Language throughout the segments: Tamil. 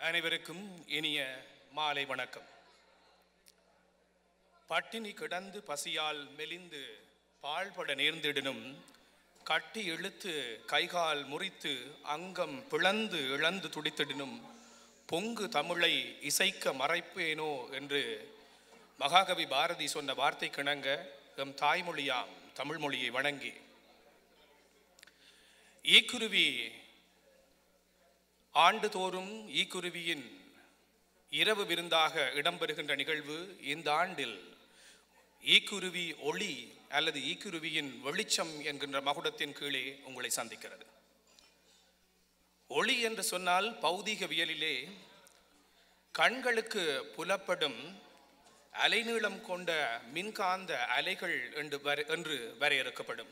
அனைவருக்கும் இனிய மாலை வணக்கம் பட்டினி கிடந்து பசியால் மெலிந்து பாழ்பட நேர்ந்திடனும் கட்டி இழுத்து கைகால் முறித்து அங்கம் பிளந்து இழந்து துடித்திடனும் பொங்கு தமிழை இசைக்க மறைப்பேனோ என்று மகாகவி பாரதி சொன்ன வார்த்தை கிணங்க எம் தாய்மொழியாம் தமிழ் மொழியை வணங்கி ஈக்குருவி ஆண்டுதோறும் ஈக்குருவியின் இரவு விருந்தாக இடம்பெறுகின்ற நிகழ்வு இந்த ஆண்டில் ஈக்குருவி ஒளி அல்லது ஈக்குருவியின் வெளிச்சம் என்கின்ற மகுடத்தின் கீழே உங்களை சந்திக்கிறது ஒளி என்று சொன்னால் பௌதீகவியலிலே கண்களுக்கு புலப்படும் அலைநீளம் கொண்ட மின்காந்த அலைகள் என்று வரை- என்று வரையறுக்கப்படும்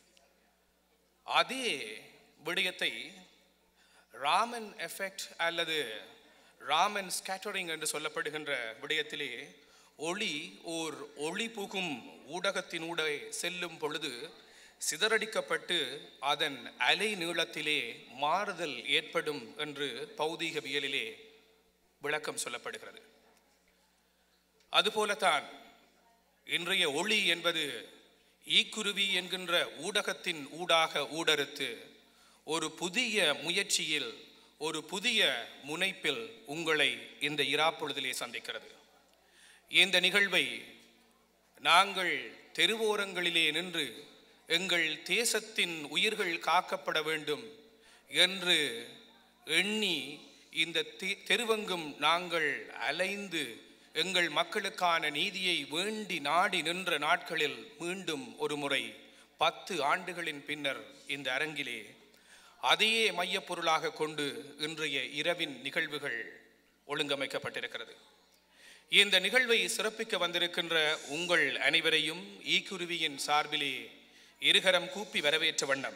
அதே விடயத்தை ராமன் எஃபெக்ட் அல்லது ராமன் ஸ்கேட்டரிங் என்று சொல்லப்படுகின்ற விடயத்திலே ஒளி ஓர் ஒளி புகும் ஊடகத்தினூடே செல்லும் பொழுது சிதறடிக்கப்பட்டு அதன் அலை நீளத்திலே மாறுதல் ஏற்படும் என்று பௌதீகவியலிலே விளக்கம் சொல்லப்படுகிறது அதுபோலத்தான் இன்றைய ஒளி என்பது ஈக்குருவி என்கின்ற ஊடகத்தின் ஊடாக ஊடறுத்து ஒரு புதிய முயற்சியில் ஒரு புதிய முனைப்பில் உங்களை இந்த இராப்பொழுதிலே சந்திக்கிறது இந்த நிகழ்வை நாங்கள் தெருவோரங்களிலே நின்று எங்கள் தேசத்தின் உயிர்கள் காக்கப்பட வேண்டும் என்று எண்ணி இந்த தெ- தெருவெங்கும் நாங்கள் அலைந்து எங்கள் மக்களுக்கான நீதியை வேண்டி நாடி நின்ற நாட்களில் மீண்டும் ஒரு முறை பத்து ஆண்டுகளின் பின்னர் இந்த அரங்கிலே அதையே மையப் பொருளாக கொண்டு இன்றைய இரவின் நிகழ்வுகள் ஒழுங்கமைக்கப்பட்டிருக்கிறது இந்த நிகழ்வை சிறப்பிக்க வந்திருக்கின்ற உங்கள் அனைவரையும் ஈக்குருவியின் சார்பிலே இருகரம் கூப்பி வரவேற்ற வண்ணம்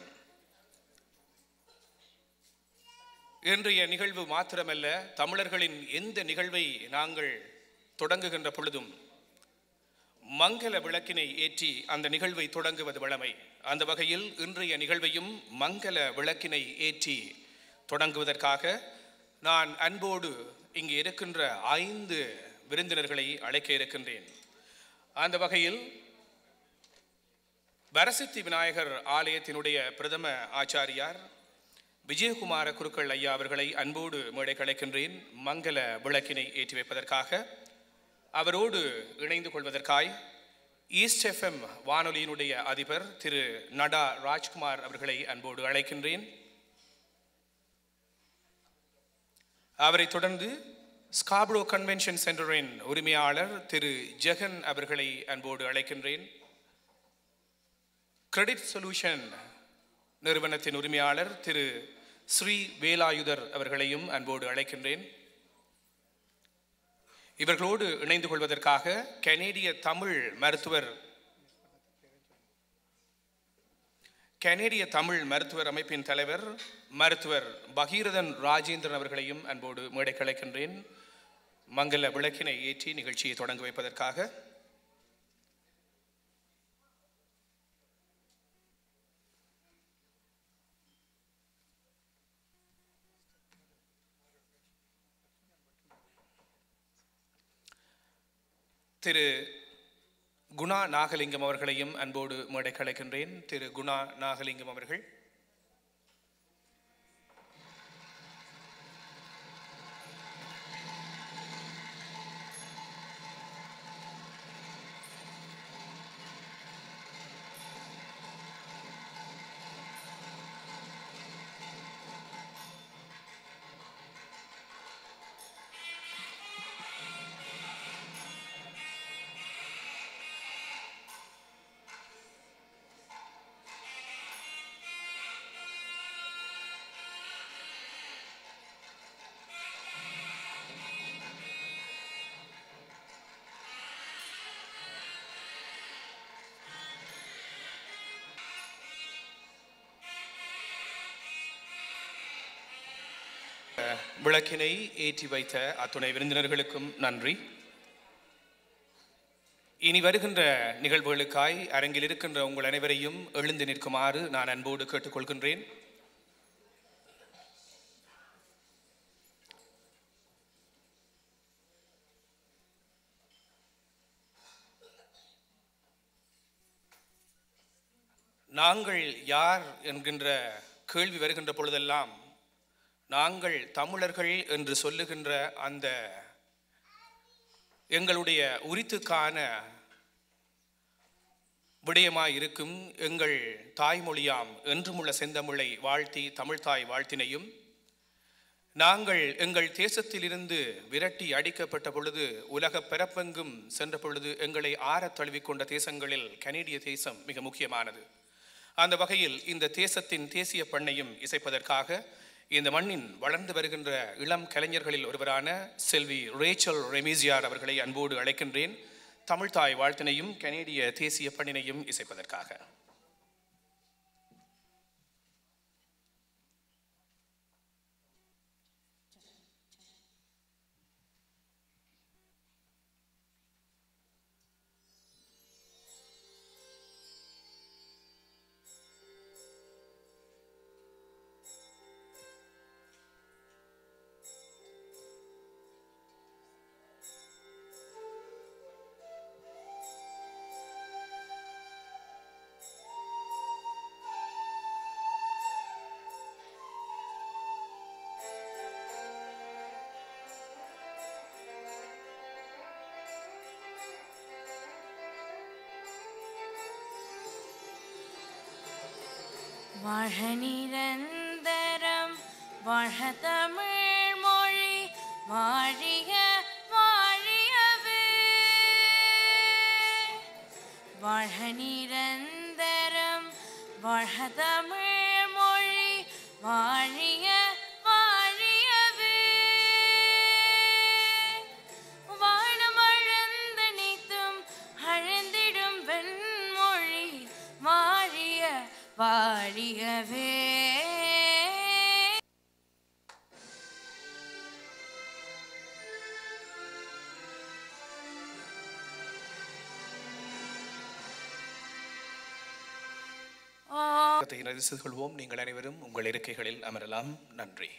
இன்றைய நிகழ்வு மாத்திரமல்ல தமிழர்களின் எந்த நிகழ்வை நாங்கள் தொடங்குகின்ற பொழுதும் மங்கள விளக்கினை ஏற்றி அந்த நிகழ்வை தொடங்குவது வழமை அந்த வகையில் இன்றைய நிகழ்வையும் மங்கள விளக்கினை ஏற்றி தொடங்குவதற்காக நான் அன்போடு இங்கு இருக்கின்ற ஐந்து விருந்தினர்களை அழைக்க இருக்கின்றேன் அந்த வகையில் வரசித்தி விநாயகர் ஆலயத்தினுடைய பிரதம ஆச்சாரியார் விஜயகுமார குருக்கள் ஐயா அவர்களை அன்போடு மேடை கலைக்கின்றேன் மங்கள விளக்கினை ஏற்றி வைப்பதற்காக அவரோடு இணைந்து கொள்வதற்காய் ஈஸ்ட் எஃப்எம் வானொலியினுடைய அதிபர் திரு நடா ராஜ்குமார் அவர்களை அன்போடு அழைக்கின்றேன் அவரைத் தொடர்ந்து ஸ்காப்ரோ கன்வென்ஷன் சென்டரின் உரிமையாளர் திரு ஜெகன் அவர்களை அன்போடு அழைக்கின்றேன் கிரெடிட் சொல்யூஷன் நிறுவனத்தின் உரிமையாளர் திரு ஸ்ரீ வேலாயுதர் அவர்களையும் அன்போடு அழைக்கின்றேன் இவர்களோடு இணைந்து கொள்வதற்காக கனேடிய தமிழ் மருத்துவர் கனேடிய தமிழ் மருத்துவர் அமைப்பின் தலைவர் மருத்துவர் பகீரதன் ராஜேந்திரன் அவர்களையும் அன்போடு மேடை கலைக்கின்றேன் மங்கள விளக்கினை ஏற்றி நிகழ்ச்சியை தொடங்க வைப்பதற்காக திரு குணா நாகலிங்கம் அவர்களையும் அன்போடு மேடை கலைக்கின்றேன் திரு குணா நாகலிங்கம் அவர்கள் விளக்கினை ஏற்றி வைத்த அத்துணை விருந்தினர்களுக்கும் நன்றி இனி வருகின்ற நிகழ்வுகளுக்காய் அரங்கில் இருக்கின்ற உங்கள் அனைவரையும் எழுந்து நிற்குமாறு நான் அன்போடு கேட்டுக்கொள்கின்றேன் நாங்கள் யார் என்கின்ற கேள்வி வருகின்ற பொழுதெல்லாம் நாங்கள் தமிழர்கள் என்று சொல்லுகின்ற அந்த எங்களுடைய உரித்துக்கான விடயமாய் இருக்கும் எங்கள் தாய்மொழியாம் என்றுமுள்ள செந்தமிழை வாழ்த்தி தமிழ்தாய் வாழ்த்தினையும் நாங்கள் எங்கள் தேசத்திலிருந்து விரட்டி அடிக்கப்பட்ட பொழுது உலக பிறப்பெங்கும் சென்ற பொழுது எங்களை ஆறத் தழுவிக்கொண்ட தேசங்களில் கனேடிய தேசம் மிக முக்கியமானது அந்த வகையில் இந்த தேசத்தின் தேசிய பண்ணையும் இசைப்பதற்காக இந்த மண்ணின் வளர்ந்து வருகின்ற இளம் கலைஞர்களில் ஒருவரான செல்வி ரேச்சல் ரெமிசியார் அவர்களை அன்போடு அழைக்கின்றேன் தமிழ்தாய் வாழ்த்தினையும் கனேடிய தேசிய பண்ணினையும் இசைப்பதற்காக வாழ்க நிரந்தரம் வாழ்க தமிழ் மொழி வாழிய வாழியவே வாழ்க நிரந்தரம் வாழ்க தமிழ் மொழி வாழிய வாழியவே வானம் அழந்து நீத்தும் அழந்திடும் வெண்மொழி வாழிய வாழியவே ஆ கத்தை நரிசு கொள்வோம் நீங்கள் அனைவரும் உங்கள் இருக்கைகளில் அமரலாம் நன்றி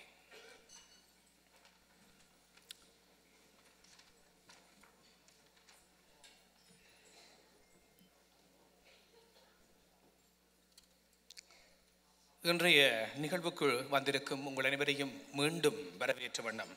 இன்றைய நிகழ்வுக்கு வந்திருக்கும் உங்கள் அனைவரையும் மீண்டும் வரவேற்ற வண்ணம்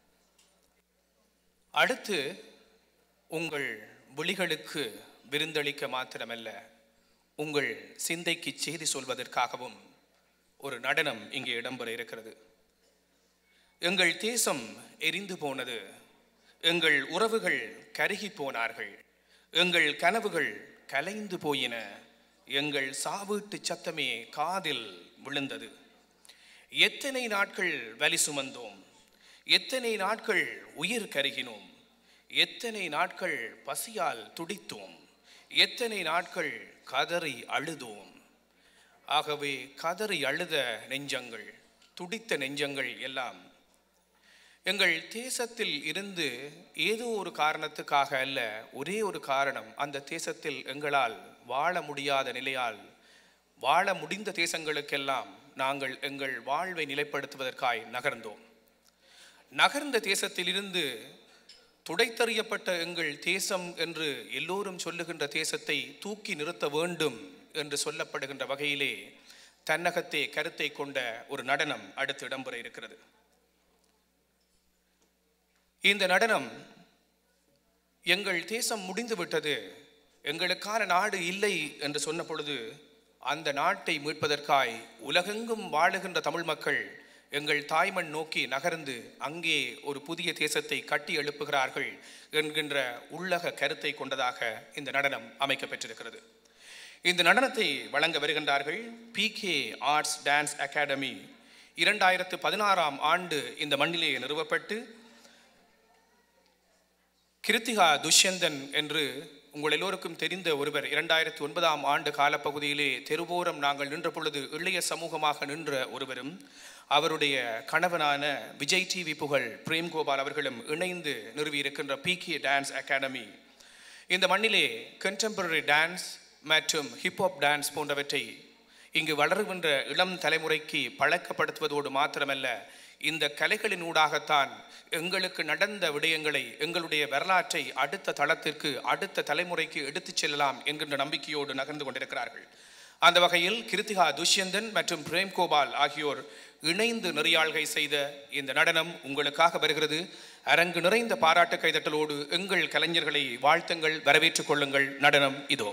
அடுத்து உங்கள் விழிகளுக்கு விருந்தளிக்க மாத்திரமல்ல உங்கள் சிந்தைக்கு செய்தி சொல்வதற்காகவும் ஒரு நடனம் இங்கே இடம்பெற இருக்கிறது எங்கள் தேசம் எரிந்து போனது எங்கள் உறவுகள் கருகி போனார்கள் எங்கள் கனவுகள் கலைந்து போயின எங்கள் சாவீட்டு சத்தமே காதில் விழுந்தது எத்தனை நாட்கள் வலி சுமந்தோம் எத்தனை நாட்கள் உயிர் கருகினோம் எத்தனை நாட்கள் பசியால் துடித்தோம் எத்தனை நாட்கள் கதறி அழுதோம் ஆகவே கதறி அழுத நெஞ்சங்கள் துடித்த நெஞ்சங்கள் எல்லாம் எங்கள் தேசத்தில் இருந்து ஏதோ ஒரு காரணத்துக்காக அல்ல ஒரே ஒரு காரணம் அந்த தேசத்தில் எங்களால் வாழ முடியாத நிலையால் வாழ முடிந்த தேசங்களுக்கெல்லாம் நாங்கள் எங்கள் வாழ்வை நிலைப்படுத்துவதற்காய் நகர்ந்தோம் நகர்ந்த தேசத்திலிருந்து துடைத்தறியப்பட்ட எங்கள் தேசம் என்று எல்லோரும் சொல்லுகின்ற தேசத்தை தூக்கி நிறுத்த வேண்டும் என்று சொல்லப்படுகின்ற வகையிலே தன்னகத்தே கருத்தை கொண்ட ஒரு நடனம் அடுத்து இடம்பெற இருக்கிறது இந்த நடனம் எங்கள் தேசம் முடிந்து விட்டது எங்களுக்கான நாடு இல்லை என்று சொன்ன பொழுது அந்த நாட்டை மீட்பதற்காய் உலகெங்கும் வாழுகின்ற தமிழ் மக்கள் எங்கள் தாய்மண் நோக்கி நகர்ந்து அங்கே ஒரு புதிய தேசத்தை கட்டி எழுப்புகிறார்கள் என்கின்ற உள்ளக கருத்தை கொண்டதாக இந்த நடனம் அமைக்கப்பெற்றிருக்கிறது இந்த நடனத்தை வழங்க வருகின்றார்கள் பிகே ஆர்ட்ஸ் டான்ஸ் அகாடமி இரண்டாயிரத்து பதினாறாம் ஆண்டு இந்த மண்ணிலே நிறுவப்பட்டு கிருத்திகா துஷ்யந்தன் என்று உங்கள் எல்லோருக்கும் தெரிந்த ஒருவர் இரண்டாயிரத்தி ஒன்பதாம் ஆண்டு காலப்பகுதியிலே தெருவோரம் நாங்கள் நின்ற பொழுது இளைய சமூகமாக நின்ற ஒருவரும் அவருடைய கணவனான விஜய் டிவி புகழ் பிரேம் கோபால் அவர்களும் இணைந்து நிறுவியிருக்கின்ற பிகே டான்ஸ் அகாடமி இந்த மண்ணிலே கண்டெம்பரரி டான்ஸ் மற்றும் ஹிப்ஹாப் டான்ஸ் போன்றவற்றை இங்கு வளருகின்ற இளம் தலைமுறைக்கு பழக்கப்படுத்துவதோடு மாத்திரமல்ல இந்த கலைகளின் ஊடாகத்தான் எங்களுக்கு நடந்த விடயங்களை எங்களுடைய வரலாற்றை அடுத்த தளத்திற்கு அடுத்த தலைமுறைக்கு எடுத்துச் செல்லலாம் என்கின்ற நம்பிக்கையோடு நகர்ந்து கொண்டிருக்கிறார்கள் அந்த வகையில் கிருத்திகா துஷ்யந்தன் மற்றும் பிரேம் கோபால் ஆகியோர் இணைந்து நெறியாள்கை செய்த இந்த நடனம் உங்களுக்காக வருகிறது அரங்கு நிறைந்த பாராட்டு கைதட்டலோடு எங்கள் கலைஞர்களை வாழ்த்துங்கள் வரவேற்றுக் கொள்ளுங்கள் நடனம் இதோ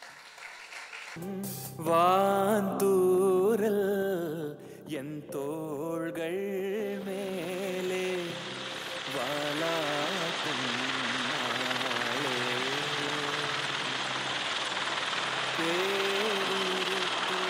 வாந்தூரல் என் தோள்கள் மேலே வாலாட்டும் நாளே. பேரிருட்டு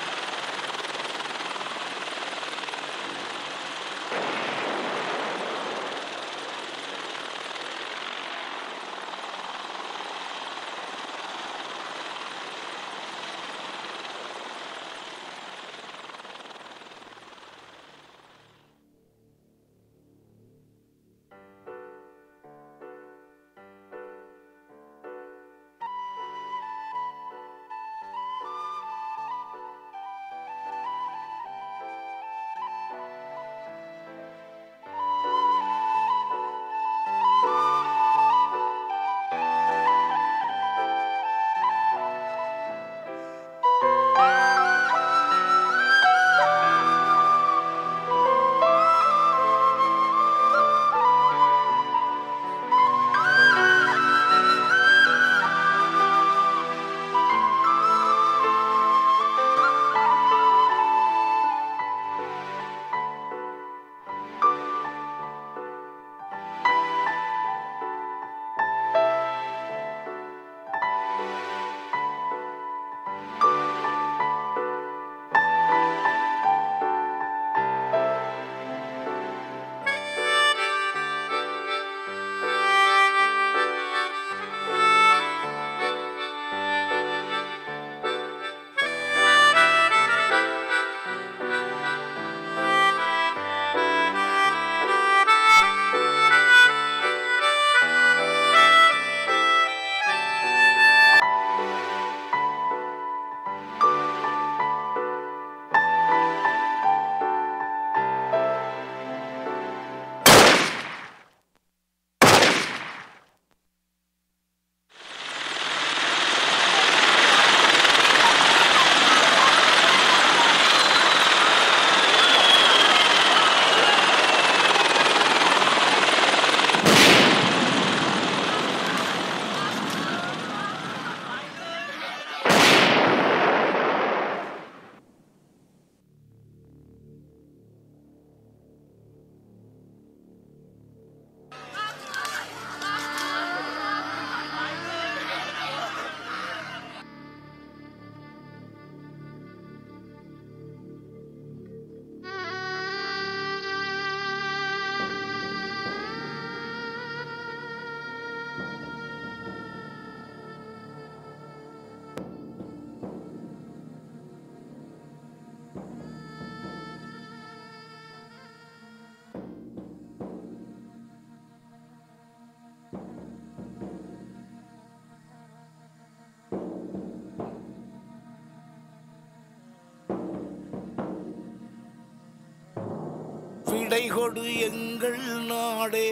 விடை கொடு எங்கள் நாடே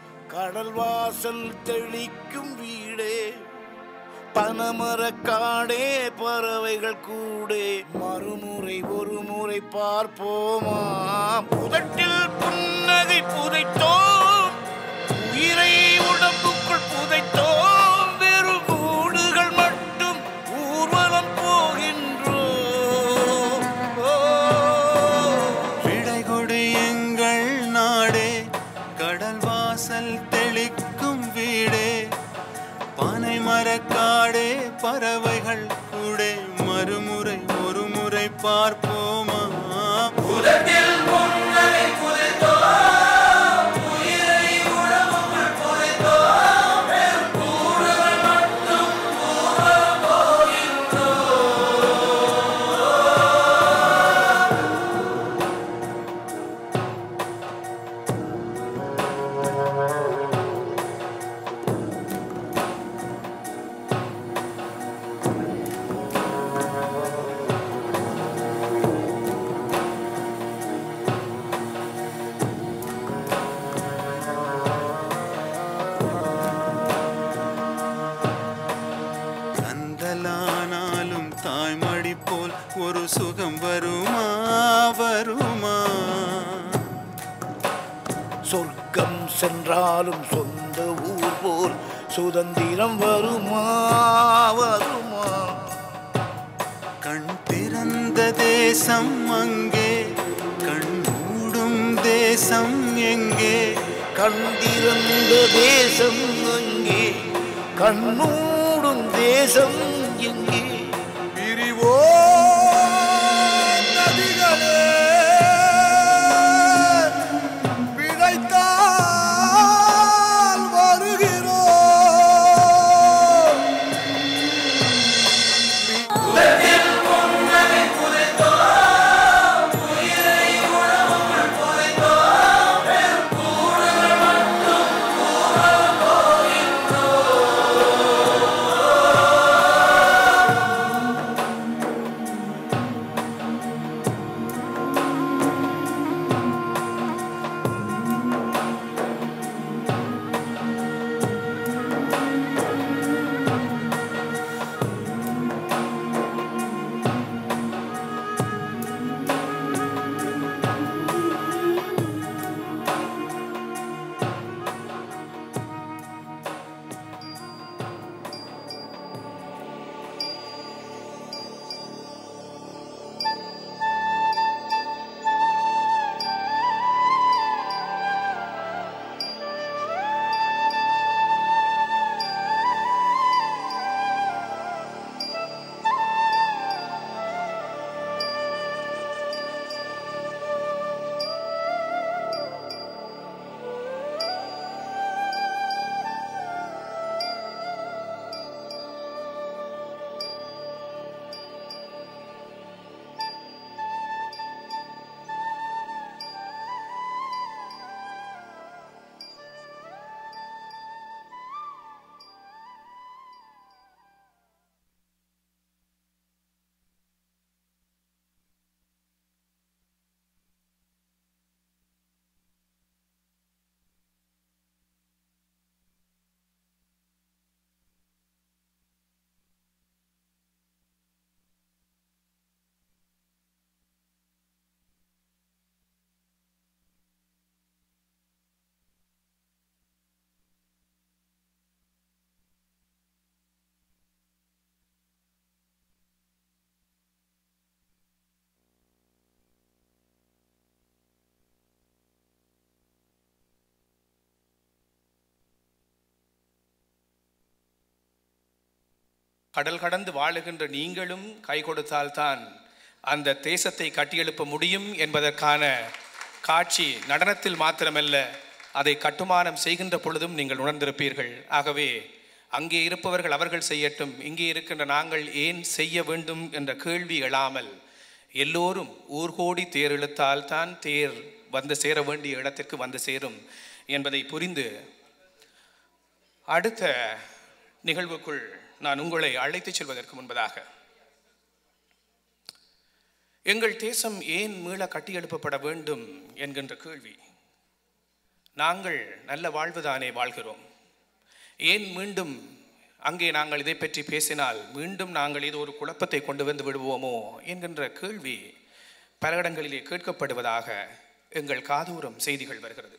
கடல் வாசல் தெளிக்கும் வீடே பனமரக்காடே பறவைகள் கூடே மறுமுறை ஒரு முறை பார்ப்போமா புதட்டில் புன்னகை புதைத்தோம் உயிரை உடம்புக்குள் புதைத்தோம் வெறும் கூடுகள் மட்டும் ஊர்வலம் போகின்றோம் ஓ விடை கொடு எங்கள் நாடே கடல் வாசல் தெளிக்கும் வீடே பனை மரக்காடே பறவைகள் கூடே மறுமுறை ஒரு முறை பார்ப்போமா சொர்க்கம் சென்றாலும் சொந்த ஊர் போல் சுதந்திரம் வருமா வருமா கண் திறந்த தேசம் அங்கே கண் மூடும் தேசம் எங்கே கண்டிருந்த தேசம் அங்கே கண்ணூடும் தேசம் எங்கே பிரிவோ நதிகளே பிழைத்தால் வருகிறோம் கடல் கடந்து வாழுகின்ற நீங்களும் கை கொடுத்தால்தான் அந்த தேசத்தை கட்டியெழுப்ப முடியும் என்பதற்கான காட்சி நடனத்தில் மாத்திரமல்ல அதை கட்டுமானம் செய்கின்ற பொழுதும் நீங்கள் உணர்ந்திருப்பீர்கள் ஆகவே அங்கே இருப்பவர்கள் அவர்கள் செய்யட்டும் இங்கே இருக்கின்ற நாங்கள் ஏன் செய்ய வேண்டும் என்ற கேள்வி எழாமல் எல்லோரும் ஊர்கோடி தேர் இழுத்தால் தான் தேர் வந்து சேர வேண்டிய இடத்திற்கு வந்து சேரும் என்பதை புரிந்து அடுத்த நிகழ்வுக்குள் நான் உங்களை அழைத்துச் செல்வதற்கு முன்பதாக எங்கள் தேசம் ஏன் மீள கட்டியெழுப்பப்பட வேண்டும் என்கின்ற கேள்வி நாங்கள் நல்ல வாழ்வுதானே வாழ்கிறோம் ஏன் மீண்டும் அங்கே நாங்கள் இதை பற்றி பேசினால் மீண்டும் நாங்கள் ஏதோ ஒரு குழப்பத்தை கொண்டு வந்து விடுவோமோ என்கின்ற கேள்வி பல இடங்களிலே கேட்கப்படுவதாக எங்கள் காதூரம் செய்திகள் வருகிறது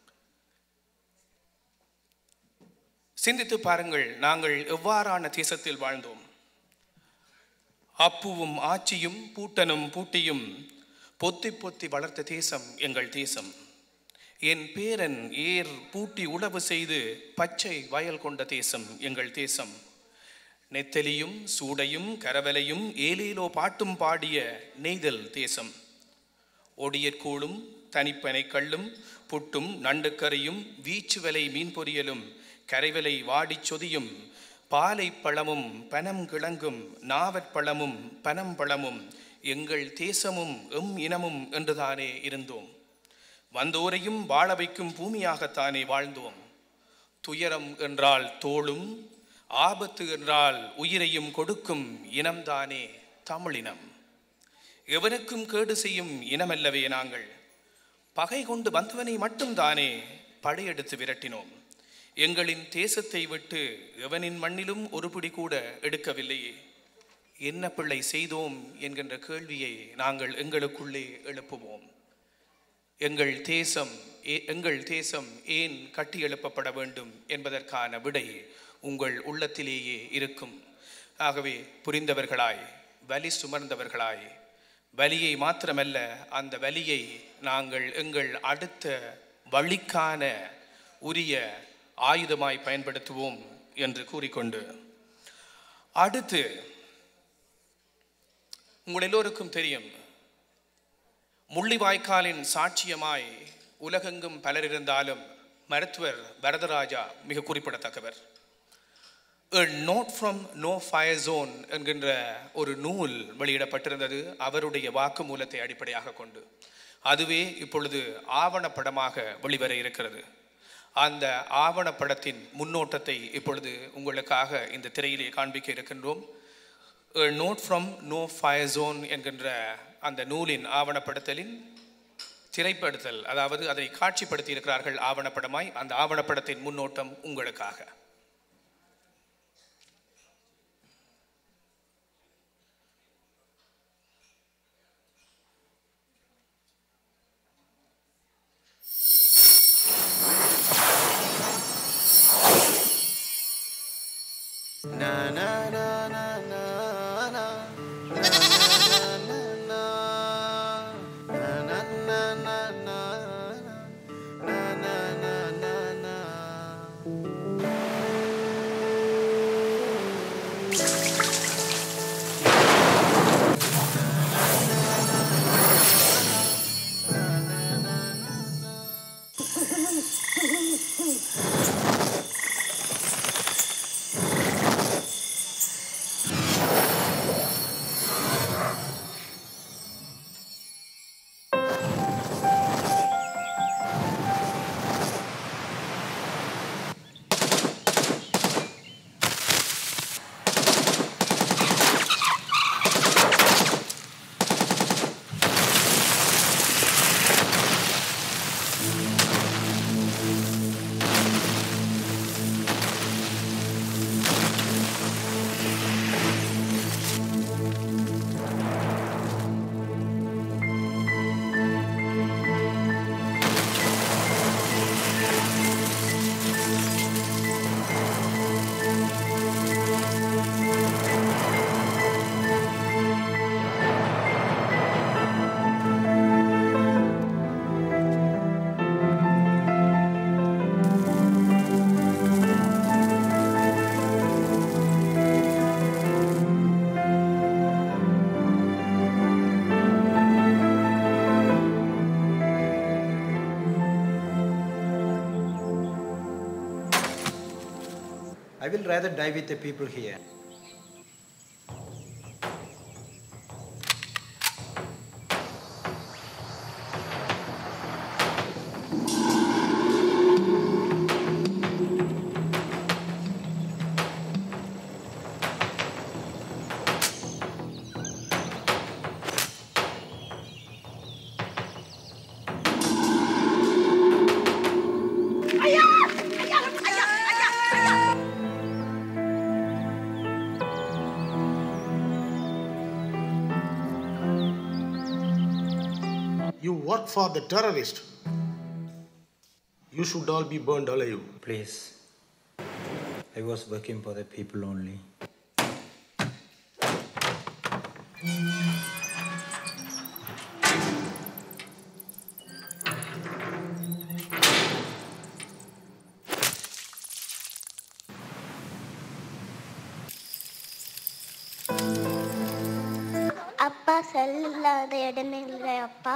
சிந்தித்து பாருங்கள் நாங்கள் எவ்வாறான தேசத்தில் வாழ்ந்தோம் அப்புவும் ஆச்சியும் பூட்டனும் பூட்டியும் பொத்தி பொத்தி வளர்த்த தேசம் எங்கள் தேசம் என் பேரன் ஏர் பூட்டி உழவு செய்து பச்சை வயல் கொண்ட தேசம் எங்கள் தேசம் நெத்தலியும் சூடையும் கரவலையும் ஏலேலோ பாட்டும் பாடிய நெய்தல் தேசம் ஒடியற்கூழும் தனிப்பனை கள்ளும் புட்டும் நண்டுக்கறியும் வீச்சு வலை மீன் பொரியலும் கரைவலை வாடிச் சொதியும் பாலை பழமும் பனம் கிழங்கும் நாவற்பழமும் பனம் பழமும் எங்கள் தேசமும் எம் இனமும் என்றுதானே இருந்தோம் வந்தோரையும் வாழ வைக்கும் பூமியாகத்தானே வாழ்ந்தோம் துயரம் என்றால் தோளும் ஆபத்து என்றால் உயிரையும் கொடுக்கும் இனம்தானே தமிழினம் எவனுக்கும் கேடு செய்யும் இனமல்லவே நாங்கள் பகை கொண்டு வந்தவனை மட்டும்தானே படையெடுத்து விரட்டினோம் எங்களின் தேசத்தை விட்டு எவனின் மண்ணிலும் ஒரு பிடி கூட எடுக்கவில்லையே என்ன பிள்ளை செய்தோம் என்கின்ற கேள்வியை நாங்கள் எங்களுக்குள்ளே எழுப்புவோம் எங்கள் தேசம் ஏ- எங்கள் தேசம் ஏன் கட்டி எழுப்பப்பட வேண்டும் என்பதற்கான விடை உங்கள் உள்ளத்திலேயே இருக்கும் ஆகவே புரிந்தவர்களாய் வலி சுமர்ந்தவர்களாய் வலியை மாத்திரமல்ல அந்த வலியை நாங்கள் எங்கள் அடுத்த வழிக்கான உரிய ஆயுதமாய் பயன்படுத்துவோம் என்று கூறிக்கொண்டு அடுத்து உங்கள் எல்லோருக்கும் தெரியும் முள்ளிவாய்க்காலின் சாட்சியமாய் உலகெங்கும் பலர் இருந்தாலும் மருத்துவர் வரதராஜா மிக குறிப்பிடத்தக்கவர் A note from No Fire Zone என்கின்ற ஒரு நூல் வெளியிடப்பட்டிருந்தது அவருடைய வாக்குமூலத்தை அடிப்படையாக கொண்டு அதுவே இப்பொழுது ஆவணப்படமாக வெளிவர இருக்கிறது அந்த ஆவணப்படத்தின் முன்னோட்டத்தை இப்பொழுது உங்களுக்காக இந்த திரையிலே காண்பிக்க இருக்கின்றோம் A note from No Fire Zone என்கின்ற அந்த நூலின் ஆவணப்படுத்தலின் திரைப்படுத்தல் அதாவது அதை காட்சிப்படுத்தி இருக்கிறார்கள் ஆவணப்படமாய் அந்த ஆவணப்படத்தின் முன்னோட்டம் உங்களுக்காக Na na na na na na. Na na na na. Na na na na na. Na na na na na. I will rather die with the people here. You work for the terrorist. You should all be burned alive. Please. I was working for the people only. அப்பா செல் இல்லாத இடமே இல்லை அப்பா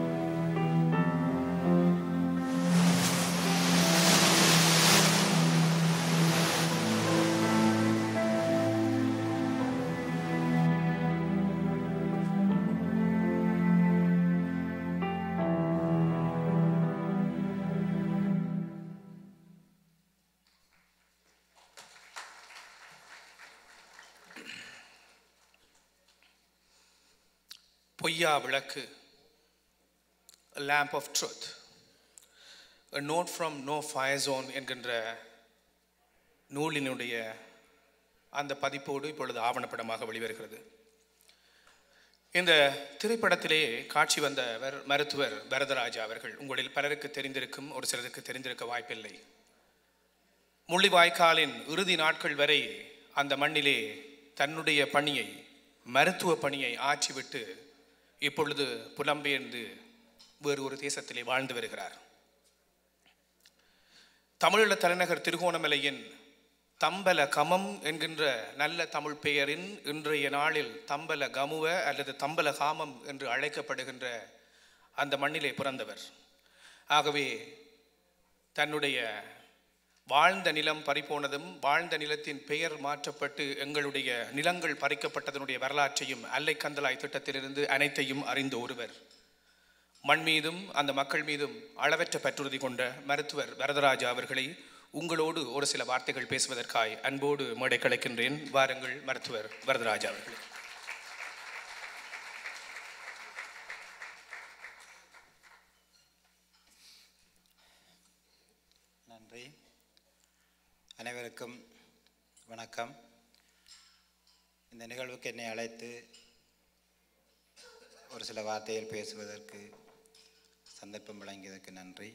பொய்யா விளக்கு lamp of truth note from no fire zone என்கின்ற நூலினுடைய அந்த பதிப்போடு இப்பொழுது ஆவணப்படமாக வெளிவருகிறது இந்த திரைப்படத்திலே காட்சி வந்த வர்- மருத்துவர் வரதராஜா அவர்கள் உங்களில் பலருக்கு தெரிந்திருக்கும் ஒரு சிலருக்கு தெரிந்திருக்க வாய்ப்பில்லை முள்ளிவாய்க்காலின் இறுதி நாட்கள் வரை அந்த மண்ணிலே தன்னுடைய பணியை மருத்துவ பணியை ஆற்றிவிட்டு இப்பொழுது புலம்பெயர்ந்து வேறு ஒரு தேசத்திலே வாழ்ந்து வருகிறார் தமிழீழ தலைநகர் திருகோணமலையின் தம்பல கமம் என்கின்ற நல்ல தமிழ் பெயரின் இன்றைய நாளில் தம்பல கமுவ அல்லது தம்பல காமம் என்று அழைக்கப்படுகின்ற அந்த மண்ணிலே பிறந்தவர் ஆகவே தன்னுடைய வாழ்ந்த நிலம் பறிபோனதும் வாழ்ந்த நிலத்தின் பெயர் மாற்றப்பட்டு எங்களுடைய நிலங்கள் பறிக்கப்பட்டதனுடைய வரலாற்றையும் அல்லைக்கந்தலாய் திட்டத்திலிருந்து அனைத்தையும் அறிந்த ஒருவர் மண் மீதும் அந்த மக்கள் மீதும் அளவற்ற பற்றுறுதி கொண்ட மருத்துவர் வரதராஜா அவர்களை உங்களோடு ஒரு சில வார்த்தைகள் பேசுவதற்காய் அன்போடு மேடை கலைக்கின்றேன் வாருங்கள் மருத்துவர் வரதராஜா அவர்களே நன்றி அனைவருக்கும் வணக்கம் இந்த நிகழ்வுக்கு என்னை அழைத்து ஒரு சில வார்த்தைகள் பேசுவதற்கு சந்தர்ப்பம் வழங்கியதற்கு நன்றி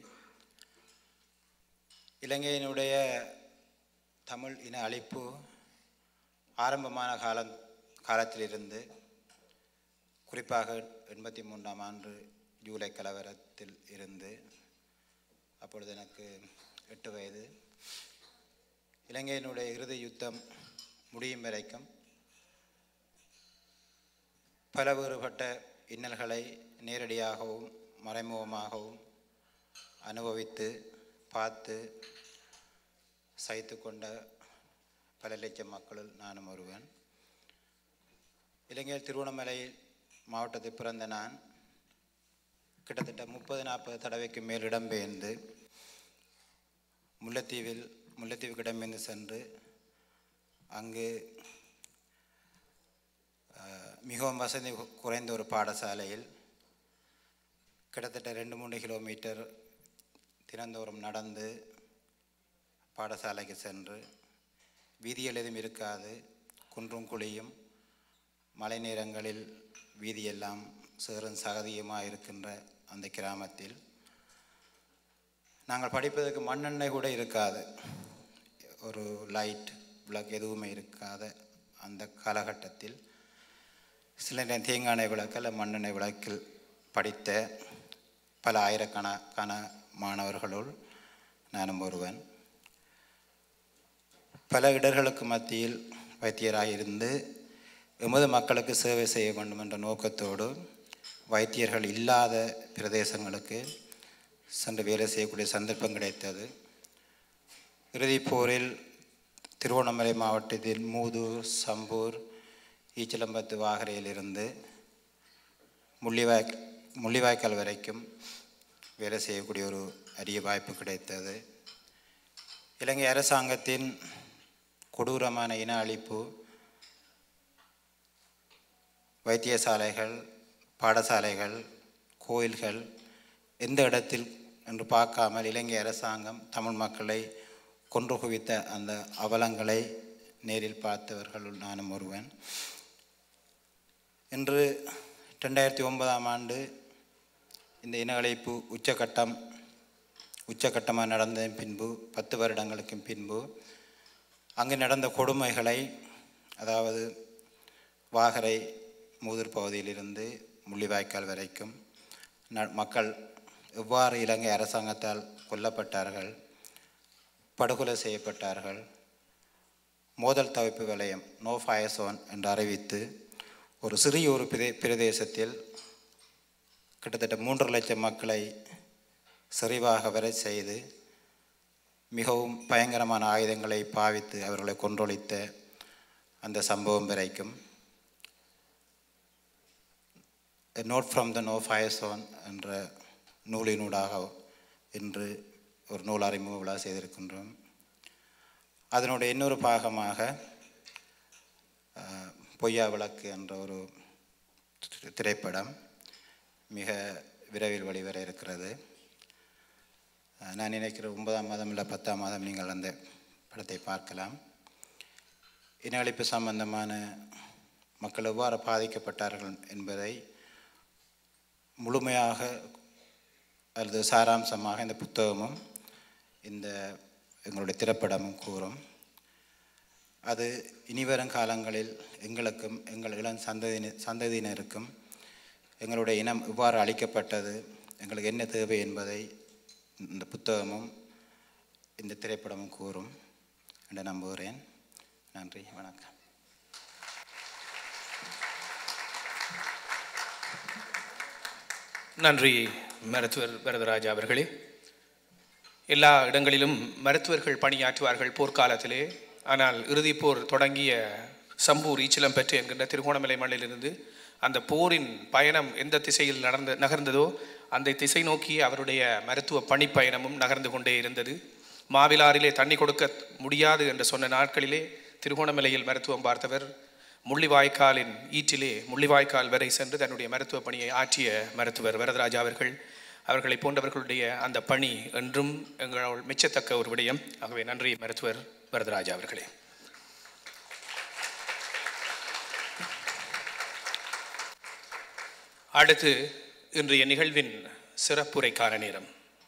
இலங்கையினுடைய தமிழ் இன அழிப்பு ஆரம்பமான காலம் காலத்திலிருந்து குறிப்பாக எண்பத்தி மூன்றாம் ஆண்டு ஜூலை கலவரத்தில் இருந்து அப்பொழுது எனக்கு எட்டு வயது இலங்கையினுடைய இறுதி யுத்தம் முடியும் வரைக்கும் பல வேறுபட்ட இன்னல்களை நேரடியாகவும் மறைமுகமாகவும் அனுபவித்து பார்த்து சகித்து கொண்ட பல லட்சம் மக்களுள் நானும் ஒருவன் இலங்கையில் திருவண்ணாமலை மாவட்டத்தில் பிறந்த நான் கிட்டத்தட்ட முப்பது நாற்பது தடவைக்கு மேல் இடம்பெயர்ந்து முல்லைத்தீவில் முல்லைத்தீவுக்கு இடம்பெயர்ந்து சென்று அங்கு அஹ், மிகவும் வசதி கு- குறைந்த ஒரு பாடசாலையில் கிட்டத்தட்ட ரெண்டு மூணு கிலோமீட்டர் தினந்தோறும் நடந்து பாடசாலைக்கு சென்று வீதியில் எதுவும் இருக்காது குன்றும் குழியும் மழை நேரங்களில் வீதியெல்லாம் சேறும் சகதியுமாக இருக்கின்ற அந்த கிராமத்தில் நாங்கள் படிப்பதற்கு மண்ணெண்ணெய் கூட இருக்காது ஒரு லைட் விளக்கு எதுவுமே இருக்காத அந்த காலகட்டத்தில் சில நேரம் தேங்காய் எண்ணெய் விளக்கு அல்ல மண்ணெண்ணெய் விளக்கில் படித்த பல ஆயிரக்கணக்கான மாணவர்களுள் நானும் ஒருவன் பல இடர்களுக்கு மத்தியில் வைத்தியராக இருந்து எமது மக்களுக்கு சேவை செய்ய வேண்டும் என்ற நோக்கத்தோடு வைத்தியர்கள் இல்லாத பிரதேசங்களுக்கு சென்று வேலை செய்யக்கூடிய சந்தர்ப்பம் கிடைத்தது இறுதிப் போரில் திருவண்ணாமலை மாவட்டத்தில் மூதூர் சம்பூர் ஈச்சலம்பத்து வாகரையிலிருந்து முள்ளிவாய் முள்ளிவாய்க்கால் வரைக்கும் வேலை செய்யக்கூடிய ஒரு அரிய வாய்ப்பு கிடைத்தது இலங்கை அரசாங்கத்தின் கொடூரமான இன அழிப்பு வைத்தியசாலைகள் பாடசாலைகள் கோயில்கள் எந்த இடத்தில் என்று பார்க்காமல் இலங்கை அரசாங்கம் தமிழ் மக்களை கொன்று குவித்த அந்த அவலங்களை நேரில் பார்த்தவர்களுள் நானும் ஒருவன் இன்று ரெண்டாயிரத்தி ஒன்பதாம் ஆண்டு இந்த இன அழிப்பு உச்சகட்டம் உச்சகட்டமாக நடந்த பின்பு பத்து வருடங்களுக்கும் பின்பு அங்கு நடந்த கொடுமைகளை அதாவது வாகரை மூதூர் பகுதியிலிருந்து முள்ளிவாய்க்கால் வரைக்கும் ந- மக்கள் எவ்வாறு இலங்கை அரசாங்கத்தால் கொல்லப்பட்டார்கள் படுகொலை செய்யப்பட்டார்கள் மோதல் தவிப்பு வலயம் நோ ஃபயர் zone என்று அறிவித்து ஒரு சிறிய ஒரு பிரதே பிரதேசத்தில் கிட்டத்தட்ட மூன்று லட்சம் மக்களை செறிவாக வரை செய்து மிகவும் பயங்கரமான ஆயுதங்களை பாவித்து அவர்களை கொன்றொழித்த அந்த சம்பவம் வரைக்கும் note from the no fire zone என்ற நூலினூடாக இன்று ஒரு நூல் அறிமுக விழா செய்திருக்கின்றோம் அதனுடைய இன்னொரு பாகமாக அஹ், பொய்யா விளக்கு என்ற ஒரு தி- திரைப்படம் மிக விரைவில் வெளிவர இருக்கிறது அஹ், நான் நினைக்கிறேன் ஒன்பதாம் மாதம் இல்லை பத்தாம் மாதம் நீங்கள் அந்த படத்தை பார்க்கலாம் இன அழிப்பு சம்பந்தமான மக்கள் எவ்வாறு பாதிக்கப்பட்டார்கள் என்பதை முழுமையாக அல்லது சாராம்சமாக இந்த புத்தகமும் இந்த எங்களுடைய திரைப்படமும் கூறும் அது இனிவரும் காலங்களில் எங்களுக்கும் எங்கள் இளம் சந்ததியின சந்ததியினருக்கும் எங்களுடைய இனம் எவ்வாறு அளிக்கப்பட்டது எங்களுக்கு என்ன தேவை என்பதை இந்த புத்தகமும் இந்த திரைப்படமும் கூறும் என்று நம்புகிறேன் நன்றி வணக்கம் நன்றி மருத்துவர் வரதராஜா அவர்களே எல்லா இடங்களிலும் மருத்துவர்கள் பணியாற்றுவார்கள் போர்க்காலத்திலே ஆனால் இறுதிப் போர் தொடங்கிய சம்பூர் ஈச்சலம் பெற்று என்கின்ற திருகோணமலை மண்ணிலிருந்து அந்த போரின் பயணம் எந்த திசையில் நடந்த நகர்ந்ததோ அந்த திசை நோக்கி அவருடைய மருத்துவ பணிப்பயணமும் நகர்ந்து கொண்டே இருந்தது மாவிலாரிலே தண்ணி கொடுக்க முடியாது என்று சொன்ன நாட்களிலே திருகோணமலையில் மருத்துவம் பார்த்தவர் முள்ளிவாய்க்காலின் ஈற்றிலே முள்ளிவாய்க்கால் வரை சென்று தன்னுடைய மருத்துவ பணியை ஆற்றிய மருத்துவர் வரதராஜா அவர்கள் அவர்களை போன்றவர்களுடைய அந்த பணி என்றும் எங்களால் மெச்சத்தக்க ஒரு விடயம் ஆகவே நன்றி மருத்துவர் வரதராஜா அவர்களே அடுத்து இன்றைய நிகழ்வின் சிறப்புரைக்கான நேரம்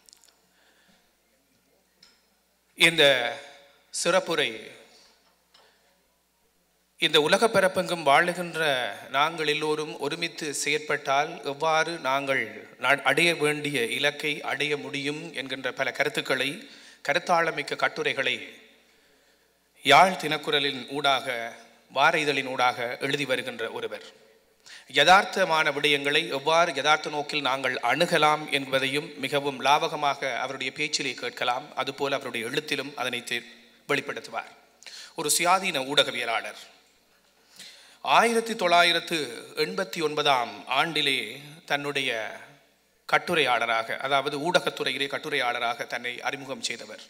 இந்த சிறப்புரை இந்த உலக பரப்பெங்கும் வாழுகின்ற நாங்கள் எல்லோரும் ஒருமித்து செயற்பட்டால் எவ்வாறு நாங்கள் நா- அடைய வேண்டிய இலக்கை அடைய முடியும் என்கின்ற பல கருத்துக்களை கருத்தாளமிக்க கட்டுரைகளை யாழ் தினக்குரலின் ஊடாக வார இதழின் ஊடாக எழுதி வருகின்ற ஒருவர் யதார்த்தமான விடயங்களை எவ்வாறு யதார்த்த நோக்கில் நாங்கள் அணுகலாம் என்பதையும் மிகவும் லாவகமாக அவருடைய பேச்சிலே கேட்கலாம் அதுபோல அவருடைய எழுத்திலும் அதனை தெ- வெளிப்படுத்துவார் ஒரு சுயாதீன ஊடகவியலாளர் ஆயிரத்தி தொள்ளாயிரத்து எண்பத்தி ஒன்பதாம் ஆண்டிலே தன்னுடைய கட்டுரையாளராக அதாவது ஊடகத்துறையிலே கட்டுரையாளராக தன்னை அறிமுகம் செய்தவர்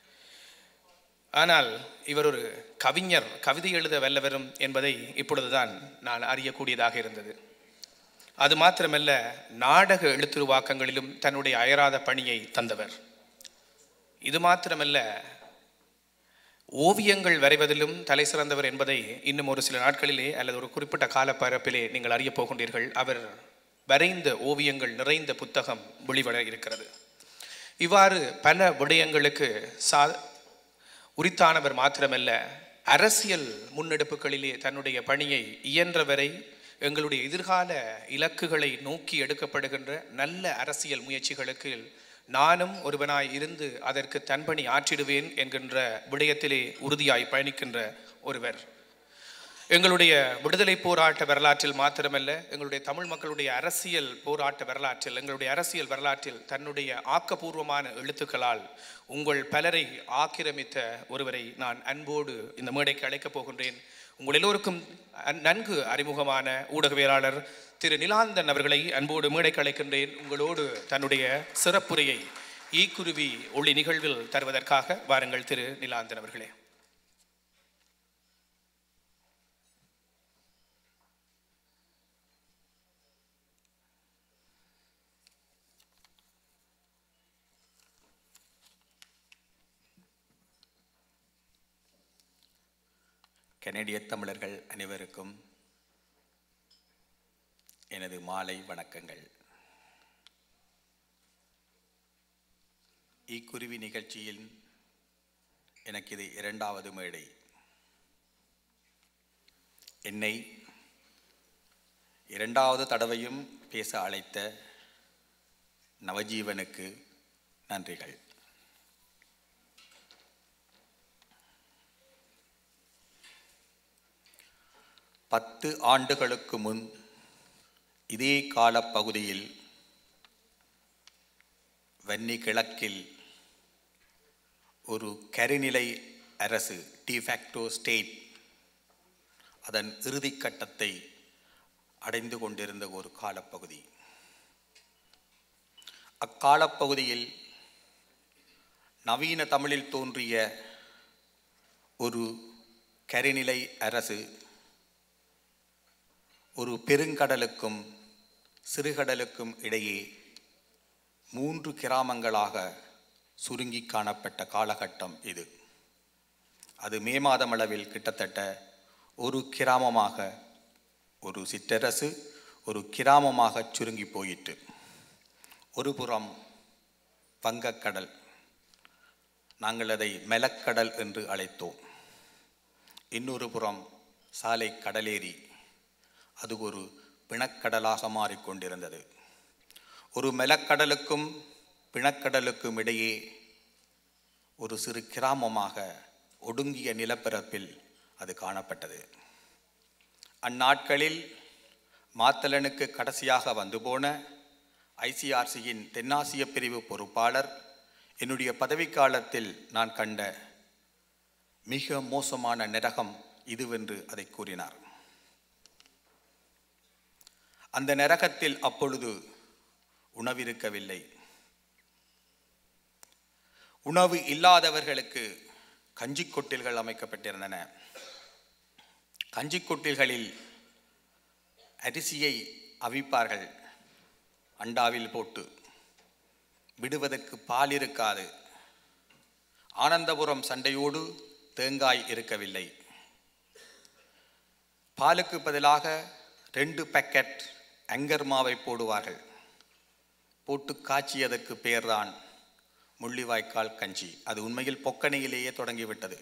ஆனால் இவர் ஒரு கவிஞர் கவிதை எழுத வல்லவரும் என்பதை இப்பொழுதுதான் நான் அறியக்கூடியதாக இருந்தது அது மாத்திரமல்ல நாடக எழுத்துருவாக்கங்களிலும் தன்னுடைய அயராத பணியை தந்தவர் இது மாத்திரமல்ல ஓவியங்கள் வரைவதிலும் தலை சிறந்தவர் என்பதை இன்னும் ஒரு சில நாட்களிலே அல்லது ஒரு குறிப்பிட்ட காலப்பரப்பிலே நீங்கள் அறியப் போகின்றீர்கள் அவர் வரைந்த ஓவியங்கள் நிறைந்த புத்தகம் வெளிவர இருக்கிறது இவ்வாறு பல விடயங்களுக்கு சா உரித்தானவர் மாத்திரமல்ல அரசியல் முன்னெடுப்புகளிலே தன்னுடைய பணியை இயன்றவரை எங்களுடைய எதிர்கால இலக்குகளை நோக்கி எடுக்கப்படுகின்ற நல்ல அரசியல் முயற்சிகளுக்கு நானும் ஒருவனாய் இருந்து அதற்கு தன்பணி ஆற்றிடுவேன் என்கின்ற விடயத்திலே உறுதியாய் பயணிக்கின்ற ஒருவர் எங்களுடைய விடுதலை போராட்ட வரலாற்றில் மாத்திரமல்ல எங்களுடைய தமிழ் மக்களுடைய அரசியல் போராட்ட வரலாற்றில் எங்களுடைய அரசியல் வரலாற்றில் தன்னுடைய ஆக்கப்பூர்வமான எழுத்துக்களால் உங்கள் பலரை ஆக்கிரமித்த ஒருவரை நான் அன்போடு இந்த மேடைக்கு அழைக்கப் போகின்றேன் உங்கள் எல்லோருக்கும் அன்- நன்கு அறிமுகமான ஊடகவியலாளர் திரு நிலாந்தன் அவர்களை அன்போடு மேடைக்கு அழைக்கின்றேன் உங்களோடு தன்னுடைய சிறப்புரையை ஈக்குருவி ஒளி நிகழ்வில் தருவதற்காக வாருங்கள் திரு நிலாந்தன் அவர்களே கனடிய தமிழர்கள் அனைவருக்கும் எனது மாலை வணக்கங்கள் இக்குருவி நிகழ்ச்சியில் எனக்கு இது இரண்டாவது மேடை என்னை இரண்டாவது தடவையும் பேச அழைத்த நவஜீவனுக்கு நன்றிகள் பத்து ஆண்டுகளுக்கு முன் இதே காலப்பகுதியில் வன்னி கிழக்கில் ஒரு கருநிலை அரசு டிஃபேக்டோ ஸ்டேட் அதன் இறுதிக் கட்டத்தை அடைந்து கொண்டிருந்த ஒரு காலப்பகுதி அக்காலப்பகுதியில் நவீன தமிழில் தோன்றிய ஒரு கருநிலை அரசு ஒரு பெருங்கடலுக்கும் சிறுகடலுக்கும் இடையே மூன்று கிராமங்களாக சுருங்கி காணப்பட்ட காலகட்டம் இது அது மே மாதம் அளவில் கிட்டத்தட்ட ஒரு கிராமமாக ஒரு சிற்றரசு ஒரு கிராமமாக சுருங்கி போயிற்று ஒரு புறம் வங்கக்கடல் நாங்கள் அதை மெலக்கடல் என்று அழைத்தோம் இன்னொரு புறம் சாலை கடலேரி அது ஒரு பிணக்கடலாக மாறிக்கொண்டிருந்தது ஒரு மெலக்கடலுக்கும் பிணக்கடலுக்கும் இடையே ஒரு சிறு கிராமமாக ஒடுங்கிய நிலப்பரப்பில் அது காணப்பட்டது அந்நாட்களில் மாத்தலனுக்கு கடைசியாக வந்து போன ஐசிஆர்சியின் தென்னாசிய பிரிவு பொறுப்பாளர் என்னுடைய பதவிக்காலத்தில் நான் கண்ட மிக மோசமான நரகம் இதுவென்று அதை கூறினார் அந்த நரகத்தில் அப்பொழுது உணவிருக்கவில்லை உணவு இல்லாதவர்களுக்கு கஞ்சிக் கொட்டில்கள் அமைக்கப்பட்டிருந்தன கஞ்சிக் கொட்டில்களில் அரிசியை அவிப்பார்கள் அண்டாவில் போட்டு விடுவதற்கு பால் இருக்காது ஆனந்தபுரம் சண்டையோடு தேங்காய் இருக்கவில்லை பாலுக்கு பதிலாக ரெண்டு பேக்கெட் அங்கர் மாவை போடுவார்கள் போட்டு காய்ச்சியதற்கு பெயர்தான் முள்ளிவாய்க்கால் கஞ்சி அது உண்மையில் பொக்கணியிலேயே தொடங்கிவிட்டது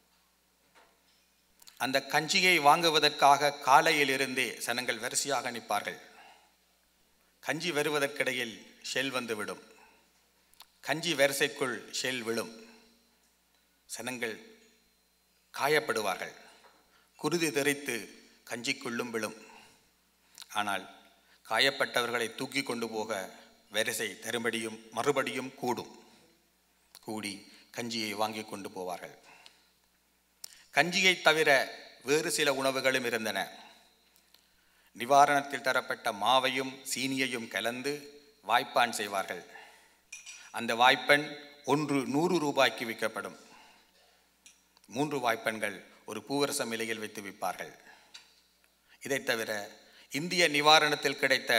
அந்த கஞ்சியை வாங்குவதற்காக காலையிலிருந்தே சனங்கள் வரிசையாக நிற்பார்கள் கஞ்சி வருவதற்கிடையில் ஷெல் வந்து விடும் கஞ்சி வரிசைக்குள் ஷெல் விழும் சனங்கள் காயப்படுவார்கள் குருதி தெரித்து கஞ்சிக்குள்ளும் விழும் ஆனால் காயப்பட்டவர்களை தூக்கி கொண்டு போக வரிசை தரும்படியும் மறுபடியும் கூடும் கூடி கஞ்சியை வாங்கி கொண்டு போவார்கள் கஞ்சியை தவிர வேறு சில உணவுகளும் இருந்தன நிவாரணத்தில் தரப்பட்ட மாவையும் சீனியையும் கலந்து வாய்ப்பான் செய்வார்கள் அந்த வாய்ப்பெண் ஒன்று நூறு ரூபாய்க்கு விற்கப்படும் மூன்று வாய்ப்பெண்கள் ஒரு பூவரச நிலையில் வைத்து விற்பார்கள் இதைத் தவிர இந்திய நிவாரணத்தில் கிடைத்த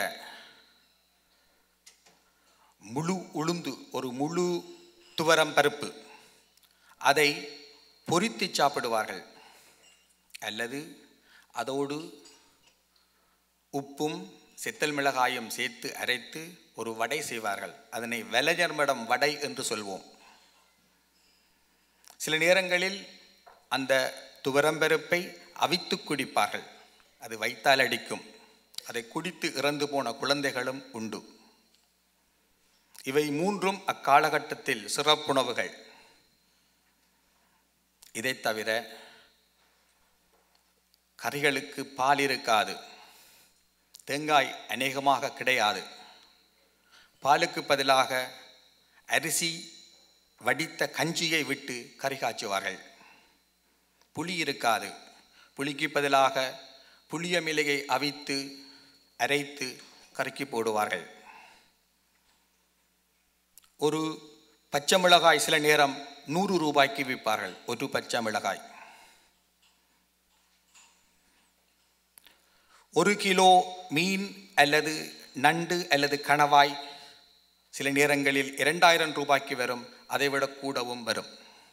முழு உளுந்து ஒரு முழு துவரம் பருப்பு அதை பொரித்து சாப்பிடுவார்கள் அல்லது அதோடு உப்பும் செத்தல் மிளகாயும் சேர்த்து அரைத்து ஒரு வடை செய்வார்கள் அதனை வெலஜர்மடம் வடை என்று சொல்வோம் சில நேரங்களில் அந்த துவரம்பருப்பை அவித்து குடிப்பார்கள் அது வைத்தால் அடிக்கும் அதை குடித்து இறந்து போன குழந்தைகளும் உண்டு இவை மூன்றும் அக்காலகட்டத்தில் சிறப்புணவுகள் இதைத் தவிர கறிகளுக்கு பால் இருக்காது தேங்காய் அநேகமாக கிடையாது பாலுக்கு பதிலாக அரிசி வடித்த கஞ்சியை விட்டு கறி காய்ச்சுவார்கள் புளி இருக்காது புளிக்கு பதிலாக புளியமிலையை அவித்து அரைத்து கறிக்கு போடுவார்கள் ஒரு பச்சை மிளகாய் சில நேரம் நூறு ரூபாய்க்கு விற்பார்கள் ஒரு பச்சை மிளகாய் ஒரு கிலோ மீன் அல்லது நண்டு அல்லது கணவாய் சில நேரங்களில் இரண்டாயிரம் ரூபாய்க்கு வரும் அதைவிட கூடவும் வரும்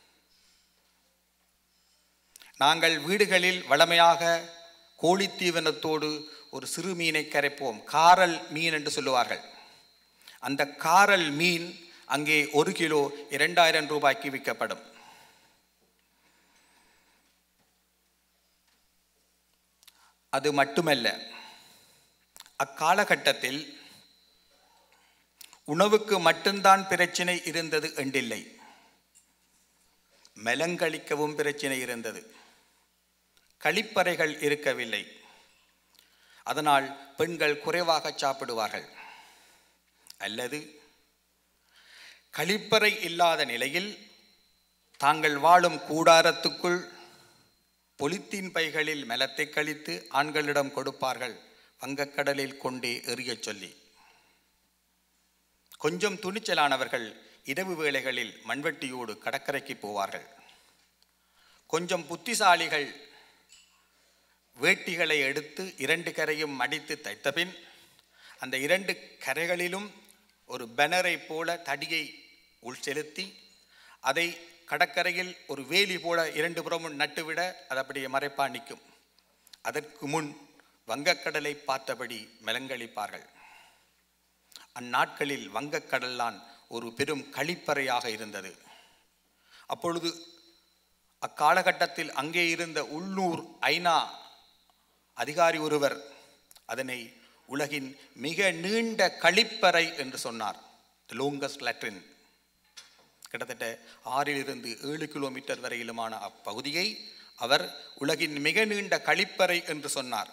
நாங்கள் வீடுகளில் வளமையாக கோழித்தீவனத்தோடு ஒரு சிறு மீனை கரைப்போம் காரல் மீன் என்று சொல்லுவார்கள் அந்த காரல் மீன் அங்கே ஒரு கிலோ இரண்டாயிரம் ரூபாய்க்கு விற்கப்படும் அது மட்டுமல்ல அக்காலகட்டத்தில் உணவுக்கு மட்டும்தான் பிரச்சனை இருந்தது என்றில்லை மெலங்களிக்கவும் பிரச்சனை இருந்தது கழிப்பறைகள் இருக்கவில்லை அதனால் பெண்கள் குறைவாக சாப்பிடுவார்கள் அல்லது கழிப்பறை இல்லாத நிலையில் தாங்கள் வாழும் கூடாரத்துக்குள் பொலித்தீன் பைகளில் மெலத்தை கழித்து ஆண்களிடம் கொடுப்பார்கள் வங்கக்கடலில் கொண்டே எறியச் சொல்லி கொஞ்சம் துணிச்சலானவர்கள் இரவு வேளைகளில் மண்வெட்டியோடு கடற்கரைக்கு போவார்கள் கொஞ்சம் புத்திசாலிகள் வேட்டிகளை எடுத்து இரண்டு கரையும் மடித்து தைத்தபின் அந்த இரண்டு கரைகளிலும் ஒரு பேனரை போல தடியை உள் செலுத்தி அதை கடற்கரையில் ஒரு வேலி போல இரண்டு புறமும் நட்டுவிட அது அப்படியே மறைப்பா நிற்கும் அதற்கு முன் வங்கக்கடலை பார்த்தபடி மெலங்களிப்பார்கள் அந்நாட்களில் வங்கக்கடல்தான் ஒரு பெரும் கழிப்பறையாக இருந்தது அப்பொழுது அக்காலகட்டத்தில் அங்கே இருந்த உள்ளூர் ஐநா அதிகாரி ஒருவர் அதனை உலகின் மிக நீண்ட கழிப்பறை என்று சொன்னார் தி லோங்கஸ்ட் லெட்ரின் கிட்டத்தட்ட ஆறிலிருந்து ஏழு கிலோமீட்டர் வரையிலுமான அப்பகுதியை அவர் உலகின் மிக நீண்ட கழிப்பறை என்று சொன்னார்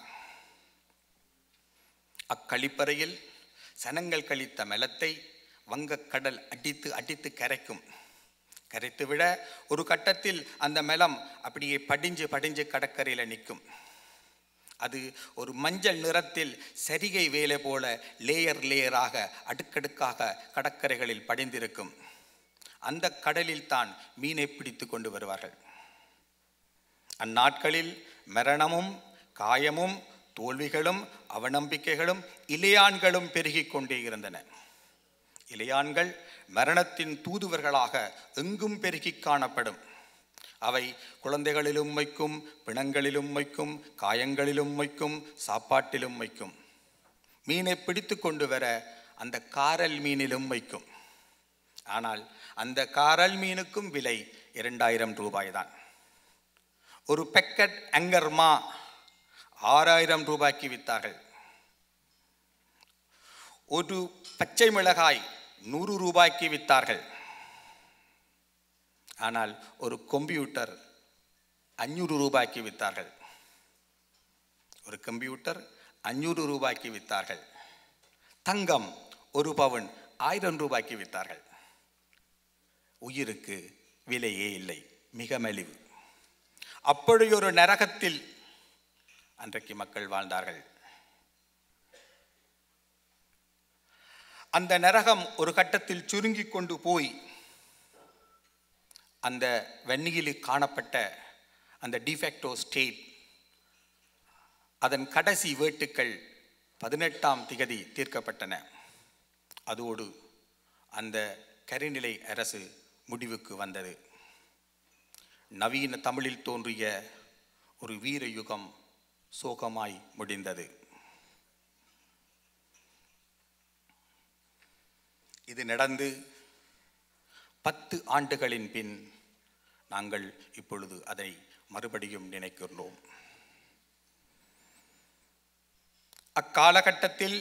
அக்கழிப்பறையில் சனங்கள் கழித்த மெலத்தை வங்கக்கடல் அடித்து அடித்து கரைக்கும் கரைத்து விட ஒரு கட்டத்தில் அந்த மெலம் அப்படியே படிஞ்சு படிஞ்சு கடற்கரையில் நிற்கும் அது ஒரு மஞ்சள் நிறத்தில் சரிகை வேலை போல லேயர் லேயராக அடுக்கடுக்காக கடற்கரைகளில் படிந்திருக்கும் அந்த கடலில் தான் மீனை பிடித்து கொண்டு வருவார்கள் அந்நாட்களில் மரணமும் காயமும் தோல்விகளும் அவநம்பிக்கைகளும் இலையான்களும் பெருகிக் கொண்டே இருந்தன இலையான்கள் மரணத்தின் தூதுவர்களாக எங்கும் பெருகி காணப்படும் அவை குழந்தைகளிலும் வைக்கும் பிணங்களிலும் வைக்கும் காயங்களிலும் வைக்கும் சாப்பாட்டிலும் வைக்கும் மீனை பிடித்து கொண்டு வர அந்த காரல் மீனிலும் வைக்கும் ஆனால் அந்த காரல் மீனுக்கும் விலை இரண்டாயிரம் ரூபாய் தான் ஒரு பெக்கெட் அங்கர்மா ஆறாயிரம் ரூபாய்க்கு வித்தார்கள் ஒரு பச்சை மிளகாய் நூறு ரூபாய்க்கு வித்தார்கள் ஆனால் ஒரு கம்ப்யூட்டர் அஞ்சூறு ரூபாய்க்கு வித்தார்கள் ஒரு கம்ப்யூட்டர் அஞ்சூறு ரூபாய்க்கு வித்தார்கள் தங்கம் ஒரு பவுன் ஆயிரம் ரூபாய்க்கு வித்தார்கள் உயிருக்கு விலையே இல்லை மிக மலிவு அப்படி ஒரு நரகத்தில் அன்றைக்கு மக்கள் வாழ்ந்தார்கள் அந்த நரகம் ஒரு கட்டத்தில் சுருங்கி கொண்டு போய் அந்த வெந்நீரில் காணப்பட்ட அந்த டிஃபெக்டோ ஸ்டேட் அதன் கடைசி வேட்டுக்கள் பதினெட்டாம் திகதி தீர்க்கப்பட்டன அதோடு அந்த கரிநிலை அரசு முடிவுக்கு வந்தது நவீன தமிழில் தோன்றிய ஒரு வீர யுகம் சோகமாய் முடிந்தது இது நடந்து பத்து ஆண்டுகளின் பின் நாங்கள் இப்பொழுது அதை மறுபடியும் நினைக்கின்றோம் அக்காலகட்டத்தில்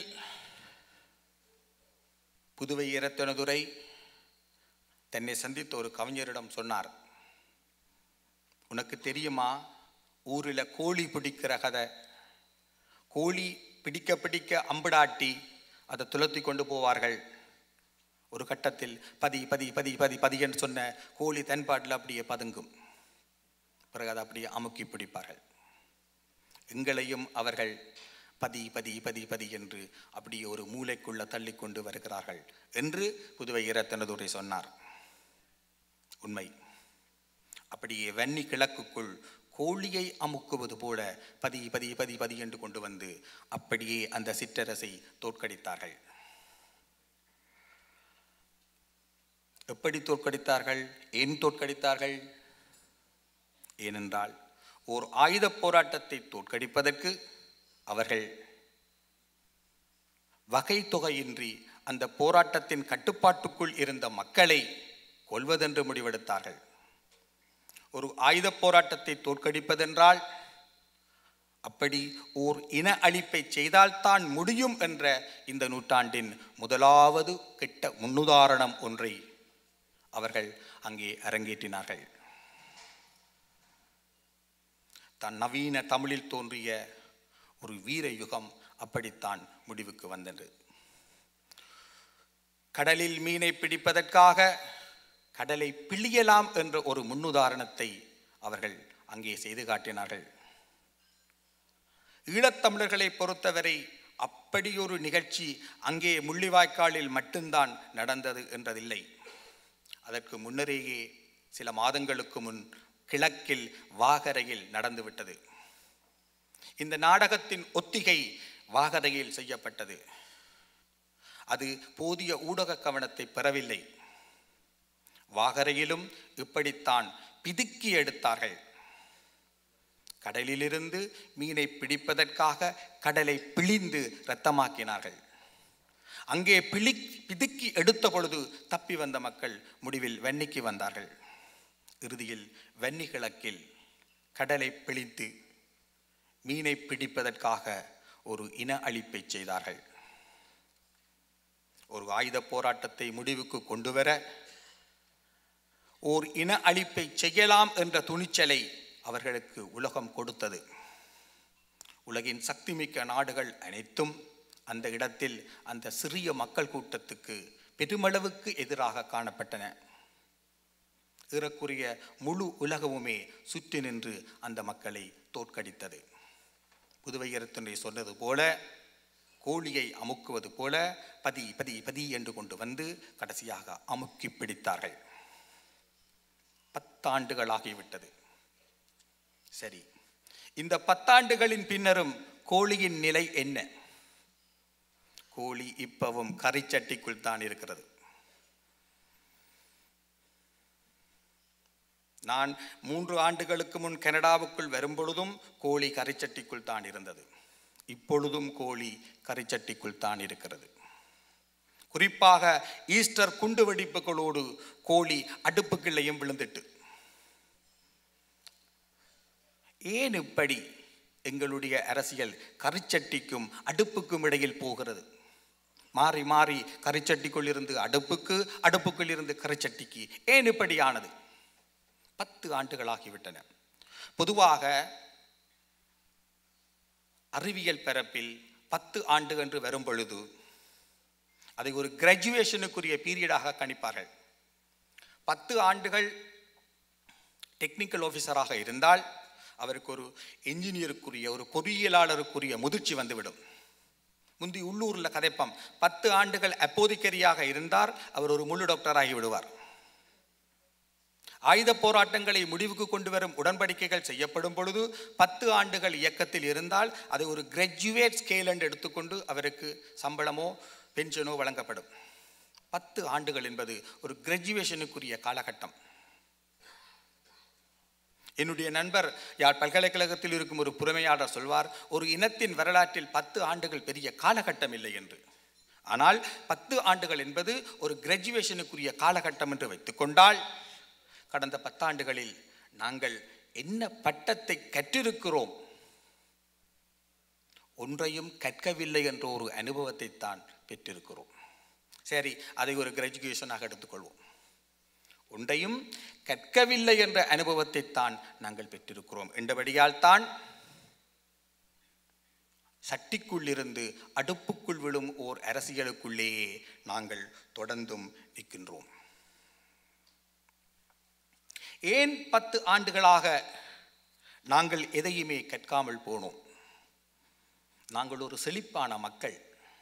புதுவை இரத்தனதுரை தன்னை சந்தித்த ஒரு கவிஞரிடம் சொன்னார் உனக்கு தெரியுமா ஊரில் கோழி பிடிக்கிற கதை கோழி பிடிக்க பிடிக்க அம்பிடாட்டி அதை துளத்தி கொண்டு போவார்கள் ஒரு கட்டத்தில் பதி பதி பதி பதி பதி என்று சொன்ன கோழி தென்பாட்டில் அப்படியே பதுங்கும் பிறகு அதை அப்படியே அமுக்கி பிடிப்பார்கள் எங்களையும் அவர்கள் பதி பதி பதி பதி என்று அப்படியே ஒரு மூளைக்குள்ள தள்ளி கொண்டு வருகிறார்கள் என்று புதுவை இரத்தனதுரை சொன்னார் உண்மை அப்படியே வன்னி கிழக்குக்குள் கோழியை அமுக்குவது போல பதி பதி பதி பதி என்று கொண்டு வந்து அப்படியே அந்த சிற்றரசை தோற்கடித்தார்கள் எப்படி தோற்கடித்தார்கள் ஏன் தோற்கடித்தார்கள் ஏனென்றால் ஓர் ஆயுத போராட்டத்தை தோற்கடிப்பதற்கு அவர்கள் வகை தொகையின்றி அந்த போராட்டத்தின் கட்டுப்பாட்டுக்குள் இருந்த மக்களை கொல்வதென்று முடிவெடுத்தார்கள் ஒரு ஆயுத போராட்டத்தை தோற்கடிப்பதென்றால் அப்படி ஓர் இன அழிப்பை செய்தால்தான் முடியும் என்ற இந்த நூற்றாண்டின் முதலாவது கெட்ட முன்னுதாரணம் ஒன்றை அவர்கள் அங்கே அரங்கேற்றினார்கள் தன் நவீன தமிழில் தோன்றிய ஒரு வீர யுகம் அப்படித்தான் முடிவுக்கு வந்தது கடலில் மீனை பிடிப்பதற்காக கடலை பிழியலாம் என்ற ஒரு முன்னுதாரணத்தை அவர்கள் அங்கே செய்து காட்டினார்கள் ஈழத்தமிழர்களை பொறுத்தவரை அப்படி ஒரு நிகழ்ச்சி அங்கே முள்ளிவாய்க்காலில் மட்டும்தான் நடந்தது என்றதில்லை அதற்கு முன்னரேயே சில மாதங்களுக்கு முன் கிழக்கில் வாகரையில் நடந்துவிட்டது இந்த நாடகத்தின் ஒத்திகை வாகரையில் செய்யப்பட்டது அது போதிய ஊடக கவனத்தை பெறவில்லை வாகரையிலும் இப்படித்தான் பிதுக்கி எடுத்தார்கள் கடலிலிருந்து மீனை பிடிப்பதற்காக கடலை பிழிந்து இரத்தமாக்கினார்கள் அங்கே பிளி பிதுக்கி எடுத்த பொழுது தப்பி வந்த மக்கள் முடிவில் வன்னிக்கு வந்தார்கள் இறுதியில் வன்னி கிழக்கில் கடலை பிழித்து மீனை பிடிப்பதற்காக ஒரு இன அழிப்பை செய்தார்கள் ஒரு ஆயுத போராட்டத்தை முடிவுக்கு கொண்டு வர ஓர் இன அழிப்பை செய்யலாம் என்ற துணிச்சலை அவர்களுக்கு உலகம் கொடுத்தது உலகின் சக்திமிக்க நாடுகள் அனைத்தும் அந்த இடத்தில் அந்த சிறிய மக்கள் கூட்டத்துக்கு பெருமளவுக்கு எதிராக காணப்பட்டன ஏறக்குறைய முழு உலகமுமே சுற்றி நின்று அந்த மக்களை தோற்கடித்தது புதுவை அரசனுடைய சொன்னது போல கோழியை அமுக்குவது போல பதி பதி பதி என்று கொண்டு வந்து கடைசியாக அமுக்கி பிடித்தார்கள் பத்தாண்டுகளாகிவிட்டது சரி இந்த பத்தாண்டுகளின் பின்னரும் கோழியின் நிலை என்ன கோழி இப்பவும் கரிச்சட்டிக்குள் தான் இருக்கிறது நான் மூன்று ஆண்டுகளுக்கு முன் கனடாவுக்குள் வரும்பொழுதும் கோழி கரிச்சட்டிக்குள் தான் இருந்தது இப்பொழுதும் கோழி கரிச்சட்டிக்குள் தான் இருக்கிறது குறிப்பாக ஈஸ்டர் குண்டு வெடிப்புகளோடு கோழி அடுப்புக்கிள்ளையும் விழுந்துட்டு ஏன் இப்படி எங்களுடைய அரசியல் கரிச்சட்டிக்கும் அடுப்புக்கும் இடையில் போகிறது மாறி மாறி கரிச்சட்டிக்குள் இருந்து அடுப்புக்கு அடுப்புக்குள் இருந்து கரிச்சட்டிக்கு ஏன் இப்படியானது பத்து ஆண்டுகளாகிவிட்டன பொதுவாக அறிவியல் பரப்பில் பத்து ஆண்டு என்று வரும் பொழுது அதை ஒரு கிராஜுவேஷனுக்குரிய பீரியடாக கணிப்பார்கள் பத்து ஆண்டுகள் டெக்னிக்கல் ஆஃபீஸராக இருந்தால் அவருக்கு ஒரு என்ஜினியருக்குரிய ஒரு பொறியியலாளருக்குரிய முதிர்ச்சி வந்துவிடும் முந்தி உள்ளூரில் கதைப்பம் பத்து ஆண்டுகள் அப்போதிக்கரியாக இருந்தார் அவர் ஒரு முழு டாக்டராகி விடுவார் ஆயுத போராட்டங்களை முடிவுக்கு கொண்டு வரும் உடன்படிக்கைகள் செய்யப்படும் பொழுது பத்து ஆண்டுகள் இயக்கத்தில் இருந்தால் அதை ஒரு கிராஜுவேட் ஸ்கேல் என்று எடுத்துக்கொண்டு அவருக்கு சம்பளமோ பென்ஷனோ வழங்கப்படும் பத்து ஆண்டுகள் என்பது ஒரு கிராஜுவேஷனுக்குரிய காலகட்டம் என்னுடைய நண்பர் யார் பல்கலைக்கழகத்தில் இருக்கும் ஒரு புறமையாளர் சொல்வார் ஒரு இனத்தின் வரலாற்றில் பத்து ஆண்டுகள் பெரிய காலகட்டம் இல்லை என்று ஆனால் பத்து ஆண்டுகள் என்பது ஒரு கிராஜுவேஷனுக்குரிய காலகட்டம் என்று வைத்துக்கொண்டால் கடந்த பத்தாண்டுகளில் நாங்கள் என்ன பட்டத்தை கற்றிருக்கிறோம் ஒன்றையும் கற்கவில்லை என்ற ஒரு அனுபவத்தை தான் பெற்றிருக்கிறோம் சரி அதை ஒரு கிராஜுவேஷனாக எடுத்துக்கொள்வோம் ஒன்றையும் கற்கவில்லை என்ற அனுபவத்தை தான் நாங்கள் பெற்றிருக்கிறோம் என்றபடியால் தான் சட்டிக்குள்ளிருந்து அடுப்புக்குள் விழும் ஓர் அரசியலுக்குள்ளேயே நாங்கள் தொடர்ந்தும் நிற்கின்றோம் ஏன் பத்து ஆண்டுகளாக நாங்கள் எதையுமே கற்காமல் போனோம் நாங்கள் ஒரு செழிப்பான மக்கள்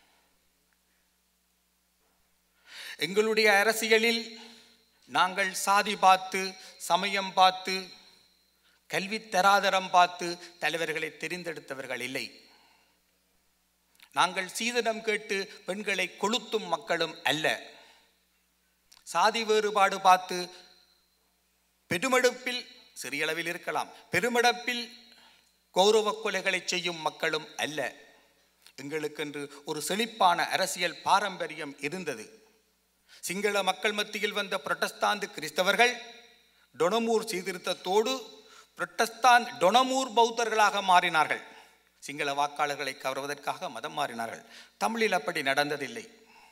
எங்களுடைய அரசியலில் நாங்கள் சாதி பார்த்து சமயம் பார்த்து கல்வி தராதரம் பார்த்து தலைவர்களை தெரிந்தெடுத்தவர்கள் இல்லை நாங்கள் சீதனம் கேட்டு பெண்களை கொளுத்தும் மக்களும் அல்ல சாதி வேறுபாடு பார்த்து பெருமெடுப்பில் சிறிய அளவில் இருக்கலாம் பெருமெடுப்பில் கௌரவ கொலைகளை செய்யும் மக்களும் அல்ல எங்களுக்கென்று ஒரு செழிப்பான அரசியல் பாரம்பரியம் இருந்தது சிங்கள மக்கள் மத்தியில் வந்த புரட்டஸ்தாந்து கிறிஸ்தவர்கள் டொனமூர் சீர்திருத்தத்தோடு புரட்டஸ்தான் டொனமூர் பௌத்தர்களாக மாறினார்கள் சிங்கள வாக்காளர்களை கவர்வதற்காக மதம் மாறினார்கள் தமிழில் அப்படி நடந்ததில்லை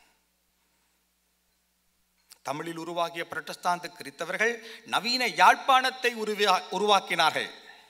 தமிழில் உருவாகிய புரட்டஸ்தாந்து கிறித்தவர்கள் நவீன யாழ்ப்பாணத்தை உருவா உருவாக்கினார்கள்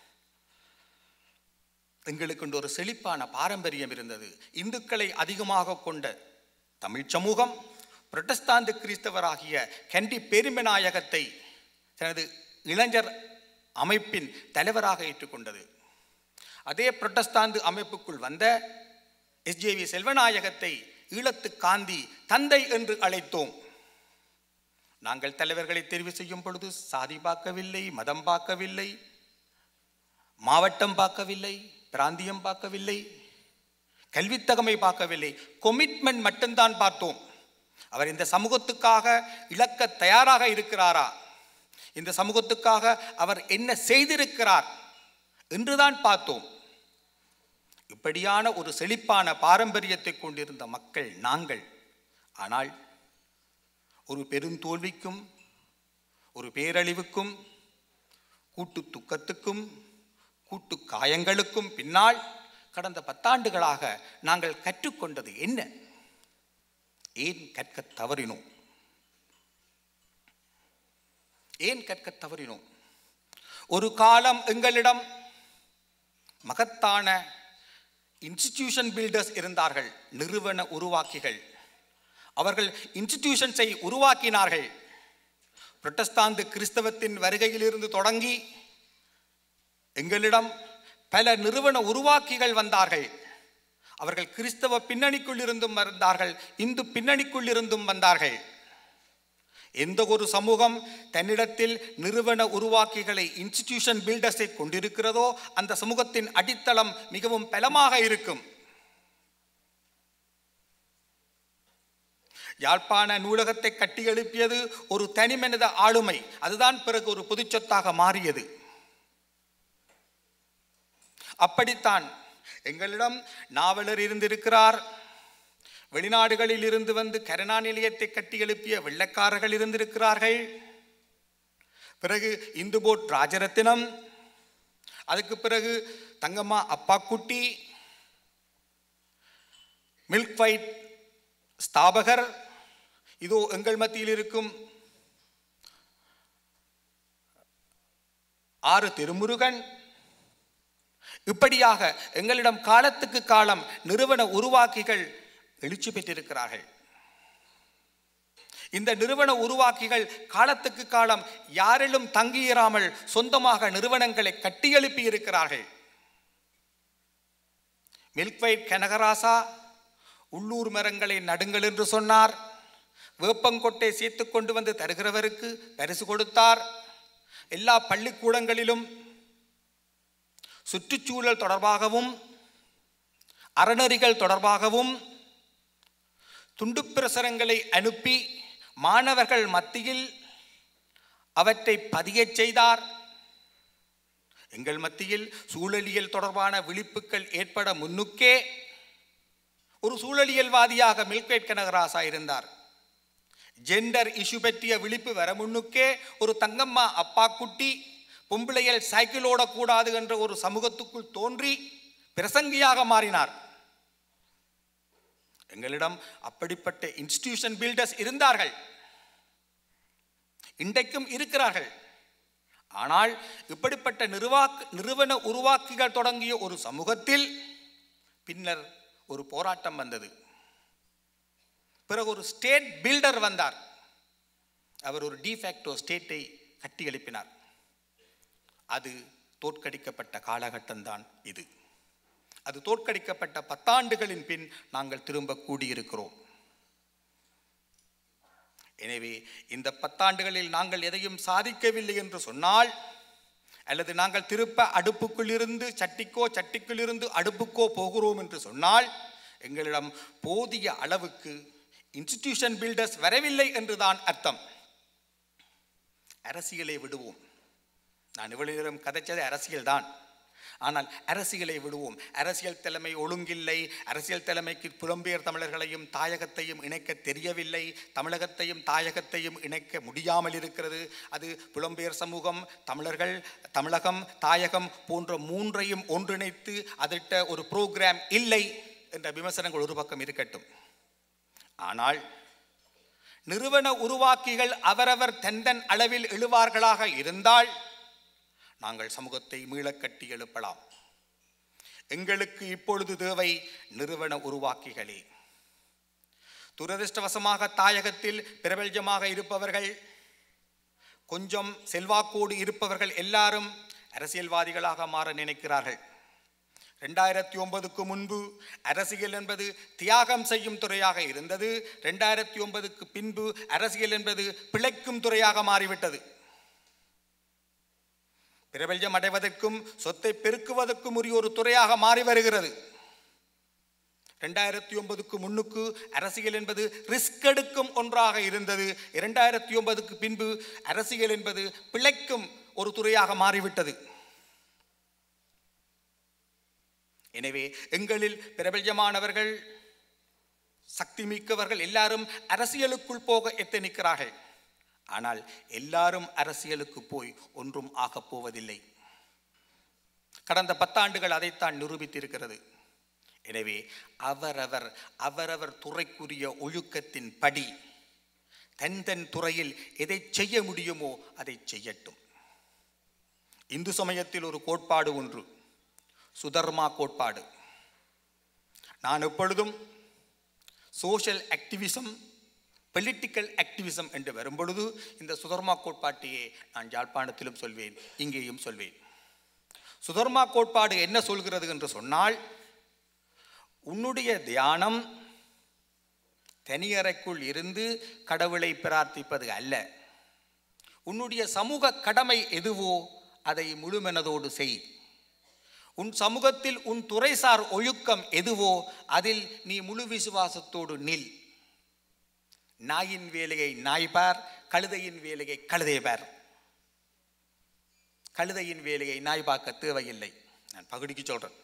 எங்களுக்கு ஒரு செழிப்பான பாரம்பரியம் இருந்தது இந்துக்களை அதிகமாக கொண்ட தமிழ் சமூகம் புரட்டஸ்தாந்து கிறிஸ்தவராகிய கண்டி பெருமநாயகத்தை தனது இளைஞர் அமைப்பின் தலைவராக ஏற்றுக்கொண்டது அதே புரட்டஸ்தாந்து அமைப்புக்குள் வந்த எஸ்ஜேவி செல்வநாயகத்தை ஈழத்து காந்தி தந்தை என்று அழைத்தோம் நாங்கள் தலைவர்களை தெரிவு செய்யும் பொழுது சாதி பார்க்கவில்லை மதம் பார்க்கவில்லை மாவட்டம் பார்க்கவில்லை பிராந்தியம் பார்க்கவில்லை கல்வித்தகமை பார்க்கவில்லை கொமிட்மெண்ட் மட்டும்தான் பார்த்தோம் அவர் இந்த சமூகத்துக்காக இழக்க தயாராக இருக்கிறாரா இந்த சமூகத்துக்காக அவர் என்ன செய்திருக்கிறார் என்றுதான் பார்த்தோம் இப்படியான ஒரு செழிப்பான பாரம்பரியத்தை கொண்டிருந்த மக்கள் நாங்கள் ஆனால் ஒரு பெருந்தோல்விக்கும் ஒரு பேரழிவுக்கும் கூட்டு துக்கத்துக்கும் கூட்டு காயங்களுக்கும் பின்னால் கடந்த பத்தாண்டுகளாக நாங்கள் கற்றுக்கொண்டது என்ன ஏன் கற்க தவறினோம் ஏன் கற்க தவறினோம் ஒரு காலம் எங்களிடம் மகத்தான இன்ஸ்டிடியூஷன் பில்டர்ஸ் இருந்தார்கள் நிறுவன உருவாக்கிகள் அவர்கள் இன்ஸ்டிடியூஷன்ஸை உருவாக்கினார்கள் புரட்டஸ்தாந்து கிறிஸ்தவத்தின் வருகையிலிருந்து தொடங்கி எங்களிடம் பல நிறுவன உருவாக்கிகள் வந்தார்கள் அவர்கள் கிறிஸ்தவ பின்னணிக்குள் இருந்தும் வந்தார்கள் இந்து பின்னணிக்குள் இருந்தும் வந்தார்கள் எந்த ஒரு சமூகம் தன்னிடத்தில் நிறுவன உருவாக்கிகளை இன்ஸ்டிடியூஷன் பில்டர்ஸை கொண்டிருக்கிறதோ அந்த சமூகத்தின் அடித்தளம் மிகவும் பலமாக இருக்கும் யாழ்ப்பாண நூலகத்தை கட்டி எழுப்பியது ஒரு தனிமனித ஆளுமை அதுதான் பிறகு ஒரு பொதுச்சொத்தாக மாறியது அப்படித்தான் எங்களிடம் நாவலர் இருந்திருக்கிறார் வெளிநாடுகளில் இருந்து வந்து கருணா நிலையத்தை கட்டி எழுப்பிய வெள்ளக்காரர்கள் இருந்திருக்கிறார்கள் பிறகு இந்து போட் ராஜரத்தினம் அதுக்கு பிறகு தங்கம்மா அப்பா குட்டி மில்க் ஃபைட் ஸ்தாபகர் இதோ எங்கள் மத்தியில் இருக்கும் ஆறு திருமுருகன் இப்படியாக எங்களிடம் காலத்துக்கு காலம் நிறுவன உருவாக்கிகள் எழுச்சி பெற்றிருக்கிறார்கள் இந்த நிறுவன உருவாக்கிகள் காலத்துக்கு காலம் யாரிலும் தங்கியிராமல் சொந்தமாக நிறுவனங்களை கட்டியெழுப்பி இருக்கிறார்கள் மில்க்வைட் கனகராசா உள்ளூர் மரங்களை நடுங்கள் என்று சொன்னார் வேப்பங்கொட்டை சேர்த்து கொண்டு வந்து தருகிறவருக்கு பரிசு கொடுத்தார் எல்லா பள்ளிக்கூடங்களிலும் சுற்றுச்சூழல் தொடர்பாகவும் அறநெறிகள் தொடர்பாகவும் துண்டு பிரசுரங்களை அனுப்பி மாணவர்கள் மத்தியில் அவற்றை பதியச் செய்தார் எங்கள் மத்தியில் சூழலியல் தொடர்பான விழிப்புகள் ஏற்பட முன்னுக்கே ஒரு சூழலியல்வாதியாக மில்க்வேட் கனகராசா இருந்தார் ஜெண்டர் இஷ்யூ பற்றிய விழிப்பு வர முன்னுக்கே ஒரு தங்கம்மா அப்பா குட்டி பொம்பிளையல் சைக்கிள் ஓடக்கூடாது என்ற ஒரு சமூகத்துக்குள் தோன்றி பிரசங்கியாக மாறினார் எங்களிடம் அப்படிப்பட்ட இன்ஸ்டிடியூஷன் பில்டர்ஸ் இருந்தார்கள் இன்றைக்கும் இருக்கிறார்கள் ஆனால் இப்படிப்பட்ட நிர்வாக நிறுவன உருவாக்கிகள் தொடங்கிய ஒரு சமூகத்தில் பின்னர் ஒரு போராட்டம் வந்தது பிறகு ஒரு ஸ்டேட் பில்டர் வந்தார் அவர் ஒரு டிஃபேக்டோ ஸ்டேட்டை கட்டி எழுப்பினார் அது தோற்கடிக்கப்பட்ட காலகட்டம்தான் இது அது தோற்கடிக்கப்பட்ட பத்தாண்டுகளின் பின் நாங்கள் திரும்ப கூடியிருக்கிறோம் எனவே இந்த பத்தாண்டுகளில் நாங்கள் எதையும் சாதிக்கவில்லை என்று சொன்னால் அல்லது நாங்கள் திருப்ப அடுப்புக்குள் இருந்து சட்டிக்கோ சட்டிக்குள் இருந்து அடுப்புக்கோ போகிறோம் என்று சொன்னால் எங்களிடம் போதிய அளவுக்கு இன்ஸ்டிடியூஷன் பில்டர்ஸ் வரவில்லை என்றுதான் அர்த்தம் அரசியலை விடுவோம் நான் இவ்வளவு நேரம் கதைச்சது அரசியல்தான் ஆனால் அரசியலை விடுவோம் அரசியல் தலைமை ஒழுங்கில்லை அரசியல் தலைமைக்கு புலம்பெயர் தமிழர்களையும் தாயகத்தையும் இணைக்க தெரியவில்லை தமிழகத்தையும் தாயகத்தையும் இணைக்க முடியாமல் இருக்கிறது அது புலம்பெயர் சமூகம் தமிழர்கள் தமிழகம் தாயகம் போன்ற மூன்றையும் ஒன்றிணைத்து அதிட்ட ஒரு புரோகிராம் இல்லை என்ற விமர்சனங்கள் ஒரு பக்கம் இருக்கட்டும் ஆனால் நிறுவன உருவாக்கிகள் அவரவர் தந்தன் அளவில் எழுவார்களாக இருந்தால் நாங்கள் சமூகத்தை மீளக் கட்டி எழுப்பலாம் எங்களுக்கு இப்பொழுது தேவை நிறுவன உருவாக்கிகளே துரதிருஷ்டவசமாக தாயகத்தில் பிரபல்யமாக இருப்பவர்கள் கொஞ்சம் செல்வாக்கோடு இருப்பவர்கள் எல்லாரும் அரசியல்வாதிகளாக மாற நினைக்கிறார்கள் ரெண்டாயிரத்தி ஒன்பதுக்கு முன்பு அரசியல் என்பது தியாகம் செய்யும் துறையாக இருந்தது ரெண்டாயிரத்தி ஒன்பதுக்கு பின்பு அரசியல் என்பது பிழைக்கும் துறையாக மாறிவிட்டது பிரபல்யம் அடைவதற்கும் சொத்தை பெருக்குவதற்கும் உரிய ஒரு துறையாக மாறி வருகிறது ரெண்டாயிரத்தி ஒன்பதுக்கு முன்னுக்கு அரசியல் என்பது ரிஸ்க் எடுக்கும் ஒன்றாக இருந்தது இரண்டாயிரத்தி ஒன்பதுக்கு பின்பு அரசியல் என்பது பிழைக்கும் ஒரு துறையாக மாறிவிட்டது எனவே எங்களில் பிரபல்யமானவர்கள் சக்தி மிக்கவர்கள் எல்லாரும் அரசியலுக்குள் போக எத்தனிக்கிறார்கள் ஆனால் எல்லாரும் அரசியலுக்கு போய் ஒன்றும் ஆகப் போவதில்லை கடந்த பத்தாண்டுகள் அதைத்தான் நிரூபித்திருக்கிறது எனவே அவரவர் அவரவர் துறைக்குரிய ஒழுக்கத்தின் படி தன் தன் துறையில் எதை செய்ய முடியுமோ அதை செய்யட்டும் இந்து சமயத்தில் ஒரு கோட்பாடு ஒன்று சுதர்மா கோட்பாடு நான் எப்பொழுதும் சோஷியல் ஆக்டிவிசம் பொலிட்டிக்கல் ஆக்டிவிசம் என்று வரும்பொழுது இந்த சுதர்மா கோட்பாட்டையே நான் யாழ்ப்பாணத்திலும் சொல்வேன் இங்கேயும் சொல்வேன் சுதர்மா கோட்பாடு என்ன சொல்கிறது என்று சொன்னால் உன்னுடைய தியானம் தனியறைக்குள் இருந்து கடவுளை பிரார்த்திப்பது அல்ல உன்னுடைய சமூக கடமை எதுவோ அதை முழுமனதோடு செய் உன் சமூகத்தில் உன் துறைசார் ஒழுக்கம் எதுவோ அதில் நீ முழு விசுவாசத்தோடு நில் நாயின் வேலையை நாய் பார் கழுதையின் வேலையை கழுதை பார் கழுதையின் வேலையை நாய் பார்க்க தேவையில்லை நான் பகுடிக்கு சொல்றேன்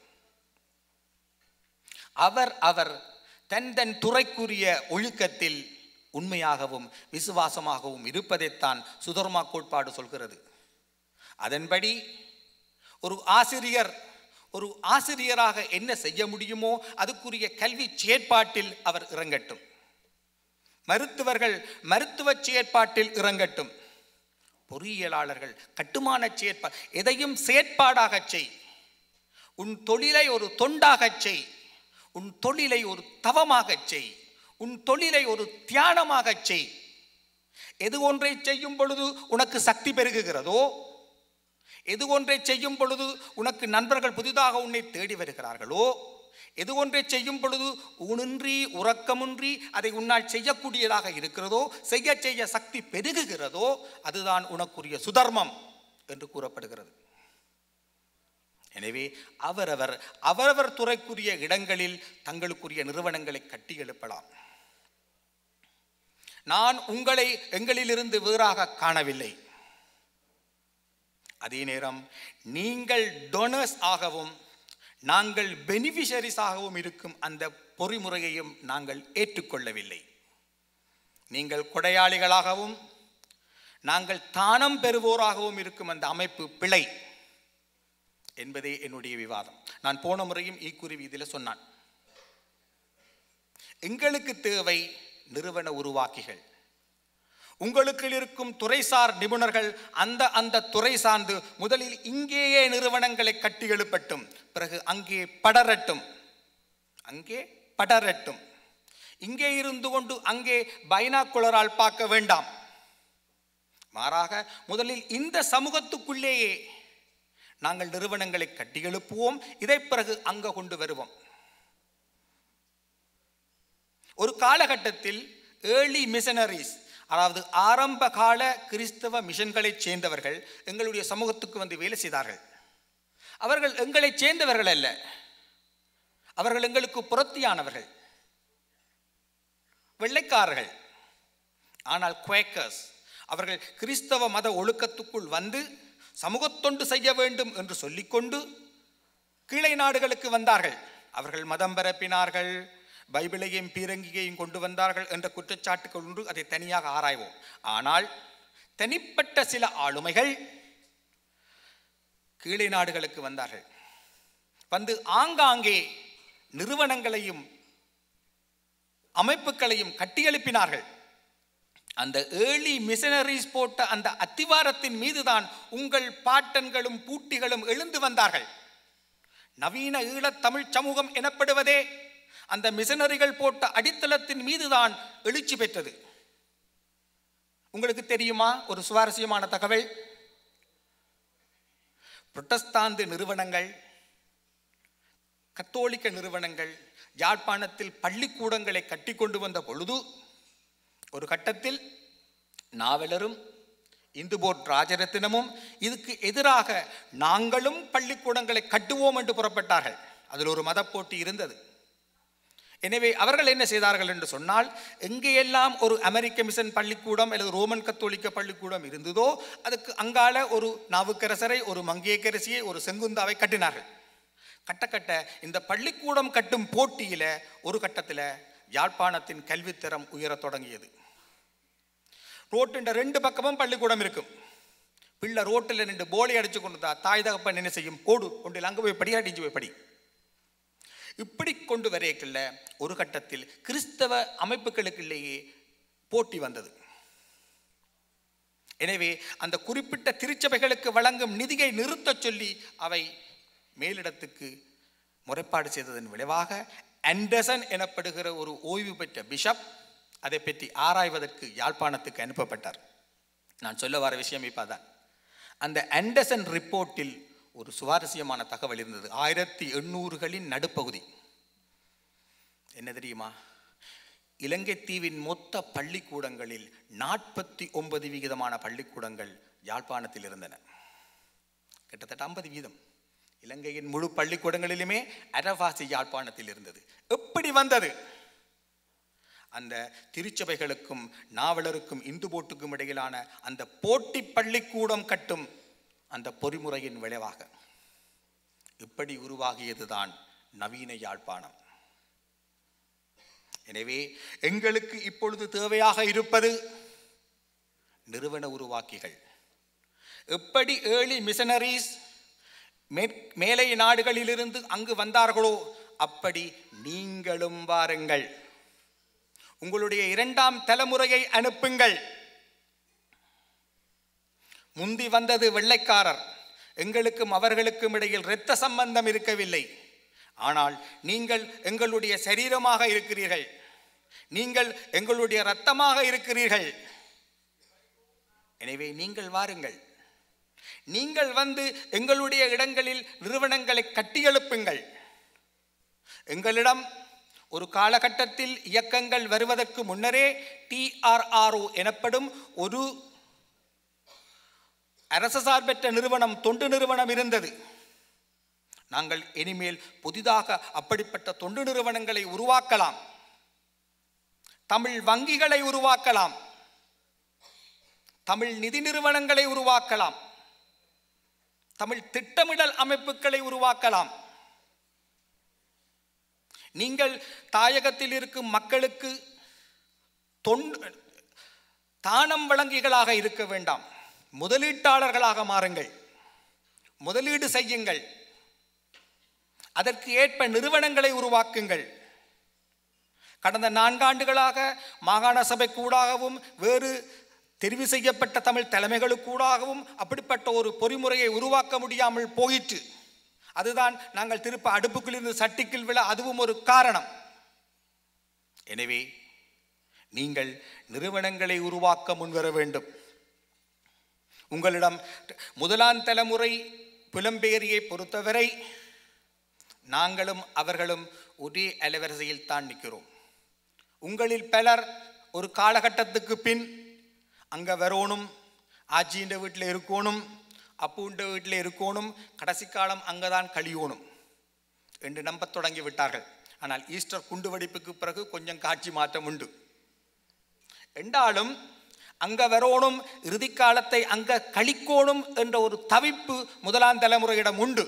அவர் அவர் தன் தன் துறைக்குரிய ஒழுக்கத்தில் உண்மையாகவும் விசுவாசமாகவும் இருப்பதைத்தான் சுதர்மா கோட்பாடு சொல்கிறது அதன்படி ஒரு ஆசிரியர் ஒரு ஆசிரியராக என்ன செய்ய முடியுமோ அதுக்குரிய கல்வி செயற்பாட்டில் அவர் இறங்கட்டும் மருத்துவர்கள் மருத்துவ செயற்பாட்டில் இறங்கட்டும் பொறியியலாளர்கள் கட்டுமான செயற்பா எதையும் செயற்பாடாகச் செய் உன் தொழிலை ஒரு தொண்டாகச் செய் உன் தொழிலை ஒரு தவமாகச் செய் உன் தொழிலை ஒரு தியானமாகச் செய் எது ஒன்றை செய்யும் பொழுது உனக்கு சக்தி பெருகுகிறதோ எது ஒன்றை செய்யும் பொழுது உனக்கு நண்பர்கள் புதிதாக உன்னை தேடி வருகிறார்களோ எது ஒன்றை செய்யும் பொழுது ஊனின்றி உறக்கமின்றி அதை உன்னால் செய்யக்கூடியதாக இருக்கிறதோ செய்ய செய்ய சக்தி பெருகுகிறதோ அதுதான் உனக்குரிய சுதர்மம் என்று கூறப்படுகிறது எனவே அவரவர் அவரவர் துறைக்குரிய இடங்களில் தங்களுக்குரிய நிறுவனங்களை கட்டி எழுப்பலாம் நான் உங்களை எங்களிலிருந்து வேறாக காணவில்லை அதே நேரம் நீங்கள் டொனர்ஸ் ஆகவும் நாங்கள் பெனிஃபிஷரிஸ் ஆகவும் இருக்கும் அந்த பொறிமுறையையும் நாங்கள் ஏற்றுக்கொள்ளவில்லை நீங்கள் கொடையாளிகளாகவும் நாங்கள் தானம் பெறுவோராகவும் இருக்கும் அந்த அமைப்பு பிழை என்பதே என்னுடைய விவாதம் நான் போன முறையும் ஈக்குருவி இதில் சொன்னான் எங்களுக்கு தேவை நிறுவன உருவாக்கிகள் உங்களுக்கு இருக்கும் துறைசார் நிபுணர்கள் அந்த அந்த துறை சார்ந்து முதலில் இங்கேயே நிறுவனங்களை கட்டி எழுப்பட்டும் பிறகு அங்கே படரட்டும் அங்கே படரட்டும் இங்கே இருந்து கொண்டு அங்கே பைனாக்குலரால் பார்க்க வேண்டாம் மாறாக முதலில் இந்த சமூகத்துக்குள்ளேயே நாங்கள் நிறுவனங்களை கட்டி எழுப்புவோம் இதை பிறகு அங்க கொண்டு வருவோம் ஒரு காலகட்டத்தில் ஏர்லி மிஷனரிஸ் அதாவது ஆரம்ப கால கிறிஸ்தவ மிஷன்களைச் சேர்ந்தவர்கள் எங்களுடைய சமூகத்துக்கு வந்து வேலை செய்தார்கள் அவர்கள் எங்களைச் சேர்ந்தவர்கள் அல்ல அவர்கள் எங்களுக்கு புரத்தியானவர்கள் வெள்ளைக்காரர்கள் ஆனால் குவேக்கர்ஸ் அவர்கள் கிறிஸ்தவ மத ஒழுக்கத்துக்குள் வந்து சமூகத்தொண்டு செய்ய வேண்டும் என்று சொல்லிக்கொண்டு கீழை நாடுகளுக்கு வந்தார்கள் அவர்கள் மதம் பரப்பினார்கள் பைபிளையும் பீரங்கியையும் கொண்டு வந்தார்கள் என்ற குற்றச்சாட்டுகள் ஒன்று அதை தனியாக ஆராய்வோம் ஆனால் தனிப்பட்ட சில ஆளுமைகள் கீழே நாடுகளுக்கு வந்தார்கள் வந்து ஆங்காங்கே நிறுவனங்களையும் அமைப்புகளையும் கட்டியெழுப்பினார்கள் அந்த ஏர்லி மிஷனரிஸ் போட்ட அந்த அத்திவாரத்தின் மீதுதான் உங்கள் பாட்டன்களும் பூட்டிகளும் எழுந்து வந்தார்கள் நவீன ஈழத் தமிழ் சமூகம் எனப்படுவதே அந்த மிஷனரிகள் போட்ட அடித்தளத்தின் மீதுதான் எழுச்சி பெற்றது உங்களுக்கு தெரியுமா ஒரு சுவாரஸ்யமான தகவல் புரட்டஸ்தாந்து நிறுவனங்கள் கத்தோலிக்க நிறுவனங்கள் யாழ்ப்பாணத்தில் பள்ளிக்கூடங்களை கட்டி கொண்டு வந்த பொழுது ஒரு கட்டத்தில் நாவலரும் இந்துபோட் ராஜரத்தினமும் இதுக்கு எதிராக நாங்களும் பள்ளிக்கூடங்களை கட்டுவோம் என்று புறப்பட்டார்கள் அதில் ஒரு மத போட்டி இருந்தது எனவே அவர்கள் என்ன செய்தார்கள் என்று சொன்னால் எங்கேயெல்லாம் ஒரு அமெரிக்க மிஷன் பள்ளிக்கூடம் அல்லது ரோமன் கத்தோலிக்க பள்ளிக்கூடம் இருந்ததோ அதுக்கு அங்கால ஒரு நாவுக்கரசரை ஒரு மங்கையக்கரசியை ஒரு செங்குந்தாவை கட்டினார்கள் கட்ட கட்ட இந்த பள்ளிக்கூடம் கட்டும் போட்டியில ஒரு கட்டத்தில் யாழ்ப்பாணத்தின் கல்வித்தரம் உயரத் தொடங்கியது ரோட்டுண்ட ரெண்டு பக்கமும் பள்ளிக்கூடம் இருக்கும் பிள்ளை ரோட்டில் நின்று போலி அடிச்சு கொண்டு தா தாய் தகப்பன் என்ன செய்யும் போடு ஒன்றில் அங்கே போய் படி அடிச்சு போய் படி இப்படி கொண்டு வரையக்குள்ள ஒரு கட்டத்தில் கிறிஸ்தவ அமைப்புகளுக்குள்ளேயே போட்டி வந்தது எனவே அந்த குறிப்பிட்ட திருச்சபைகளுக்கு வழங்கும் நிதியை நிறுத்தச் சொல்லி அவை மேலிடத்துக்கு முறைப்பாடு செய்ததன் விளைவாக ஆண்டர்சன் எனப்படுகிற ஒரு ஓய்வு பெற்ற பிஷப் அதை பற்றி ஆராய்வதற்கு யாழ்ப்பாணத்துக்கு அனுப்பப்பட்டார் நான் சொல்ல வர விஷயம் இப்பதான் அந்த ஆண்டர்சன் ரிப்போர்ட்டில் ஒரு சுவாரஸ்யமான தகவல் இருந்தது ஆயிரத்தி எண்ணூறுகளின் நடுப்பகுதி என்ன தெரியுமா இலங்கை தீவின் மொத்த பள்ளிக்கூடங்களில் நாற்பத்தி ஒன்பது விகிதமான பள்ளிக்கூடங்கள் யாழ்ப்பாணத்தில் இருந்தன கிட்டத்தட்ட ஐம்பது வீதம் இலங்கையின் முழு பள்ளிக்கூடங்களிலுமே அரவாசி யாழ்ப்பாணத்தில் இருந்தது எப்படி வந்தது அந்த திருச்சபைகளுக்கும் நாவலருக்கும் இந்து போட்டுக்கும் இடையிலான அந்த போட்டி பள்ளிக்கூடம் கட்டும் அந்த பொறிமுறையின் விளைவாக இப்படி உருவாகியதுதான் நவீன யாழ்ப்பாணம் எனவே எங்களுக்கு இப்பொழுது தேவையாக இருப்பது நிறுவன உருவாக்கிகள் எப்படி ஏழி மிஷனரிஸ் மேலை நாடுகளிலிருந்து அங்கு வந்தார்களோ அப்படி நீங்களும் வாருங்கள் உங்களுடைய இரண்டாம் தலைமுறையை அனுப்புங்கள் முந்தி வந்தது வெள்ளைக்காரர் எங்களுக்கும் அவர்களுக்கும் இடையில் இரத்த சம்பந்தம் இருக்கவில்லை ஆனால் நீங்கள் எங்களுடைய சரீரமாக இருக்கிறீர்கள் நீங்கள் எங்களுடைய இரத்தமாக இருக்கிறீர்கள் எனவே நீங்கள் வாருங்கள் நீங்கள் வந்து எங்களுடைய இடங்களில் நிறுவனங்களை கட்டியெழுப்புங்கள் எங்களிடம் ஒரு காலகட்டத்தில் இயக்கங்கள் வருவதற்கு முன்னரே டிஆர்ஆர்ஓ எனப்படும் ஒரு அரசு சார்பற்ற நிறுவனம் தொண்டு நிறுவனம் இருந்தது நாங்கள் இனிமேல் புதிதாக அப்படிப்பட்ட தொண்டு நிறுவனங்களை உருவாக்கலாம் தமிழ் வங்கிகளை உருவாக்கலாம் தமிழ் நிதி நிறுவனங்களை உருவாக்கலாம் தமிழ் திட்டமிடல் அமைப்புகளை உருவாக்கலாம் நீங்கள் தாயகத்தில் இருக்கும் மக்களுக்கு தொண்டு தானம் வழங்கிகளாக இருக்க வேண்டாம் முதலீட்டாளர்களாக மாறுங்கள் முதலீடு செய்யுங்கள் அதற்கு ஏற்ப நிறுவனங்களை உருவாக்குங்கள் கடந்த நான்காண்டுகளாக மாகாண சபை கூடாகவும் வேறு தெரிவு செய்யப்பட்ட தமிழ் தலைமைகளுக்கூடாகவும் அப்படிப்பட்ட ஒரு பொறிமுறையை உருவாக்க முடியாமல் போயிற்று அதுதான் நாங்கள் திருப்ப அடுப்புக்குள்ளிருந்து சட்டிக்குள் விழ அதுவும் ஒரு காரணம் எனவே நீங்கள் நிறுவனங்களை உருவாக்க முன்வர வேண்டும் உங்களிடம் முதலாம் தலைமுறை புலம்பெயரியை பொறுத்தவரை நாங்களும் அவர்களும் ஒரே அலைவரிசையில் தான் நிற்கிறோம் உங்களில் பலர் ஒரு காலகட்டத்துக்கு பின் அங்கே வரணும் ஆச்சின்ற வீட்டில் இருக்கணும் அப்புண்ட வீட்டில் இருக்கணும் கடைசி காலம் அங்கே தான் கழியணும் என்று நம்பத் தொடங்கி விட்டார்கள் ஆனால் ஈஸ்டர் குண்டு வெடிப்புக்கு பிறகு கொஞ்சம் காட்சி மாற்றம் உண்டு என்றாலும் அங்க வரணும் இறுதி காலத்தை அங்க கழிக்கோணும் என்ற ஒரு தவிப்பு முதலாம் தலைமுறையிடம் உண்டு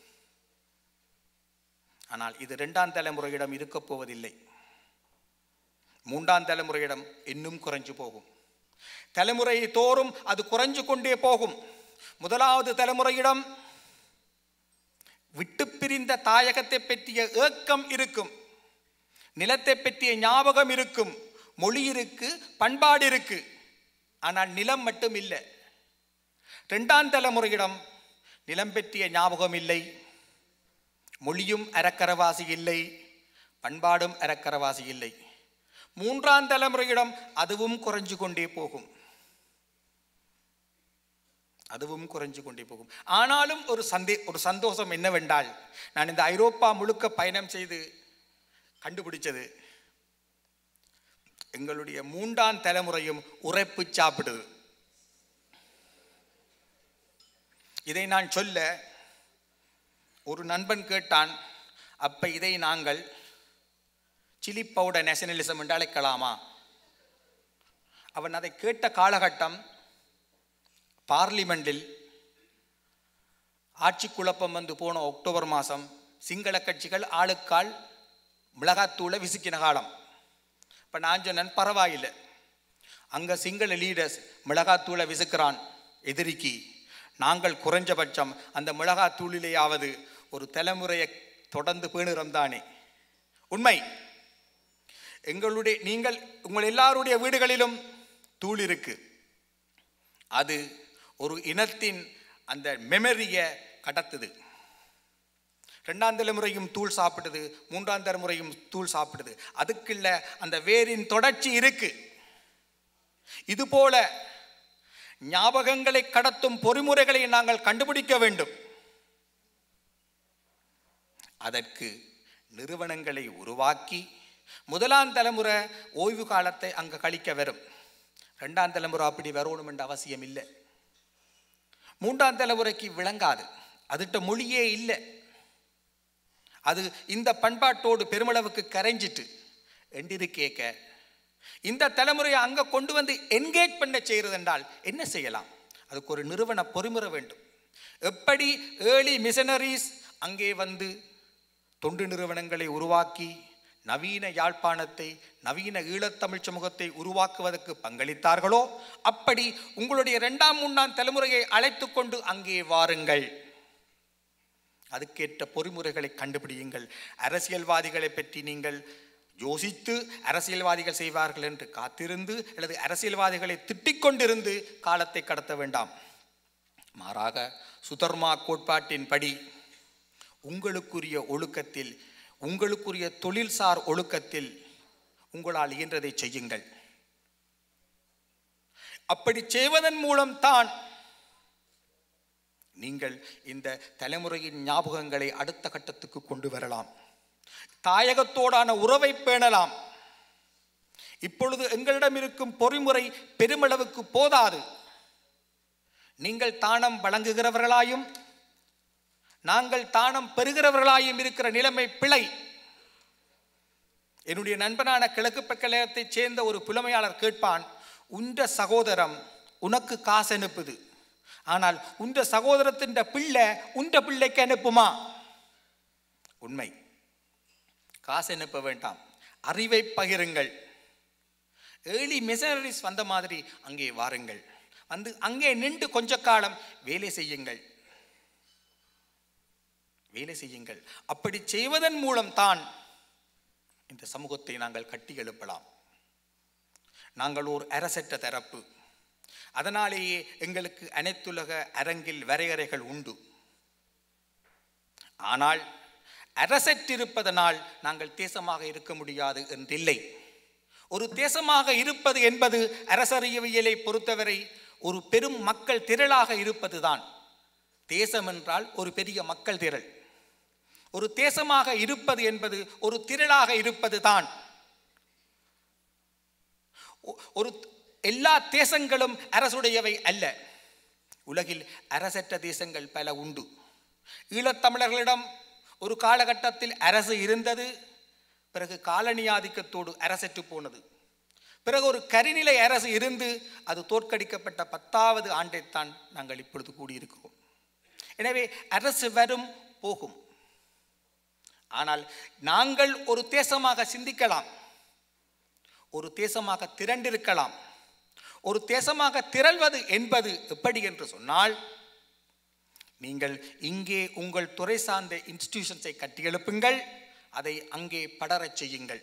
ஆனால் இது இரண்டாம் தலைமுறையிடம் இருக்கப் போவதில்லை மூன்றாம் தலைமுறையிடம் இன்னும் குறைஞ்சு போகும் தலைமுறை தோறும் அது குறைஞ்சு கொண்டே போகும் முதலாவது தலைமுறையிடம் விட்டு பிரிந்த தாயகத்தை பற்றிய ஏக்கம் இருக்கும் நிலத்தை பற்றிய ஞாபகம் இருக்கும் மொழி இருக்கு பண்பாடு இருக்கு ஆனால் நிலம் மட்டும் இல்லை ரெண்டாம் தலைமுறையிடம் நிலம் பற்றிய ஞாபகம் இல்லை மொழியும் அறக்கரவாசி இல்லை பண்பாடும் அறக்கரவாசி இல்லை மூன்றாம் தலைமுறையிடம் அதுவும் குறைஞ்சு கொண்டே போகும் அதுவும் குறைஞ்சு கொண்டே போகும் ஆனாலும் ஒரு சந்தே ஒரு சந்தோஷம் என்னவென்றால் நான் இந்த ஐரோப்பா முழுக்க பயணம் செய்து கண்டுபிடிச்சது எங்களுடைய மூன்றாம் தலைமுறையும் உரைப்பு சாப்பிடுது இதை நான் சொல்ல ஒரு நண்பன் கேட்டான் அப்ப இதை நாங்கள் சிலி பவுடர் நேஷனலிசம் என்று அழைக்கலாமா அவன் அதை கேட்ட காலகட்டம் பார்லிமெண்டில் ஆட்சி குழப்பம் வந்து போன அக்டோபர் மாதம் சிங்கள கட்சிகள் ஆளுக்கால் மிளகாத்தூளை விசுக்கின காலம் இப்போ நான் சொன்னேன் பரவாயில்லை அங்கே சிங்கள லீடர்ஸ் மிளகாத்தூளை விசுக்கிறான் எதிரிக்கு நாங்கள் குறைஞ்சபட்சம் அந்த மிளகாத்தூளிலேயாவது ஒரு தலைமுறையை தொடர்ந்து பேணுகிறோம் தானே உண்மை எங்களுடைய நீங்கள் உங்கள் எல்லாருடைய வீடுகளிலும் தூள் இருக்கு அது ஒரு இனத்தின் அந்த மெமரியை கடத்துது ரெண்டாம் தலைமுறையும் தூள் சாப்பிடுது மூன்றாம் தலைமுறையும் தூள் சாப்பிடுது அதுக்குள்ள அந்த வேரின் தொடர்ச்சி இருக்கு இது போல ஞாபகங்களை கடத்தும் பொறிமுறைகளை நாங்கள் கண்டுபிடிக்க வேண்டும் அதற்கு நிறுவனங்களை உருவாக்கி முதலாம் தலைமுறை ஓய்வு காலத்தை அங்கே கழிக்க வரும் ரெண்டாம் தலைமுறை அப்படி வரணும் என்ற அவசியம் இல்லை மூன்றாம் தலைமுறைக்கு விளங்காது அதுட்ட மொழியே இல்லை அது இந்த பண்பாட்டோடு பெருமளவுக்கு கரைஞ்சிட்டு எண்டிரு கேட்க இந்த தலைமுறையை அங்கே கொண்டு வந்து என்கேஜ் பண்ண செய்கிறது என்றால் என்ன செய்யலாம் அதுக்கு ஒரு நிறுவன பொறிமுறை வேண்டும் எப்படி ஏர்லி மிஷனரிஸ் அங்கே வந்து தொண்டு நிறுவனங்களை உருவாக்கி நவீன யாழ்ப்பாணத்தை நவீன ஈழத்தமிழ் சமூகத்தை உருவாக்குவதற்கு பங்களித்தார்களோ அப்படி உங்களுடைய இரண்டாம் மூன்றாம் தலைமுறையை அழைத்து கொண்டு அங்கே வாருங்கள் அதுக்கேற்ற பொறிமுறைகளை கண்டுபிடியுங்கள் அரசியல்வாதிகளை பற்றி நீங்கள் யோசித்து அரசியல்வாதிகள் செய்வார்கள் என்று காத்திருந்து அல்லது அரசியல்வாதிகளை திட்டிக் கொண்டிருந்து காலத்தை கடத்த வேண்டாம் மாறாக சுதர்மா கோட்பாட்டின்படி உங்களுக்குரிய ஒழுக்கத்தில் உங்களுக்குரிய தொழில்சார் ஒழுக்கத்தில் உங்களால் இயன்றதை செய்யுங்கள் அப்படி செய்வதன் மூலம் தான் நீங்கள் இந்த தலைமுறையின் ஞாபகங்களை அடுத்த கட்டத்துக்கு கொண்டு வரலாம் தாயகத்தோடான உறவை பேணலாம் இப்பொழுது எங்களிடம் இருக்கும் பொறிமுறை பெருமளவுக்கு போதாது நீங்கள் தானம் வழங்குகிறவர்களாயும் நாங்கள் தானம் பெறுகிறவர்களாயும் இருக்கிற நிலைமை பிழை என்னுடைய நண்பனான கிழக்கு பக்கலையத்தைச் சேர்ந்த ஒரு புலமையாளர் கேட்பான் உன்ற சகோதரம் உனக்கு காசு அனுப்புது ஆனால் உன்ற சகோதரத்தின் பிள்ளை உன்ற பிள்ளைக்கு அனுப்புமா உண்மை காசு அனுப்ப வேண்டாம் அறிவை பகிருங்கள் ஏர்லி மிஷனரிஸ் வந்த மாதிரி அங்கே வாருங்கள் வந்து அங்கே நின்று கொஞ்ச காலம் வேலை செய்யுங்கள் வேலை செய்யுங்கள் அப்படி செய்வதன் மூலம் தான் இந்த சமூகத்தை நாங்கள் கட்டி எழுப்பலாம் நாங்கள் ஒரு அரசற்ற தரப்பு அதனாலேயே எங்களுக்கு அனைத்துலக அரங்கில் வரையறைகள் உண்டு ஆனால் அரசற்றிருப்பதனால் நாங்கள் தேசமாக இருக்க முடியாது என்றில்லை ஒரு தேசமாக இருப்பது என்பது அரசறியவியலை பொறுத்தவரை ஒரு பெரும் மக்கள் திரளாக இருப்பதுதான் தேசம் என்றால் ஒரு பெரிய மக்கள் திரள் ஒரு தேசமாக இருப்பது என்பது ஒரு திரளாக இருப்பது தான் ஒரு எல்லா தேசங்களும் அரசுடையவை அல்ல உலகில் அரசற்ற தேசங்கள் பல உண்டு ஈழத்தமிழர்களிடம் ஒரு காலகட்டத்தில் அரசு இருந்தது பிறகு காலனி ஆதிக்கத்தோடு அரசற்று போனது பிறகு ஒரு கரிநிலை அரசு இருந்து அது தோற்கடிக்கப்பட்ட பத்தாவது ஆண்டைத்தான் நாங்கள் இப்பொழுது கூடியிருக்கிறோம் எனவே அரசு வரும் போகும் ஆனால் நாங்கள் ஒரு தேசமாக சிந்திக்கலாம் ஒரு தேசமாக திரண்டிருக்கலாம் ஒரு தேசமாக திரள்வது என்பது எப்படி என்று சொன்னால் நீங்கள் இங்கே உங்கள் துறை சார்ந்த இன்ஸ்டிடியூஷன்ஸை கட்டியெழுப்புங்கள் அதை அங்கே படரச் செய்யுங்கள்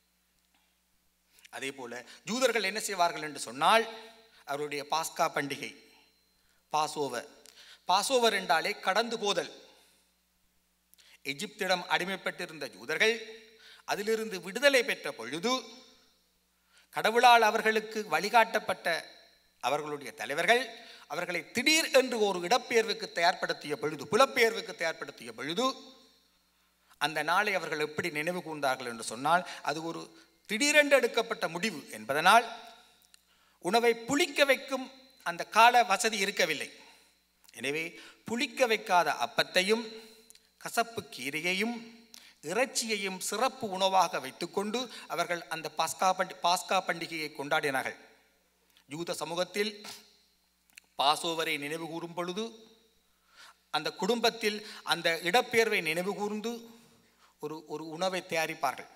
அதே போல ஜூதர்கள் என்ன செய்வார்கள் என்று சொன்னால் அவருடைய பாஸ்கா பண்டிகை பாசோவர் பாசோவர் என்றாலே கடந்து போதல் எகிப்திடம் அடிமைப்பட்டிருந்த ஜூதர்கள் அதிலிருந்து விடுதலை பெற்ற பொழுது கடவுளால் அவர்களுக்கு வழிகாட்டப்பட்ட அவர்களுடைய தலைவர்கள் அவர்களை திடீர் என்று ஒரு இடப்பெயர்வுக்கு தயார்படுத்திய பொழுது புலப்பெயர்வுக்கு தயார்படுத்திய பொழுது அந்த நாளை அவர்கள் எப்படி நினைவு கூர்ந்தார்கள் என்று சொன்னால் அது ஒரு திடீரென்று எடுக்கப்பட்ட முடிவு என்பதனால் உணவை புளிக்க வைக்கும் அந்த கால வசதி இருக்கவில்லை எனவே புளிக்க வைக்காத அப்பத்தையும் கசப்பு கீரையையும் இறைச்சியையும் சிறப்பு உணவாக வைத்துக்கொண்டு அவர்கள் அந்த பாஸ்கா பண்டி பாஸ்கா பண்டிகையை கொண்டாடினார்கள் யூத சமூகத்தில் பாசோவரை நினைவு கூறும் பொழுது அந்த குடும்பத்தில் அந்த இடப்பெயர்வை நினைவு கூர்ந்து ஒரு ஒரு உணவை தயாரிப்பார்கள்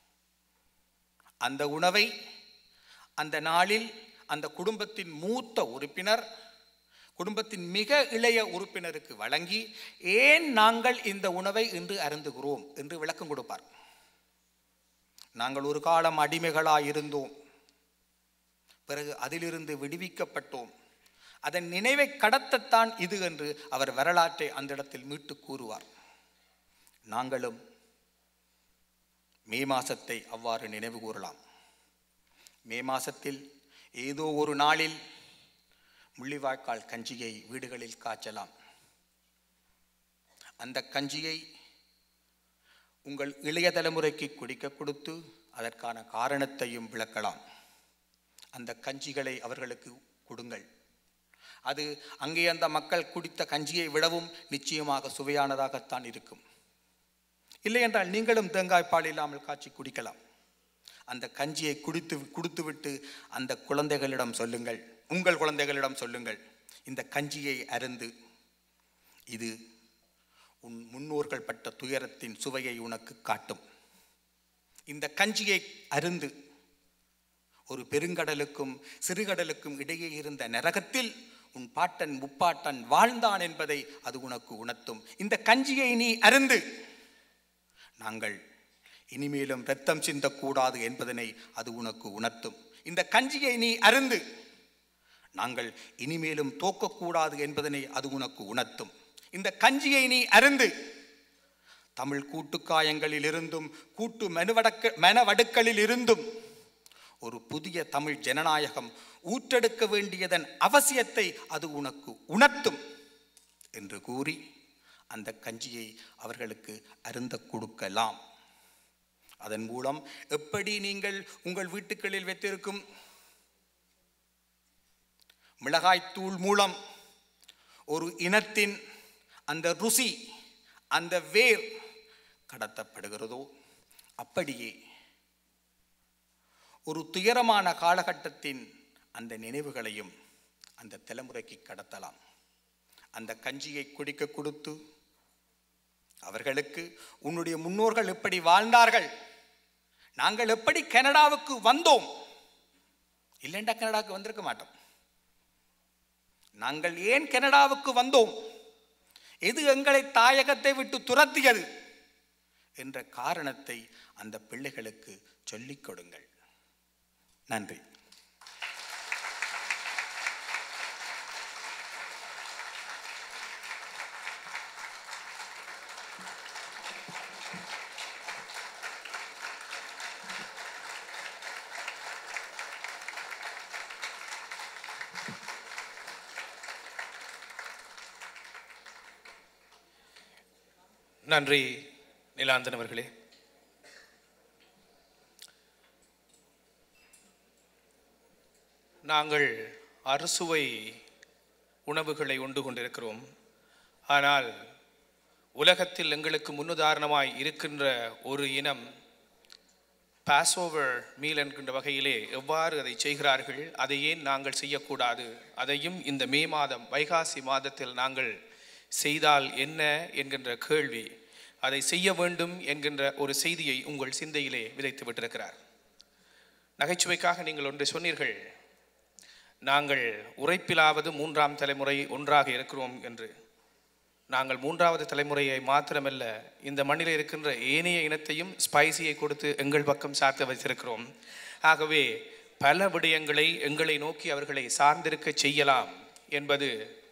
அந்த உணவை அந்த நாளில் அந்த குடும்பத்தின் மூத்த உறுப்பினர் குடும்பத்தின் மிக இளைய உறுப்பினருக்கு வழங்கி ஏன் நாங்கள் இந்த உணவை இன்று அருந்துகிறோம் என்று விளக்கம் கொடுப்பார் நாங்கள் ஒரு காலம் அடிமைகளாய் இருந்தோம் பிறகு அதிலிருந்து விடுவிக்கப்பட்டோம் அதன் நினைவை கடத்தத்தான் இது என்று அவர் வரலாற்றை அந்த இடத்தில் மீட்டு கூறுவார் நாங்களும் மே மாசத்தை அவ்வாறு நினைவு கூறலாம் மே மாசத்தில் ஏதோ ஒரு நாளில் முள்ளிவாய்க்கால் கஞ்சியை வீடுகளில் காய்ச்சலாம் அந்த கஞ்சியை உங்கள் இளைய தலைமுறைக்கு குடிக்க கொடுத்து அதற்கான காரணத்தையும் விளக்கலாம் அந்த கஞ்சிகளை அவர்களுக்கு கொடுங்கள் அது அங்கே அந்த மக்கள் குடித்த கஞ்சியை விடவும் நிச்சயமாக சுவையானதாகத்தான் இருக்கும் இல்லை என்றால் நீங்களும் தேங்காய் பால் இல்லாமல் காய்ச்சி குடிக்கலாம் அந்த கஞ்சியை குடித்து குடுத்துவிட்டு அந்த குழந்தைகளிடம் சொல்லுங்கள் உங்கள் குழந்தைகளிடம் சொல்லுங்கள் இந்த கஞ்சியை அருந்து இது உன் முன்னோர்கள் பட்ட துயரத்தின் சுவையை உனக்கு காட்டும் இந்த கஞ்சியை அருந்து ஒரு பெருங்கடலுக்கும் சிறுகடலுக்கும் இடையே இருந்த நரகத்தில் உன் பாட்டன் முப்பாட்டன் வாழ்ந்தான் என்பதை அது உனக்கு உணர்த்தும் இந்த கஞ்சியை நீ அருந்து நாங்கள் இனிமேலும் ரத்தம் சிந்தக்கூடாது என்பதனை அது உனக்கு உணர்த்தும் இந்த கஞ்சியை நீ அருந்து நாங்கள் இனிமேலும் தோக்கக்கூடாது என்பதனை அது உனக்கு உணர்த்தும் இந்த கஞ்சியை நீ அருந்து தமிழ் கூட்டுக்காயங்களில் இருந்தும் கூட்டு மெனுவடக்க மெனவடுக்களில் இருந்தும் ஒரு புதிய தமிழ் ஜனநாயகம் ஊற்றெடுக்க வேண்டியதன் அவசியத்தை அது உனக்கு உணர்த்தும் என்று கூறி அந்த கஞ்சியை அவர்களுக்கு அருந்த கொடுக்கலாம் அதன் மூலம் எப்படி நீங்கள் உங்கள் வீட்டுகளில் வைத்திருக்கும் மிளகாய்த்தூள் மூலம் ஒரு இனத்தின் அந்த ருசி அந்த வேர் கடத்தப்படுகிறதோ அப்படியே ஒரு துயரமான காலகட்டத்தின் அந்த நினைவுகளையும் அந்த தலைமுறைக்கு கடத்தலாம் அந்த கஞ்சியை குடிக்க கொடுத்து அவர்களுக்கு உன்னுடைய முன்னோர்கள் எப்படி வாழ்ந்தார்கள் நாங்கள் எப்படி கனடாவுக்கு வந்தோம் இல்லைண்டா கனடாவுக்கு வந்திருக்க மாட்டோம் நாங்கள் ஏன் கனடாவுக்கு வந்தோம் எது எங்களை தாயகத்தை விட்டு துரத்தியது என்ற காரணத்தை அந்த பிள்ளைகளுக்கு சொல்லிக் கொடுங்கள் நன்றி நன்றி நிலாந்தன் அவர்களே நாங்கள் அறுசுவை உணவுகளை உண்டு கொண்டிருக்கிறோம் ஆனால் உலகத்தில் எங்களுக்கு முன்னுதாரணமாய் இருக்கின்ற ஒரு இனம் பாஸ்ஓவர் மீல் என்கின்ற வகையிலே எவ்வாறு அதை செய்கிறார்கள் அதை ஏன் நாங்கள் செய்யக்கூடாது அதையும் இந்த மே மாதம் வைகாசி மாதத்தில் நாங்கள் செய்தால் என்ன என்கின்ற கேள்வி அதை செய்ய வேண்டும் என்கின்ற ஒரு செய்தியை உங்கள் சிந்தையிலே விதைத்து விட்டிருக்கிறார் நகைச்சுவைக்காக நீங்கள் ஒன்று சொன்னீர்கள் நாங்கள் உரைப்பிலாவது மூன்றாம் தலைமுறை ஒன்றாக இருக்கிறோம் என்று நாங்கள் மூன்றாவது தலைமுறையை மாத்திரமல்ல இந்த மண்ணில் இருக்கின்ற ஏனைய இனத்தையும் ஸ்பைசியை கொடுத்து எங்கள் பக்கம் சார்த்து வைத்திருக்கிறோம் ஆகவே பல விடயங்களை எங்களை நோக்கி அவர்களை சார்ந்திருக்க செய்யலாம் என்பது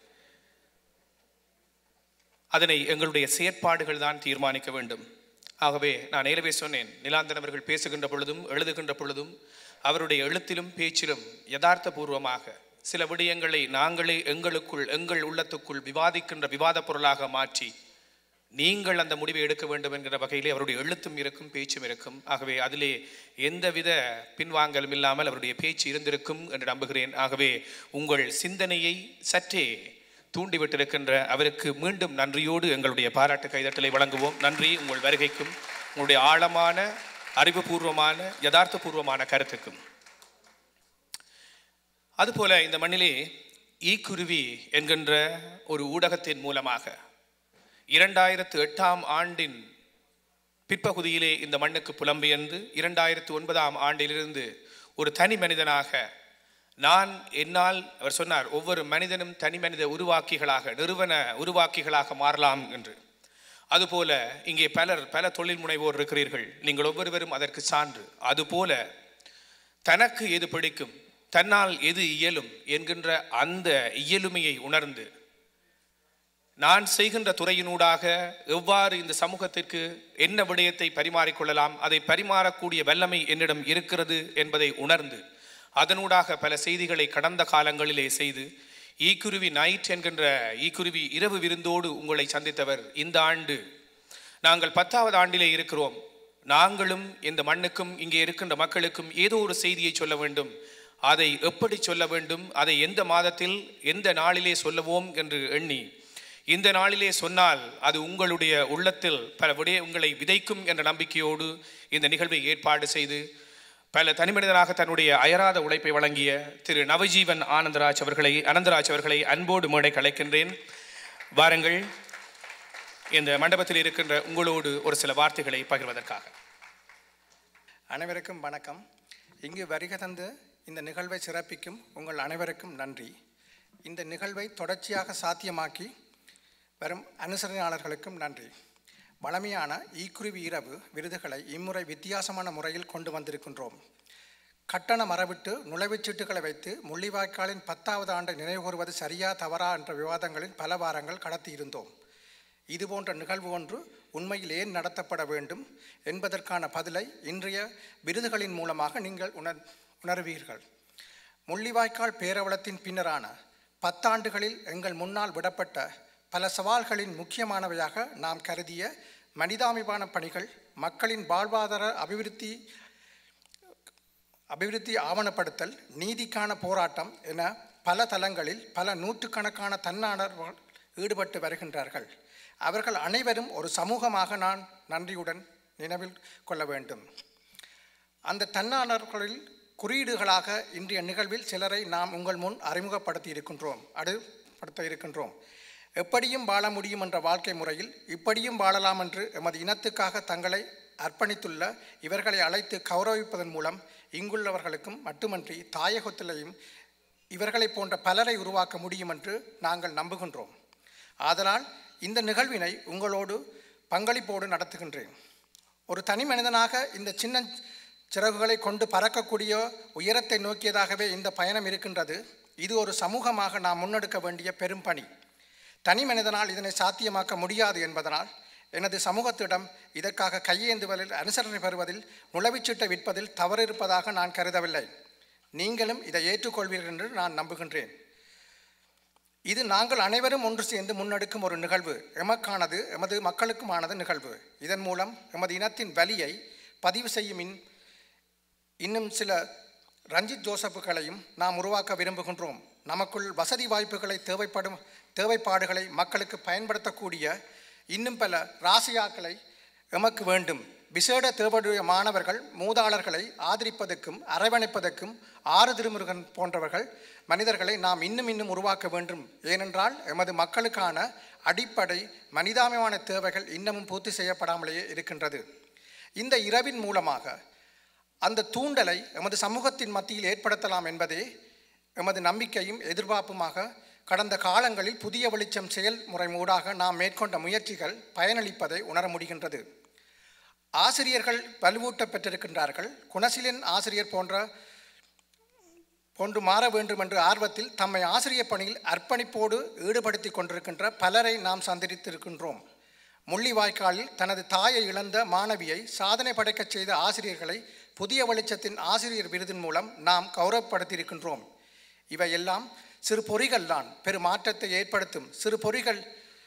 அதனை எங்களுடைய செயற்பாடுகள் தான் தீர்மானிக்க வேண்டும் ஆகவே நான் ஏற்கனவே சொன்னேன் நிலாந்தன் அவர்கள் பேசுகின்ற பொழுதும் எழுதுகின்ற பொழுதும் அவருடைய எழுத்திலும் பேச்சிலும் யதார்த்த பூர்வமாக சில விடயங்களை நாங்களே எங்களுக்குள் எங்கள் உள்ளத்துக்குள் விவாதிக்கின்ற விவாத பொருளாக மாற்றி நீங்கள் அந்த முடிவை எடுக்க வேண்டும் என்கிற வகையிலே அவருடைய எழுத்தும் இருக்கும் பேச்சும் இருக்கும் ஆகவே அதிலே எந்தவித பின்வாங்கலும் இல்லாமல் அவருடைய பேச்சு இருந்திருக்கும் என்று நம்புகிறேன் ஆகவே உங்கள் சிந்தனையை சற்றே தூண்டிவிட்டிருக்கின்ற அவருக்கு மீண்டும் நன்றியோடு எங்களுடைய பாராட்டு கைதட்டலை வழங்குவோம் நன்றி உங்கள் வருகைக்கும் உங்களுடைய ஆழமான அறிவுபூர்வமான யதார்த்தபூர்வமான கருத்துக்கும் அதுபோல இந்த மண்ணிலே ஈக்குருவி என்கின்ற ஒரு ஊடகத்தின் மூலமாக இரண்டாயிரத்து எட்டாம் ஆண்டின் பிற்பகுதியிலே இந்த மண்ணுக்கு புலம்பெயர்ந்து இரண்டாயிரத்து ஒன்பதாம் ஆண்டிலிருந்து ஒரு தனி மனிதனாக நான் என்னால் அவர் சொன்னார் ஒவ்வொரு மனிதனும் தனி மனித உருவாக்கிகளாக நிறுவன உருவாக்கிகளாக மாறலாம் என்று அதுபோல இங்கே பலர் பல தொழில் முனைவோர் இருக்கிறீர்கள் நீங்கள் ஒவ்வொருவரும் அதற்கு சான்று அதுபோல தனக்கு எது பிடிக்கும் தன்னால் எது இயலும் என்கின்ற அந்த இயலுமையை உணர்ந்து நான் செய்கின்ற துறையினூடாக எவ்வாறு இந்த சமூகத்திற்கு என்ன விடயத்தை பரிமாறிக்கொள்ளலாம் அதை பரிமாறக்கூடிய வல்லமை என்னிடம் இருக்கிறது என்பதை உணர்ந்து அதனூடாக பல செய்திகளை கடந்த காலங்களிலே செய்து ஈக்குருவி நைட் என்கின்ற ஈக்குருவி இரவு விருந்தோடு உங்களை சந்தித்தவர் இந்த ஆண்டு நாங்கள் பத்தாவது ஆண்டிலே இருக்கிறோம் நாங்களும் இந்த மண்ணுக்கும் இங்கே இருக்கின்ற மக்களுக்கும் ஏதோ ஒரு செய்தியை சொல்ல வேண்டும் அதை எப்படி சொல்ல வேண்டும் அதை எந்த மாதத்தில் எந்த நாளிலே சொல்லுவோம் என்று எண்ணி இந்த நாளிலே சொன்னால் அது உங்களுடைய உள்ளத்தில் பல விடய உங்களை விதைக்கும் என்ற நம்பிக்கையோடு இந்த நிகழ்வை ஏற்பாடு செய்து பல தனிமனிதனாக தன்னுடைய அயராத உழைப்பை வழங்கிய திரு நவஜீவன் ஆனந்தராஜ் அவர்களை அனந்தராஜ் அவர்களை அன்போடு மேடை கலைக்கின்றேன் வாருங்கள் இந்த மண்டபத்தில் இருக்கின்ற உங்களோடு ஒரு சில வார்த்தைகளை பகிர்வதற்காக அனைவருக்கும் வணக்கம் இங்கு வருகை தந்து இந்த நிகழ்வை சிறப்பிக்கும் உங்கள் அனைவருக்கும் நன்றி இந்த நிகழ்வை தொடர்ச்சியாக சாத்தியமாக்கி வரும் அனுசரணையாளர்களுக்கும் நன்றி வளமையான ஈக்குருவி இரவு விருதுகளை இம்முறை வித்தியாசமான முறையில் கொண்டு வந்திருக்கின்றோம் கட்டண மரபிட்டு நுழைவுச்சீட்டுகளை வைத்து முள்ளிவாய்க்காலின் பத்தாவது ஆண்டை நினைவுகூறுவது சரியா தவறா என்ற விவாதங்களில் பல வாரங்கள் கடத்தியிருந்தோம் இதுபோன்ற நிகழ்வு ஒன்று உண்மையில் ஏன் நடத்தப்பட வேண்டும் என்பதற்கான பதிலை இன்றைய விருதுகளின் மூலமாக நீங்கள் உணர் உணர்வீர்கள் முள்ளிவாய்க்கால் பேரவளத்தின் பின்னரான பத்தாண்டுகளில் எங்கள் முன்னால் விடப்பட்ட பல சவால்களின் முக்கியமானவையாக நாம் கருதிய மனிதாபிமான பணிகள் மக்களின் வாழ்வாதார அபிவிருத்தி அபிவிருத்தி ஆவணப்படுத்தல் நீதிக்கான போராட்டம் என பல தளங்களில் பல நூற்றுக்கணக்கான தன்னாளர்கள் ஈடுபட்டு வருகின்றார்கள் அவர்கள் அனைவரும் ஒரு சமூகமாக நான் நன்றியுடன் நினைவில் கொள்ள வேண்டும் அந்த தன்னாளர்களில் குறியீடுகளாக இன்றைய நிகழ்வில் சிலரை நாம் உங்கள் முன் அறிமுகப்படுத்தி இருக்கின்றோம் அடுப்படுத்த இருக்கின்றோம் எப்படியும் வாழ முடியும் என்ற வாழ்க்கை முறையில் இப்படியும் வாழலாம் என்று எமது இனத்துக்காக தங்களை அர்ப்பணித்துள்ள இவர்களை அழைத்து கௌரவிப்பதன் மூலம் இங்குள்ளவர்களுக்கும் மட்டுமன்றி தாயகத்திலையும் இவர்களை போன்ற பலரை உருவாக்க முடியும் என்று நாங்கள் நம்புகின்றோம் ஆதலால் இந்த நிகழ்வினை உங்களோடு பங்களிப்போடு நடத்துகின்றேன் ஒரு தனி மனிதனாக இந்த சின்ன சிறகுகளை கொண்டு பறக்கக்கூடிய உயரத்தை நோக்கியதாகவே இந்த பயணம் இருக்கின்றது இது ஒரு சமூகமாக நாம் முன்னெடுக்க வேண்டிய பெரும் பணி தனி மனிதனால் இதனை சாத்தியமாக்க முடியாது என்பதனால் எனது சமூகத்திடம் இதற்காக கையேந்துவதில் அனுசரணை பெறுவதில் நுழைவுச்சீட்டை விற்பதில் தவறு இருப்பதாக நான் கருதவில்லை நீங்களும் இதை ஏற்றுக்கொள்வீர்கள் என்று நான் நம்புகின்றேன் இது நாங்கள் அனைவரும் ஒன்று சேர்ந்து முன்னெடுக்கும் ஒரு நிகழ்வு எமக்கானது எமது மக்களுக்குமானது நிகழ்வு இதன் மூலம் எமது இனத்தின் வலியை பதிவு செய்யும் இன் இன்னும் சில ரஞ்சித் ஜோசப்புகளையும் நாம் உருவாக்க விரும்புகின்றோம் நமக்குள் வசதி வாய்ப்புகளை தேவைப்படும் தேவைப்பாடுகளை மக்களுக்கு பயன்படுத்தக்கூடிய இன்னும் பல ராசியாக்களை எமக்கு வேண்டும் விசேட தேவையுடைய மாணவர்கள் மூதாளர்களை ஆதரிப்பதற்கும் அரவணைப்பதற்கும் ஆறு திருமுருகன் போன்றவர்கள் மனிதர்களை நாம் இன்னும் இன்னும் உருவாக்க வேண்டும் ஏனென்றால் எமது மக்களுக்கான அடிப்படை மனிதாபிமான தேவைகள் இன்னமும் பூர்த்தி செய்யப்படாமலேயே இருக்கின்றது இந்த இரவின் மூலமாக அந்த தூண்டலை எமது சமூகத்தின் மத்தியில் ஏற்படுத்தலாம் என்பதே எமது நம்பிக்கையும் எதிர்பார்ப்புமாக கடந்த காலங்களில் புதிய வெளிச்சம் செயல்முறை மூடாக நாம் மேற்கொண்ட முயற்சிகள் பயனளிப்பதை உணர முடிகின்றது ஆசிரியர்கள் வலுவூட்ட பெற்றிருக்கின்றார்கள் குணசிலின் ஆசிரியர் போன்ற போன்று மாற வேண்டும் என்ற ஆர்வத்தில் தம்மை ஆசிரியர் பணியில் அர்ப்பணிப்போடு ஈடுபடுத்தி கொண்டிருக்கின்ற பலரை நாம் சந்தித்திருக்கின்றோம் முள்ளிவாய்க்காலில் தனது தாயை இழந்த மாணவியை சாதனை படைக்கச் செய்த ஆசிரியர்களை புதிய வெளிச்சத்தின் ஆசிரியர் விருதின் மூலம் நாம் கௌரவப்படுத்தியிருக்கின்றோம் இவையெல்லாம் சிறு பொறிகள் தான் பெரும் மாற்றத்தை ஏற்படுத்தும் சிறு பொறிகள்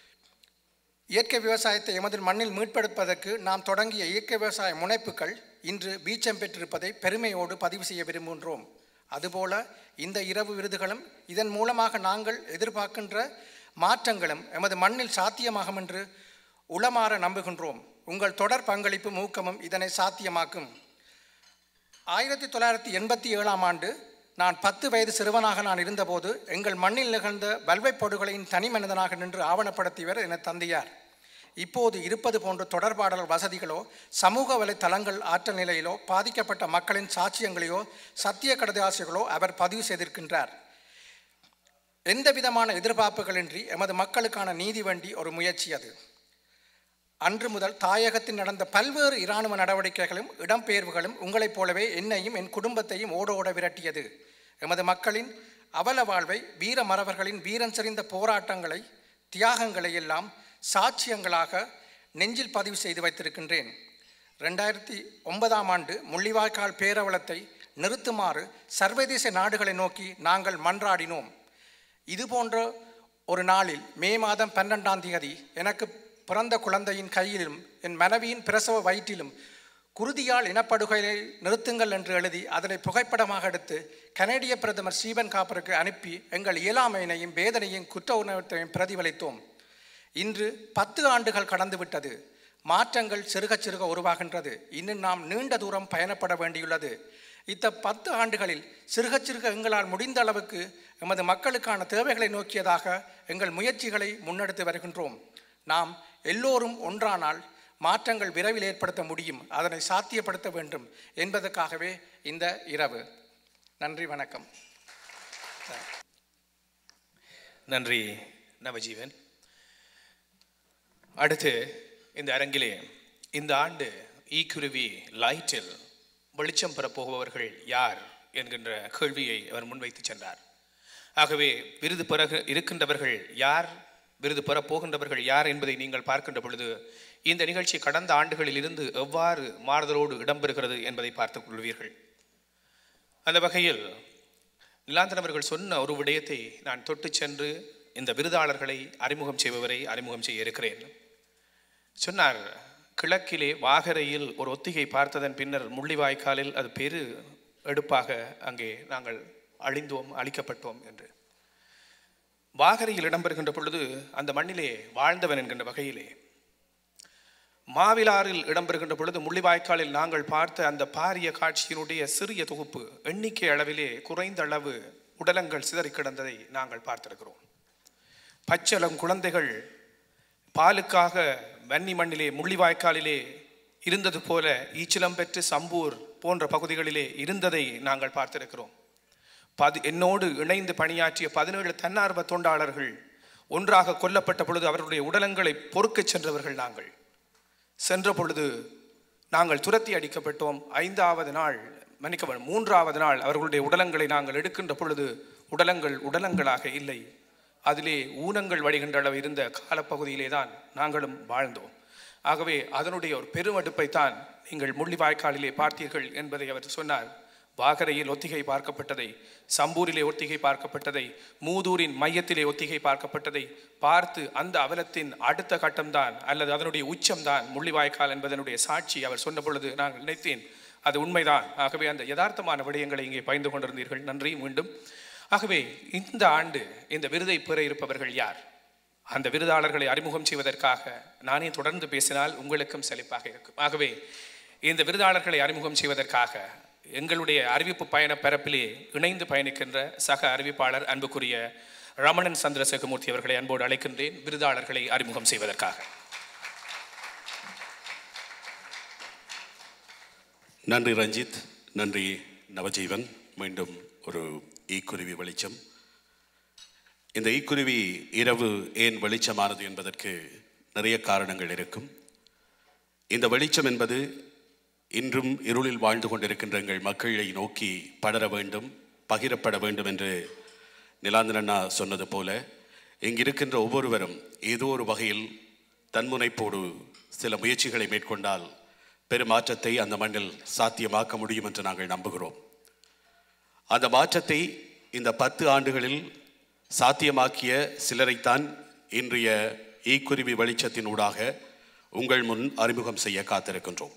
இயற்கை விவசாயத்தை எமது மண்ணில் மீட்பெடுப்பதற்கு நாம் தொடங்கிய இயற்கை விவசாய முனைப்புகள் இன்று பீச்சம் பெற்றிருப்பதை பெருமையோடு பதிவு செய்ய விரும்புகின்றோம் அதுபோல இந்த இரவு விருதுகளும் இதன் மூலமாக நாங்கள் எதிர்பார்க்கின்ற மாற்றங்களும் எமது மண்ணில் சாத்தியமாகும் என்று உளமாற நம்புகின்றோம் உங்கள் தொடர் பங்களிப்பும் ஊக்கமும் இதனை சாத்தியமாக்கும் ஆயிரத்தி தொள்ளாயிரத்தி எண்பத்தி ஏழாம் ஆண்டு நான் பத்து வயது சிறுவனாக நான் இருந்தபோது எங்கள் மண்ணில் நிகழ்ந்த வல்வைப் படுகொலையின் தனி மனிதனாக நின்று ஆவணப்படுத்தியவர் என தந்தையார் இப்போது இருப்பது போன்ற தொடர்பாடல் வசதிகளோ சமூக வலைத்தளங்கள் ஆற்றல் நிலையிலோ பாதிக்கப்பட்ட மக்களின் சாட்சியங்களையோ சத்திய கடதாசிகளோ அவர் பதிவு செய்திருக்கின்றார் எந்த விதமான எதிர்பார்ப்புகளின்றி எமது மக்களுக்கான நீதி வேண்டி ஒரு முயற்சி அது அன்று முதல் தாயகத்தில் நடந்த பல்வேறு இராணுவ நடவடிக்கைகளும் இடம்பெயர்வுகளும் உங்களைப் போலவே என்னையும் என் குடும்பத்தையும் ஓட ஓட விரட்டியது எமது மக்களின் அவல வாழ்வை வீர மறவர்களின் வீரன் செறிந்த போராட்டங்களை தியாகங்களை எல்லாம் சாட்சியங்களாக நெஞ்சில் பதிவு செய்து வைத்திருக்கின்றேன் ரெண்டாயிரத்தி ஒன்பதாம் ஆண்டு முள்ளிவாய்க்கால் பேரவலத்தை நிறுத்துமாறு சர்வதேச நாடுகளை நோக்கி நாங்கள் மன்றாடினோம் இது போன்ற ஒரு நாளில் மே மாதம் பன்னெண்டாம் தேதி எனக்கு பிறந்த குழந்தையின் கையிலும் என் மனைவியின் பிரசவ வயிற்றிலும் குருதியால் இனப்படுகொலை நிறுத்துங்கள் என்று எழுதி அதனை புகைப்படமாக எடுத்து கனேடிய பிரதமர் ஸ்டீபன் காப்பருக்கு அனுப்பி எங்கள் இயலாமையினையும் வேதனையும் குற்ற உணர்வையும் பிரதிபலித்தோம் இன்று பத்து ஆண்டுகள் கடந்துவிட்டது மாற்றங்கள் சிறுக சிறுக உருவாகின்றது இன்னும் நாம் நீண்ட தூரம் பயணப்பட வேண்டியுள்ளது இத்த பத்து ஆண்டுகளில் சிறுக சிறுக எங்களால் முடிந்த அளவுக்கு எமது மக்களுக்கான தேவைகளை நோக்கியதாக எங்கள் முயற்சிகளை முன்னெடுத்து வருகின்றோம் நாம் எல்லோரும் ஒன்றானால் மாற்றங்கள் விரைவில் ஏற்படுத்த முடியும் அதனை சாத்தியப்படுத்த வேண்டும் என்பதற்காகவே இந்த இரவு நன்றி வணக்கம் நன்றி நவஜீவன் அடுத்து இந்த அரங்கிலே இந்த ஆண்டு ஈக்குருவி லைட்டில் வெளிச்சம் பெறப் போபவர்கள் யார் என்கின்ற கேள்வியை அவர் முன்வைத்து சென்றார் ஆகவே விருது பெற இருக்கின்றவர்கள் யார் விருது பெறப் போகின்றவர்கள் யார் என்பதை நீங்கள் பார்க்கின்ற பொழுது இந்த நிகழ்ச்சி கடந்த ஆண்டுகளில் இருந்து எவ்வாறு மாறுதலோடு இடம்பெறுகிறது என்பதை பார்த்துக் கொள்வீர்கள் அந்த வகையில் நிலாந்தன் அவர்கள் சொன்ன ஒரு விடயத்தை நான் தொட்டு சென்று இந்த விருதாளர்களை அறிமுகம் செய்பவரை அறிமுகம் செய்ய இருக்கிறேன் சொன்னார் கிழக்கிலே வாகரையில் ஒரு ஒத்திகை பார்த்ததன் பின்னர் முள்ளிவாய்க்காலில் அது பெரு எடுப்பாக அங்கே நாங்கள் அழிந்தோம் அழிக்கப்பட்டோம் என்று வாகரையில் இடம்பெறுகின்ற பொழுது அந்த மண்ணிலே வாழ்ந்தவன் என்கின்ற வகையிலே மாவிலாறில் இடம்பெறுகின்ற பொழுது முள்ளிவாய்க்காலில் நாங்கள் பார்த்த அந்த பாரிய காட்சியினுடைய சிறிய தொகுப்பு எண்ணிக்கை அளவிலே குறைந்த அளவு உடலங்கள் சிதறி கிடந்ததை நாங்கள் பார்த்திருக்கிறோம் பச்சளம் குழந்தைகள் பாலுக்காக வன்னி மண்ணிலே முள்ளிவாய்க்காலிலே இருந்தது போல ஈச்சிலம் பெற்று சம்பூர் போன்ற பகுதிகளிலே இருந்ததை நாங்கள் பார்த்திருக்கிறோம் பது என்னோடு இணைந்து பணியாற்றிய பதினேழு தன்னார்வ தொண்டாளர்கள் ஒன்றாக கொல்லப்பட்ட பொழுது அவர்களுடைய உடலங்களை பொறுக்கச் சென்றவர்கள் நாங்கள் சென்ற பொழுது நாங்கள் துரத்தி அடிக்கப்பட்டோம் ஐந்தாவது நாள் மன்னிக்க வேண்டும், மூன்றாவது நாள் அவர்களுடைய உடலங்களை நாங்கள் எடுக்கின்ற பொழுது உடலங்கள் உடலங்களாக இல்லை அதிலே ஊனங்கள் வழிகின்ற அளவு இருந்த காலப்பகுதியிலே தான் நாங்களும் வாழ்ந்தோம் ஆகவே அதனுடைய ஒரு பெருமடுப்பை தான் நீங்கள் முள்ளிவாய்க்காலிலே பார்த்தீர்கள் என்பதை அவர் சொன்னார் வாகரையில் ஒத்திகை பார்க்கப்பட்டதை சம்பூரிலே ஒத்திகை பார்க்கப்பட்டதை மூதூரின் மையத்திலே ஒத்திகை பார்க்கப்பட்டதை பார்த்து அந்த அவலத்தின் அடுத்த கட்டம்தான் அல்லது அதனுடைய உச்சம்தான் முள்ளிவாய்க்கால் என்பதனுடைய சாட்சி அவர் சொன்ன பொழுது நான் நினைத்தேன் அது உண்மைதான் ஆகவே அந்த யதார்த்தமான விடயங்களை இங்கே பயந்து கொண்டிருந்தீர்கள் நன்றி மீண்டும் ஆகவே இந்த ஆண்டு இந்த விருதை பெற இருப்பவர்கள் யார் அந்த விருதாளர்களை அறிமுகம் செய்வதற்காக நானே தொடர்ந்து பேசினால் உங்களுக்கும் செழிப்பாக இருக்கும் ஆகவே இந்த விருதாளர்களை அறிமுகம் செய்வதற்காக எங்களுடைய அறிவிப்பு பயண பரப்பிலே இணைந்து பயணிக்கின்ற சக அறிவிப்பாளர் அன்புக்குரிய ரமணன் சந்திரசேகமூர்த்தி அவர்களை அன்போடு அழைக்கின்றேன் விருதாளர்களை அறிமுகம் செய்வதற்காக நன்றி ரஞ்சித் நன்றி நவஜீவன் மீண்டும் ஒரு ஈக்குருவி வெளிச்சம் இந்த ஈக்குருவி இரவு ஏன் வெளிச்சமானது என்பதற்கு நிறைய காரணங்கள் இருக்கும் இந்த வெளிச்சம் என்பது இன்றும் இருளில் வாழ்ந்து கொண்டிருக்கின்ற எங்கள் மக்களை நோக்கி படர வேண்டும் பகிரப்பட வேண்டும் என்று நிலாந்தன் அண்ணா சொன்னது போல இங்கிருக்கின்ற ஒவ்வொருவரும் ஏதோ ஒரு வகையில் தன்முனைப்போடு சில முயற்சிகளை மேற்கொண்டால் பெருமாற்றத்தை அந்த மண்ணில் சாத்தியமாக்க முடியும் என்று நாங்கள் நம்புகிறோம் அந்த மாற்றத்தை இந்த பத்து ஆண்டுகளில் சாத்தியமாக்கிய சிலரைத்தான் இன்றைய ஈக்குருவி வெளிச்சத்தின் ஊடாக உங்கள் முன் அறிமுகம் செய்ய காத்திருக்கின்றோம்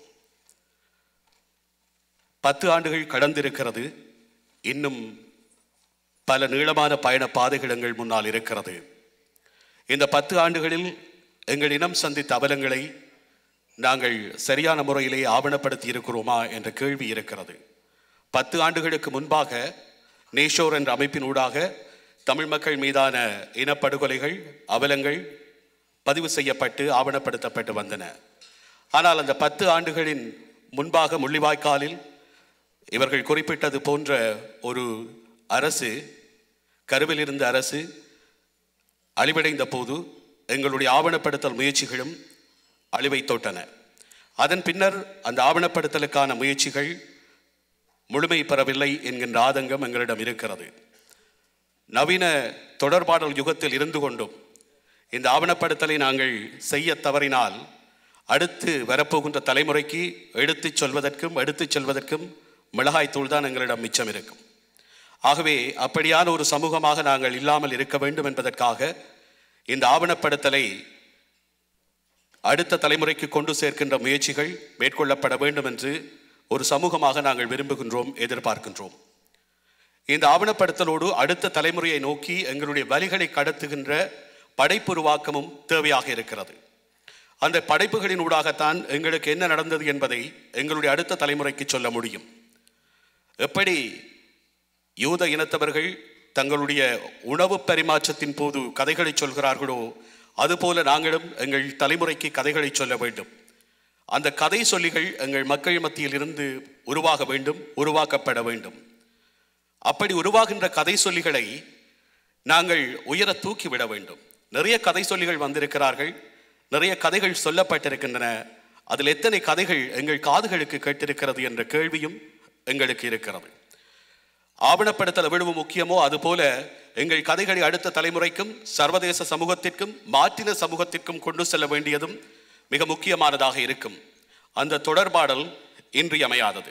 பத்து ஆண்டுகள் கடந்திருக்கிறது இன்னும் பல நீளமான பயண பாதைகள் எங்கள் முன்னால் இருக்கிறது இந்த பத்து ஆண்டுகளில் எங்கள் இனம் சந்தித்த அவலங்களை நாங்கள் சரியான முறையிலே ஆவணப்படுத்தி இருக்கிறோமா என்ற கேள்வி இருக்கிறது பத்து ஆண்டுகளுக்கு முன்பாக நேஷோர் என்ற அமைப்பின் ஊடாக தமிழ் மக்கள் மீதான இனப்படுகொலைகள் அவலங்கள் பதிவு செய்யப்பட்டு ஆவணப்படுத்தப்பட்டு வந்தன ஆனால் அந்த பத்து ஆண்டுகளின் முன்பாக முள்ளிவாய்க்காலில் இவர்கள் குறிப்பிட்டது போன்ற ஒரு அரசு கருவில் இருந்த அரசு அழிவடைந்த போது எங்களுடைய ஆவணப்படுத்தல் முயற்சிகளும் அழிவை தொட்டன அதன் பின்னர் அந்த ஆவணப்படுத்தலுக்கான முயற்சிகள் முழுமை பெறவில்லை என்கின்ற ஆதங்கம் எங்களிடம் இருக்கிறது நவீன தொடர்பாடல் யுகத்தில் இருந்து கொண்டும் இந்த ஆவணப்படுத்தலை நாங்கள் செய்ய தவறினால் அடுத்து வரப்போகின்ற தலைமுறைக்கு எடுத்துச் சொல்வதற்கும் எடுத்துச் செல்வதற்கும் மிளகாய்த்தூள் தான் எங்களிடம் மிச்சம் இருக்கும் ஆகவே அப்படியான ஒரு சமூகமாக நாங்கள் இல்லாமல் இருக்க வேண்டும் என்பதற்காக இந்த ஆவணப்படுத்தலை அடுத்த தலைமுறைக்கு கொண்டு சேர்க்கின்ற முயற்சிகள் மேற்கொள்ளப்பட வேண்டும் என்று ஒரு சமூகமாக நாங்கள் விரும்புகின்றோம் எதிர்பார்க்கின்றோம் இந்த ஆவணப்படுத்தலோடு அடுத்த தலைமுறையை நோக்கி எங்களுடைய வழிகளை கடத்துகின்ற படைப்புருவாக்கமும் தேவையாக இருக்கிறது அந்த படைப்புகளின் ஊடாகத்தான் எங்களுக்கு என்ன நடந்தது என்பதை எங்களுடைய அடுத்த தலைமுறைக்கு சொல்ல முடியும் எப்படி யூத இனத்தவர்கள் தங்களுடைய உணவு பரிமாற்றத்தின் போது கதைகளை சொல்கிறார்களோ அதுபோல நாங்களும் எங்கள் தலைமுறைக்கு கதைகளை சொல்ல வேண்டும் அந்த கதை சொல்லிகள் எங்கள் மக்கள் மத்தியில் இருந்து உருவாக வேண்டும் உருவாக்கப்பட வேண்டும் அப்படி உருவாகின்ற கதை சொல்லிகளை நாங்கள் உயர தூக்கி விட வேண்டும் நிறைய கதை சொல்லிகள் வந்திருக்கிறார்கள் நிறைய கதைகள் சொல்லப்பட்டிருக்கின்றன அதில் எத்தனை கதைகள் எங்கள் காதுகளுக்கு கேட்டிருக்கிறது என்ற கேள்வியும் எங்களுக்கு இருக்கிறது ஆவணப்படுத்தல் எவ்வளவு முக்கியமோ அதுபோல எங்கள் கதைகளை அடுத்த தலைமுறைக்கும் சர்வதேச சமூகத்திற்கும் மாற்றின சமூகத்திற்கும் கொண்டு செல்ல வேண்டியதும் மிக முக்கியமானதாக இருக்கும் அந்த தொடர்பாடல் இன்றியமையாதது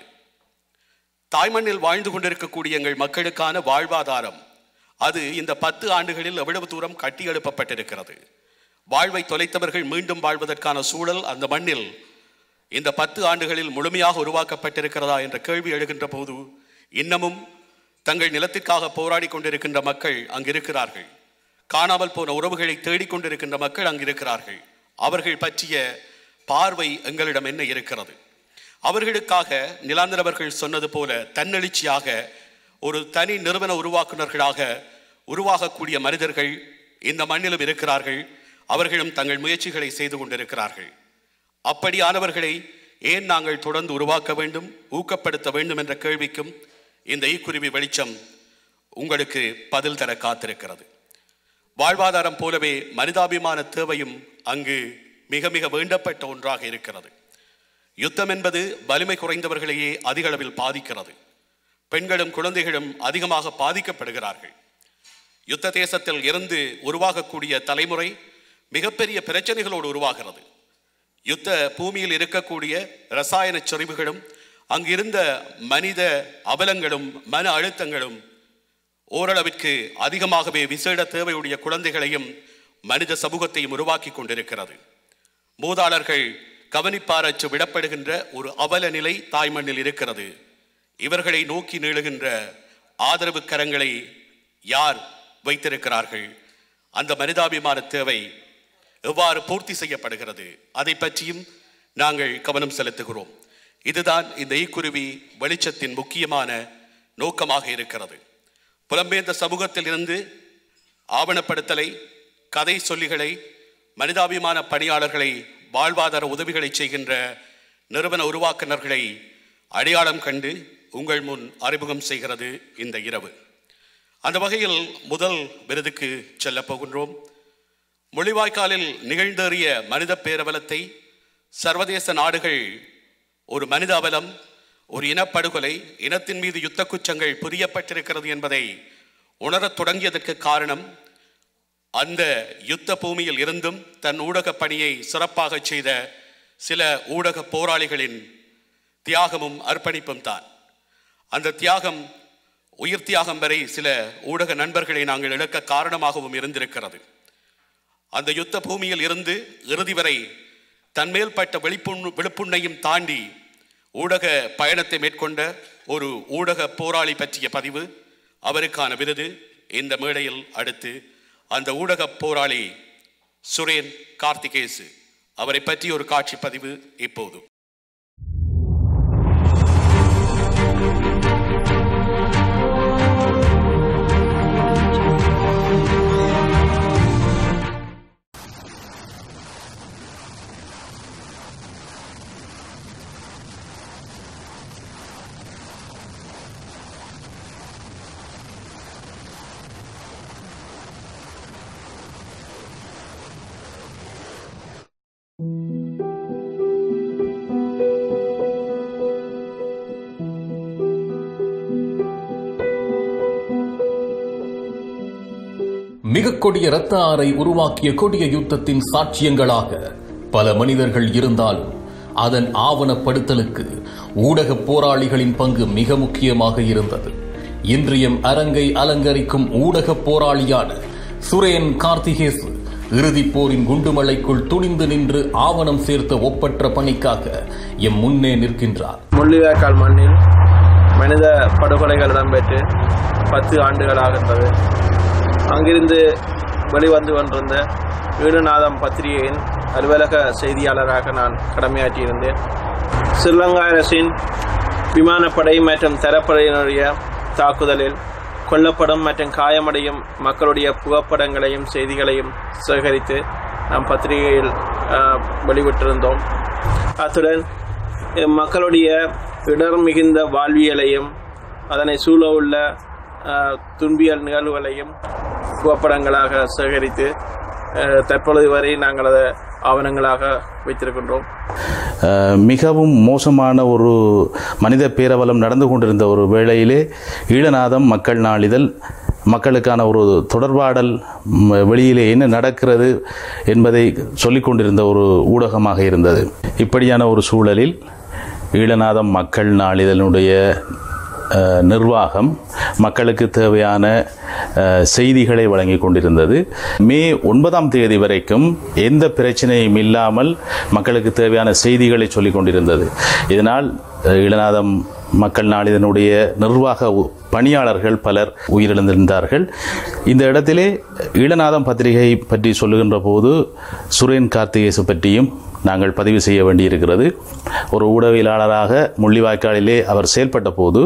தாய்மண்ணில் வாழ்ந்து கொண்டிருக்கக்கூடிய எங்கள் மக்களுக்கான வாழ்வாதாரம் அது இந்த பத்து ஆண்டுகளில் எவ்வளவு தூரம் கட்டி எழுப்பப்பட்டிருக்கிறது வாழ்வை தொலைத்தவர்கள் மீண்டும் வாழ்வதற்கான சூழல் அந்த மண்ணில் இந்த பத்து ஆண்டுகளில் முழுமையாக உருவாக்கப்பட்டிருக்கிறதா என்ற கேள்வி எழுகின்ற போது இன்னமும் தங்கள் நிலத்திற்காக போராடி கொண்டிருக்கின்ற மக்கள் அங்கு இருக்கிறார்கள் காணாமல் போன உறவுகளை தேடிக்கொண்டிருக்கின்ற மக்கள் அங்கு இருக்கிறார்கள் அவர்கள் பற்றிய பார்வை எங்களிடம் என்ன இருக்கிறது அவர்களுக்காக நிலாந்திரவர்கள் சொன்னது போல தன்னெழுச்சியாக ஒரு தனி நிறுவன உருவாக்குனர்களாக உருவாகக்கூடிய மனிதர்கள் இந்த மண்ணிலும் இருக்கிறார்கள் அவர்களும் தங்கள் முயற்சிகளை செய்து கொண்டிருக்கிறார்கள் அப்படியானவர்களை ஏன் நாங்கள் தொடர்ந்து உருவாக்க வேண்டும் ஊக்கப்படுத்த வேண்டும் என்ற கேள்விக்கும் இந்த ஈக்குருவி வெளிச்சம் உங்களுக்கு பதில் தர காத்திருக்கிறது வாழ்வாதாரம் போலவே மனிதாபிமான தேவையும் அங்கு மிக மிக வேண்டப்பட்ட ஒன்றாக இருக்கிறது யுத்தம் என்பது வலிமை குறைந்தவர்களையே அதிக அளவில் பாதிக்கிறது பெண்களும் குழந்தைகளும் அதிகமாக பாதிக்கப்படுகிறார்கள் யுத்த தேசத்தில் இருந்து உருவாகக்கூடிய தலைமுறை மிகப்பெரிய பிரச்சனைகளோடு உருவாகிறது யுத்த பூமியில் இருக்கக்கூடிய ரசாயன செறிவுகளும் அங்கிருந்த மனித அவலங்களும் மன அழுத்தங்களும் ஓரளவிற்கு அதிகமாகவே விசேட தேவையுடைய குழந்தைகளையும் மனித சமூகத்தையும் உருவாக்கி கொண்டிருக்கிறது மூதாளர்கள் கவனிப்பாரற்று விடப்படுகின்ற ஒரு அவல நிலை தாய்மண்ணில் இருக்கிறது இவர்களை நோக்கி நீளுகின்ற ஆதரவு கரங்களை யார் வைத்திருக்கிறார்கள் அந்த மனிதாபிமான தேவை எவ்வாறு பூர்த்தி செய்யப்படுகிறது அதை பற்றியும் நாங்கள் கவனம் செலுத்துகிறோம் இதுதான் இந்த ஈக்குருவி வெளிச்சத்தின் முக்கியமான நோக்கமாக இருக்கிறது புலம்பெயர்ந்த சமூகத்தில் இருந்து ஆவணப்படுத்தலை கதை சொல்லிகளை மனிதாபிமான பணியாளர்களை வாழ்வாதார உதவிகளை செய்கின்ற நிறுவன உருவாக்குனர்களை அடையாளம் கண்டு உங்கள் முன் அறிமுகம் செய்கிறது இந்த இரவு அந்த வகையில் முதல் விருதுக்கு செல்லப் போகின்றோம் மொழிவாய்க்காலில் நிகழ்ந்தேறிய மனித பேரவலத்தை சர்வதேச நாடுகள் ஒரு மனித அவலம் ஒரு இனப்படுகொலை இனத்தின் மீது யுத்த குற்றங்கள் புரியப்பட்டிருக்கிறது என்பதை உணரத் தொடங்கியதற்கு காரணம் அந்த யுத்த பூமியில் இருந்தும் தன் ஊடக பணியை சிறப்பாக செய்த சில ஊடக போராளிகளின் தியாகமும் அர்ப்பணிப்பும் தான் அந்த தியாகம் உயிர் தியாகம் வரை சில ஊடக நண்பர்களை நாங்கள் இழக்க காரணமாகவும் இருந்திருக்கிறது அந்த யுத்த பூமியில் இருந்து இறுதி வரை தன்மேல் பட்ட வெளிப்புண் விழுப்புண்ணையும் தாண்டி ஊடக பயணத்தை மேற்கொண்ட ஒரு ஊடக போராளி பற்றிய பதிவு அவருக்கான விருது இந்த மேடையில் அடுத்து அந்த ஊடக போராளி சுரேன் கார்த்திகேசு அவரை பற்றி ஒரு காட்சி பதிவு இப்போது மிக கொடிய இரத்த ஆறை உருவாக்கிய கொடிய யுத்தத்தின் சாட்சியங்களாக பல மனிதர்கள் இருந்தாலும் அதன் ஆவணப்படுத்தலுக்கு ஊடக போராளிகளின் பங்கு மிக முக்கியமாக இருந்தது இன்றியம் அரங்கை அலங்கரிக்கும் ஊடக போராளியான சுரேன் கார்த்திகேசு இறுதிப் போரின் குண்டுமலைக்குள் துணிந்து நின்று ஆவணம் சேர்த்த ஒப்பற்ற பணிக்காக எம் முன்னே நிற்கின்றார் முள்ளிவாய்க்கால் மண்ணில் மனித படுகொலைகள் இடம்பெற்று பத்து ஆண்டுகளாகின்றது அங்கிருந்து வெளிவந்து கொண்டிருந்த வீடுநாதம் பத்திரிகையின் அலுவலக செய்தியாளராக நான் கடமையாற்றியிருந்தேன் ஸ்ரீலங்கா அரசின் விமானப்படை மற்றும் தரப்படையினுடைய தாக்குதலில் கொல்லப்படும் மற்றும் காயமடையும் மக்களுடைய புகைப்படங்களையும் செய்திகளையும் சேகரித்து நாம் பத்திரிகையில் ஆஹ், வெளிவிட்டிருந்தோம் அத்துடன் அஹ், மக்களுடைய இடர் மிகுந்த வாழ்வியலையும் அதனை சூழ உள்ள ஆஹ், துன்பியல் நிகழ்வுகளையும் புகைப்படங்களாக சேகரித்து ஆஹ், தற்பொழுது வரை நாங்கள் அதை ஆவணங்களாக வைத்திருக்கின்றோம் அஹ், மிகவும் மோசமான ஒரு மனித பேரவலம் நடந்து கொண்டிருந்த ஒரு வேளையிலே ஈழநாதம் மக்கள் நாளிதழ் மக்களுக்கான ஒரு தொடர்பாடல் ம், வெளியிலே என்ன நடக்கிறது என்பதை சொல்லிக் கொண்டிருந்த ஒரு ஊடகமாக இருந்தது இப்படியான ஒரு சூழலில் ஈழநாதம் மக்கள் நாளிதழுடைய அஹ், நிர்வாகம் மக்களுக்கு தேவையான அஹ், செய்திகளை வழங்கி கொண்டிருந்தது மே ஒன்பதாம் தேதி வரைக்கும் எந்த பிரச்சனையும் இல்லாமல் மக்களுக்கு தேவையான செய்திகளை சொல்லிக் கொண்டிருந்தது இதனால் அஹ், ஈழநாதம் மக்கள் நாளிதனுடைய நிர்வாக உ- பணியாளர்கள் பலர் உயிரிழந்திருந்தார்கள் இந்த இடத்திலே ஈழநாதம் பத்திரிகை பற்றி சொல்லுகின்ற போது சுரேன் கார்த்திகேசு பற்றியும் நாங்கள் பதிவு செய்ய வேண்டியிருக்கிறது ஒரு ஊடகவியலாளராக முள்ளிவாய்க்காலிலே அவர் செயல்பட்ட போது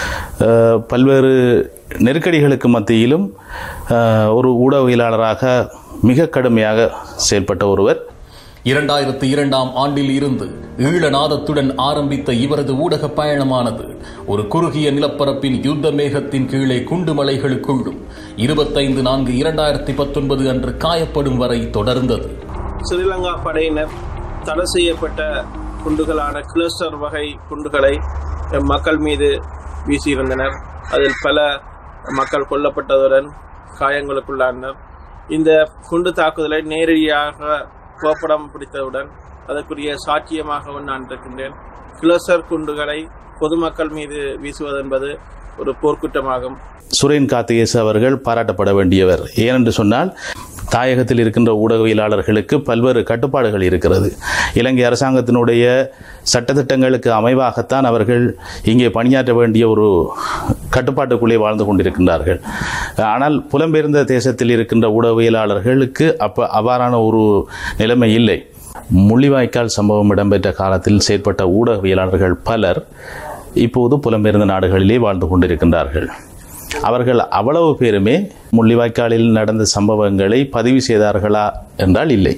அஹ், பல்வேறு நெருக்கடிகளுக்கு மத்தியிலும் அஹ், ஒரு ஊடகவியலாளராக மிக கடுமையாக செயல்பட்ட ஒருவர் இரண்டாயிரத்தி இரண்டாம் ஆண்டில் இருந்து ஈழநாதத்துடன் ஆரம்பித்த இவரது ஊடக பயணமானது ஒரு குறுகிய நிலப்பரப்பின் யுத்த மேகத்தின் கீழே குண்டுமலைகளுக்குள்ளும் இருபத்தைந்து நான்கு இரண்டாயிரத்தி பத்தொன்பது அன்று காயப்படும் வரை தொடர்ந்தது ஸ்ரீலங்கா படையினர் தடை செய்யப்பட்ட குண்டுகளான கிளஸ்டர் வகை குண்டுகளை அஹ், மக்கள் மீது வீசியிருந்தனர் அதில் பல மக்கள் கொல்லப்பட்டதுடன் காயங்களுக்குள்ளானர் இந்த குண்டு தாக்குதலை நேரடியாக புகைப்படம் பிடித்தவுடன் அதற்குரிய சாட்சியமாகவும் நான் இருக்கின்றேன் கிளஸ்டர் குண்டுகளை பொதுமக்கள் மீது வீசுவதென்பது ஒரு போர்க்குற்றமாகும் சுரேன் கார்த்திகேசு அவர்கள் பாராட்டப்பட வேண்டியவர் ஏனென்று சொன்னால் தாயகத்தில் இருக்கின்ற ஊடகவியலாளர்களுக்கு பல்வேறு கட்டுப்பாடுகள் இருக்கிறது இலங்கை அரசாங்கத்தினுடைய சட்டத்திட்டங்களுக்கு அமைவாகத்தான் அவர்கள் இங்கே பணியாற்ற வேண்டிய ஒரு கட்டுப்பாட்டுக்குள்ளே வாழ்ந்து கொண்டிருக்கின்றார்கள் ஆனால் புலம்பெயர்ந்த தேசத்தில் இருக்கின்ற ஊடகவியலாளர்களுக்கு அப்ப அவ்வாறான ஒரு நிலைமை இல்லை முள்ளிவாய்க்கால் சம்பவம் இடம்பெற்ற காலத்தில் செயற்பட்ட ஊடகவியலாளர்கள் பலர் இப்போது புலம்பெயர்ந்த நாடுகளிலே வாழ்ந்து கொண்டிருக்கின்றார்கள் அவர்கள் அவ்வளவு பேருமே முள்ளிவாய்க்காலில் நடந்த சம்பவங்களை பதிவு செய்தார்களா என்றால் இல்லை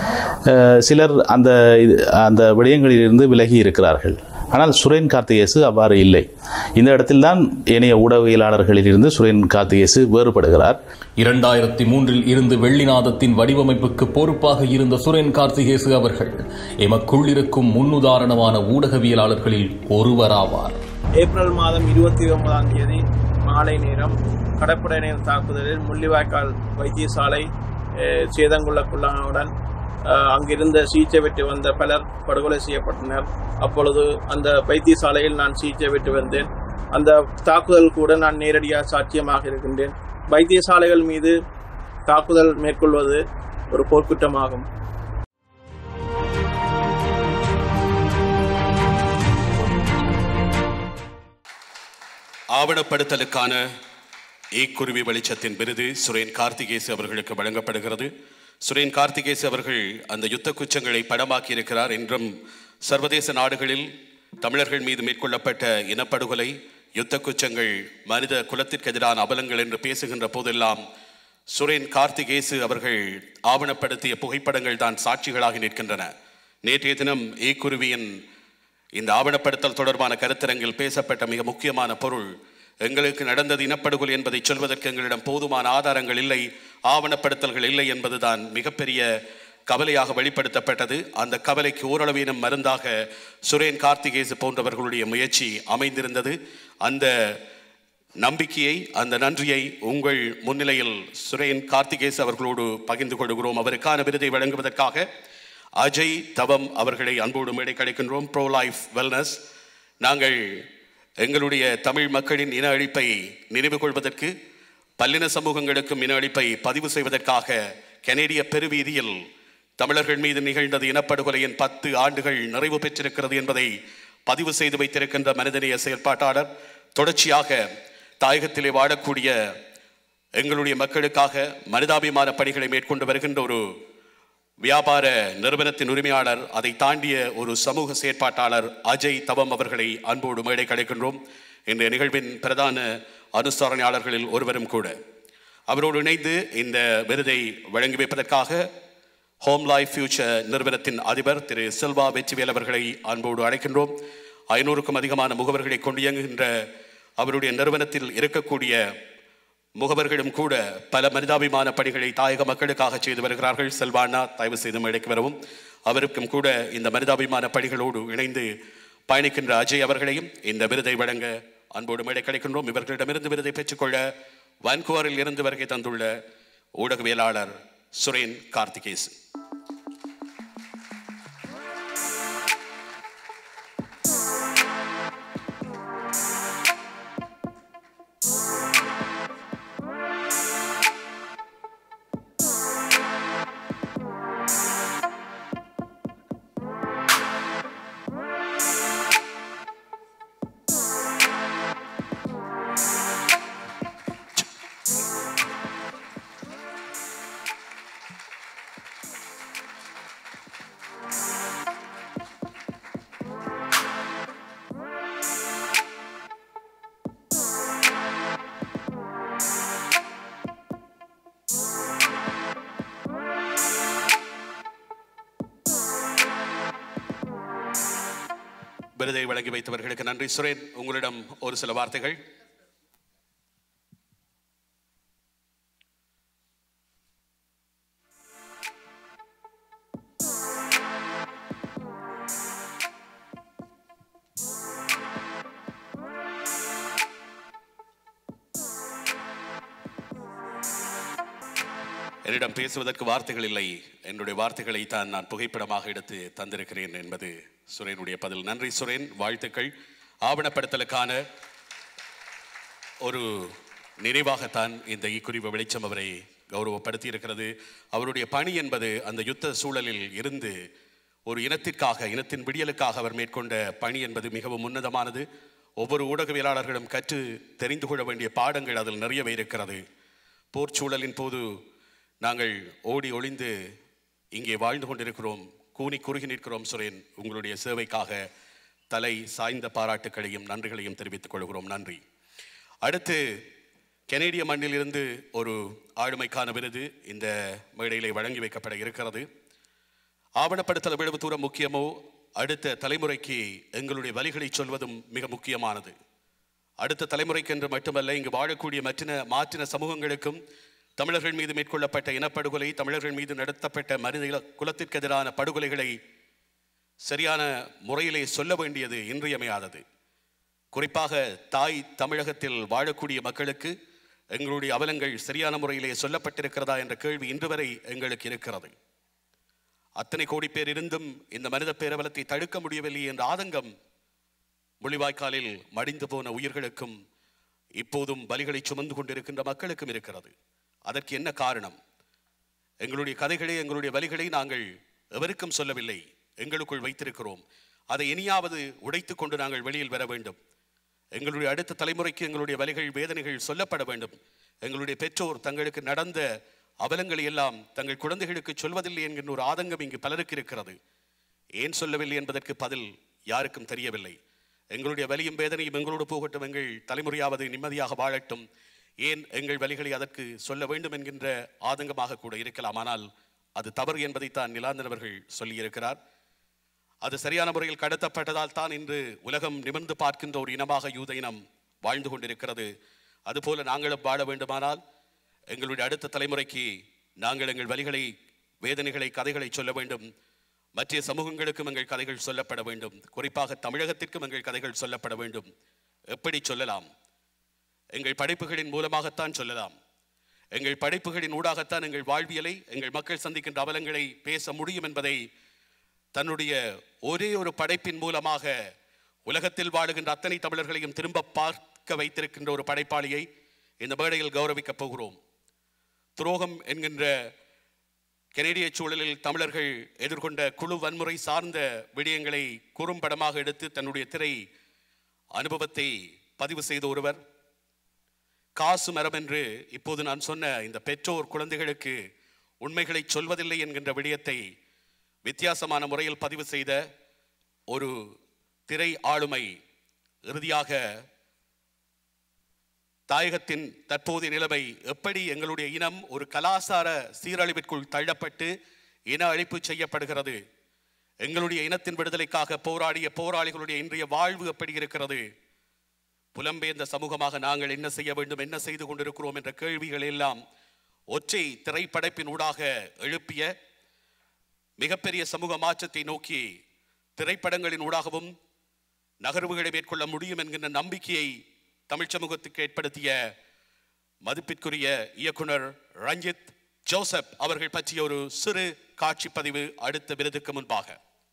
அஹ் சிலர் அந்த இது- அந்த விடயங்களிலிருந்து விலகி இருக்கிறார்கள் ஆனால் சுரேன் கார்த்திகேசு அவ்வாறு இல்லை இந்த இடத்தில்தான் ஏனைய ஊடகவியலாளர்களிலிருந்து சுரேன் கார்த்திகேசு வேறுபடுகிறார் இரண்டாயிரத்தி மூன்றில் இருந்து வெள்ளிநாதத்தின் வடிவமைப்புக்கு பொறுப்பாக இருந்த சுரேன் கார்த்திகேசு அவர்கள் எமக்குள் இருக்கும் முன்னுதாரணமான ஊடகவியலாளர்களில் ஒருவராவார் ஏப்ரல் மாதம் இருபத்தி ஒன்பதாம் தேதி மாலை நேரம் கடற்படையினர் தாக்குதலில் முள்ளிவாய்க்கால் வைத்தியசாலை அஹ், சேதங்குள்ளக்குள்ளானவுடன் அஹ், அங்கிருந்த சிகிச்சை பெற்று வந்த பலர் படுகொலை செய்யப்பட்டனர் அப்பொழுது அந்த வைத்தியசாலையில் நான் சிகிச்சை பெற்று வந்தேன் அந்த தாக்குதல் கூட நான் நேரடியாக சாட்சியமாக இருக்கின்றேன் வைத்தியசாலைகள் மீது தாக்குதல் மேற்கொள்வது ஒரு போர்க்குற்றமாகும் ஆவணப்படுத்தலுக்கான ஈக்குருவி வெளிச்சத்தின் விருது சுரேன் கார்த்திகேசு அவர்களுக்கு வழங்கப்படுகிறது சுரேன் கார்த்திகேசு அவர்கள் அந்த யுத்த குற்றங்களை படமாக்கி இருக்கிறார் என்றும் சர்வதேச நாடுகளில் தமிழர்கள் மீது மேற்கொள்ளப்பட்ட இனப்படுகொலை யுத்த குற்றங்கள் மனித குலத்திற்கு எதிரான அவலங்கள் என்று பேசுகின்ற போதெல்லாம் சுரேன் கார்த்திகேசு அவர்கள் ஆவணப்படுத்திய புகைப்படங்கள் தான் சாட்சிகளாக நிற்கின்றன நேற்றைய தினம் ஈக்குருவியின் இந்த ஆவணப்படுத்தல் தொடர்பான கருத்தரங்கில் பேசப்பட்ட மிக முக்கியமான பொருள் எங்களுக்கு நடந்தது இனப்படுகொலை என்பதை சொல்வதற்கு எங்களிடம் போதுமான ஆதாரங்கள் இல்லை ஆவணப்படுத்தல்கள் இல்லை என்பதுதான் மிகப்பெரிய கவலையாக வெளிப்படுத்தப்பட்டது அந்த கவலைக்கு ஓரளவீனம் மருந்தாக சுரேன் கார்த்திகேசு போன்றவர்களுடைய முயற்சி அமைந்திருந்தது அந்த நம்பிக்கையை அந்த நன்றியை உங்கள் முன்னிலையில் சுரேன் கார்த்திகேஸ் அவர்களோடு பகிர்ந்து கொள்கிறோம் அவருக்கான விருதை வழங்குவதற்காக அஜய் தவம் அவர்களை அன்போடு மேடை கிடைக்கின்றோம் ப்ரோ லைஃப் வெல்னஸ் நாங்கள் எங்களுடைய தமிழ் மக்களின் இன அழிப்பை நினைவு கொள்வதற்கு பல்லின சமூகங்களுக்கும் இன அழிப்பை பதிவு செய்வதற்காக கனேடிய பெருவீதியில் தமிழர்கள் மீது நிகழ்ந்தது இனப்படுகொலையின் பத்து ஆண்டுகள் நிறைவு பெற்றிருக்கிறது என்பதை பதிவு செய்து வைத்திருக்கின்ற மனிதநேய செயற்பாட்டாளர் தொடர்ச்சியாக தாயகத்திலே வாழக்கூடிய எங்களுடைய மக்களுக்காக மனிதாபிமான பணிகளை மேற்கொண்டு வருகின்ற ஒரு வியாபார நிறுவனத்தின் உரிமையாளர் அதை தாண்டிய ஒரு சமூக செயற்பாட்டாளர் அஜய் தவம் அவர்களை அன்போடு மேடை கிடைக்கின்றோம் இந்த நிகழ்வின் பிரதான அனுசரணையாளர்களில் ஒருவரும் கூட அவரோடு இணைந்து இந்த விருதை வழங்கி வைப்பதற்காக ஹோம் லைஃப் ஃபியூச்சர் நிறுவனத்தின் அதிபர் திரு செல்வா வெற்றிவேல் அவர்களை அன்போடு அழைக்கின்றோம் ஐநூறுக்கும் அதிகமான முகவர்களை கொண்டு இயங்குகின்ற அவருடைய நிறுவனத்தில் இருக்கக்கூடிய முகவர்களும் கூட பல மனிதாபிமான பணிகளை தாயக மக்களுக்காக செய்து வருகிறார்கள் செல்வானா தயவு செய்து மேடைக்கு வரவும் அவருக்கும் கூட இந்த மனிதாபிமான பணிகளோடு இணைந்து பயணிக்கின்ற அஜய் அவர்களையும் இந்த விருதை வழங்க அன்போடு மேடை கிடைக்கின்றோம் இவர்களிடமிருந்து விருதை பெற்றுக்கொள்ள வான்குவரில் இருந்து வருகை தந்துள்ள ஊடகவியலாளர் சுரேன் கார்த்திகேஸ் விருதை வழங்கி வைத்தவர்களுக்கு நன்றி சுரேன் உங்களிடம் ஒரு சில வார்த்தைகள் என்னிடம் பேசுவதற்கு வார்த்தைகள் இல்லை என்னுடைய வார்த்தைகளை தான் நான் புகைப்படமாக எடுத்து தந்திருக்கிறேன் என்பது சுரேனுடைய பதில் நன்றி சுரேன் வாழ்த்துக்கள் ஆவணப்படுத்தலுக்கான ஒரு நினைவாகத்தான் இந்த ஈக்குறிவு வெளிச்சம் அவரை கௌரவப்படுத்தி இருக்கிறது அவருடைய பணி என்பது அந்த யுத்த சூழலில் இருந்து ஒரு இனத்திற்காக இனத்தின் விடியலுக்காக அவர் மேற்கொண்ட பணி என்பது மிகவும் உன்னதமானது ஒவ்வொரு ஊடகவியலாளர்களும் கற்று தெரிந்து கொள்ள வேண்டிய பாடங்கள் அதில் நிறையவே இருக்கிறது போர் சூழலின் போது நாங்கள் ஓடி ஒளிந்து இங்கே வாழ்ந்து கொண்டிருக்கிறோம் கூனி குறுகி நிற்கிறோம் சுரேன் உங்களுடைய சேவைக்காக தலை சாய்ந்த பாராட்டுக்களையும் நன்றிகளையும் தெரிவித்துக் கொள்கிறோம் நன்றி அடுத்து கெனேடிய மண்ணிலிருந்து ஒரு ஆளுமைக்கான விருது இந்த மேடையிலே வழங்கி வைக்கப்பட இருக்கிறது ஆவணப்படுத்தல் எவ்வளவு தூரம் முக்கியமோ அடுத்த தலைமுறைக்கு எங்களுடைய வழிகளை சொல்வதும் மிக முக்கியமானது அடுத்த தலைமுறைக்கு என்று மட்டுமல்ல இங்கு வாழக்கூடிய மற்றின மாற்றின சமூகங்களுக்கும் தமிழர்கள் மீது மேற்கொள்ளப்பட்ட இனப்படுகொலை தமிழர்கள் மீது நடத்தப்பட்ட மனித இல- குலத்திற்கு எதிரான படுகொலைகளை சரியான முறையிலே சொல்ல வேண்டியது இன்றியமையாதது குறிப்பாக தாய் தமிழகத்தில் வாழக்கூடிய மக்களுக்கு எங்களுடைய அவலங்கள் சரியான முறையிலே சொல்லப்பட்டிருக்கிறதா என்ற கேள்வி இன்று வரை எங்களுக்கு இருக்கிறது அத்தனை கோடி பேர் இருந்தும் இந்த மனித பேரவலத்தை தடுக்க முடியவில்லை என்ற ஆதங்கம் முள்ளிவாய்க்காலில் மடிந்து போன உயிர்களுக்கும் இப்போதும் பலிகளை சுமந்து கொண்டிருக்கின்ற மக்களுக்கும் இருக்கிறது அதற்கு என்ன காரணம் எங்களுடைய கதைகளை எங்களுடைய வலிகளை நாங்கள் எவருக்கும் சொல்லவில்லை எங்களுக்குள் வைத்திருக்கிறோம் அதை இனியாவது உடைத்துக் கொண்டு நாங்கள் வெளியில் வர வேண்டும் எங்களுடைய அடுத்த தலைமுறைக்கு எங்களுடைய வலிகள் வேதனைகள் சொல்லப்பட வேண்டும் எங்களுடைய பெற்றோர் தங்களுக்கு நடந்த அவலங்களை எல்லாம் தங்கள் குழந்தைகளுக்கு சொல்வதில்லை என்கின்ற ஒரு ஆதங்கம் இங்கு பலருக்கு இருக்கிறது ஏன் சொல்லவில்லை என்பதற்கு பதில் யாருக்கும் தெரியவில்லை எங்களுடைய வலியும் வேதனையும் எங்களோடு போகட்டும் எங்கள் தலைமுறையாவது நிம்மதியாக வாழட்டும் ஏன் எங்கள் வலிகளை அதற்கு சொல்ல வேண்டும் என்கின்ற ஆதங்கமாக கூட இருக்கலாம் ஆனால் அது தவறு என்பதைத்தான் நிலாந்தன் அவர்கள் சொல்லியிருக்கிறார் அது சரியான முறையில் கடத்தப்பட்டதால் தான் இன்று உலகம் நிமிர்ந்து பார்க்கின்ற ஒரு இனமாக யூத இனம் வாழ்ந்து கொண்டிருக்கிறது அதுபோல நாங்களும் வாழ வேண்டுமானால் எங்களுடைய அடுத்த தலைமுறைக்கு நாங்கள் எங்கள் வலிகளை வேதனைகளை கதைகளை சொல்ல வேண்டும் மற்ற சமூகங்களுக்கும் எங்கள் கதைகள் சொல்லப்பட வேண்டும் குறிப்பாக தமிழகத்திற்கும் எங்கள் கதைகள் சொல்லப்பட வேண்டும் எப்படி சொல்லலாம் எங்கள் படைப்புகளின் மூலமாகத்தான் சொல்லலாம் எங்கள் படைப்புகளின் ஊடாகத்தான் எங்கள் வாழ்வியலை எங்கள் மக்கள் சந்திக்கின்ற அவலங்களை பேச முடியும் என்பதை தன்னுடைய ஒரே ஒரு படைப்பின் மூலமாக உலகத்தில் வாழுகின்ற அத்தனை தமிழர்களையும் திரும்ப பார்க்க வைத்திருக்கின்ற ஒரு படைப்பாளியை இந்த மேடையில் கௌரவிக்கப் போகிறோம் துரோகம் என்கின்ற கெனடிய சூழலில் தமிழர்கள் எதிர்கொண்ட குழு வன்முறை சார்ந்த விடயங்களை குறும்படமாக எடுத்து தன்னுடைய திரை அனுபவத்தை பதிவு செய்த ஒருவர் காசு மரம் என்று இப்போது நான் சொன்ன இந்த பெற்றோர் குழந்தைகளுக்கு உண்மைகளை சொல்வதில்லை என்கின்ற விடயத்தை வித்தியாசமான முறையில் பதிவு செய்த ஒரு திரை ஆளுமை இறுதியாக தாயகத்தின் தற்போதைய நிலைமை எப்படி எங்களுடைய இனம் ஒரு கலாசார சீரழிவிற்குள் தள்ளப்பட்டு இன அழிப்பு செய்யப்படுகிறது எங்களுடைய இனத்தின் விடுதலைக்காக போராடிய போராளிகளுடைய இன்றைய வாழ்வு எப்படி இருக்கிறது புலம்பெயர்ந்த சமூகமாக நாங்கள் என்ன செய்ய வேண்டும் என்ன செய்து கொண்டிருக்கிறோம் என்ற கேள்விகள் எல்லாம் ஒற்றை திரைப்படைப்பின் ஊடாக எழுப்பிய மிகப்பெரிய சமூக மாற்றத்தை நோக்கி திரைப்படங்களின் ஊடாகவும் நகர்வுகளை மேற்கொள்ள முடியும் என்கின்ற நம்பிக்கையை தமிழ் சமூகத்துக்கு ஏற்படுத்திய மதிப்பிற்குரிய இயக்குனர் ரஞ்சித் ஜோசப் அவர்கள் பற்றிய ஒரு சிறு காட்சி பதிவு அடுத்த விருதுக்கு முன்பாக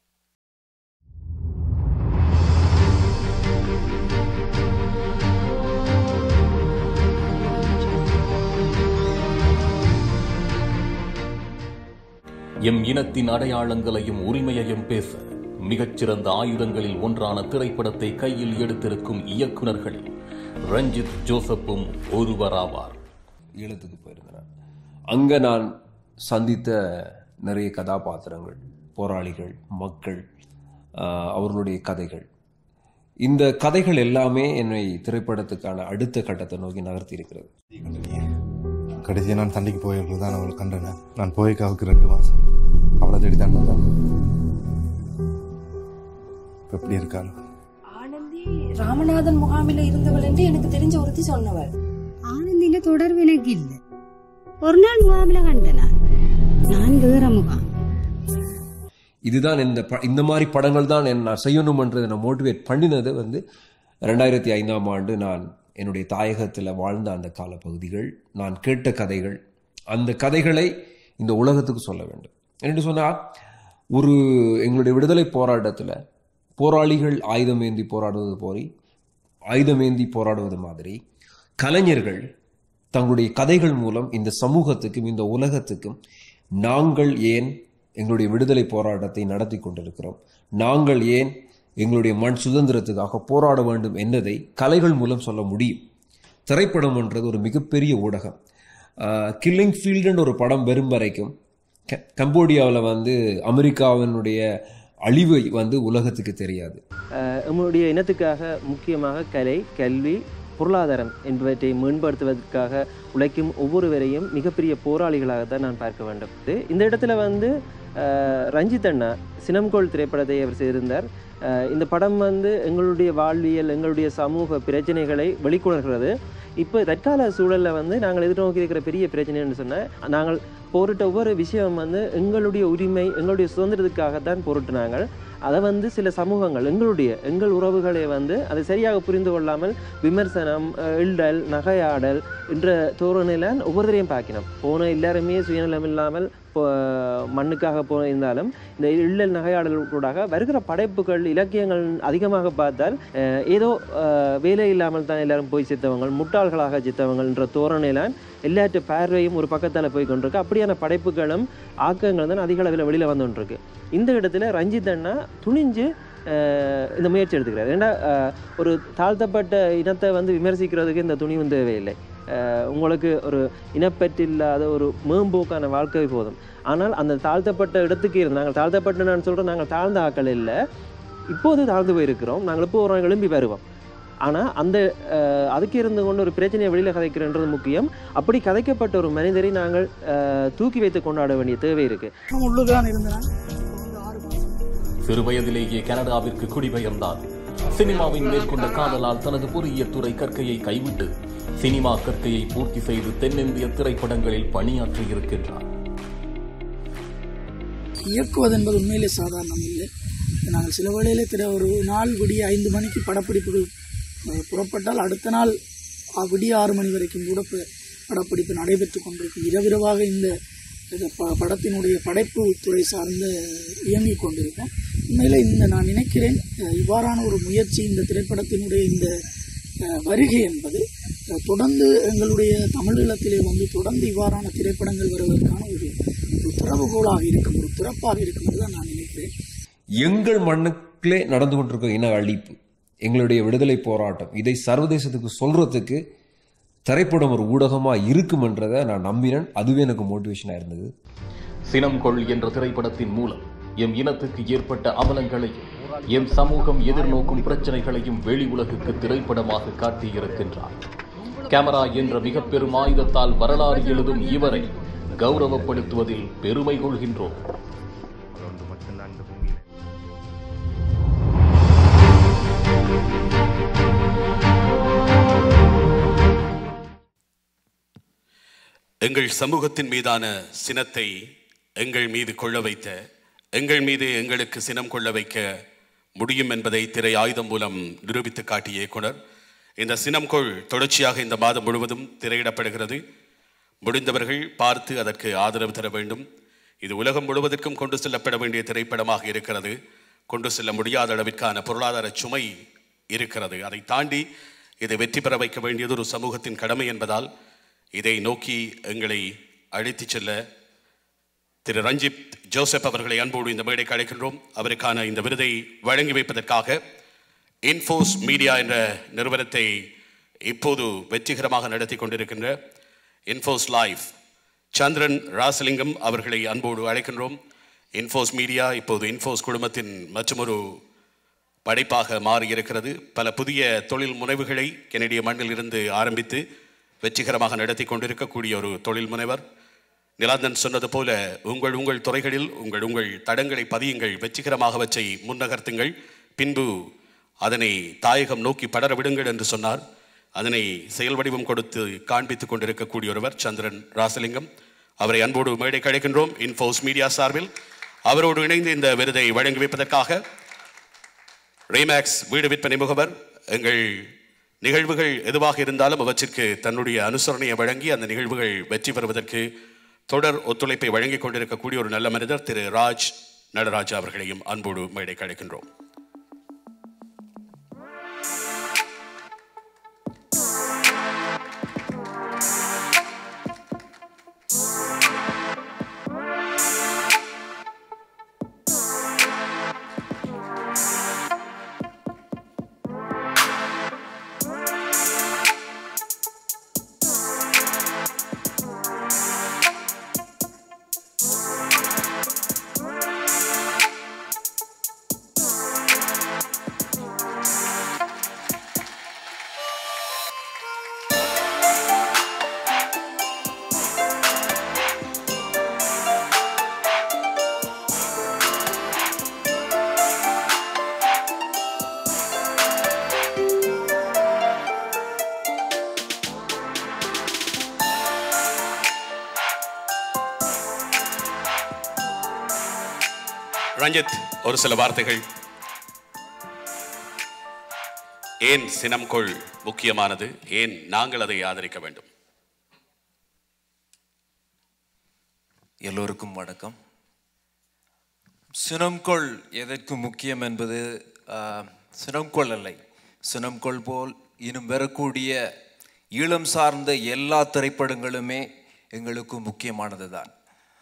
எம் இனத்தின் அடையாளங்களையும் உரிமையையும் பேச மிகச்சிறந்த ஆயுதங்களில் ஒன்றான திரைப்படத்தை கையில் எடுத்திருக்கும் இயக்குனர்களில் ரஞ்சித் ஜோசப்பும் ஒருவராவார் ஈழத்துக்கு போயிருந்தேன் அங்கே நான் சந்தித்த நிறைய கதாபாத்திரங்கள் போராளிகள் மக்கள் ஆஹ், அவர்களுடைய கதைகள் இந்த கதைகள் எல்லாமே என்னை திரைப்படத்துக்கான அடுத்த கட்டத்தை நோக்கி நகர்த்தி இருக்கிறது கடைசியாக நான் சண்டைக்கு போயிருக்கிறது தான் அவளை கண்டேன் நான் போய்க்காவுக்கு ரெண்டு மாதம் அவளை தேடி தான் வந்தேன் இப்போ எப்படி இருக்காள் ஆனந்தி ராமநாதன் முகாமில் இருந்தவள் என்று எனக்கு தெரிஞ்ச ஒருத்தி சொன்னவள் ஆனந்திന്റെ தொடர்பு எனக்கு இல்லை ஒரு நாள் முகாமில் கண்டேன் நான். நான் வேற முகாம் இதுதான் இந்த ப இந்த மாதிரி படங்கள் தான் என்ன நான் செய்யணுமன்றதை நான் மோட்டிவேட் பண்ணினது வந்து ரெண்டாயிரத்தி ஐந்தாம் ஆண்டு நான் என்னுடைய தாயகத்தில் வாழ்ந்த அந்த காலப்பகுதிகள் நான் கேட்ட கதைகள் அந்த கதைகளை இந்த உலகத்துக்கு சொல்ல வேண்டும் என்று சொன்னால் ஒரு எங்களுடைய விடுதலை போராட்டத்தில் போராளிகள் ஆயுதம் ஏந்தி போராடுவது போரி ஆயுதம் ஏந்தி போராடுவது மாதிரி கலைஞர்கள் தங்களுடைய கதைகள் மூலம் இந்த சமூகத்துக்கும் இந்த உலகத்துக்கும் நாங்கள் ஏன் எங்களுடைய விடுதலை போராட்டத்தை நடத்தி கொண்டிருக்கிறோம் நாங்கள் ஏன் எங்களுடைய மண் சுதந்திரத்துக்காக போராட வேண்டும் என்பதை கலைகள் மூலம் சொல்ல முடியும் திரைப்படம் என்றது ஒரு மிகப்பெரிய ஊடகம் கில்லிங் ஃபீல்டுன்னு ஒரு படம் வரும் வரைக்கும் க- கம்போடியாவில் வந்து அமெரிக்காவினுடைய அழிவை வந்து உலகத்துக்கு தெரியாது அஹ் நம்முடைய இனத்துக்காக முக்கியமாக கலை கல்வி பொருளாதாரம் என்பவற்றை மேம்படுத்துவதற்காக உழைக்கும் ஒவ்வொருவரையும் மிகப்பெரிய போராளிகளாகத்தான் நான் பார்க்க வேண்டும் இது இந்த இடத்துல வந்து அஹ், ரஞ்சித் அண்ணா சினம்கோள் திரைப்படத்தை அவர் செய்திருந்தார் அஹ், இந்த படம் வந்து எங்களுடைய வாழ்வியல் எங்களுடைய சமூக பிரச்சனைகளை வெளிக்கொணர்கிறது இப்போ தற்கால சூழலில் வந்து நாங்கள் எதிர்நோக்கி இருக்கிற பெரிய பிரச்சனைன்னு சொன்னால் நாங்கள் போரிட்ட ஒவ்வொரு விஷயம் வந்து எங்களுடைய உரிமை எங்களுடைய சுதந்திரத்துக்காகத்தான் போரிட்டு அதை வந்து சில சமூகங்கள் எங்களுடைய எங்கள் உறவுகளை வந்து அதை சரியாக புரிந்து கொள்ளாமல் விமர்சனம் அஹ், இழ்டல் நகையாடல் என்ற தோரணையில் ஒவ்வொருத்தரையும் பார்க்கணும் போன எல்லாருமே சுயநலம் இல்லாமல் இப்போ மண்ணுக்காக போயிருந்தாலும் இந்த இள்ளல் நகையாடல்கூடாக வருகிற படைப்புகள் இலக்கியங்கள் அதிகமாக பார்த்தால் அஹ், ஏதோ அஹ், வேலை இல்லாமல் தான் எல்லாரும் போய் சித்தவங்க முட்டாள்களாக சித்தவங்கன்ற தோரணையிலான் எல்லாற்ற பார்வையும் ஒரு பக்கத்தால் போய் கொண்டிருக்கு அப்படியான படைப்புகளும் ஆக்கங்கள் தான் அதிக அளவில் வெளியில் வந்து கொண்டிருக்கு இந்த இடத்துல ரஞ்சித் அண்ணா துணிஞ்சு அஹ், இந்த முயற்சி எடுத்துக்கிறார் ஏன்னா அஹ், ஒரு தாழ்த்தப்பட்ட இனத்தை வந்து விமர்சிக்கிறதுக்கு இந்த துணிவு தேவையில்லை அஹ், உங்களுக்கு ஒரு இனப்பற்றில்லாத ஒரு மேம்போக்கான வாழ்க்கை போதும் ஆனால் அந்த தாழ்த்தப்பட்ட இடத்துக்கு இருந்து நாங்கள் தாழ்த்தப்பட்ட நான் சொல்கிறோம் நாங்கள் தாழ்ந்த ஆக்கள் இல்லை இப்போது தாழ்ந்து போயிருக்கிறோம் நாங்கள் இப்போ ஒரு நாள் எழும்பி வருவோம் ஆனால் அந்த அஹ், அதுக்கு இருந்து கொண்டு ஒரு பிரச்சனையை வெளியில் கதைக்கிறன்றது முக்கியம் அப்படி கதைக்கப்பட்ட ஒரு மனிதரை நாங்கள் அஹ், தூக்கி வைத்து கொண்டாட வேண்டிய தேவை இருக்குது உள்ளுதான் இருந்தேன் சிறுவயதிலேயே கனடாவிற்கு குடிபெயர்ந்தார் சினிமாவின் மேற்கொண்ட காதலால் தனது பொறியியல் துறை கற்கையை கைவிட்டு சினிமா கற்கையை பூர்த்தி செய்து தென்னிந்திய திரைப்படங்களில் பணியாற்றியிருக்கின்றார் இயக்குவது என்பது உண்மையிலே சாதாரணம் இல்லை நாங்கள் சில வேளையிலே திட ஒரு நாள் விடிய ஐந்து மணிக்கு படப்பிடிப்புகள் அஹ், புறப்பட்டால் அடுத்த நாள் ஆ, விடிய ஆறு மணி வரைக்கும் கூட ப- படப்பிடிப்பு நடைபெற்று கொண்டிருக்கு இரவிரவாக இந்த இந்த ப- படத்தினுடைய படைப்பு துறை சார்ந்த இயங்கிக் கொண்டிருக்கும் உண்மையில் இந்த நான் நினைக்கிறேன் அஹ், இவ்வாறான ஒரு முயற்சி இந்த திரைப்படத்தினுடைய இந்த அஹ், வருகை என்பது அஹ், தொடர்ந்து எங்களுடைய தமிழீழத்திலே வந்து தொடர்ந்து இவ்வாறான திரைப்படங்கள் வருவதற்கான ஒரு ஒரு திறவுகோலாக இருக்கும் ஒரு திறப்பாக இருக்கும் என்று தான் நான் நினைக்கிறேன் எங்கள் மண்ணுக்குள்ளே நடந்து கொண்டிருக்க இன அழிப்பு எங்களுடைய விடுதலை போராட்டம் இதை சர்வதேசத்துக்கு சொல்றதுக்கு திரைப்படம் ஒரு ஊடகமா இருக்கும்ன்றதை நான் நம்பினேன் அதுவே எனக்கு மோட்டிவேஷனா இருந்தது சினம் கொள் என்ற திரைப்படத்தின் மூலம் எம் இனத்துக்கு ஏற்பட்ட அவலங்களையும் எம் சமூகம் எதிர்நோக்கும் பிரச்சனைகளையும் வெளி உலகுக்கு திரைப்படமாக காட்டியிருக்கின்றார் கேமரா என்ற மிக பெரும் ஆயுதத்தால் வரலாறு எழுதும் இவரை கௌரவப்படுத்துவதில் பெருமை கொள்கின்றோம் எங்கள் சமூகத்தின் மீதான சினத்தை எங்கள் மீது கொள்ள வைத்த எங்கள் மீது எங்களுக்கு சினம் கொள்ள வைக்க முடியும் என்பதை திரை ஆயுதம் மூலம் நிரூபித்து காட்டிய இயக்குனர் இந்த சினம் கொள் தொடர்ச்சியாக இந்த மாதம் முழுவதும் திரையிடப்படுகிறது முடிந்தவர்கள் பார்த்து அதற்கு ஆதரவு தர வேண்டும் இது உலகம் முழுவதற்கும் கொண்டு செல்லப்பட வேண்டிய திரைப்படமாக இருக்கிறது கொண்டு செல்ல முடியாத அளவிற்கான பொருளாதார சுமை இருக்கிறது அதை தாண்டி இதை வெற்றி பெற வைக்க வேண்டியது ஒரு சமூகத்தின் கடமை என்பதால் இதை நோக்கி எங்களை அழைத்துச் செல்ல திரு ரஞ்சித் ஜோசப் அவர்களை அன்போடு இந்த மேடைக்கு அழைக்கின்றோம் அவருக்கான இந்த விருதை வழங்கி வைப்பதற்காக இன்ஃபோஸ் மீடியா என்ற நிறுவனத்தை இப்போது வெற்றிகரமாக நடத்தி கொண்டிருக்கின்ற இன்ஃபோஸ் லைவ் சந்திரன் ராசலிங்கம் அவர்களை அன்போடு அழைக்கின்றோம் இன்ஃபோஸ் மீடியா இப்போது இன்ஃபோஸ் குழுமத்தின் மற்றொரு படைப்பாக மாறியிருக்கிறது பல புதிய தொழில் முனைவுகளை கெனடிய மண்ணில் இருந்து ஆரம்பித்து வெற்றிகரமாக நடத்தி கொண்டிருக்கக்கூடிய ஒரு தொழில் முனைவர் நிலாந்தன் சொன்னது போல உங்கள் உங்கள் துறைகளில் உங்கள் உங்கள் தடங்களை பதியுங்கள் வெற்றிகரமாக வச்சை முன்னகர்த்துங்கள் பின்பு அதனை தாயகம் நோக்கி படர விடுங்கள் என்று சொன்னார் அதனை செயல் வடிவம் கொடுத்து காண்பித்துக் கொண்டிருக்கக்கூடிய ஒருவர் சந்திரன் ராசலிங்கம் அவரை அன்போடு மேடை கழைக்கின்றோம் இன்ஃபோஸ் மீடியா சார்பில் அவரோடு இணைந்து இந்த விருதை வழங்கி வைப்பதற்காக ரேமேக்ஸ் வீடு விற்பனை முகவர் எங்கள் நிகழ்வுகள் எதுவாக இருந்தாலும் அவற்றிற்கு தன்னுடைய அனுசரணையை வழங்கி அந்த நிகழ்வுகள் வெற்றி பெறுவதற்கு தொடர் ஒத்துழைப்பை வழங்கிக் கொண்டிருக்கக்கூடிய ஒரு நல்ல மனிதர் திரு ராஜ் நடராஜா அவர்களையும் அன்போடு மேடை கழைக்கின்றோம் ரஞ்சித் ஒரு சில வார்த்தைகள் ஏன் சினம் கொள் முக்கியமானது ஏன் நாங்கள் அதை ஆதரிக்க வேண்டும் எல்லோருக்கும் வணக்கம் சினம்கொள் எதற்கு முக்கியம் என்பது ஆஹ், சினம்கொள் அல்லை சினம்கொள் போல் இன்னும் வரக்கூடிய ஈழம் சார்ந்த எல்லா திரைப்படங்களுமே எங்களுக்கு முக்கியமானது தான்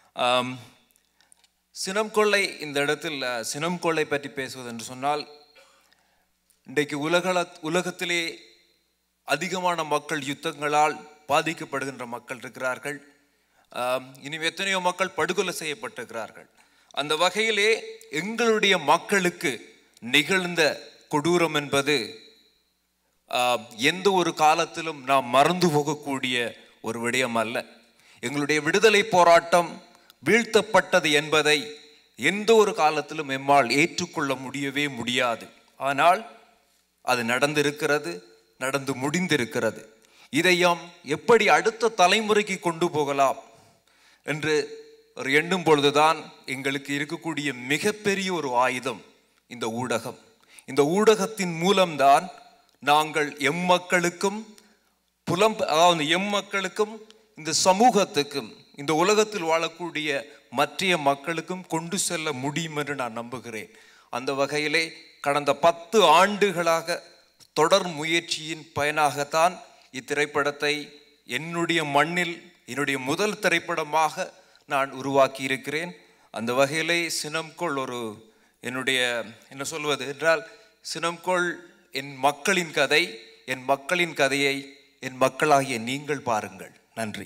சினம் கொள்ளை இந்த இடத்தில் அஹ், சினம் கொள்ளை பற்றி பேசுவது என்று சொன்னால் இன்றைக்கு உலகள உலகத்திலே அதிகமான மக்கள் யுத்தங்களால் பாதிக்கப்படுகின்ற மக்கள் இருக்கிறார்கள் ஆம், இனி எத்தனையோ மக்கள் படுகொலை செய்யப்பட்டிருக்கிறார்கள் அந்த வகையிலே எங்களுடைய மக்களுக்கு நிகழ்ந்த கொடூரம் என்பது ஆம், எந்த ஒரு காலத்திலும் நாம் மறந்து போகக்கூடிய ஒரு விடயம் அல்ல எங்களுடைய விடுதலை போராட்டம் வீழ்த்தப்பட்டது என்பதை எந்த ஒரு காலத்திலும் எம்மால் ஏற்றுக்கொள்ள முடியவே முடியாது ஆனால் அது நடந்திருக்கிறது நடந்து முடிந்திருக்கிறது இதை யாம் எப்படி அடுத்த தலைமுறைக்கு கொண்டு போகலாம் என்று ஒரு எண்ணும் பொழுதுதான் எங்களுக்கு இருக்கக்கூடிய மிகப்பெரிய ஒரு ஆயுதம் இந்த ஊடகம் இந்த ஊடகத்தின் மூலம்தான் நாங்கள் எம் மக்களுக்கும் புலம் அதாவது எம் மக்களுக்கும் இந்த சமூகத்துக்கும் இந்த உலகத்தில் வாழக்கூடிய மற்ற மக்களுக்கும் கொண்டு செல்ல முடியும் என்று நான் நம்புகிறேன் அந்த வகையிலே கடந்த பத்து ஆண்டுகளாக தொடர் முயற்சியின் பயனாகத்தான் இத்திரைப்படத்தை என்னுடைய மண்ணில் என்னுடைய முதல் திரைப்படமாக நான் உருவாக்கி இருக்கிறேன் அந்த வகையிலே சினம்கொள் ஒரு என்னுடைய என்ன சொல்வது என்றால் சினம்கொள் என் மக்களின் கதை என் மக்களின் கதையை என் மக்களாகிய நீங்கள் பாருங்கள் நன்றி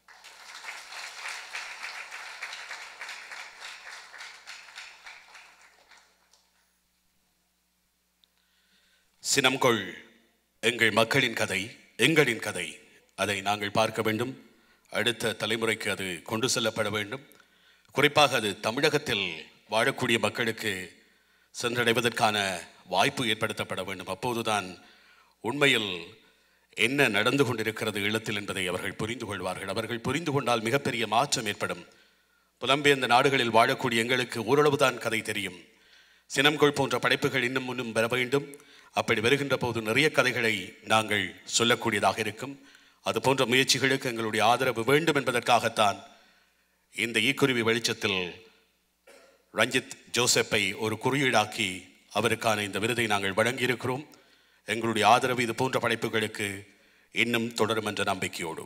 சினம்கொள் எங்கள் மக்களின் கதை எங்களின் கதை அதை நாங்கள் பார்க்க வேண்டும் அடுத்த தலைமுறைக்கு அது கொண்டு செல்லப்பட வேண்டும் குறிப்பாக அது தமிழகத்தில் வாழக்கூடிய மக்களுக்கு சென்றடைவதற்கான வாய்ப்பு ஏற்படுத்தப்பட வேண்டும் அப்போதுதான் உண்மையில் என்ன நடந்து கொண்டிருக்கிறது ஈழத்தில் என்பதை அவர்கள் புரிந்து கொள்வார்கள் அவர்கள் புரிந்து கொண்டால் மிகப்பெரிய மாற்றம் ஏற்படும் புலம்பெயர்ந்த நாடுகளில் வாழக்கூடிய எங்களுக்கு ஓரளவுதான் கதை தெரியும் சினம்கொள் போன்ற படைப்புகள் இன்னும் முன்னும் வர வேண்டும் அப்படி வருகின்ற போது நிறைய கதைகளை நாங்கள் சொல்லக்கூடியதாக இருக்கும் அது போன்ற முயற்சிகளுக்கு எங்களுடைய ஆதரவு வேண்டும் என்பதற்காகத்தான் இந்த ஈக்குருவி வெளிச்சத்தில் ரஞ்சித் ஜோசப்பை ஒரு குறியீடாக்கி அவருக்கான இந்த விருதை நாங்கள் வழங்கியிருக்கிறோம் எங்களுடைய ஆதரவு இது போன்ற படைப்புகளுக்கு இன்னும் தொடரும் என்ற நம்பிக்கையோடு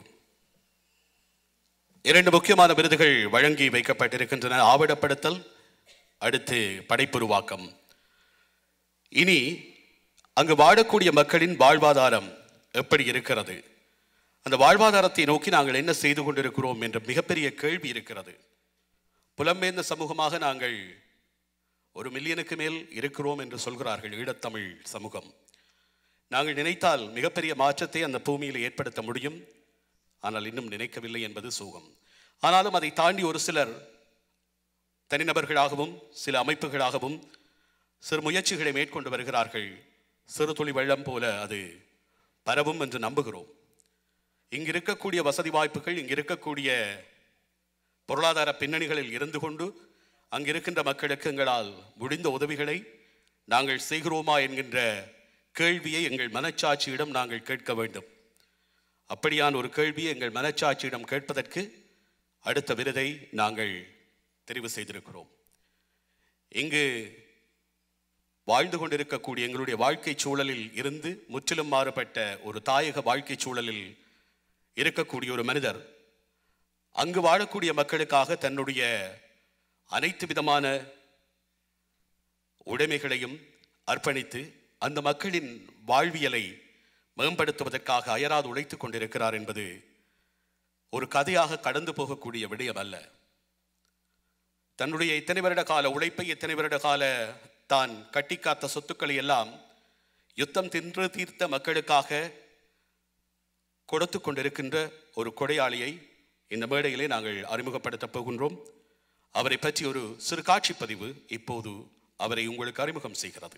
இரண்டு முக்கியமான விருதுகள் வழங்கி வைக்கப்பட்டிருக்கின்றன ஆவணப்படுத்தல் அடுத்து படைப்புருவாக்கம் இனி அங்கு வாழக்கூடிய மக்களின் வாழ்வாதாரம் எப்படி இருக்கிறது அந்த வாழ்வாதாரத்தை நோக்கி நாங்கள் என்ன செய்து கொண்டிருக்கிறோம் என்ற மிகப்பெரிய கேள்வி இருக்கிறது புலம்பெயர்ந்த சமூகமாக நாங்கள் ஒரு மில்லியனுக்கு மேல் இருக்கிறோம் என்று சொல்கிறார்கள் ஈழத்தமிழ் சமூகம் நாங்கள் நினைத்தால் மிகப்பெரிய மாற்றத்தை அந்த பூமியில் ஏற்படுத்த முடியும் ஆனால் இன்னும் நினைக்கவில்லை என்பது சோகம் ஆனாலும் அதை தாண்டி ஒரு சிலர் தனிநபர்களாகவும் சில அமைப்புகளாகவும் சிறு முயற்சிகளை மேற்கொண்டு வருகிறார்கள் சிறு துளி வெள்ளம் போல அது பரவும் என்று நம்புகிறோம் இங்கு இருக்கக்கூடிய வசதி வாய்ப்புகள் இங்கு இருக்கக்கூடிய பொருளாதார பின்னணிகளில் இருந்து கொண்டு அங்கு இருக்கின்ற மக்களுக்கு எங்களால் முடிந்த உதவிகளை நாங்கள் செய்கிறோமா என்கின்ற கேள்வியை எங்கள் மனச்சாட்சியிடம் நாங்கள் கேட்க வேண்டும் அப்படியான ஒரு கேள்வியை எங்கள் மனச்சாட்சியிடம் கேட்பதற்கு அடுத்த விருதை நாங்கள் தெரிவு செய்திருக்கிறோம் இங்கு வாழ்ந்து கொண்டிருக்கக்கூடிய எங்களுடைய வாழ்க்கை சூழலில் இருந்து முற்றிலும் மாறுபட்ட ஒரு தாயக வாழ்க்கை சூழலில் இருக்கக்கூடிய ஒரு மனிதர் அங்கு வாழக்கூடிய மக்களுக்காக தன்னுடைய அனைத்து விதமான உடைமைகளையும் அர்ப்பணித்து அந்த மக்களின் வாழ்வியலை மேம்படுத்துவதற்காக அயராது உழைத்துக் கொண்டிருக்கிறார் என்பது ஒரு கதையாக கடந்து போகக்கூடிய விடயம் அல்ல தன்னுடைய இத்தனை வருட கால உழைப்பை இத்தனை வருட கால தான் கட்டிக்காத்த சொத்துக்களை எல்லாம் யுத்தம் தின்று தீர்த்த மக்களுக்காக கொடுத்து கொண்டிருக்கின்ற ஒரு கொடையாளியை இந்த மேடையிலே நாங்கள் அறிமுகப்படுத்தப் போகின்றோம் அவரை பற்றி ஒரு சிறு காட்சி பதிவு இப்போது அவரை உங்களுக்கு அறிமுகம் செய்கிறது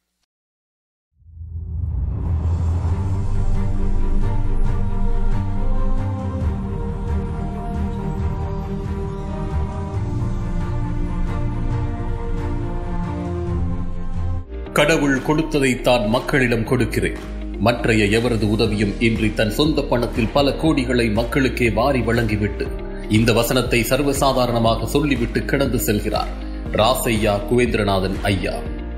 கடவுள் கொடுத்ததை தான் மக்களிடம் கொடுக்கிறேன் மற்றைய எவரது உதவியும் இன்றி தன் சொந்த பணத்தில் பல கோடிகளை மக்களுக்கே வாரி வழங்கிவிட்டு இந்த வசனத்தை சர்வசாதாரணமாக சொல்லிவிட்டு கடந்து செல்கிறார் ராசையா குவேந்திரநாதன் ஐயா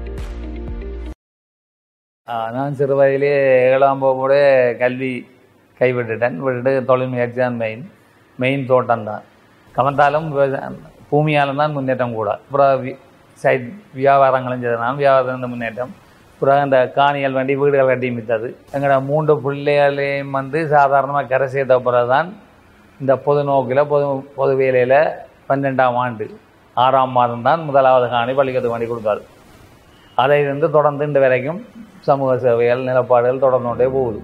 ஆ, நான் சிறு வயதிலே ஏழாம் போகும்போது கல்வி கைவிட்டுட்டேன் விட்டுட்டு தொழில் முயற்சி தான் மெயின் மெயின் தோட்டம் தான் கமர்ந்தாலும் பூமியால் தான் முன்னேற்றம் கூட அப்புறம் வி- சைட் வியாபாரங்களும் செய்தனால் வியாபாரம் முன்னேற்றம் அப்புறம் இந்த காணிகள் வேண்டி வீடுகள் கட்டி மித்தது எங்களோட மூன்று பிள்ளைகளையும் வந்து சாதாரணமாக கரை சேர்த்த பிறகு தான் இந்த பொது நோக்கில் பொது பொது வேலையில் பன்னெண்டாம் ஆண்டு ஆறாம் மாதம் தான் முதலாவது காணி பள்ளிக்கத்து வேண்டி கொடுத்தாரு அதை இருந்து தொடர்ந்து இந்த வரைக்கும் சமூக சேவைகள் நிலப்பாடுகள் தொடர்ந்து கொண்டே போகுது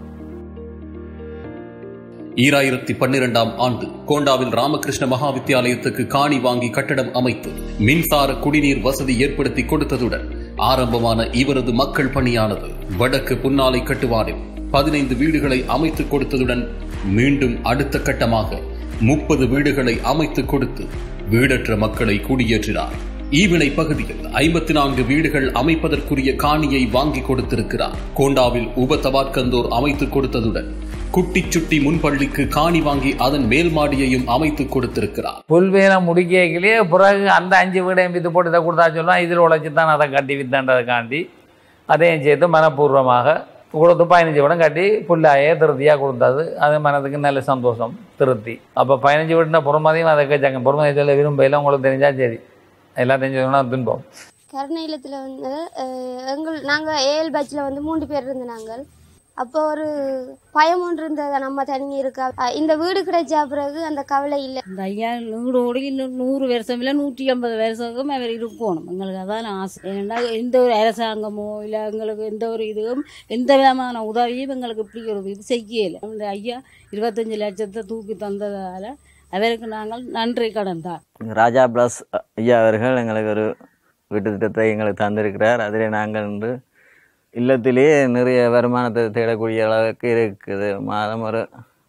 ஈராயிரத்தி பன்னிரெண்டாம் ஆண்டு கோண்டாவில் ராமகிருஷ்ண மகா வித்தியாலயத்துக்கு காணி வாங்கி கட்டடம் அமைத்து மின்சார குடிநீர் வசதி ஏற்படுத்தி கொடுத்ததுடன் ஆரம்பமான இவரது மக்கள் பணியானது வடக்கு புன்னாலை கட்டுவானில் பதினைந்து வீடுகளை அமைத்துக் கொடுத்ததுடன் மீண்டும் அடுத்த கட்டமாக முப்பது வீடுகளை அமைத்துக் கொடுத்து வீடற்ற மக்களை குடியேற்றினார் ஈவினை பகுதியில் ஐம்பத்தி நான்கு வீடுகள் அமைப்பதற்குரிய காணியை வாங்கி கொடுத்திருக்கிறார் கோண்டாவில் உப தபாட்கந்தோர் அமைத்துக் கொடுத்ததுடன் குட்டிச் சுட்டி முன்பள்ளிக்கு காணி வாங்கி அதன் மேல் மாடியையும் அமைத்துக் கொடுத்திருக்கிறார் புல்வேலை முடிக்கலையே பிறகு அந்த அஞ்சு வீடையும் வித்து போட்டு இதை கொடுத்தா சொல்லுவான் இதில் உழைச்சி தான் அதை கட்டி வித்தன்றதுக்காண்டி அதையும் சேர்த்து மனப்பூர்வமாக கொடுத்து பதினஞ்சு வீடம் கட்டி புல்லாயே திருப்தியாக கொடுத்தது அது மனதுக்கு நல்ல சந்தோஷம் திருப்தி அப்போ பதினஞ்சு வீடுனா பொறுமதியும் அதை கேட்சாங்க பொறுமதி சொல்ல விரும்பையில் உங்களுக்கு தெரிஞ்சா சரி எல்லாம் தெரிஞ்சதுன்னா துன்பம் கருணை இல்லத்தில் வந்து அஹ், எங்கள் நாங்கள் ஏழு பேட்சில் வந்து மூன்று பேர் இருந்த நாங்கள் அப்போ ஒரு பயம் ஒன்று இருந்தது நம்ம தனி இருக்கா அஹ், இந்த வீடு கிடைச்ச பிறகு அந்த கவலை இல்லை இந்த ஐயா நூறோடு இன்னும் நூறு வருஷம் இல்லை நூற்றி ஐம்பது வருஷத்துக்கும் அவர் இருக்கணும் எங்களுக்கு அதான் ஆசை ஏன்னா எந்த ஒரு அரசாங்கமோ இல்லை எங்களுக்கு எந்த ஒரு இதுவும் எந்த விதமான உதவியும் எங்களுக்கு இப்படி ஒரு இது செய்யலை அந்த ஐயா இருபத்தஞ்சு லட்சத்தை தூக்கி தந்ததால் அவருக்கு நாங்கள் நன்றி கடன் தான் ராஜா பிளஸ் ஐயா அவர்கள் எங்களுக்கு ஒரு வீட்டு திட்டத்தை எங்களுக்கு தந்திருக்கிறார் அதில் நாங்கள் இன்று இல்லத்திலேயே நிறைய வருமானத்தை தேடக்கூடிய அளவுக்கு இருக்குது மாதம் ஒரு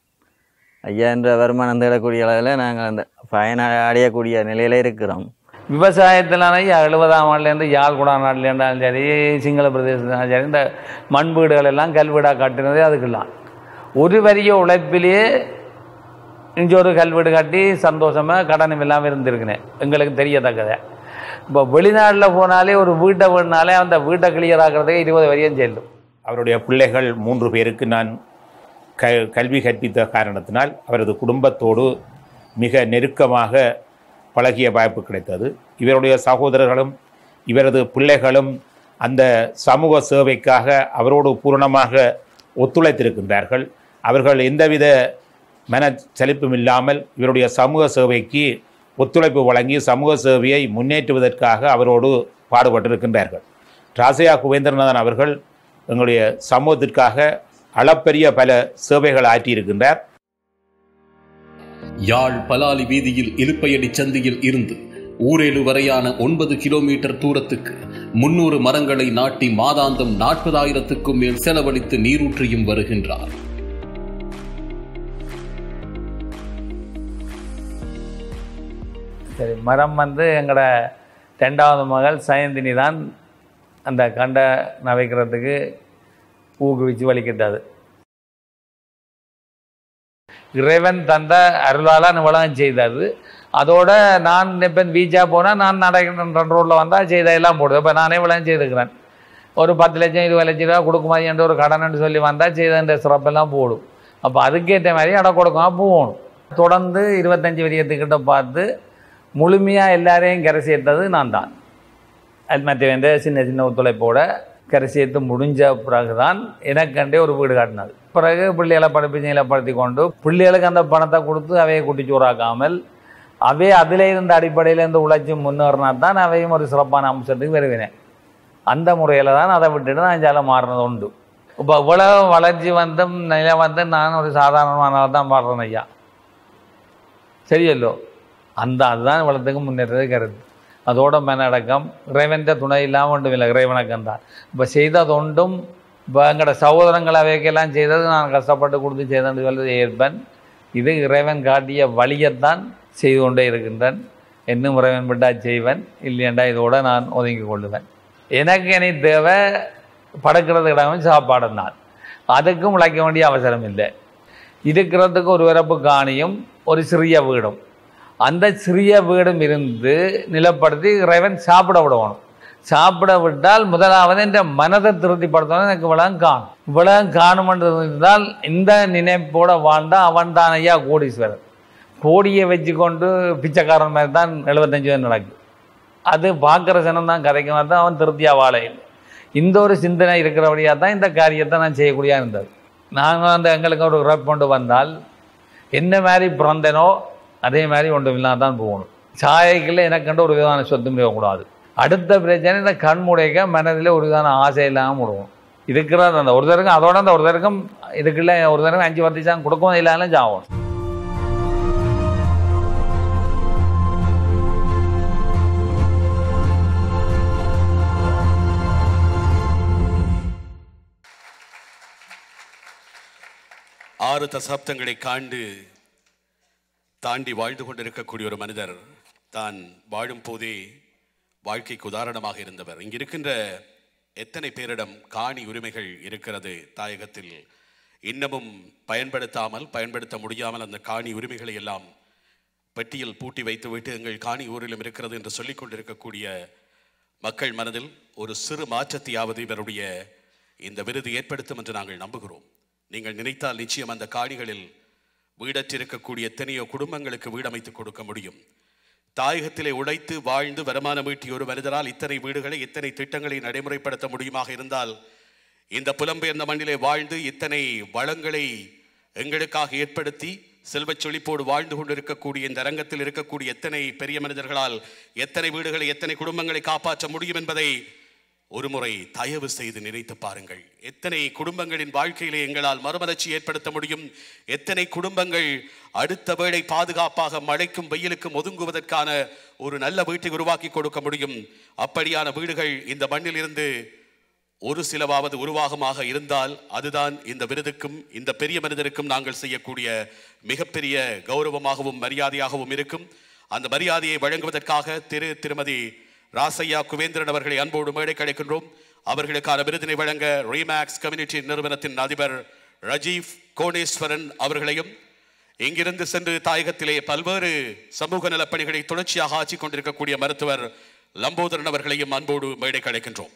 ஐயாயிரம் ரூபாய் வருமானம் தேடக்கூடிய அளவில் நாங்கள் அந்த பயன அடையக்கூடிய நிலையில் இருக்கிறோம் விவசாயத்திலான எழுபதாம் ஆண்டுலேருந்து யாழ்குடா நாட்டிலேருந்தாலும் சரி சிங்கள பிரதேசத்திலும் சரி இந்த மண் வீடுகள் எல்லாம் கல்வீடாக கட்டினதே அதுக்கெல்லாம் ஒரு வரிய உழைப்பிலேயே இங்கே ஒரு கல்வீடு கட்டி சந்தோஷமாக கடனும் இல்லாமல் இருந்திருக்கிறேன் எங்களுக்கு தெரியத்தக்கதை இப்போ வெளிநாட்டில் போனாலே ஒரு வீட்டை வேணுனாலே அந்த வீட்டை கிளியர் ஆக்கிறதுக்கு இருபது வரையும் செல்லும் அவருடைய பிள்ளைகள் மூன்று பேருக்கு நான் க கல்வி கற்பித்த காரணத்தினால் அவரது குடும்பத்தோடு மிக நெருக்கமாக பழகிய வாய்ப்பு கிடைத்தது இவருடைய சகோதரர்களும் இவரது பிள்ளைகளும் அந்த சமூக சேவைக்காக அவரோடு பூரணமாக ஒத்துழைத்திருக்கின்றார்கள் அவர்கள் எந்தவித மன சலிப்பும் இல்லாமல் இவருடைய சமூக சேவைக்கு ஒத்துழைப்பு வழங்கி சமூக சேவையை முன்னேற்றுவதற்காக அவரோடு பாடுபட்டிருக்கின்றார்கள் ராசையா குவேந்திரநாதன் அவர்கள் எங்களுடைய சமூகத்திற்காக அளப்பரிய பல சேவைகள் ஆற்றியிருக்கின்றார் யாழ் பலாலி வீதியில் இலுப்பையடி சந்தியில் இருந்து ஊரேலு வரையான ஒன்பது கிலோமீட்டர் தூரத்துக்கு முன்னூறு மரங்களை நாட்டி மாதாந்தம் நாற்பதாயிரத்துக்கும் மேல் செலவழித்து நீரூற்றியும் வருகின்றார் சரி மரம் வந்து எங்களோட ரெண்டாவது மகள் சயந்தினி தான் அந்த கண்டை நவைக்கிறதுக்கு ஊக்குவிச்சு வலிக்கிட்டது இறைவன் தந்த அருளால் நிவளம் செய்தது அதோட நான் இப்போ பீச்சா போனால் நான் நடக்கிற ரோட்டில் வந்தால் செய்ததெல்லாம் போடுது இப்போ நானே விளையம் செய்திருக்கிறேன் ஒரு பத்து லட்சம் இருபது லட்சம் ரூபா கொடுக்குமாதி என்ற ஒரு கடன்னு சொல்லி வந்தால் செய்த சிறப்பெல்லாம் போடும் அப்போ அதுக்கேற்ற மாதிரி அடை கொடுக்காம போகணும் தொடர்ந்து இருபத்தஞ்சி வரியத்துக்கிட்ட பார்த்து முழுமையாக எல்லாரையும் கரை சேர்த்தது நான் தான் அது மற்ற வேண்ட சின்ன சின்ன ஒத்துழைப்போட கரை சேர்த்து முடிஞ்ச பிறகு தான் எனக்கண்டே ஒரு வீடு காட்டினது பிறகு பிள்ளைகளை படிப்பிச்சைகளை படுத்தி கொண்டு பிள்ளைகளுக்கு அந்த பணத்தை கொடுத்து அவையை குட்டிச்சோறாக்காமல் அவை அதில் இருந்த அடிப்படையில் இருந்து உழைச்சி முன்னேறினா தான் அவையும் ஒரு சிறப்பான அம்சத்துக்கு வருவினேன் அந்த முறையில் தான் அதை விட்டுட்டு நான் ஜால மாறினது உண்டு இப்போ இவ்வளவு வளர்ச்சி வந்தும் நிலை வந்து நான் ஒரு சாதாரணமான தான் பாடுறேன் ஐயா சரியல்லோ அந்த அதுதான் இவ்வளத்துக்கு முன்னேறது கருத்து அதோட மெனடக்கம் இறைவன்ற துணை இல்லாமல் ஒன்றும் இல்லை இறைவணக்கம் தான் இப்போ செய்த தொண்டும் இப்போ எங்களோட சகோதரங்கள் அவைக்கெல்லாம் செய்தது நான் கஷ்டப்பட்டு கொடுத்து செய்தேன் சொல்றது ஏற்பன் இது இறைவன் காட்டிய வழியைத்தான் செய்து கொண்டே இருக்கின்றேன் இன்னும் இறைவன் விட்டா செய்வன் இல்லையண்டா இதோட நான் ஒதுங்கி கொள்ளுவேன் எனக்கு இனி தேவை படுக்கிறது இடமும் சாப்பாடும் தான் அதுக்கும் உழைக்க வேண்டிய அவசரம் இல்லை இருக்கிறதுக்கு ஒரு வரப்பு காணியும் ஒரு சிறிய வீடும் அந்த சிறிய வீடும் இருந்து நிலப்படுத்தி இறைவன் சாப்பிட விடணும் சாப்பிட விட்டால் முதலாவது இந்த மனதை திருப்திப்படுத்தணும் எனக்கு இவ்வளவு காணும் இவ்வளவு காணுமென்றது இருந்தால் இந்த நினைப்போட வாழ்ந்தா அவன் தான் ஐயா கோடீஸ்வரன் கோடியை வச்சு கொண்டு பிச்சைக்காரன் மாதிரி தான் எழுபத்தஞ்சு பேர் நடக்குது அது பார்க்குற சனம் தான் கதைக்கு வந்து அவன் திருப்தியாக வாழ இல்லை இந்த ஒரு சிந்தனை இருக்கிறபடியாக தான் இந்த காரியத்தை நான் செய்யக்கூடியா இருந்தது நாங்கள் வந்து எங்களுக்கு ஒரு உறப்பு கொண்டு வந்தால் என்ன மாதிரி பிறந்தனோ அதே மாதிரி ஒன்றும் இல்லாம தான் போகணும் சாயைக்குள்ள எனக்கண்டு ஒரு விதமான சொத்தும் இருக்கக்கூடாது அடுத்த பிரச்சனை இந்த கண்முடைக்க மனதில் ஒரு விதமான ஆசை இல்லாமல் முடுவோம் இருக்கிறது அந்த ஒருத்தருக்கும் அதோட அந்த ஒருத்தருக்கும் இதுக்குள்ள ஒருத்தருக்கும் அஞ்சு பத்து சாங் கொடுக்கவும் இல்லாமல் சாவும் ஆறு தசாப்தங்களை காண்டு தாண்டி வாழ்ந்து கொண்டிருக்கக்கூடிய ஒரு மனிதர் தான் வாழும் போதே வாழ்க்கைக்கு உதாரணமாக இருந்தவர் இங்க இருக்கின்ற எத்தனை பேரிடம் காணி உரிமைகள் இருக்கிறது தாயகத்தில் இன்னமும் பயன்படுத்தாமல் பயன்படுத்த முடியாமல் அந்த காணி உரிமைகளை எல்லாம் பெட்டியில் பூட்டி வைத்துவிட்டு எங்கள் காணி ஊரிலும் இருக்கிறது என்று சொல்லிக் கொண்டிருக்கக்கூடிய மக்கள் மனதில் ஒரு சிறு மாற்றத்தையாவது இவருடைய இந்த விருது ஏற்படுத்தும் என்று நாங்கள் நம்புகிறோம் நீங்கள் நினைத்தால் நிச்சயம் அந்த காணிகளில் வீடற்றிருக்கக்கூடிய எத்தனையோ குடும்பங்களுக்கு வீடமைத்து கொடுக்க முடியும் தாயகத்திலே உழைத்து வாழ்ந்து வருமானம் ஈட்டிய ஒரு மனிதரால் இத்தனை வீடுகளை இத்தனை திட்டங்களை நடைமுறைப்படுத்த முடியுமாக இருந்தால் இந்த புலம்பெயர்ந்த மண்ணிலே வாழ்ந்து இத்தனை வளங்களை எங்களுக்காக ஏற்படுத்தி செல்வச் செழிப்போடு வாழ்ந்து கொண்டிருக்கக்கூடிய இந்த அரங்கத்தில் இருக்கக்கூடிய எத்தனை பெரிய மனிதர்களால் எத்தனை வீடுகளை எத்தனை குடும்பங்களை காப்பாற்ற முடியும் என்பதை ஒருமுறை தயவு செய்து நினைத்து பாருங்கள் எத்தனை குடும்பங்களின் வாழ்க்கையிலே எங்களால் மறுமலர்ச்சி ஏற்படுத்த முடியும் எத்தனை குடும்பங்கள் அடுத்த வேளை பாதுகாப்பாக மழைக்கும் வெயிலுக்கும் ஒதுங்குவதற்கான ஒரு நல்ல வீட்டை உருவாக்கி கொடுக்க முடியும் அப்படியான வீடுகள் இந்த மண்ணில் இருந்து ஒரு சிலவாவது உருவாகமாக இருந்தால் அதுதான் இந்த விருதுக்கும் இந்த பெரிய மனிதருக்கும் நாங்கள் செய்யக்கூடிய மிகப்பெரிய கௌரவமாகவும் மரியாதையாகவும் இருக்கும் அந்த மரியாதையை வழங்குவதற்காக திரு திருமதி ராசையா குவேந்திரன் அவர்களை அன்போடு மேடை கிடைக்கின்றோம் அவர்களுக்கான விருதினை வழங்க ரீமேக்ஸ் கம்யூனிட்டி நிறுவனத்தின் அதிபர் ரஜீவ் கோணேஸ்வரன் அவர்களையும் இங்கிருந்து சென்று தாயகத்திலே பல்வேறு சமூக நலப் பணிகளை தொடர்ச்சியாக ஆற்றிக் கொண்டிருக்கக்கூடிய மருத்துவர் லம்போதரன் அவர்களையும் அன்போடு மேடை கிடைக்கின்றோம்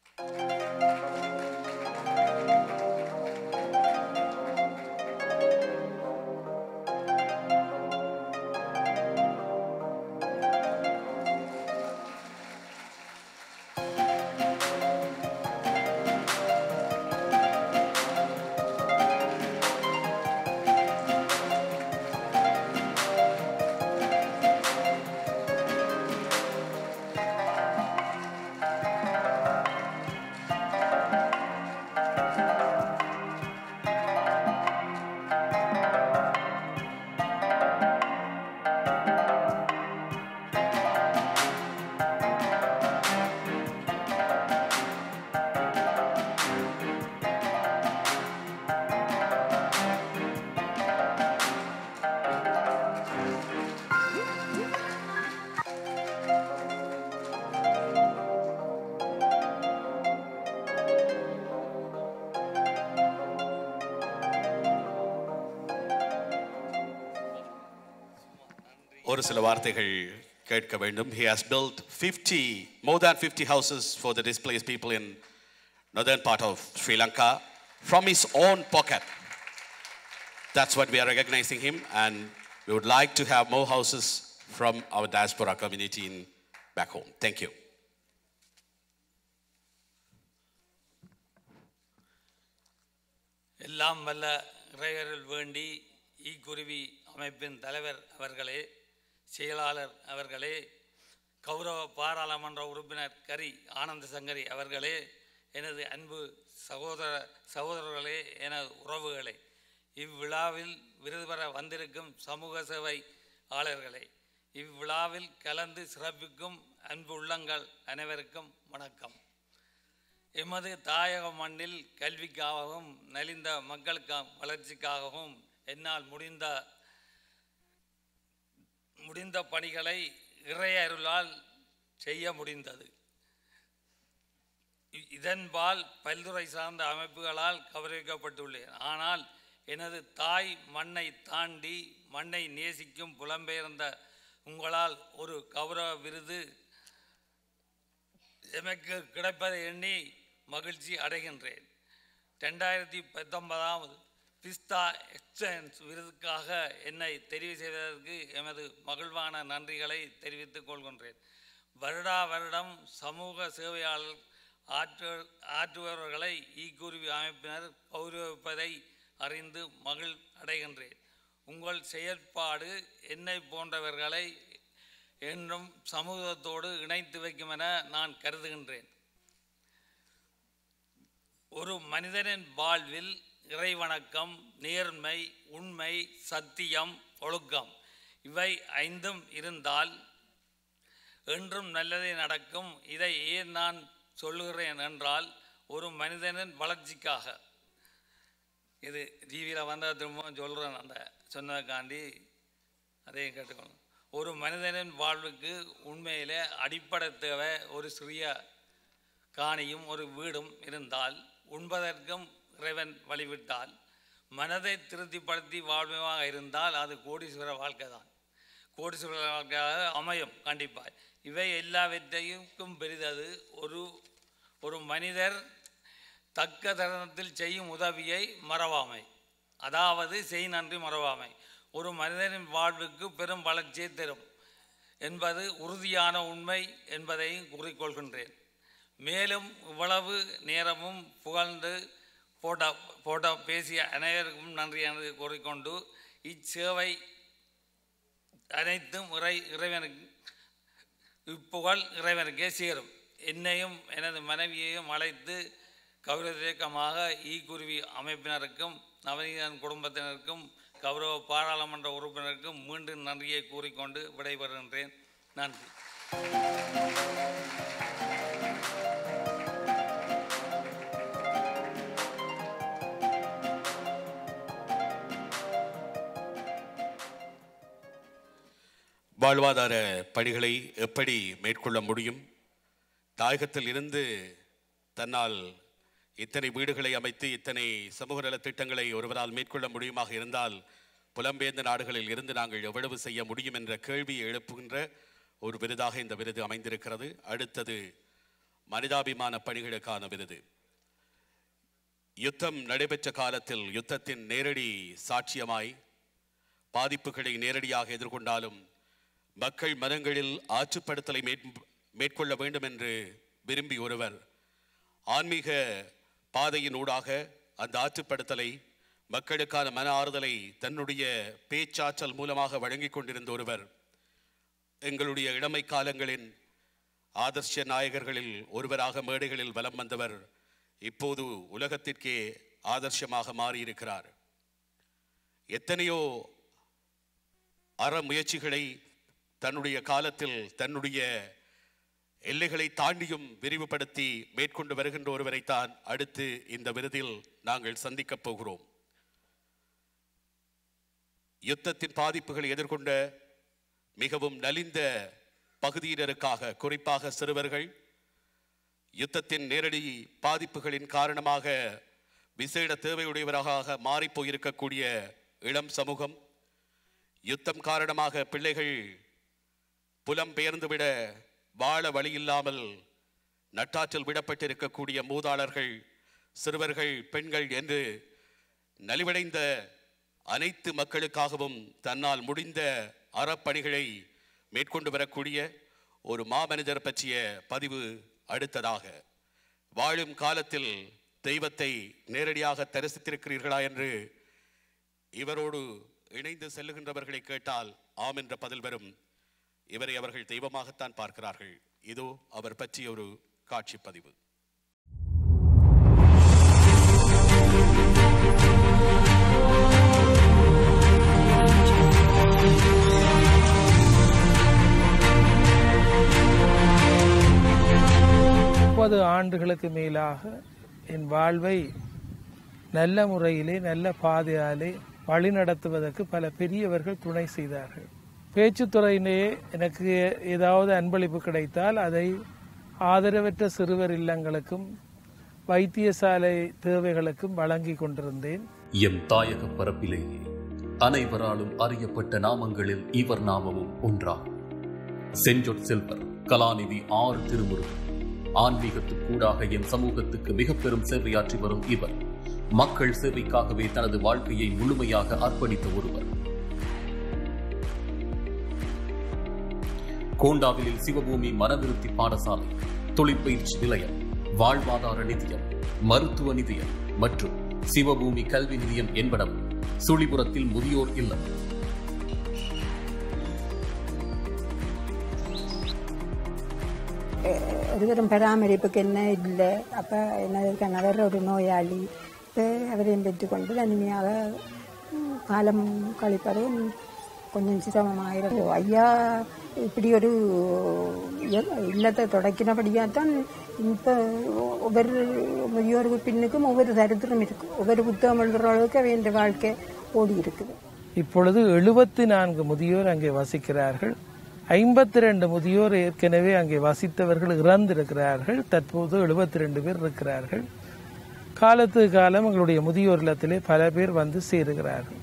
ஒரு சில வார்த்தைகள் கேட்க வேண்டும் he has built 50 more than 50 houses for the displaced people in northern part of sri lanka from his own pocket that's what we are recognizing him and we would like to have more houses from our diaspora community in back home thank you எல்லாம் வல்ல இறையருள் வேண்டி ஈக்குருவி அமைப்பின் தலைவர் அவர்களே செயலாளர் அவர்களே கௌரவ பாராளுமன்ற உறுப்பினர் கரி ஆனந்த சங்கரி அவர்களே எனது அன்பு சகோதர சகோதரர்களே எனது உறவுகளே இவ்விழாவில் விருது பெற வந்திருக்கும் சமூக சேவை ஆளர்களே இவ்விழாவில் கலந்து சிறப்பிக்கும் அன்பு உள்ளங்கள் அனைவருக்கும் வணக்கம் எமது தாயக மண்ணில் கல்விக்காகவும் நலிந்த மக்களுக்கு வளர்ச்சிக்காகவும் என்னால் முடிந்த முடிந்த பணிகளை இறையருளால் செய்ய முடிந்தது இ- இதன்பால் பல்துறை சார்ந்த அமைப்புகளால் கௌரவிக்கப்பட்டுள்ளேன் ஆனால் எனது தாய் மண்ணை தாண்டி மண்ணை நேசிக்கும் புலம்பெயர்ந்த உங்களால் ஒரு கௌரவ விருது எமக்கு கிடைப்பதை எண்ணி மகிழ்ச்சி அடைகின்றேன் ரெண்டாயிரத்தி பத்தொன்பதாவது பிஸ்தா எக்ஸ்சேஞ்ச் விருதுக்காக என்னை தெரிவு செய்ததற்கு எமது மகிழ்வான நன்றிகளை தெரிவித்துக் கொள்கின்றேன் வருடா வருடம் சமூக சேவையாளர் ஆற்று ஆற்றுபவர்களை ஈக்குருவி அமைப்பினர் கௌரவிப்பதை அறிந்து மகிழ் அடைகின்றேன் உங்கள் செயற்பாடு என்னை போன்றவர்களை என்றும் சமூகத்தோடு இணைத்து வைக்கும் என நான் கருதுகின்றேன் ஒரு மனிதனின் வாழ்வில் இறைவணக்கம் நேர்மை உண்மை சத்தியம் ஒழுக்கம் இவை ஐந்தும் இருந்தால் என்றும் நல்லதே நடக்கும் இதை ஏன் நான் சொல்லுகிறேன் என்றால் ஒரு மனிதனின் வளர்ச்சிக்காக இது டிவியில் வந்த திரும்பவும் சொல்கிறேன் அந்த சொன்னதுக்காண்டி அதையும் கேட்டுக்கணும் ஒரு மனிதனின் வாழ்வுக்கு உண்மையிலே அடிப்படை தேவை ஒரு சிறிய காணியும் ஒரு வீடும் இருந்தால் உண்பதற்கும் இறைவன் வழிவிட்டால் மனதை திருப்திப்படுத்தி வாழ்வமாக இருந்தால் அது கோடீஸ்வர வாழ்க்கை தான் கோடீஸ்வர வாழ்க்கையாக அமையும் கண்டிப்பாக இவை எல்லாவற்றையும் பெரிதது ஒரு ஒரு மனிதர் தக்க தருணத்தில் செய்யும் உதவியை மறவாமை அதாவது செய் நன்றி மறவாமை ஒரு மனிதனின் வாழ்வுக்கு பெரும் வளர்ச்சியை தரும் என்பது உறுதியான உண்மை என்பதையும் கூறிக்கொள்கின்றேன் மேலும் இவ்வளவு நேரமும் புகழ்ந்து போட்டோ போட்டோ பேசிய அனைவருக்கும் நன்றி என்று கூறிக்கொண்டு இச்சேவை அனைத்தும் இறை இறைவனுக்கு இப்புகழ் இறைவனுக்கே சேரும் என்னையும் எனது மனைவியையும் அழைத்து கௌரவமாக ஈக்குருவி அமைப்பினருக்கும் நவநீதன் குடும்பத்தினருக்கும் கௌரவ பாராளுமன்ற உறுப்பினருக்கும் மீண்டும் நன்றியை கூறிக்கொண்டு விடைபெறுகின்றேன் நன்றி வாழ்வாதார பணிகளை எப்படி மேற்கொள்ள முடியும் தாயகத்தில் இருந்து தன்னால் இத்தனை வீடுகளை அமைத்து இத்தனை சமூக நலத் திட்டங்களை ஒருவரால் மேற்கொள்ள முடியுமாக இருந்தால் புலம்பெயர்ந்த நாடுகளில் இருந்து நாங்கள் எவ்வளவு செய்ய முடியும் என்ற கேள்வியை எழுப்புகின்ற ஒரு விருதாக இந்த விருது அமைந்திருக்கிறது அடுத்தது மனிதாபிமான பணிகளுக்கான விருது யுத்தம் நடைபெற்ற காலத்தில் யுத்தத்தின் நேரடி சாட்சியமாய் பாதிப்புகளை நேரடியாக எதிர்கொண்டாலும் மக்கள் மனங்களில் ஆற்றுப்படுத்தலை மேற்- மேற்கொள்ள வேண்டும் என்று விரும்பி ஒருவர் ஆன்மீக பாதையின் ஊடாக அந்த ஆற்றுப்படுத்தலை மக்களுக்கான மன ஆறுதலை தன்னுடைய பேச்சாற்றல் மூலமாக வழங்கிக் கொண்டிருந்த ஒருவர் எங்களுடைய இளமை காலங்களின் ஆதர்ஷ நாயகர்களில் ஒருவராக மேடைகளில் வலம் வந்தவர் இப்போது உலகத்திற்கே ஆதர்ஷமாக மாறியிருக்கிறார் எத்தனையோ அற முயற்சிகளை தன்னுடைய காலத்தில் தன்னுடைய எல்லைகளை தாண்டியும் விரிவுபடுத்தி மேற்கொண்டு வருகின்ற ஒருவரைத்தான் அடுத்து இந்த விருதில் நாங்கள் சந்திக்கப் போகிறோம் யுத்தத்தின் பாதிப்புகளை எதிர்கொண்ட மிகவும் நலிந்த பகுதியினருக்காக குறிப்பாக சிறுவர்கள் யுத்தத்தின் நேரடி பாதிப்புகளின் காரணமாக விசேட தேவையுடையவராக மாறிப் போயிருக்கக்கூடிய இளம் சமூகம் யுத்தம் காரணமாக பிள்ளைகள் புலம்பெயர்ந்துவிட வாழ வழியில்லாமல் நட்டாற்றில் விடப்பட்டிருக்கக்கூடிய மூதாளர்கள் சிறுவர்கள் பெண்கள் என்று நலிவடைந்த அனைத்து மக்களுக்காகவும் தன்னால் முடிந்த அறப்பணிகளை மேற்கொண்டு வரக்கூடிய ஒரு மாமனிதர் பற்றிய பதிவு அடுத்ததாக வாழும் காலத்தில் தெய்வத்தை நேரடியாக தரிசித்திருக்கிறீர்களா என்று இவரோடு இணைந்து செல்லுகின்றவர்களை கேட்டால் ஆம் என்ற பதில் வரும் இவரை அவர்கள் தெய்வமாகத்தான் பார்க்கிறார்கள் இதோ அவர் பற்றிய ஒரு காட்சி பதிவு முப்பது ஆண்டுகளுக்கு மேலாக என் வாழ்வை நல்ல முறையிலே நல்ல பாதையாலே வழிநடத்துவதற்கு பல பெரியவர்கள் துணை செய்தார்கள் பேச்சுத்துறையிலே எனக்கு ஏதாவது அன்பளிப்பு கிடைத்தால் அதை ஆதரவற்ற சிறுவர் இல்லங்களுக்கும் வைத்தியசாலை தேவைகளுக்கும் வழங்கி கொண்டிருந்தேன் எம் தாயக பரப்பிலேயே அனைவராலும் அறியப்பட்ட நாமங்களில் இவர் நாமமும் ஒன்றாகும் செஞ்சொட் செல்வர் கலாநிதி ஆறு திருமுருகன் ஆன்மீகத்துக்கூடாக என் சமூகத்துக்கு மிக பெரும் சேவையாற்றி வரும் இவர் மக்கள் சேவைக்காகவே தனது வாழ்க்கையை முழுமையாக அர்ப்பணித்த ஒருவர் கோண்டாவிலில் சிவபூமி மனவிருத்தி பாடசாலை தொழிற்பயிற்சி நிலையம் வாழ்வாதார நிதியம் மருத்துவ நிதியம் மற்றும் சிவபூமி கல்வி நிதியம் என்பனவும் சுழிபுரத்தில் முதியோர் இல்லம் ஒருவரும் பராமரிப்புக்கு என்ன இல்லை அப்போ என்ன கணவர் ஒரு நோயாளி இப்போ அவரையும் பெற்றுக்கொண்டு தனிமையாக ம், காலம் கழிப்பது கொஞ்சம் சிரமமாக இருக்கும் ஐயா இப்படி ஒரு இ- இல்லத்தை தொடக்கினபடியாக தான் இப்போ ஒவ்வொரு முதியோர் பின்னுக்கும் ஒவ்வொரு சரித்திரம் இருக்கு ஒவ்வொரு புத்தகம் எழுதுகிற அளவுக்கு அவன் வாழ்க்கை ஓடி இருக்குது இப்பொழுது எழுபத்தி நான்கு முதியோர் அங்கே வசிக்கிறார்கள் ஐம்பத்தி ரெண்டு முதியோர் ஏற்கனவே அங்கே வசித்தவர்கள் இறந்திருக்கிறார்கள் தற்போது எழுபத்தி ரெண்டு பேர் இருக்கிறார்கள் காலத்துக்கு காலம் எங்களுடைய முதியோர் இல்லத்திலே பல பேர் வந்து சேருகிறார்கள்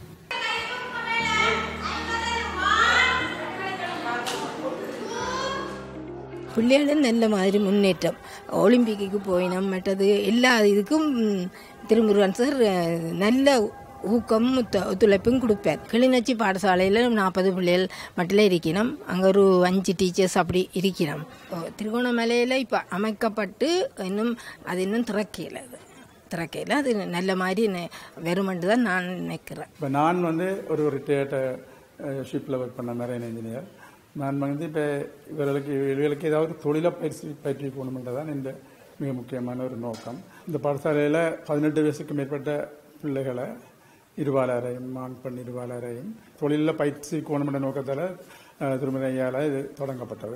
பிள்ளைகளும் நல்ல மாதிரி முன்னேற்றம் ஒலிம்பிக்கு போயினோம் மற்றது எல்லா இதுக்கும் ம், திருமுருகன் சார் அஹ், நல்ல ஊக்கம் ஒத்து- ஒத்துழைப்பும் கொடுப்பார் கிளிநொச்சி பாடசாலையில் நாற்பது பிள்ளைகள் மட்டும் இருக்கணும் அங்கே ஒரு அஞ்சு டீச்சர்ஸ் அப்படி இருக்கணும் ஓ, திருகோணமலையில் இப்போ அமைக்கப்பட்டு இன்னும் அது இன்னும் திறக்கல அது திறக்கையில் அது நல்ல மாதிரி நெ- வருமென்று தான் நான் நினைக்கிறேன் இப்போ நான் வந்து ஒரு ரிட்டையர்டு ஷிப்பில் ஒர்க் பண்ண மெரைன் இன்ஜினியர் நான் வந்து இப்போ இவர்களுக்கு இவர்களுக்கு ஏதாவது தொழிலை பயிற்சி பயிற்றுவிக்கணுமென்றது தான் இந்த மிக முக்கியமான ஒரு நோக்கம் இந்த பாடசாலையில் பதினெட்டு வயசுக்கு மேற்பட்ட பிள்ளைகளை இருபாலரையும் ஆண் பெண் இருபாலரையும் தொழிலில் பயிற்சி கோணமென்ற நோக்கத்தில் திருமதி ஐயால இது தொடங்கப்பட்டது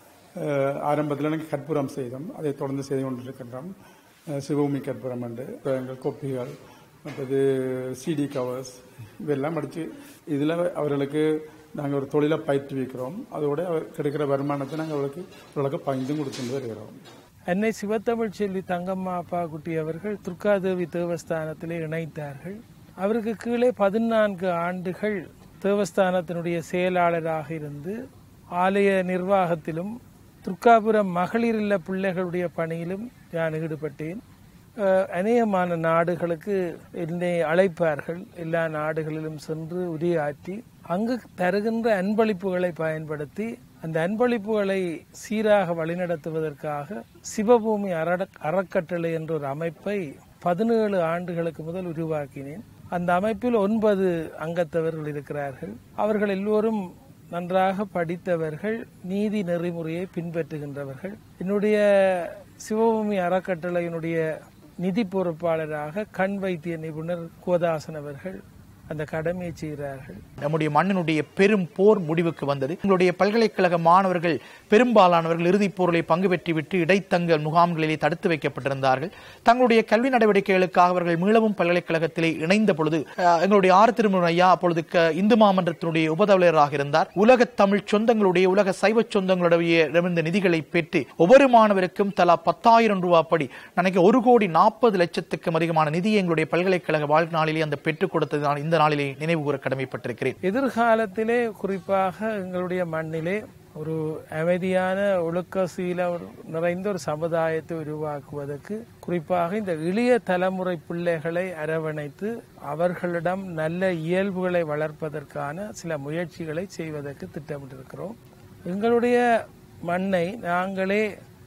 அஹ், ஆரம்பத்தில் எனக்கு கற்பூரம் செய்தோம் அதை தொடர்ந்து செய்து கொண்டிருக்கின்றோம் அஹ், சிவபூமி கற்பூரம் என்று எங்கள் கொப்பிகள் மற்றது சிடி கவர்ஸ் இதெல்லாம் அடித்து இதில் அவர்களுக்கு நாங்கள் ஒரு தொழிலை பயிற்றுவிக்கிறோம் அதோட அவர் கிடைக்கிற வருமானத்தை நாங்கள் அவர்களுக்கு அவர்களுக்கு பகிர்ந்தும் கொடுத்துட்டு வருகிறோம் அன்னை சிவத்தமிழ் செல்வி தங்கம்மா அப்பா குட்டி அவர்கள் துர்காதேவி தேவஸ்தானத்திலே இணைத்தார்கள் அவருக்கு கீழே பதினான்கு ஆண்டுகள் தேவஸ்தானத்தினுடைய செயலாளராக இருந்து ஆலய நிர்வாகத்திலும் துர்காபுரம் மகளிர் இல்ல பிள்ளைகளுடைய பணியிலும் நான் ஈடுபட்டேன் அஹ், அநேகமான நாடுகளுக்கு என்னை அழைப்பார்கள் எல்லா நாடுகளிலும் சென்று உரையாற்றி அங்கு தருகின்ற அன்பளிப்புகளை பயன்படுத்தி அந்த அன்பளிப்புகளை சீராக வழிநடத்துவதற்காக சிவபூமி அற அறக்கட்டளை என்ற ஒரு அமைப்பை பதினேழு ஆண்டுகளுக்கு முதல் உருவாக்கினேன் அந்த அமைப்பில் ஒன்பது அங்கத்தவர்கள் இருக்கிறார்கள் அவர்கள் எல்லோரும் நன்றாக படித்தவர்கள் நீதி நெறிமுறையை பின்பற்றுகின்றவர்கள் என்னுடைய சிவபூமி அறக்கட்டளையினுடைய நிதி பொறுப்பாளராக கண் வைத்திய நிபுணர் கோதாசன் அவர்கள் அந்த கடமையை செய்கிறார்கள் நம்முடைய மண்ணினுடைய பெரும் போர் முடிவுக்கு வந்தது எங்களுடைய பல்கலைக்கழக மாணவர்கள் பெரும்பாலானவர்கள் இறுதிப் போரிலே பங்கு பெற்றுவிட்டு இடைத்தங்கல் முகாம்களிலே தடுத்து வைக்கப்பட்டிருந்தார்கள் தங்களுடைய கல்வி நடவடிக்கைகளுக்காக அவர்கள் மீளவும் பல்கலைக்கழகத்திலே இணைந்த பொழுது அஹ், எங்களுடைய ஆறு திருமுருகன் ஐயா அப்பொழுது க- இந்து மாமன்றத்தினுடைய உபதலைவராக இருந்தார் உலக தமிழ் சொந்தங்களுடைய உலக சைவ சொந்தங்களுடைய இடமிருந்த நிதிகளை பெற்று ஒவ்வொரு மாணவருக்கும் தலா பத்தாயிரம் ரூபாய் படி நினைக்க ஒரு கோடி நாற்பது லட்சத்துக்கும் அதிகமான நிதியை எங்களுடைய பல்கலைக்கழக வாழ்நாளிலே அந்த பெற்றுக் கொடுத்தது நான் இந்த நாளிலே நினைவு கூற கடமைப்பட்டிருக்கிறேன் எதிர்காலத்திலே குறிப்பாக எங்களுடைய மண்ணிலே ஒரு அமைதியான ஒழுக்க சீல ஒரு நிறைந்த ஒரு சமுதாயத்தை உருவாக்குவதற்கு குறிப்பாக இந்த இளைய தலைமுறை பிள்ளைகளை அரவணைத்து அவர்களிடம் நல்ல இயல்புகளை வளர்ப்பதற்கான சில முயற்சிகளை செய்வதற்கு திட்டமிட்டிருக்கிறோம் எங்களுடைய மண்ணை நாங்களே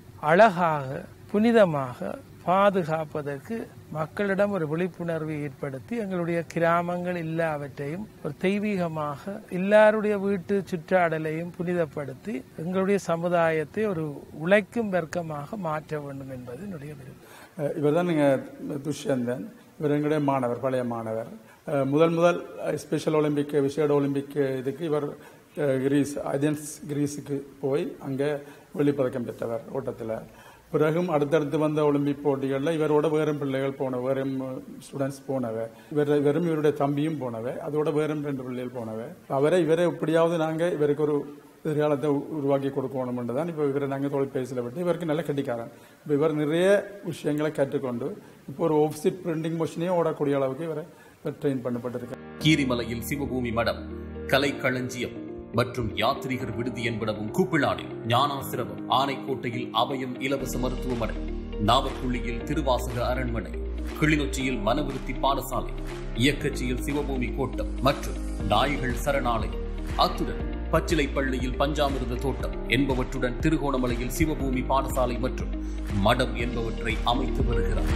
அழகாக புனிதமாக பாதுகாப்பதற்கு மக்களிடம் ஒரு விழிப்புணர்வை ஏற்படுத்தி எங்களுடைய கிராமங்கள் எல்லாவற்றையும் ஒரு தெய்வீகமாக எல்லாருடைய வீட்டு சுற்றாடலையும் புனிதப்படுத்தி எங்களுடைய சமுதாயத்தை ஒரு உழைக்கும் வர்க்கமாக மாற்ற வேண்டும் என்பது என்னுடைய விருப்பம் இவர் தான் நீங்கள் துஷ்யந்தன் இவர் எங்களுடைய மாணவர் பழைய மாணவர் அஹ், முதல் முதல் ஸ்பெஷல் ஒலிம்பிக் விசேட ஒலிம்பிக் இதுக்கு இவர் அஹ், கிரீஸ் அதென்ஸ் கிரீஸுக்கு போய் அங்கே வெள்ளிப்பதக்கம் பெற்றவர் ஓட்டத்தில் பிறகும் அடுத்தடுத்து வந்த ஒலிம்பிக் போட்டிகளில் இவரோட வேறும் பிள்ளைகள் போன வேறும் ஸ்டூடெண்ட்ஸ் போனவ இவர் இவரும் இவருடைய தம்பியும் போனவ அதோட வேறும் ரெண்டு பிள்ளைகள் போனவ அவரை இவரை எப்படியாவது நாங்கள் இவருக்கு ஒரு எதிர்காலத்தை உ- உருவாக்கி கொடுக்கணும்னு தான் இப்போ இவரை நாங்கள் தொலைபேசியில் விட்டு இவருக்கு நல்ல கட்டிக்காரன் இப்போ இவர் நிறைய விஷயங்களை கற்றுக்கொண்டு இப்போ ஒரு ஆஃப்செட் பிரிண்டிங் மிஷினையும் ஓடக்கூடிய அளவுக்கு இவரை ட்ரெயின் பண்ணப்பட்டிருக்கார் கீரிமலையில் சிவபூமி மடம் கலை களஞ்சியம் மற்றும் யாத்ரீகர் விடுதி என்பனவும் கூப்பிளானில் ஞானாசிரமம் ஆனைக்கோட்டையில் அபயம் இலவச மருத்துவமனை நாவற்குழியில் திருவாசக அரண்மனை கிளிநொச்சியில் மனவிருத்தி பாடசாலை இயக்கச்சியில் சிவபூமி கோட்டம் மற்றும் நாய்கள் சரணாலயம் அத்துடன் பச்சிலைப்பள்ளியில் பஞ்சாமிர்த தோட்டம் என்பவற்றுடன் திருகோணமலையில் சிவபூமி பாடசாலை மற்றும் மடம் என்பவற்றை அமைத்து வருகிறார்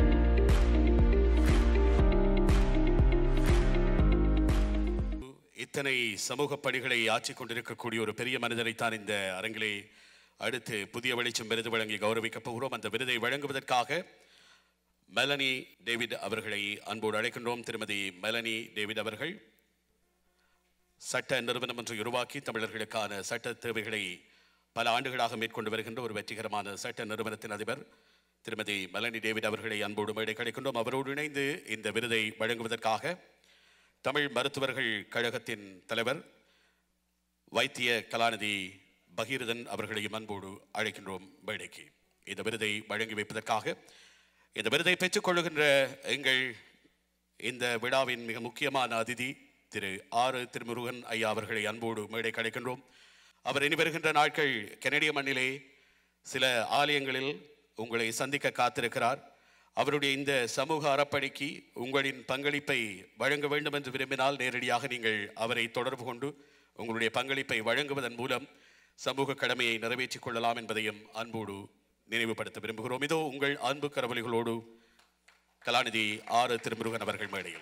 இத்தனை சமூக பணிகளை ஆற்றிக் கொண்டிருக்கக்கூடிய ஒரு பெரிய மனிதரைத்தான் இந்த அரங்கிலே அடுத்து புதிய வெளிச்சம் விருது வழங்கி கௌரவிக்கப் போகிறோம் அந்த விருதை வழங்குவதற்காக மெலனி டேவிட் அவர்களை அன்போடு அழைக்கின்றோம் திருமதி மெலனி டேவிட் அவர்கள் சட்ட நிறுவனம் ஒன்று உருவாக்கி தமிழர்களுக்கான சட்ட தேவைகளை பல ஆண்டுகளாக மேற்கொண்டு வருகின்ற ஒரு வெற்றிகரமான சட்ட நிறுவனத்தின் அதிபர் திருமதி மெலனி டேவிட் அவர்களை அன்போடு மேடை கிடைக்கின்றோம் அவரோடு இணைந்து இந்த விருதை வழங்குவதற்காக தமிழ் மருத்துவர்கள் கழகத்தின் தலைவர் வைத்திய கலாநிதி பகீரதன் அவர்களையும் அன்போடு அழைக்கின்றோம் மேடைக்கு இந்த விருதை வழங்கி வைப்பதற்காக இந்த விருதை பெற்றுக்கொள்ளுகின்ற எங்கள் இந்த விழாவின் மிக முக்கியமான அதிதி திரு ஆறு திருமுருகன் ஐயா அவர்களை அன்போடு மேடை கிடைக்கின்றோம் அவர் இனி வருகின்ற நாட்கள் கனடிய மண்ணிலே சில ஆலயங்களில் உங்களை சந்திக்க காத்திருக்கிறார் அவருடைய இந்த சமூக அறப்பணிக்கு உங்களின் பங்களிப்பை வழங்க வேண்டும் என்று விரும்பினால் நேரடியாக நீங்கள் அவரை தொடர்பு கொண்டு உங்களுடைய பங்களிப்பை வழங்குவதன் மூலம் சமூக கடமையை நிறைவேற்றிக் கொள்ளலாம் என்பதையும் அன்போடு நினைவுபடுத்த விரும்புகிறோம் இதோ உங்கள் அன்பு கரவொலிகளோடு கலாநிதி ஆறு திருமுருகன் அவர்கள் மேடையில்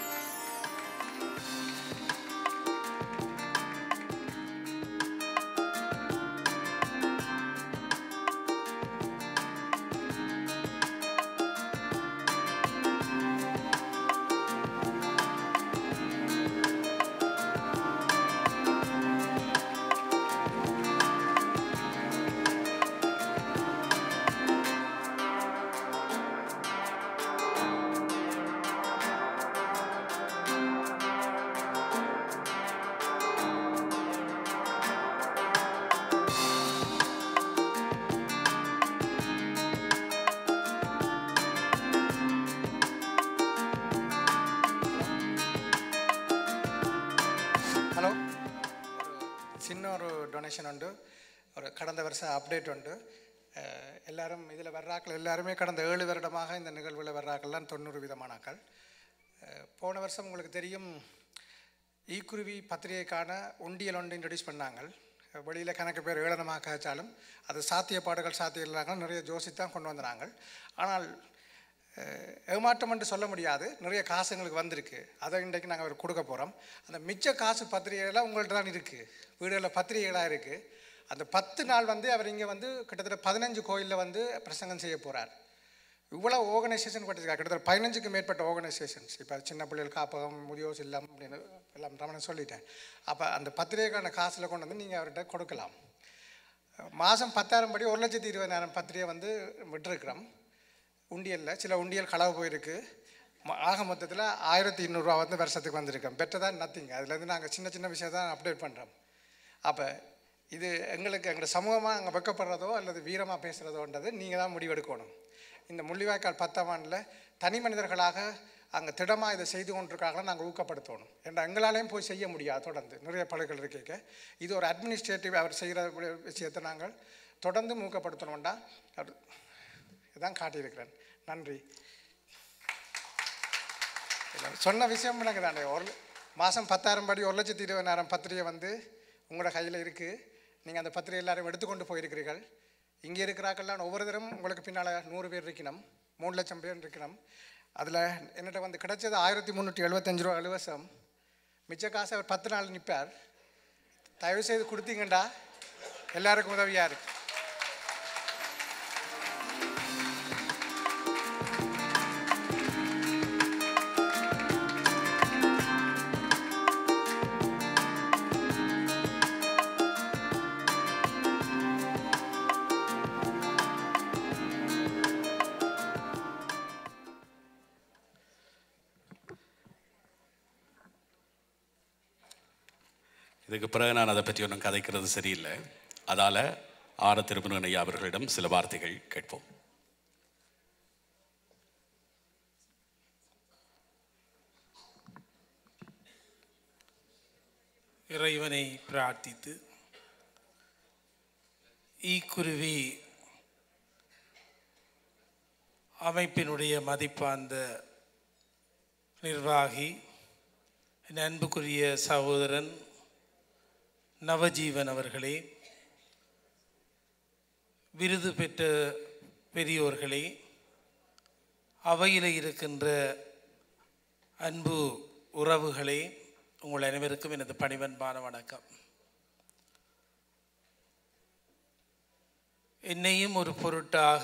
ഹലോ சின்ன ஒரு டொனேஷன் உண்டு ஒரு கடந்த வருஷம் அப்டேட் உண்டு அஹ் எல்லாரும் இதில் வர்றாக்கள் எல்லாருமே கடந்த ஏழு வருடமாக இந்த நிகழ்வில் வர்றாக்கள்லாம் தொண்ணூறு விதமானாக்கள் அஹ் போன வருஷம் உங்களுக்கு தெரியும் ஈக்குருவி பத்திரிகைக்கான உண்டியல் ஒன்று இன்ட்ரடியூஸ் பண்ணாங்க வெளியில் கணக்கு பேர் ஏளனமாக கழிச்சாலும் அது சாத்தியப்பாடுகள் சாத்தியம் இல்லாமல் நிறைய ஜோசித்தான் கொண்டு வந்தாங்க ஆனால் அஹ், ஏமாற்றம் என்று சொல்ல முடியாது நிறைய காசு எங்களுக்கு வந்திருக்கு அதை இன்றைக்கு நாங்கள் அவர் கொடுக்க போகிறோம் அந்த மிச்ச காசு பத்திரிகைகள்லாம் உங்கள்ட்ட தான் இருக்குது வீடுகளில் பத்திரிகைகளாக இருக்குது அந்த பத்து நாள் வந்து அவர் இங்கே வந்து கிட்டத்தட்ட பதினஞ்சு கோயிலில் வந்து பிரசங்கம் செய்ய போகிறார் இவ்வளோ ஆர்கனைசேஷன் பட்டிருக்காங்க கிட்டத்தட்ட பதினஞ்சுக்கு மேற்பட்ட ஆர்கனைசேஷன்ஸ் இப்போ சின்ன பிள்ளைகள் காப்பகம் முதியோர் இல்லம் அப்படின்னு எல்லாம் ரமணன் சொல்லிட்டேன் அப்போ அந்த பத்திரிகைக்கான காசில் கொண்டு வந்து நீங்கள் அவர்கிட்ட கொடுக்கலாம் மாதம் பத்தாயிரம் படி ஒரு லட்சத்தி இருபதாயிரம் பத்திரிகை வந்து விட்டுருக்குறோம் உண்டியலில் சில உண்டியல் களவு போயிருக்கு ம- ஆக மொத்தத்தில் ஆயிரத்தி இன்னூறுரூவா வந்து வருஷத்துக்கு வந்திருக்கோம் பெட்டர் தான் நத்திங் அதுலேருந்து நாங்கள் சின்ன சின்ன விஷயம் தான் அப்டேட் பண்ணுறோம் அப்போ இது எங்களுக்கு எங்களோட சமூகமாக அங்கே வெக்கப்படுறதோ அல்லது வீரமாக பேசுகிறதோன்றது நீங்கள் தான் முடிவெடுக்கணும் இந்த முள்ளிவாய்க்கால் பத்தாம் ஆண்டில் தனி மனிதர்களாக அங்கே திடமாக இதை செய்து கொண்டிருக்காங்களா நாங்கள் ஊக்கப்படுத்தணும் ஏன்னா எங்களாலேயும் போய் செய்ய முடியாது தொடர்ந்து நிறைய பழுகள் இருக்க இது ஒரு அட்மினிஸ்ட்ரேட்டிவ் அவர் செய்கிற விஷயத்தை நாங்கள் தொடர்ந்து ஊக்கப்படுத்தணும்டா அவர் இதான் காட்டியிருக்கிறேன் நன்றி இல்ல, சொன்ன விஷயம் எனக்கு தானே ஒரு மாதம் பத்தாயிரம் படி ஒரு லட்சத்தி இருபதாயிரம் பத்திரிகை வந்து உங்களோட கையில் இருக்குது நீங்கள் அந்த பத்திரிகை எல்லாரும் எடுத்துக்கொண்டு போயிருக்கிறீர்கள் இங்கே இருக்கிறாக்கெல்லாம் ஒவ்வொரு தரம் உங்களுக்கு பின்னால் நூறு பேர் இருக்கணும் மூணு லட்சம் பேர் இருக்கணும் அதில் என்னட்ட வந்து கிடைச்சது ஆயிரத்தி முந்நூற்றி எழுபத்தஞ்சு ரூபா இலவசம் மிச்ச காசு அவர் பத்து நாள் நிற்பார் தயவு செய்து கொடுத்தீங்கண்டா எல்லாருக்கும் உதவியாக இருக்கு இதுக்கு பிறகு நான் அதை பற்றி ஒன்றும் கதைக்கிறது சரியில்லை அதால் ஆர திருமணன் ஐயா அவர்களிடம் சில வார்த்தைகள் கேட்போம் இறைவனை பிரார்த்தித்து ஈக்குருவி அமைப்பினுடைய மதிப்பார்ந்த நிர்வாகி என் அன்புக்குரிய சகோதரன் நவஜீவன் அவர்களே விருது பெற்ற பெரியோர்களே அவையில் இருக்கின்ற அன்பு உறவுகளே உங்கள் அனைவருக்கும் எனது பணிவன்பான வணக்கம் என்னையும் ஒரு பொருட்டாக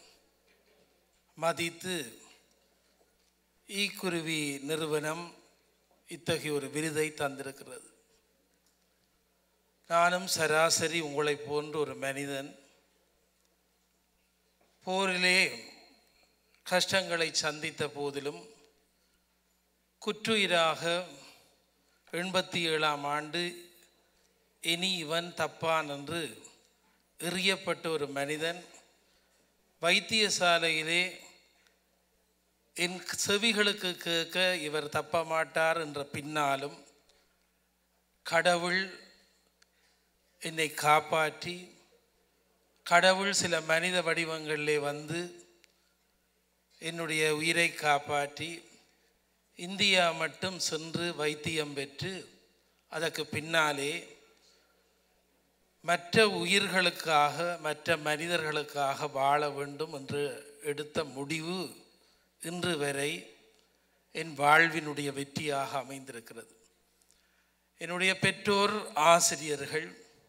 மதித்து ஈக்குருவி நிறுவனம் இத்தகைய ஒரு விருதை தந்திருக்கிறது நானும் சராசரி உங்களைப் போன்ற ஒரு மனிதன் போரிலே கஷ்டங்களை சந்தித்த போதிலும் குற்றுயிராக எண்பத்தி ஏழாம் ஆண்டு இனி இவன் தப்பான் என்று எறியப்பட்ட ஒரு மனிதன் வைத்தியசாலையிலே என் செவிகளுக்கு கேட்க இவர் தப்ப மாட்டார் என்ற பின்னாலும் கடவுள் என்னை காப்பாற்றி கடவுள் சில மனித வடிவங்களிலே வந்து என்னுடைய உயிரை காப்பாற்றி இந்தியா மட்டும் சென்று வைத்தியம் பெற்று அதற்கு பின்னாலே மற்ற உயிர்களுக்காக மற்ற மனிதர்களுக்காக வாழ வேண்டும் என்று எடுத்த முடிவு இன்று வரை என் வாழ்வினுடைய வெற்றியாக அமைந்திருக்கிறது என்னுடைய பெற்றோர் ஆசிரியர்கள்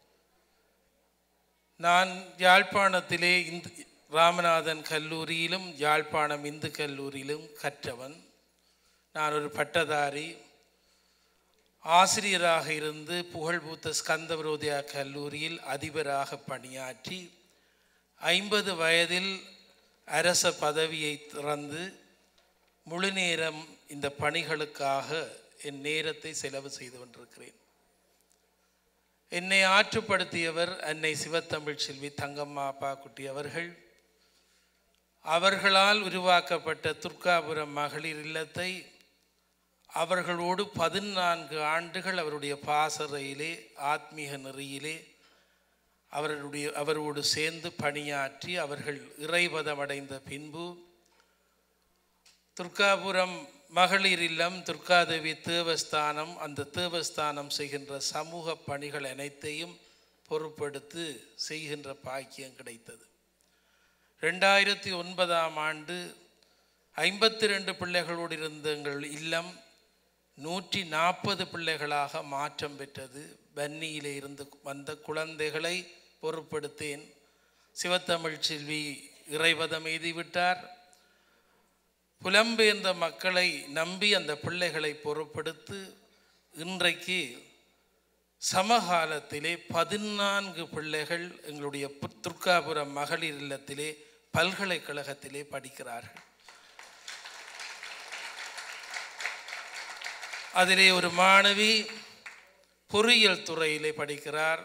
நான் யாழ்ப்பாணத்திலே இந்து ராமநாதன் கல்லூரியிலும் யாழ்ப்பாணம் இந்து கல்லூரியிலும் கற்றவன் நான் ஒரு பட்டதாரி ஆசிரியராக இருந்து புகழ்பூத்த ஸ்கந்த விரோதியா கல்லூரியில் அதிபராக பணியாற்றி ஐம்பது வயதில் அரச பதவியை திறந்து முழு நேரம் இந்த பணிகளுக்காக என் நேரத்தை செலவு செய்து கொண்டிருக்கிறேன் என்னை ஆற்றுப்படுத்தியவர் அன்னை சிவத்தமிழ் செல்வி தங்கம்மா பாக்குட்டி அவர்கள் அவர்களால் உருவாக்கப்பட்ட துர்காபுரம் மகளிர் இல்லத்தை அவர்களோடு பதினான்கு ஆண்டுகள் அவருடைய பாசறையிலே ஆத்மீக நெறியிலே அவர்களுடைய அவரோடு சேர்ந்து பணியாற்றி அவர்கள் இறைபதமடைந்த பின்பு துர்காபுரம் மகளிர் இல்லம் துர்காதேவி தேவஸ்தானம் அந்த தேவஸ்தானம் செய்கின்ற சமூக பணிகள் அனைத்தையும் பொறுப்படுத்து செய்கின்ற பாக்கியம் கிடைத்தது ரெண்டாயிரத்தி ஒன்பதாம் ஆண்டு ஐம்பத்தி ரெண்டு பிள்ளைகளோடு இருந்த எங்கள் இல்லம் நூற்றி நாற்பது பிள்ளைகளாக மாற்றம் பெற்றது வன்னியிலே இருந்து வந்த குழந்தைகளை பொறுப்படுத்தேன் சிவத்தமிழ் செல்வி இறைவதம் எய்திவிட்டார் புலம்பெயர்ந்த மக்களை நம்பி அந்த பிள்ளைகளை பொறுப்படுத்து இன்றைக்கு சமகாலத்திலே பதினான்கு பிள்ளைகள் எங்களுடைய பு- துர்காபுரம் மகளிர் இல்லத்திலே பல்கலைக்கழகத்திலே படிக்கிறார்கள் அதிலே ஒரு மாணவி பொறியியல் துறையிலே படிக்கிறார்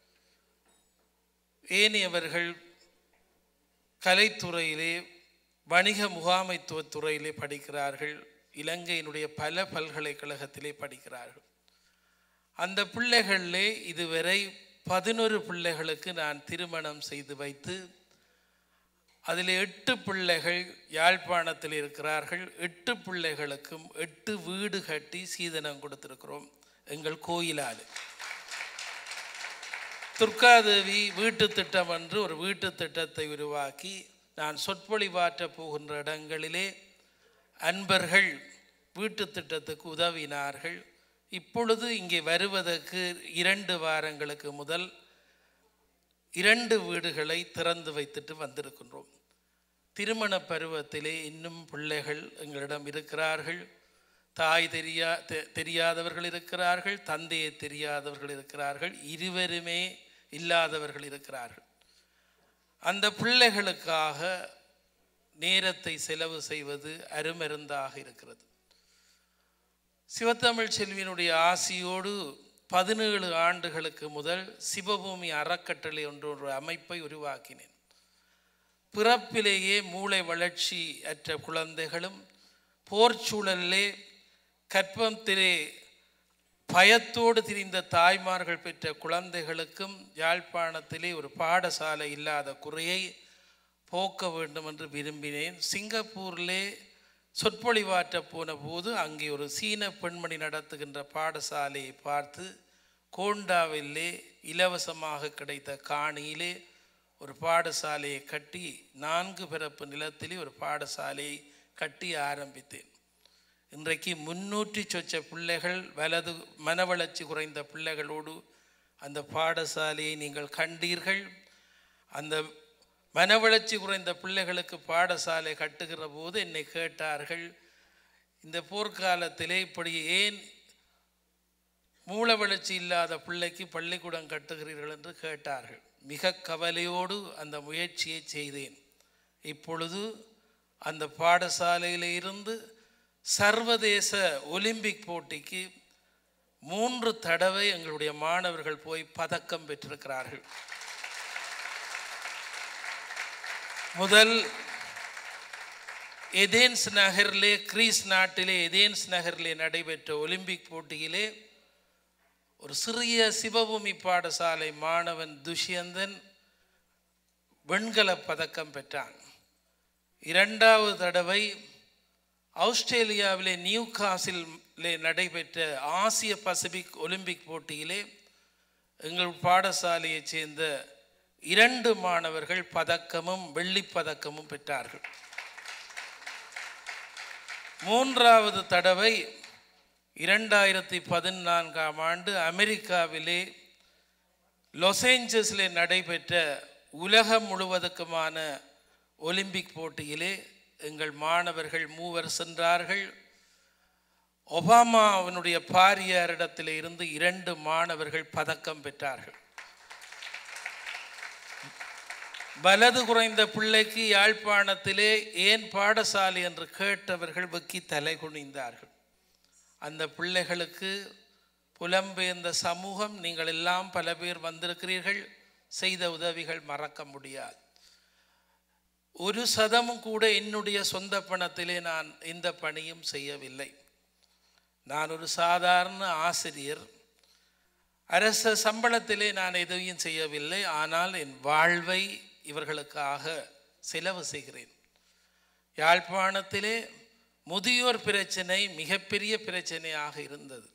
ஏனையவர்கள் கலைத்துறையிலே வணிக முகாமைத்துவ துறையிலே படிக்கிறார்கள் இலங்கையினுடைய பல பல்கலைக்கழகத்திலே படிக்கிறார்கள் அந்த பிள்ளைகளிலே இதுவரை பதினொரு பிள்ளைகளுக்கு நான் திருமணம் செய்து வைத்து அதில் எட்டு பிள்ளைகள் யாழ்ப்பாணத்தில் இருக்கிறார்கள் எட்டு பிள்ளைகளுக்கும் எட்டு வீடு கட்டி சீதனம் கொடுத்திருக்கிறோம் எங்கள் கோயிலால் துர்காதேவி வீட்டு திட்டம் என்று ஒரு வீட்டு திட்டத்தை உருவாக்கி நான் சொற்பொழிவாற்ற போகின்ற இடங்களிலே அன்பர்கள் வீட்டு திட்டத்துக்கு உதவினார்கள் இப்பொழுது இங்கே வருவதற்கு இரண்டு வாரங்களுக்கு முதல் இரண்டு வீடுகளை திறந்து வைத்துட்டு வந்திருக்கின்றோம் திருமண பருவத்திலே இன்னும் பிள்ளைகள் எங்களிடம் இருக்கிறார்கள் தாய் தெரியா தெ- தெரியாதவர்கள் இருக்கிறார்கள் தந்தையை தெரியாதவர்கள் இருக்கிறார்கள் இருவருமே இல்லாதவர்கள் இருக்கிறார்கள் அந்த பிள்ளைகளுக்காக நேரத்தை செலவு செய்வது அருமருந்தாக இருக்கிறது சிவத்தமிழ் செல்வியினுடைய ஆசியோடு பதினேழு ஆண்டுகளுக்கு முதல் சிவபூமி அறக்கட்டளை என்ற ஒரு அமைப்பை உருவாக்கினேன் பிறப்பிலேயே மூளை வளர்ச்சி அற்ற குழந்தைகளும் போர்ச்சூழலிலே கற்பத்திலே பயத்தோடு திரிந்த தாய்மார்கள் பெற்ற குழந்தைகளுக்கும் யாழ்ப்பாணத்திலே ஒரு பாடசாலை இல்லாத குறையை போக்க வேண்டும் என்று விரும்பினேன் சிங்கப்பூரிலே சொற்பொழிவாற்ற போன போது அங்கே ஒரு சீன பெண்மணி நடத்துகின்ற பாடசாலையை பார்த்து கோண்டாவிலே இலவசமாக கிடைத்த காணியிலே ஒரு பாடசாலையை கட்டி நான்கு பிறப்பு நிலத்திலே ஒரு பாடசாலையை கட்டி ஆரம்பித்தேன் இன்றைக்கு முன்னூற்றி சொச்ச பிள்ளைகள் வலது மனவளர்ச்சி குறைந்த பிள்ளைகளோடு அந்த பாடசாலையை நீங்கள் கண்டீர்கள் அந்த மனவளர்ச்சி குறைந்த பிள்ளைகளுக்கு பாடசாலை கட்டுகிற போது என்னை கேட்டார்கள் இந்த போர்க்காலத்திலே இப்படி ஏன் மூல வளர்ச்சி இல்லாத பிள்ளைக்கு பள்ளிக்கூடம் கட்டுகிறீர்கள் என்று கேட்டார்கள் மிக கவலையோடு அந்த முயற்சியை செய்தேன் இப்பொழுது அந்த பாடசாலையில் இருந்து சர்வதேச ஒலிம்பிக் போட்டிக்கு மூன்று தடவை எங்களுடைய மாணவர்கள் போய் பதக்கம் பெற்றிருக்கிறார்கள் முதல் எதேன்ஸ் நகரிலே கிரீஸ் நாட்டிலே எதேன்ஸ் நகரிலே நடைபெற்ற ஒலிம்பிக் போட்டியிலே ஒரு சிறிய சிவபூமி பாடசாலை மாணவன் துஷ்யந்தன் வெண்கலப் பதக்கம் பெற்றான் இரண்டாவது தடவை ஆஸ்திரேலியாவிலே நியூ காசிலே நடைபெற்ற ஆசிய பசிபிக் ஒலிம்பிக் போட்டியிலே எங்கள் பாடசாலையைச் சேர்ந்த இரண்டு மாணவர்கள் பதக்கமும் வெள்ளிப் பதக்கமும் பெற்றார்கள் மூன்றாவது தடவை இரண்டாயிரத்தி பதினான்காம் ஆண்டு அமெரிக்காவிலே லாஸ் ஏஞ்சல்ஸிலே நடைபெற்ற உலகம் முழுவதுக்குமான ஒலிம்பிக் போட்டியிலே எங்கள் மாணவர்கள் மூவர் சென்றார்கள் ஒபாமாவினுடைய பாரியாரிடத்தில் இருந்து இரண்டு மாணவர்கள் பதக்கம் பெற்றார்கள் வலது குறைந்த பிள்ளைக்கு யாழ்ப்பாணத்திலே ஏன் பாடசாலை என்று கேட்டவர்கள் வெக்கி தலை குனிந்தார்கள் அந்த பிள்ளைகளுக்கு புலம்பெயர்ந்த சமூகம் நீங்கள் எல்லாம் பல பேர் வந்திருக்கிறீர்கள் செய்த உதவிகள் மறக்க முடியாது ஒரு சதமும் கூட என்னுடைய சொந்த பணத்திலே நான் எந்த பணியும் செய்யவில்லை நான் ஒரு சாதாரண ஆசிரியர் அரச சம்பளத்திலே நான் எதையும் செய்யவில்லை ஆனால் என் வாழ்வை இவர்களுக்காக செலவு செய்கிறேன் யாழ்ப்பாணத்திலே முதியோர் பிரச்சனை மிகப்பெரிய பிரச்சனையாக இருந்தது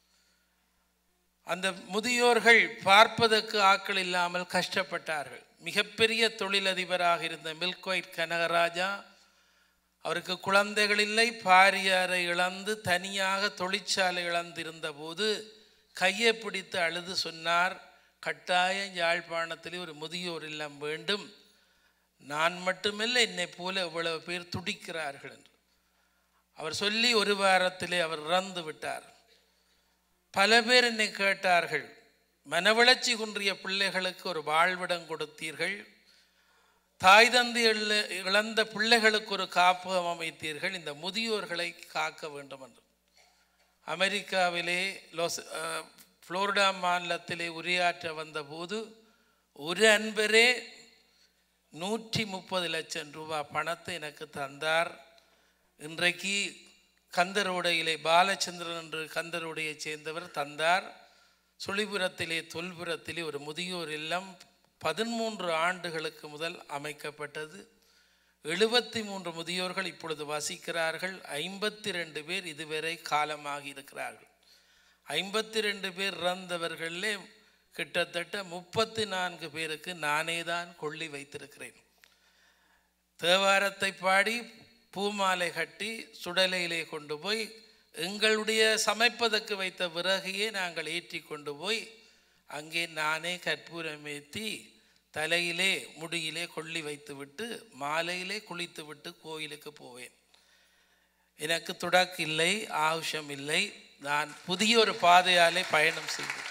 அந்த முதியோர்கள் பார்ப்பதற்கு ஆட்கள் இல்லாமல் கஷ்டப்பட்டார்கள் மிகப்பெரிய தொழிலதிபராக இருந்த மில்க்வைட் கனகராஜா அவருக்கு குழந்தைகள் இல்லை பாரியாரை இழந்து தனியாக தொழிற்சாலை இழந்திருந்த போது கையை பிடித்து அழுது சொன்னார் கட்டாயம் யாழ்ப்பாணத்திலே ஒரு முதியோர் இல்லம் வேண்டும் நான் மட்டுமில்லை என்னை போல இவ்வளவு பேர் துடிக்கிறார்கள் என்று அவர் சொல்லி ஒரு வாரத்திலே அவர் இறந்து விட்டார் பல பேர் என்னை கேட்டார்கள் மனவளர்ச்சி குன்றிய பிள்ளைகளுக்கு ஒரு வாழ்விடம் கொடுத்தீர்கள் தாய் தந்தை இழ- இழந்த பிள்ளைகளுக்கு ஒரு காப்பகம் அமைத்தீர்கள் இந்த முதியோர்களை காக்க வேண்டும் என்று அமெரிக்காவிலே லாஸ் அஹ், புளோரிடா மாநிலத்திலே உரையாற்ற வந்தபோது ஒரு அன்பரே நூற்றி முப்பது லட்சம் ரூபாய் பணத்தை எனக்கு தந்தார் இன்றைக்கு கந்தரோடையிலே பாலச்சந்திரன் என்று கந்தரோடையைச் சேர்ந்தவர் தந்தார் சுழிபுரத்திலே தொல்புரத்திலே ஒரு முதியோர் இல்லம் பதிமூன்று ஆண்டுகளுக்கு முதல் அமைக்கப்பட்டது எழுபத்தி மூன்று முதியோர்கள் இப்பொழுது வசிக்கிறார்கள் ஐம்பத்தி ரெண்டு பேர் இதுவரை காலமாகி இருக்கிறார்கள் ஐம்பத்தி ரெண்டு பேர் இறந்தவர்களே கிட்டத்தட்ட முப்பத்தி நான்கு பேருக்கு நானே தான் கொள்ளி வைத்திருக்கிறேன் தேவாரத்தை பாடி பூமாலை கட்டி சுடலையிலே கொண்டு போய் எங்களுடைய சமைப்பதற்கு வைத்த விறகையே நாங்கள் ஏற்றி கொண்டு போய் அங்கே நானே கற்பூரம் ஏற்றி தலையிலே முடியிலே கொள்ளி வைத்துவிட்டு மாலையிலே குளித்துவிட்டு கோயிலுக்கு போவேன் எனக்கு துடக்கு இல்லை ஆവശ്யம் இல்லை நான் புதிய ஒரு பாதையாலே பயணம் செய்தேன்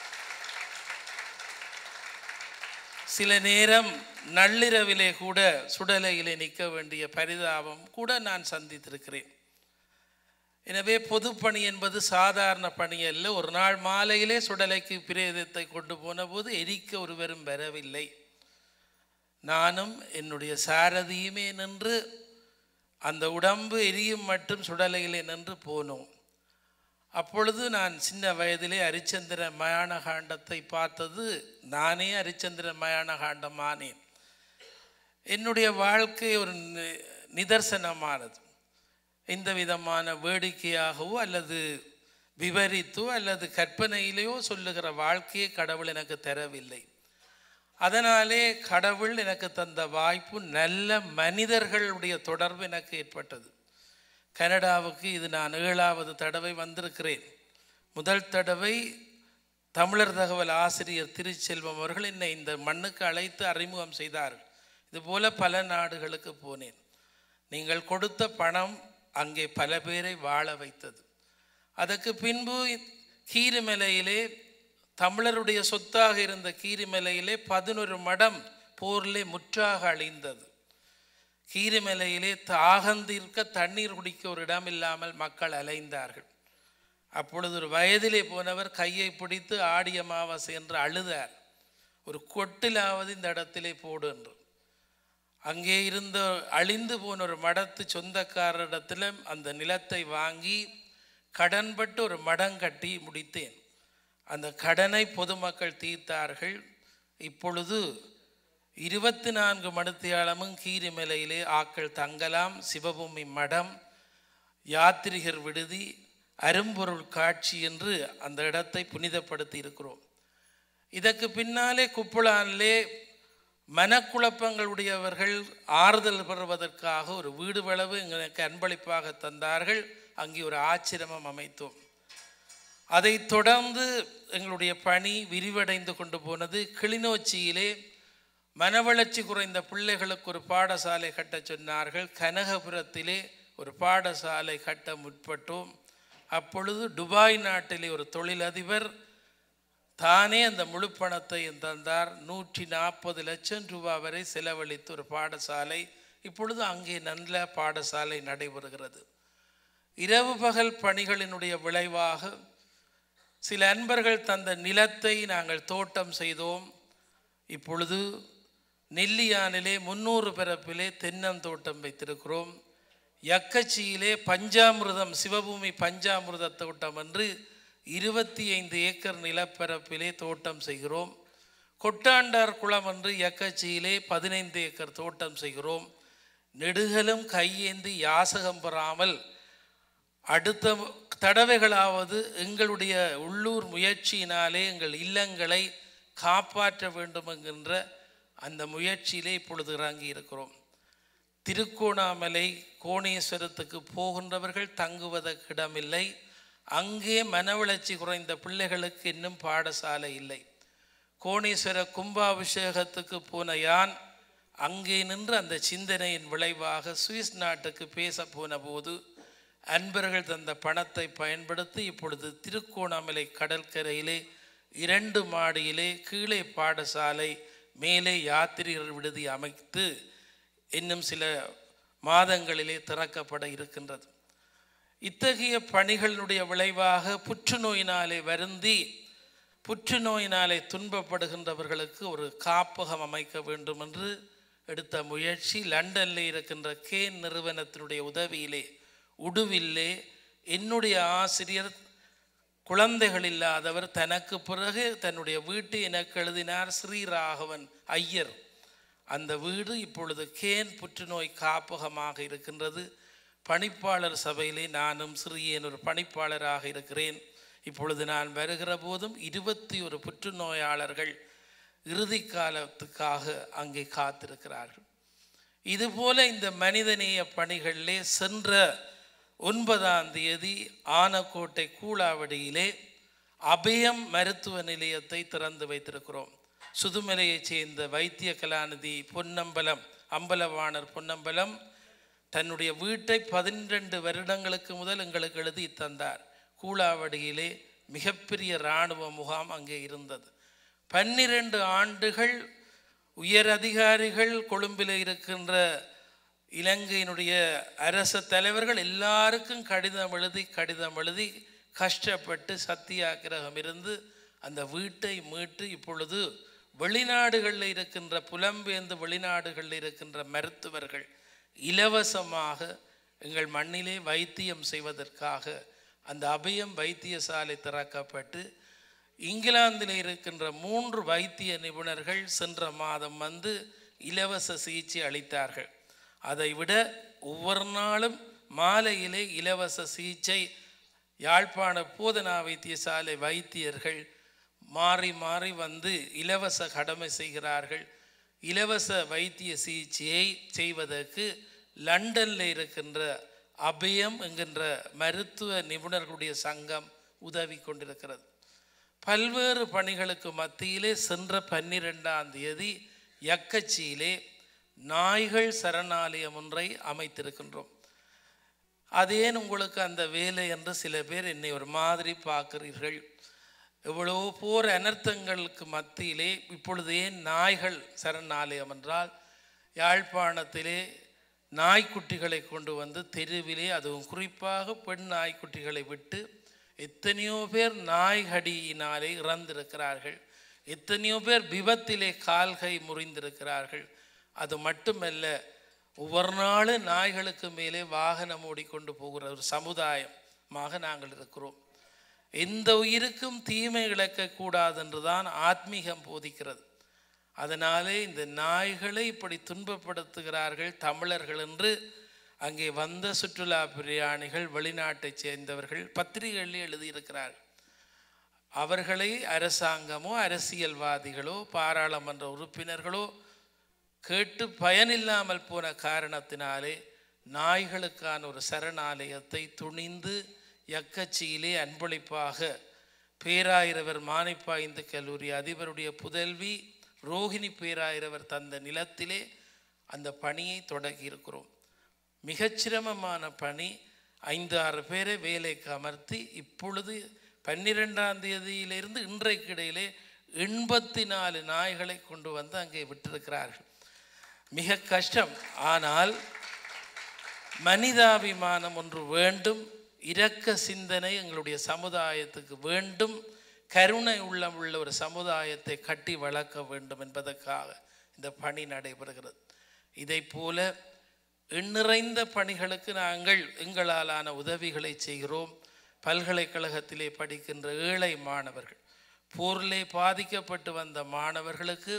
சில நேரம் நள்ளிரவிலே கூட சுடலையிலே நிற்க வேண்டிய பரிதாபம் கூட நான் சந்தித்திருக்கிறேன் எனவே பொதுப்பணி என்பது சாதாரண பணி அல்ல ஒரு நாள் மாலையிலே சுடலைக்கு பிரேதத்தை கொண்டு போன போது எரிக்க ஒருவரும் வரவில்லை நானும் என்னுடைய சாரதியுமே நின்று அந்த உடம்பு எரியும் மட்டும் சுடலையிலே நின்று போனோம் அப்பொழுது நான் சின்ன வயதிலே அரிச்சந்திர மயான காண்டத்தை பார்த்தது நானே அரிச்சந்திர மயான காண்டம் ஆனேன் என்னுடைய வாழ்க்கை ஒரு நி- நிதர்சனமானது எந்த விதமான வேடிக்கையாகவோ அல்லது விவரித்தோ அல்லது கற்பனையிலேயோ சொல்லுகிற வாழ்க்கையை கடவுள் எனக்கு தரவில்லை அதனாலே கடவுள் எனக்கு தந்த வாய்ப்பு நல்ல மனிதர்களுடைய தொடர்பு எனக்கு ஏற்பட்டது கனடாவுக்கு இது நான் ஏழாவது தடவை வந்திருக்கிறேன் முதல் தடவை தமிழர் தகவல் ஆசிரியர் திருச்செல்வம் அவர்கள் என்னை இந்த மண்ணுக்கு அழைத்து அறிமுகம் செய்தார்கள் இதுபோல பல நாடுகளுக்கு போனேன் நீங்கள் கொடுத்த பணம் அங்கே பல பேரை வாழ வைத்தது அதற்கு பின்பு கீரிமலையிலே தமிழருடைய சொத்தாக இருந்த கீரிமலையிலே பதினொரு மடம் போரிலே முற்றாக அழிந்தது கீரிமலையிலே தாகந்தீர்க்க தண்ணீர் குடிக்க ஒரு இடம் இல்லாமல் மக்கள் அலைந்தார்கள் அப்பொழுது ஒரு வயதிலே போனவர் கையை பிடித்து ஆடி அமாவாசை என்று அழுதார் ஒரு கொட்டிலாவது இந்த இடத்திலே போடு என்று அங்கே இருந்த அழிந்து போன ஒரு மடத்து சொந்தக்காரரிடத்தில் அந்த நிலத்தை வாங்கி கடன்பட்டு ஒரு மடம் கட்டி முடித்தேன் அந்த கடனை பொதுமக்கள் தீர்த்தார்கள் இப்பொழுது இருபத்தி நான்கு மணித்தியாலமும் கீரிமலையிலே ஆக்கள் தங்கலாம் சிவபூமி மடம் யாத்திரிகர் விடுதி அரும்பொருள் காட்சி என்று அந்த இடத்தை புனிதப்படுத்தி இருக்கிறோம் இதற்கு பின்னாலே குப்புளானிலே மனக்குழப்பங்களுடையவர்கள் ஆறுதல் பெறுவதற்காக ஒரு வீடு வளவு எங்களுக்கு அன்பளிப்பாக தந்தார்கள் அங்கே ஒரு ஆச்சிரமம் அமைத்தோம் அதைத் தொடர்ந்து எங்களுடைய பணி விரிவடைந்து கொண்டு போனது கிளிநொச்சியிலே மனவளர்ச்சி குறைந்த பிள்ளைகளுக்கு ஒரு பாடசாலை கட்டச் சொன்னார்கள் கனகபுரத்திலே ஒரு பாடசாலை கட்ட முற்பட்டோம் அப்பொழுது துபாய் நாட்டிலே ஒரு தொழிலதிபர் தானே அந்த முழு பணத்தையும் தந்தார் நூற்றி நாற்பது லட்சம் ரூபாய் வரை செலவழித்து ஒரு பாடசாலை இப்பொழுது அங்கே நல்ல பாடசாலை நடைபெறுகிறது இரவு பகல் பணிகளினுடைய விளைவாக சில அன்பர்கள் தந்த நிலத்தை நாங்கள் தோட்டம் செய்தோம் இப்பொழுது நெல்லியானிலே முன்னூறு பிறப்பிலே தென்னந்தோட்டம் வைத்திருக்கிறோம் யக்கச்சியிலே பஞ்சாமிர்தம் சிவபூமி பஞ்சாமிர்த தோட்டம் என்று இருபத்தி ஐந்து ஏக்கர் நிலப்பரப்பிலே தோட்டம் செய்கிறோம் கொட்டாண்டார் குளம் என்று யக்கச்சியிலே பதினைந்து ஏக்கர் தோட்டம் செய்கிறோம் நெடுகலும் கையேந்தி யாசகம் பெறாமல் அடுத்த தடவைகளாவது எங்களுடைய உள்ளூர் முயற்சியினாலே எங்கள் இல்லங்களை காப்பாற்ற வேண்டும் என்கின்ற அந்த முயற்சியிலே இப்பொழுது இறங்கி இருக்கிறோம் திருக்கோணாமலை கோணேஸ்வரத்துக்கு போகின்றவர்கள் தங்குவதற்கு இடமில்லை அங்கே மனவளர்ச்சி குறைந்த பிள்ளைகளுக்கு இன்னும் பாடசாலை இல்லை கோணேஸ்வர கும்பாபிஷேகத்துக்கு போன யான் அங்கே நின்று அந்த சிந்தனையின் விளைவாக சுவிஸ் நாட்டுக்கு பேச போன போது அன்பர்கள் தந்த பணத்தை பயன்படுத்தி இப்பொழுது திருக்கோணாமலை கடற்கரையிலே இரண்டு மாடியிலே கீழே பாடசாலை மேலே யாத்திரிகர் விடுதி அமைத்து இன்னும் சில மாதங்களிலே திறக்கப்பட இருக்கின்றது இத்தகைய பணிகளினுடைய விளைவாக புற்றுநோயினாலே வருந்தி புற்றுநோயினாலே துன்பப்படுகின்றவர்களுக்கு ஒரு காப்பகம் அமைக்க வேண்டும் என்று எடுத்த முயற்சி லண்டனில் இருக்கின்ற கேன் நிறுவனத்தினுடைய உதவியிலே உடுவில்லே என்னுடைய ஆசிரியர் குழந்தைகள் இல்லாதவர் தனக்கு பிறகு தன்னுடைய வீட்டை எனக்கு எழுதினார் ஸ்ரீராகவன் ஐயர் அந்த வீடு இப்பொழுது கேன் புற்றுநோய் காப்பகமாக இருக்கின்றது பணிப்பாளர் சபையிலே நானும் சிறியேன் ஒரு பணிப்பாளராக இருக்கிறேன் இப்பொழுது நான் வருகிற போதும் இருபத்தி ஒரு புற்றுநோயாளர்கள் இறுதி காலத்துக்காக அங்கே காத்திருக்கிறார்கள் இதுபோல இந்த மனிதநேய பணிகளிலே சென்ற ஒன்பதாம் தேதி ஆனக்கோட்டை கூழாவடியிலே அபயம் மருத்துவ நிலையத்தை திறந்து வைத்திருக்கிறோம் சுதுமலையைச் சேர்ந்த வைத்திய கலாநிதி பொன்னம்பலம் அம்பலவாணர் பொன்னம்பலம் தன்னுடைய வீட்டை பதினெண்டு வருடங்களுக்கு முதல் எங்களுக்கு எழுதி தந்தார் கூழாவடியிலே மிகப்பெரிய இராணுவ முகாம் அங்கே இருந்தது பன்னிரண்டு ஆண்டுகள் உயர் அதிகாரிகள் கொழும்பில் இருக்கின்ற இலங்கையினுடைய அரச தலைவர்கள் எல்லாருக்கும் கடிதம் எழுதி கடிதம் எழுதி கஷ்டப்பட்டு சத்தியாகிரகம் இருந்து அந்த வீட்டை மீட்டு இப்பொழுது வெளிநாடுகளில் இருக்கின்ற புலம்பெயர்ந்து வெளிநாடுகளில் இருக்கின்ற மருத்துவர்கள் இலவசமாக எங்கள் மண்ணிலே வைத்தியம் செய்வதற்காக அந்த அபயம் வைத்தியசாலை திறக்கப்பட்டு இங்கிலாந்தில் இருக்கின்ற மூன்று வைத்திய நிபுணர்கள் சென்ற மாதம் வந்து இலவச சிகிச்சை அளித்தார்கள் அதை விட ஒவ்வொரு நாளும் மாலையிலே இலவச சிகிச்சை யாழ்ப்பாண போதனா வைத்தியசாலை வைத்தியர்கள் மாறி மாறி வந்து இலவச கடமை செய்கிறார்கள் இலவச வைத்திய சிகிச்சையை செய்வதற்கு லண்டனில் இருக்கின்ற அபயம் என்கின்ற மருத்துவ நிபுணர்களுடைய சங்கம் உதவி கொண்டிருக்கிறது பல்வேறு பணிகளுக்கு மத்தியிலே சென்ற பன்னிரெண்டாம் தேதி யக்கச்சியிலே நாய்கள் சரணாலயம் ஒன்றை அமைத்திருக்கின்றோம் அதேன் உங்களுக்கு அந்த வேலை என்று சில பேர் என்னை ஒரு மாதிரி பார்க்கிறீர்கள் எவ்வளோ போர் அனர்த்தங்களுக்கு மத்தியிலே இப்பொழுது ஏன் நாய்கள் சரணாலயம் என்றால் யாழ்ப்பாணத்திலே நாய்க்குட்டிகளை கொண்டு வந்து தெருவிலே அதுவும் குறிப்பாக பெண் நாய்க்குட்டிகளை விட்டு எத்தனையோ பேர் நாய்கடியினாலே இறந்திருக்கிறார்கள் எத்தனையோ பேர் விபத்திலே கால்கை முறிந்திருக்கிறார்கள் அது மட்டுமல்ல ஒவ்வொரு நாளும் நாய்களுக்கு மேலே வாகனம் ஓடிக்கொண்டு போகிற ஒரு சமுதாயமாக நாங்கள் இருக்கிறோம் எந்த உயிருக்கும் தீமை இழக்கக்கூடாது என்றுதான் ஆத்மீகம் போதிக்கிறது அதனாலே இந்த நாய்களை இப்படி துன்பப்படுத்துகிறார்கள் தமிழர்கள் என்று அங்கே வந்த சுற்றுலா பிரயாணிகள் வெளிநாட்டைச் சேர்ந்தவர்கள் பத்திரிகைகளில் எழுதியிருக்கிறார்கள் அவர்களை அரசாங்கமோ அரசியல்வாதிகளோ பாராளுமன்ற உறுப்பினர்களோ கேட்டு பயனில்லாமல் போன காரணத்தினாலே நாய்களுக்கான ஒரு சரணாலயத்தை துணிந்து யக்கச்சியிலே அன்பளிப்பாக பேராயிரவர் மானிப்பா இந்து கல்லூரி அதிபருடைய புதல்வி ரோஹிணி பேராயிரவர் தந்த நிலத்திலே அந்த பணியை தொடங்கி இருக்கிறோம் மிகச்சிரமமான பணி ஐந்து ஆறு பேரை வேலைக்கு அமர்த்தி இப்பொழுது பன்னிரெண்டாம் தேதியிலிருந்து இன்றைக்கு இடையிலே எண்பத்தி நாலு நாய்களை கொண்டு வந்து அங்கே விட்டிருக்கிறார்கள் மிக கஷ்டம் ஆனால் மனிதாபிமானம் ஒன்று வேண்டும் இரக்க சிந்தனை எங்களுடைய சமுதாயத்துக்கு வேண்டும் கருணை உள்ளம் உள்ள ஒரு சமுதாயத்தை கட்டி வளர்க்க வேண்டும் என்பதற்காக இந்த பணி நடைபெறுகிறது இதை போல எண்ணிறைந்த பணிகளுக்கு நாங்கள் எங்களாலான உதவிகளை செய்கிறோம் பல்கலைக்கழகத்திலே படிக்கின்ற ஏழை மாணவர்கள் போரிலே பாதிக்கப்பட்டு வந்த மாணவர்களுக்கு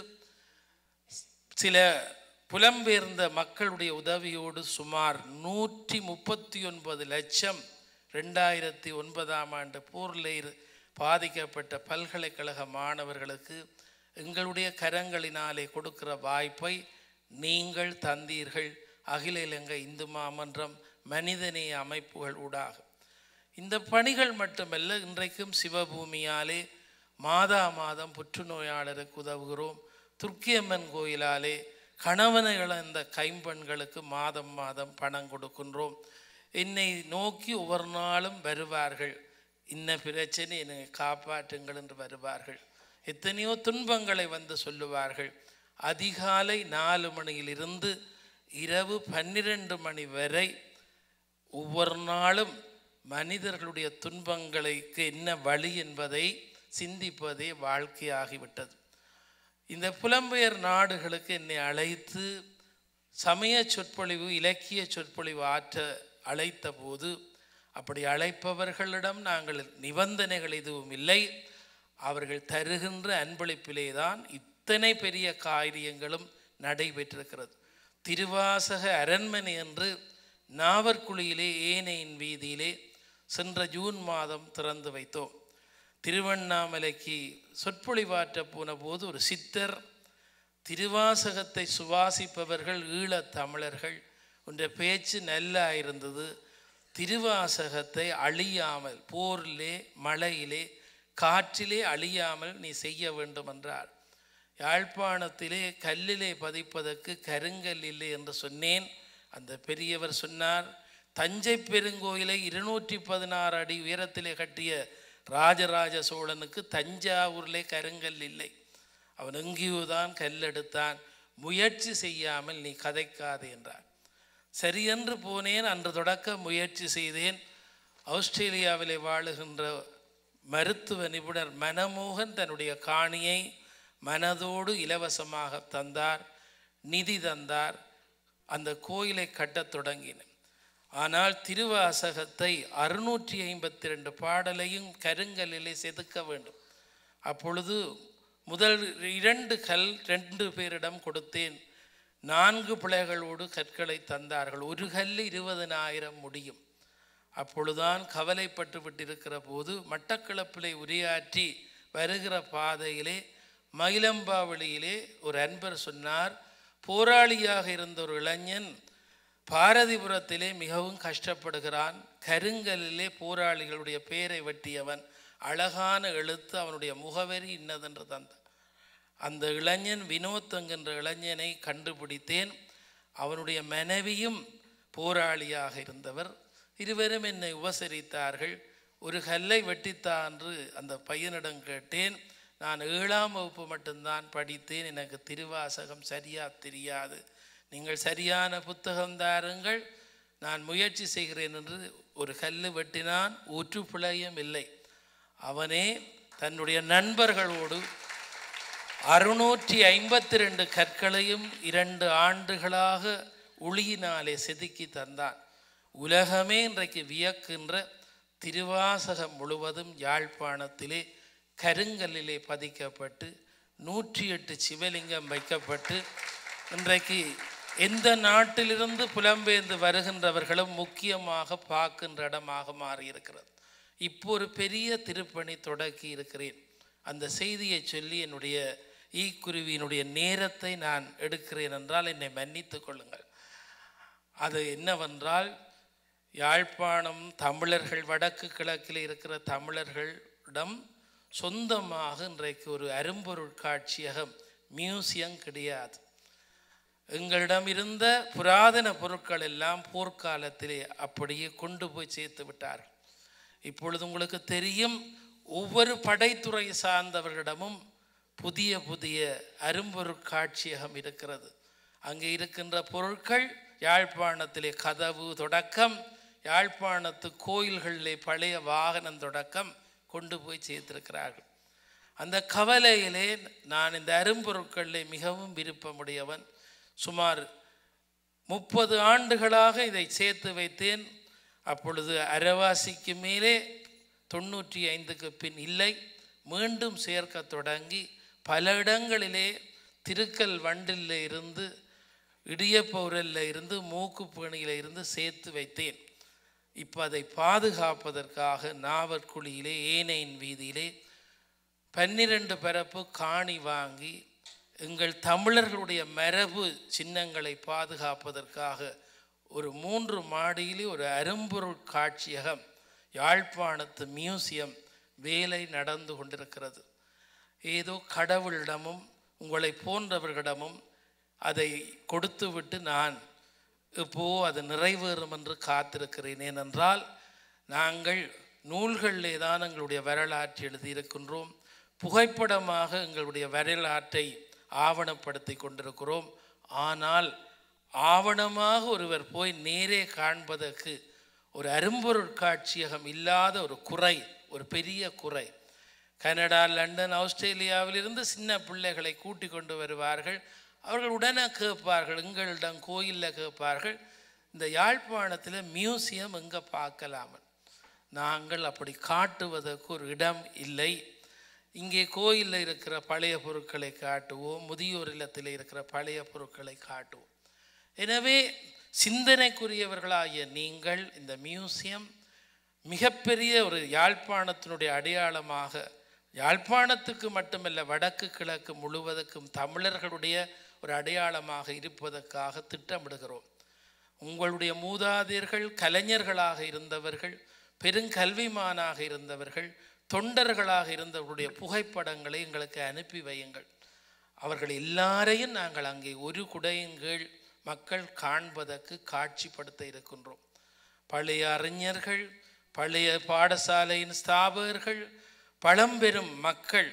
சில புலம்பெயர்ந்த மக்களுடைய உதவியோடு சுமார் நூற்றி முப்பத்தி ஒன்பது லட்சம் ரெண்டாயிரத்தி ஒன்பதாம் ஆண்டு போரில் இரு- பாதிக்கப்பட்ட பல்கலைக்கழக மாணவர்களுக்கு எங்களுடைய கரங்களினாலே கொடுக்கிற வாய்ப்பை நீங்கள் தந்தீர்கள் அகில இலங்கை இந்து மாமன்றம் மனிதநேய அமைப்புகள் ஊடாக இந்த பணிகள் மட்டுமல்ல இன்றைக்கும் சிவபூமியாலே மாதா மாதம் புற்றுநோயாளருக்கு உதவுகிறோம் துர்க்கியம்மன் கோயிலாலே கணவனை இழந்த கைம்பெண்களுக்கு மாதம் மாதம் பணம் கொடுக்கின்றோம் என்னை நோக்கி ஒவ்வொரு நாளும் வருவார்கள் இன்ன பிரச்சனை என்னை காப்பாற்றுங்கள் என்று வருவார்கள் எத்தனையோ துன்பங்களை வந்து சொல்லுவார்கள் அதிகாலை நாலு மணியிலிருந்து இரவு பன்னிரண்டு மணி வரை ஒவ்வொரு நாளும் மனிதர்களுடைய துன்பங்களுக்கு என்ன வழி என்பதை சிந்திப்பதே வாழ்க்கையாகிவிட்டது இந்த புலம்பெயர் நாடுகளுக்கு என்னை அழைத்து சமய சொற்பொழிவு இலக்கிய சொற்பொழிவு ஆற்ற அழைத்த போது அப்படி அழைப்பவர்களிடம் நாங்கள் நிபந்தனைகள் எதுவும் இல்லை அவர்கள் தருகின்ற அன்பளிப்பிலே தான் இத்தனை பெரிய காரியங்களும் நடைபெற்றிருக்கிறது திருவாசக அரண்மனை என்று நாவற்குழியிலே ஏனையின் வீதியிலே சென்ற ஜூன் மாதம் திறந்து வைத்தோம் திருவண்ணாமலைக்கு சொற்பொழிவாற்ற போன போது ஒரு சித்தர் திருவாசகத்தை சுவாசிப்பவர்கள் ஈழத் தமிழர்கள் உன்ற பேச்சு நல்லா இருந்தது திருவாசகத்தை அழியாமல் போரிலே மழையிலே காற்றிலே அழியாமல் நீ செய்ய வேண்டும் என்றார் யாழ்ப்பாணத்திலே கல்லிலே பதிப்பதற்கு கருங்கல் இல்லை என்று சொன்னேன் அந்த பெரியவர் சொன்னார் தஞ்சை பெருங்கோயிலை இருநூற்றி பதினாறு அடி உயரத்திலே கட்டிய ராஜராஜ சோழனுக்கு தஞ்சாவூரிலே கருங்கல் இல்லை அவன் எங்கேயோ தான் கல்லெடுத்தான் முயற்சி செய்யாமல் நீ கதைக்காதே என்றார் சரியென்று போனேன் அன்று தொடக்க முயற்சி செய்தேன் ஆஸ்திரேலியாவிலே வாழுகின்ற மருத்துவ நிபுணர் மனமோகன் தன்னுடைய காணியை மனதோடு இலவசமாக தந்தார் நிதி தந்தார் அந்த கோயிலை கட்டத் தொடங்கினேன் ஆனால் திருவாசகத்தை அறுநூற்றி ஐம்பத்தி ரெண்டு பாடலையும் கருங்கல்லிலே செதுக்க வேண்டும் அப்பொழுது முதல் இரண்டு கல் ரெண்டு பேரிடம் கொடுத்தேன் நான்கு பிள்ளைகளோடு கற்களை தந்தார்கள் ஒரு கல் இருபதனாயிரம் முடியும் அப்பொழுதுதான் கவலைப்பட்டு விட்டிருக்கிற போது மட்டக்களப்பிலே உரையாற்றி வருகிற பாதையிலே மயிலம்பாவளியிலே ஒரு அன்பர் சொன்னார் போராளியாக இருந்த ஒரு இளைஞன் பாரதிபுரத்திலே மிகவும் கஷ்டப்படுகிறான் கருங்கல்லிலே போராளிகளுடைய பெயரை வெட்டியவன் அழகான எழுத்து அவனுடைய முகவரி இன்னதென்று தந்தான் அந்த இளைஞன் வினோத் என்கின்ற இளைஞனை கண்டுபிடித்தேன் அவனுடைய மனைவியும் போராளியாக இருந்தவர் இருவரும் என்னை உபசரித்தார்கள் ஒரு கல்லை வெட்டித்தா என்று அந்த பையனிடம் கேட்டேன் நான் ஏழாம் வகுப்பு மட்டும்தான் படித்தேன் எனக்கு திருவாசகம் சரியா தெரியாது நீங்கள் சரியான புத்தகம் தாருங்கள் நான் முயற்சி செய்கிறேன் என்று ஒரு கல்லு வெட்டினான் ஊற்று பிழையும் இல்லை அவனே தன்னுடைய நண்பர்களோடு அறுநூற்றி ஐம்பத்தி ரெண்டு கற்களையும் இரண்டு ஆண்டுகளாக ஒளியினாலே செதுக்கி தந்தான் உலகமே இன்றைக்கு வியக்கின்ற திருவாசகம் முழுவதும் யாழ்ப்பாணத்திலே கருங்கல்லிலே பதிக்கப்பட்டு நூற்றி எட்டு சிவலிங்கம் வைக்கப்பட்டு இன்றைக்கு எந்த நாட்டிலிருந்து புலம்பெயர்ந்து வருகின்றவர்களும் முக்கியமாக பார்க்கின்ற இடமாக மாறியிருக்கிறது இப்போ ஒரு பெரிய திருப்பணி தொடக்கி இருக்கிறேன் அந்த செய்தியை சொல்லி என்னுடைய ஈக்குருவியினுடைய நேரத்தை நான் எடுக்கிறேன் என்றால் என்னை மன்னித்துக் கொள்ளுங்கள் அது என்னவென்றால் யாழ்ப்பாணம் தமிழர்கள் வடக்கு கிழக்கில் இருக்கிற தமிழர்களிடம் சொந்தமாக இன்றைக்கு ஒரு அரும்பொருள் காட்சியகம் மியூசியம் கிடையாது எங்களிடம் இருந்த புராதன பொருட்கள் எல்லாம் போர்க்காலத்திலே அப்படியே கொண்டு போய் சேர்த்து விட்டார்கள் இப்பொழுது உங்களுக்கு தெரியும் ஒவ்வொரு படைத்துறை சார்ந்தவர்களிடமும் புதிய புதிய அரும்பொருள் காட்சியகம் இருக்கிறது அங்கே இருக்கின்ற பொருட்கள் யாழ்ப்பாணத்திலே கதவு தொடக்கம் யாழ்ப்பாணத்து கோயில்களிலே பழைய வாகனம் தொடக்கம் கொண்டு போய் சேர்த்திருக்கிறார்கள் அந்த கவலையிலே நான் இந்த அரும்பொருட்களிலே மிகவும் விருப்பமுடையவன் சுமார் முப்பது ஆண்டுகளாக இதை சேர்த்து வைத்தேன் அப்பொழுது அரைவாசிக்கு மேலே தொண்ணூற்றி ஐந்துக்கு பின் இல்லை மீண்டும் சேர்க்க தொடங்கி பல இடங்களிலே திருக்கல் வண்டில் இருந்து இடியப்பௌரல்ல இருந்து மூக்குப்பணியில் இருந்து சேர்த்து வைத்தேன் இப்போ அதை பாதுகாப்பதற்காக நாவற்குழியிலே ஏனையின் வீதியிலே பன்னிரண்டு பரப்பு காணி வாங்கி எங்கள் தமிழர்களுடைய மரபு சின்னங்களை பாதுகாப்பதற்காக ஒரு மூன்று மாடியிலே ஒரு அரும்பொருள் காட்சியகம் யாழ்ப்பாணத்து மியூசியம் வேலை நடந்து கொண்டிருக்கிறது ஏதோ கடவுளிடமும் உங்களை போன்றவர்களிடமும் அதை கொடுத்துவிட்டு நான் இப்போ அது நிறைவேறும் என்று காத்திருக்கிறேன் ஏனென்றால் நாங்கள் நூல்களிலே தான் எங்களுடைய வரலாற்றை எழுதியிருக்கின்றோம் புகைப்படமாக எங்களுடைய வரலாற்றை ஆவணப்படுத்தி கொண்டிருக்கிறோம் ஆனால் ஆவணமாக ஒருவர் போய் நேரே காண்பதற்கு ஒரு அரும்பொருள் காட்சியகம் இல்லாத ஒரு குறை ஒரு பெரிய குறை கனடா லண்டன் ஆஸ்திரேலியாவிலிருந்து சின்ன பிள்ளைகளை கூட்டி கொண்டு வருவார்கள் அவர்கள் உடனே கேட்பார்கள் எங்களிடம் கோயிலில் கேட்பார்கள் இந்த யாழ்ப்பாணத்தில் மியூசியம் எங்கே பார்க்கலாமல் நாங்கள் அப்படி காட்டுவதற்கு ஒரு இடம் இல்லை இங்கே கோயிலில் இருக்கிற பழைய பொருட்களை காட்டுவோம் முதியோர் இல்லத்தில் இருக்கிற பழைய பொருட்களை காட்டுவோம் எனவே சிந்தனைக்குரியவர்களாகிய நீங்கள் இந்த மியூசியம் மிகப்பெரிய ஒரு யாழ்ப்பாணத்தினுடைய அடையாளமாக யாழ்ப்பாணத்துக்கு மட்டுமல்ல வடக்கு கிழக்கு முழுவதற்கும் தமிழர்களுடைய ஒரு அடையாளமாக இருப்பதற்காக திட்டமிடுகிறோம் உங்களுடைய மூதாதையர்கள் கலைஞர்களாக இருந்தவர்கள் பெருங்கல்விமானாக இருந்தவர்கள் தொண்டர்களாக இருந்தவர்களுடைய புகைப்படங்களை எங்களுக்கு அனுப்பி வையுங்கள் அவர்கள் எல்லாரையும் நாங்கள் அங்கே ஒரு குடையின் கீழ் மக்கள் காண்பதற்கு காட்சிப்படுத்த இருக்கின்றோம் பழைய அறிஞர்கள் பழைய பாடசாலையின் ஸ்தாபகர்கள் பழம்பெரும் மக்கள்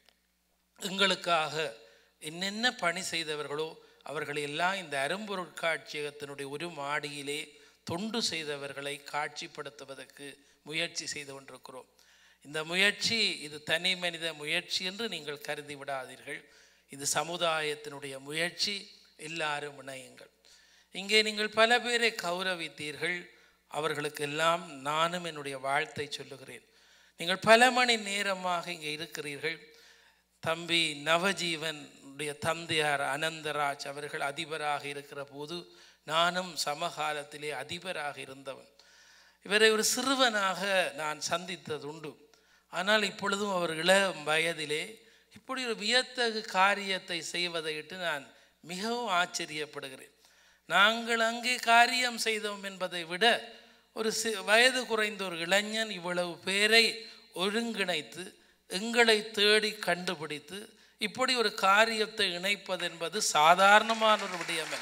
எங்களுக்காக என்னென்ன பணி செய்தவர்களோ அவர்களை எல்லாம் இந்த அரும்பொருள் காட்சியகத்தினுடைய ஒரு மாடியிலே தொண்டு செய்தவர்களை காட்சிப்படுத்துவதற்கு முயற்சி செய்து கொண்டிருக்கிறோம் இந்த முயற்சி இது தனி மனித முயற்சி என்று நீங்கள் கருதி விடாதீர்கள் இது சமுதாயத்தினுடைய முயற்சி எல்லாரும் இணையுங்கள் இங்கே நீங்கள் பல பேரை கௌரவித்தீர்கள் அவர்களுக்கெல்லாம் நானும் என்னுடைய வாழ்த்தை சொல்லுகிறேன் நீங்கள் பல மணி நேரமாக இங்கே இருக்கிறீர்கள் தம்பி நவஜீவனுடைய தந்தையார் அனந்தராஜ் அவர்கள் அதிபராக இருக்கிற போது நானும் சமகாலத்திலே அதிபராக இருந்தவன் இவரை ஒரு சிறுவனாக நான் சந்தித்ததுண்டு ஆனால் இப்பொழுதும் அவர் இளம் வயதிலே இப்படி ஒரு வியத்தகு காரியத்தை செய்வதையிட்டு நான் மிகவும் ஆச்சரியப்படுகிறேன் நாங்கள் அங்கே காரியம் செய்தோம் என்பதை விட ஒரு சி வயது குறைந்த ஒரு இளைஞன் இவ்வளவு பேரை ஒருங்கிணைத்து எங்களை தேடி கண்டுபிடித்து இப்படி ஒரு காரியத்தை இணைப்பது என்பது சாதாரணமான ஒரு விடயமல்ல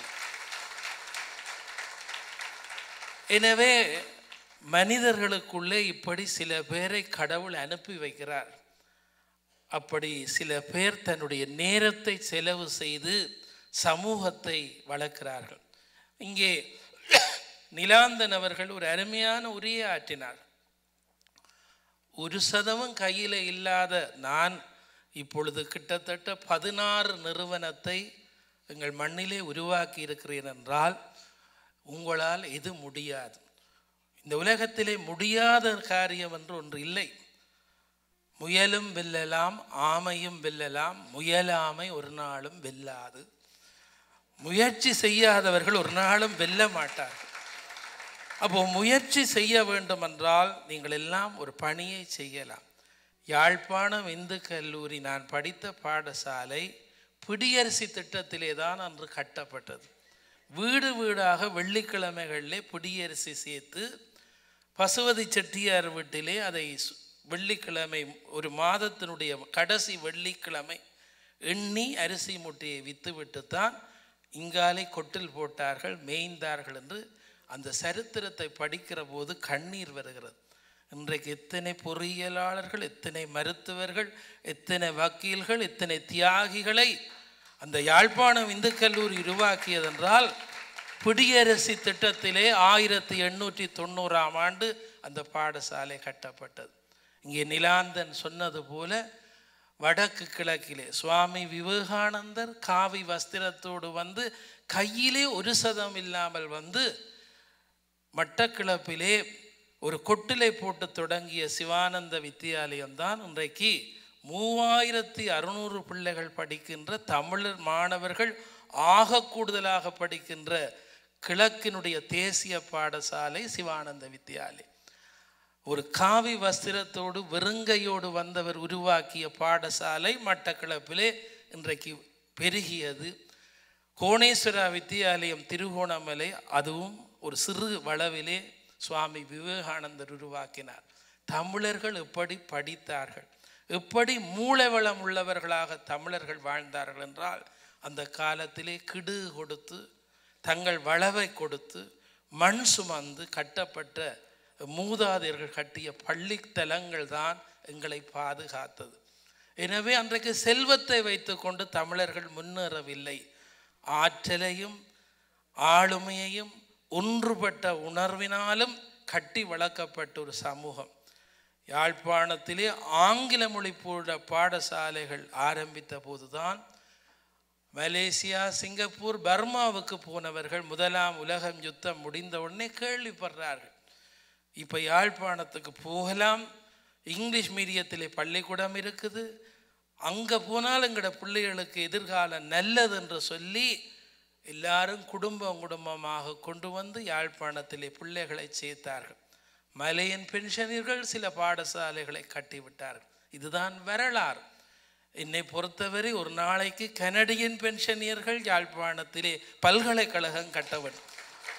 எனவே மனிதர்களுக்குள்ளே இப்படி சில பேரை கடவுள் அனுப்பி வைக்கிறார் அப்படி சில பேர் தன்னுடைய நேரத்தை செலவு செய்து சமூகத்தை வளர்க்கிறார்கள் இங்கே நிலாந்தன் அவர்கள் ஒரு அருமையான உரையை ஆற்றினார் ஒரு சதமும் கையில் இல்லாத நான் இப்பொழுது கிட்டத்தட்ட பதினாறு நிறுவனத்தை எங்கள் மண்ணிலே உருவாக்கி இருக்கிறேன் என்றால் உங்களால் இது முடியாது இந்த உலகத்திலே முடியாத காரியம் என்று ஒன்று இல்லை முயலும் வெல்லலாம் ஆமையும் வெல்லலாம் முயலாமை ஒரு நாளும் வெல்லாது முயற்சி செய்யாதவர்கள் ஒரு நாளும் வெல்ல மாட்டார்கள் அப்போ முயற்சி செய்ய வேண்டும் என்றால் நீங்கள் எல்லாம் ஒரு பணியை செய்யலாம் யாழ்ப்பாணம் இந்து கல்லூரி நான் படித்த பாடசாலை பிடியரிசி திட்டத்திலே தான் அன்று கட்டப்பட்டது வீடு வீடாக வெள்ளிக்கிழமைகளிலே பிடியரிசி சேர்த்து பசுவதி செட்டியார் வீட்டிலே அதை சு- வெள்ளிக்கிழமை ஒரு மாதத்தினுடைய கடைசி வெள்ளிக்கிழமை எண்ணி அரிசி மூட்டையை விற்றுவிட்டு தான் இங்காலை கொட்டில் போட்டார்கள் மேய்ந்தார்கள் என்று அந்த சரித்திரத்தை படிக்கிற போது கண்ணீர் வருகிறது இன்றைக்கு எத்தனை பொறியியலாளர்கள் எத்தனை மருத்துவர்கள் எத்தனை வக்கீல்கள் எத்தனை தியாகிகளை அந்த யாழ்ப்பாணம் இந்து கல்லூரி உருவாக்கியதென்றால் பிடியரசி திட்டத்திலே ஆயிரத்தி எண்ணூற்றி தொண்ணூறாம் ஆண்டு அந்த பாடசாலை கட்டப்பட்டது இங்கே நிலாந்தன் சொன்னது போல வடக்கு கிழக்கிலே சுவாமி விவேகானந்தர் காவி வஸ்திரத்தோடு வந்து கையிலே ஒரு சதம் இல்லாமல் வந்து மட்டக்கிளப்பிலே ஒரு கொட்டிலை போட்டு தொடங்கிய சிவானந்த வித்தியாலயம் தான் இன்றைக்கு மூவாயிரத்தி அறுநூறு பிள்ளைகள் படிக்கின்ற தமிழர் மாணவர்கள் ஆக கூடுதலாக படிக்கின்ற கிழக்கினுடைய தேசிய பாடசாலை சிவானந்த வித்தியாலயம் ஒரு காவி வஸ்திரத்தோடு வெறுங்கையோடு வந்தவர் உருவாக்கிய பாடசாலை மட்டக்களப்பிலே இன்றைக்கு பெருகியது கோணேஸ்வரா வித்தியாலயம் திருகோணமலை அதுவும் ஒரு சிறு வளவிலே சுவாமி விவேகானந்தர் உருவாக்கினார் தமிழர்கள் எப்படி படித்தார்கள் எப்படி மூளைவளம் உள்ளவர்களாக தமிழர்கள் வாழ்ந்தார்கள் என்றால் அந்த காலத்திலே கிடு கொடுத்து தங்கள் வளவை கொடுத்து மண் சுமந்து கட்டப்பட்ட மூதாதையர்கள் கட்டிய பள்ளித்தலங்கள் தான் எங்களை பாதுகாத்தது எனவே அன்றைக்கு செல்வத்தை வைத்துக்கொண்டு தமிழர்கள் முன்னேறவில்லை ஆற்றலையும் ஆளுமையையும் ஒன்றுபட்ட உணர்வினாலும் கட்டி வளர்க்கப்பட்ட ஒரு சமூகம் யாழ்ப்பாணத்திலே ஆங்கில மொழி போட பாடசாலைகள் ஆரம்பித்த போதுதான் மலேசியா சிங்கப்பூர் பர்மாவுக்கு போனவர்கள் முதலாம் உலகம் யுத்தம் முடிந்த உடனே கேள்விப்படுறார்கள் இப்போ யாழ்ப்பாணத்துக்கு போகலாம் இங்கிலீஷ் மீடியத்திலே பள்ளிக்கூடம் இருக்குது அங்கே போனால் எங்களோட பிள்ளைகளுக்கு எதிர்காலம் நல்லது என்று சொல்லி எல்லாரும் குடும்பம் குடும்பமாக கொண்டு வந்து யாழ்ப்பாணத்திலே பிள்ளைகளை சேர்த்தார்கள் மலையன் பென்ஷனியர்கள் சில பாடசாலைகளை கட்டிவிட்டார்கள் இதுதான் வரலாறு என்னை பொறுத்தவரை ஒரு நாளைக்கு கனடியன் பென்ஷனியர்கள் யாழ்ப்பாணத்திலே பல்கலைக்கழகம் கட்ட வேண்டும்